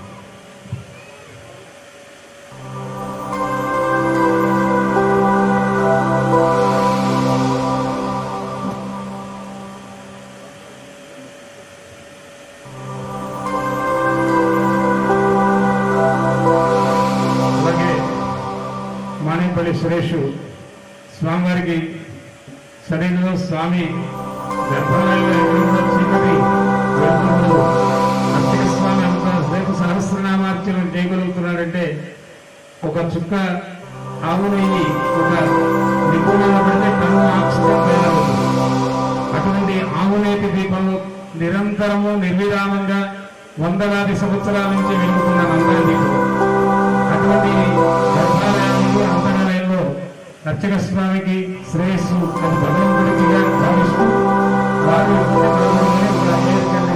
అలాగే మానేపల్లి సురేష్ స్వామివారికి సరైనలో స్వామి గర్భాలయంలో ఎక్కడ కూడా చీకటి వెళ్తున్నప్పుడు అర్చక స్వామి అంత రేపు సహస్రనామార్చన చేయగలుగుతున్నాడంటే ఒక చుక్క ఆవు నెయ్యి ఒక నిపుణుల పడితే కన్ను ఆక్సిజన్ తయారవుతుంది అటువంటి ఆవునేతి దీపంలో నిరంతరము నిర్విరామంగా వందలాది సంవత్సరాల నుంచి వెలుగుతున్న నందా దీపం అటువంటి గర్భాలయంలో అంతరాలయంలో అర్చక స్వామికి శ్రేయస్సు అది భగవంతుడికి భావిస్తూ వారు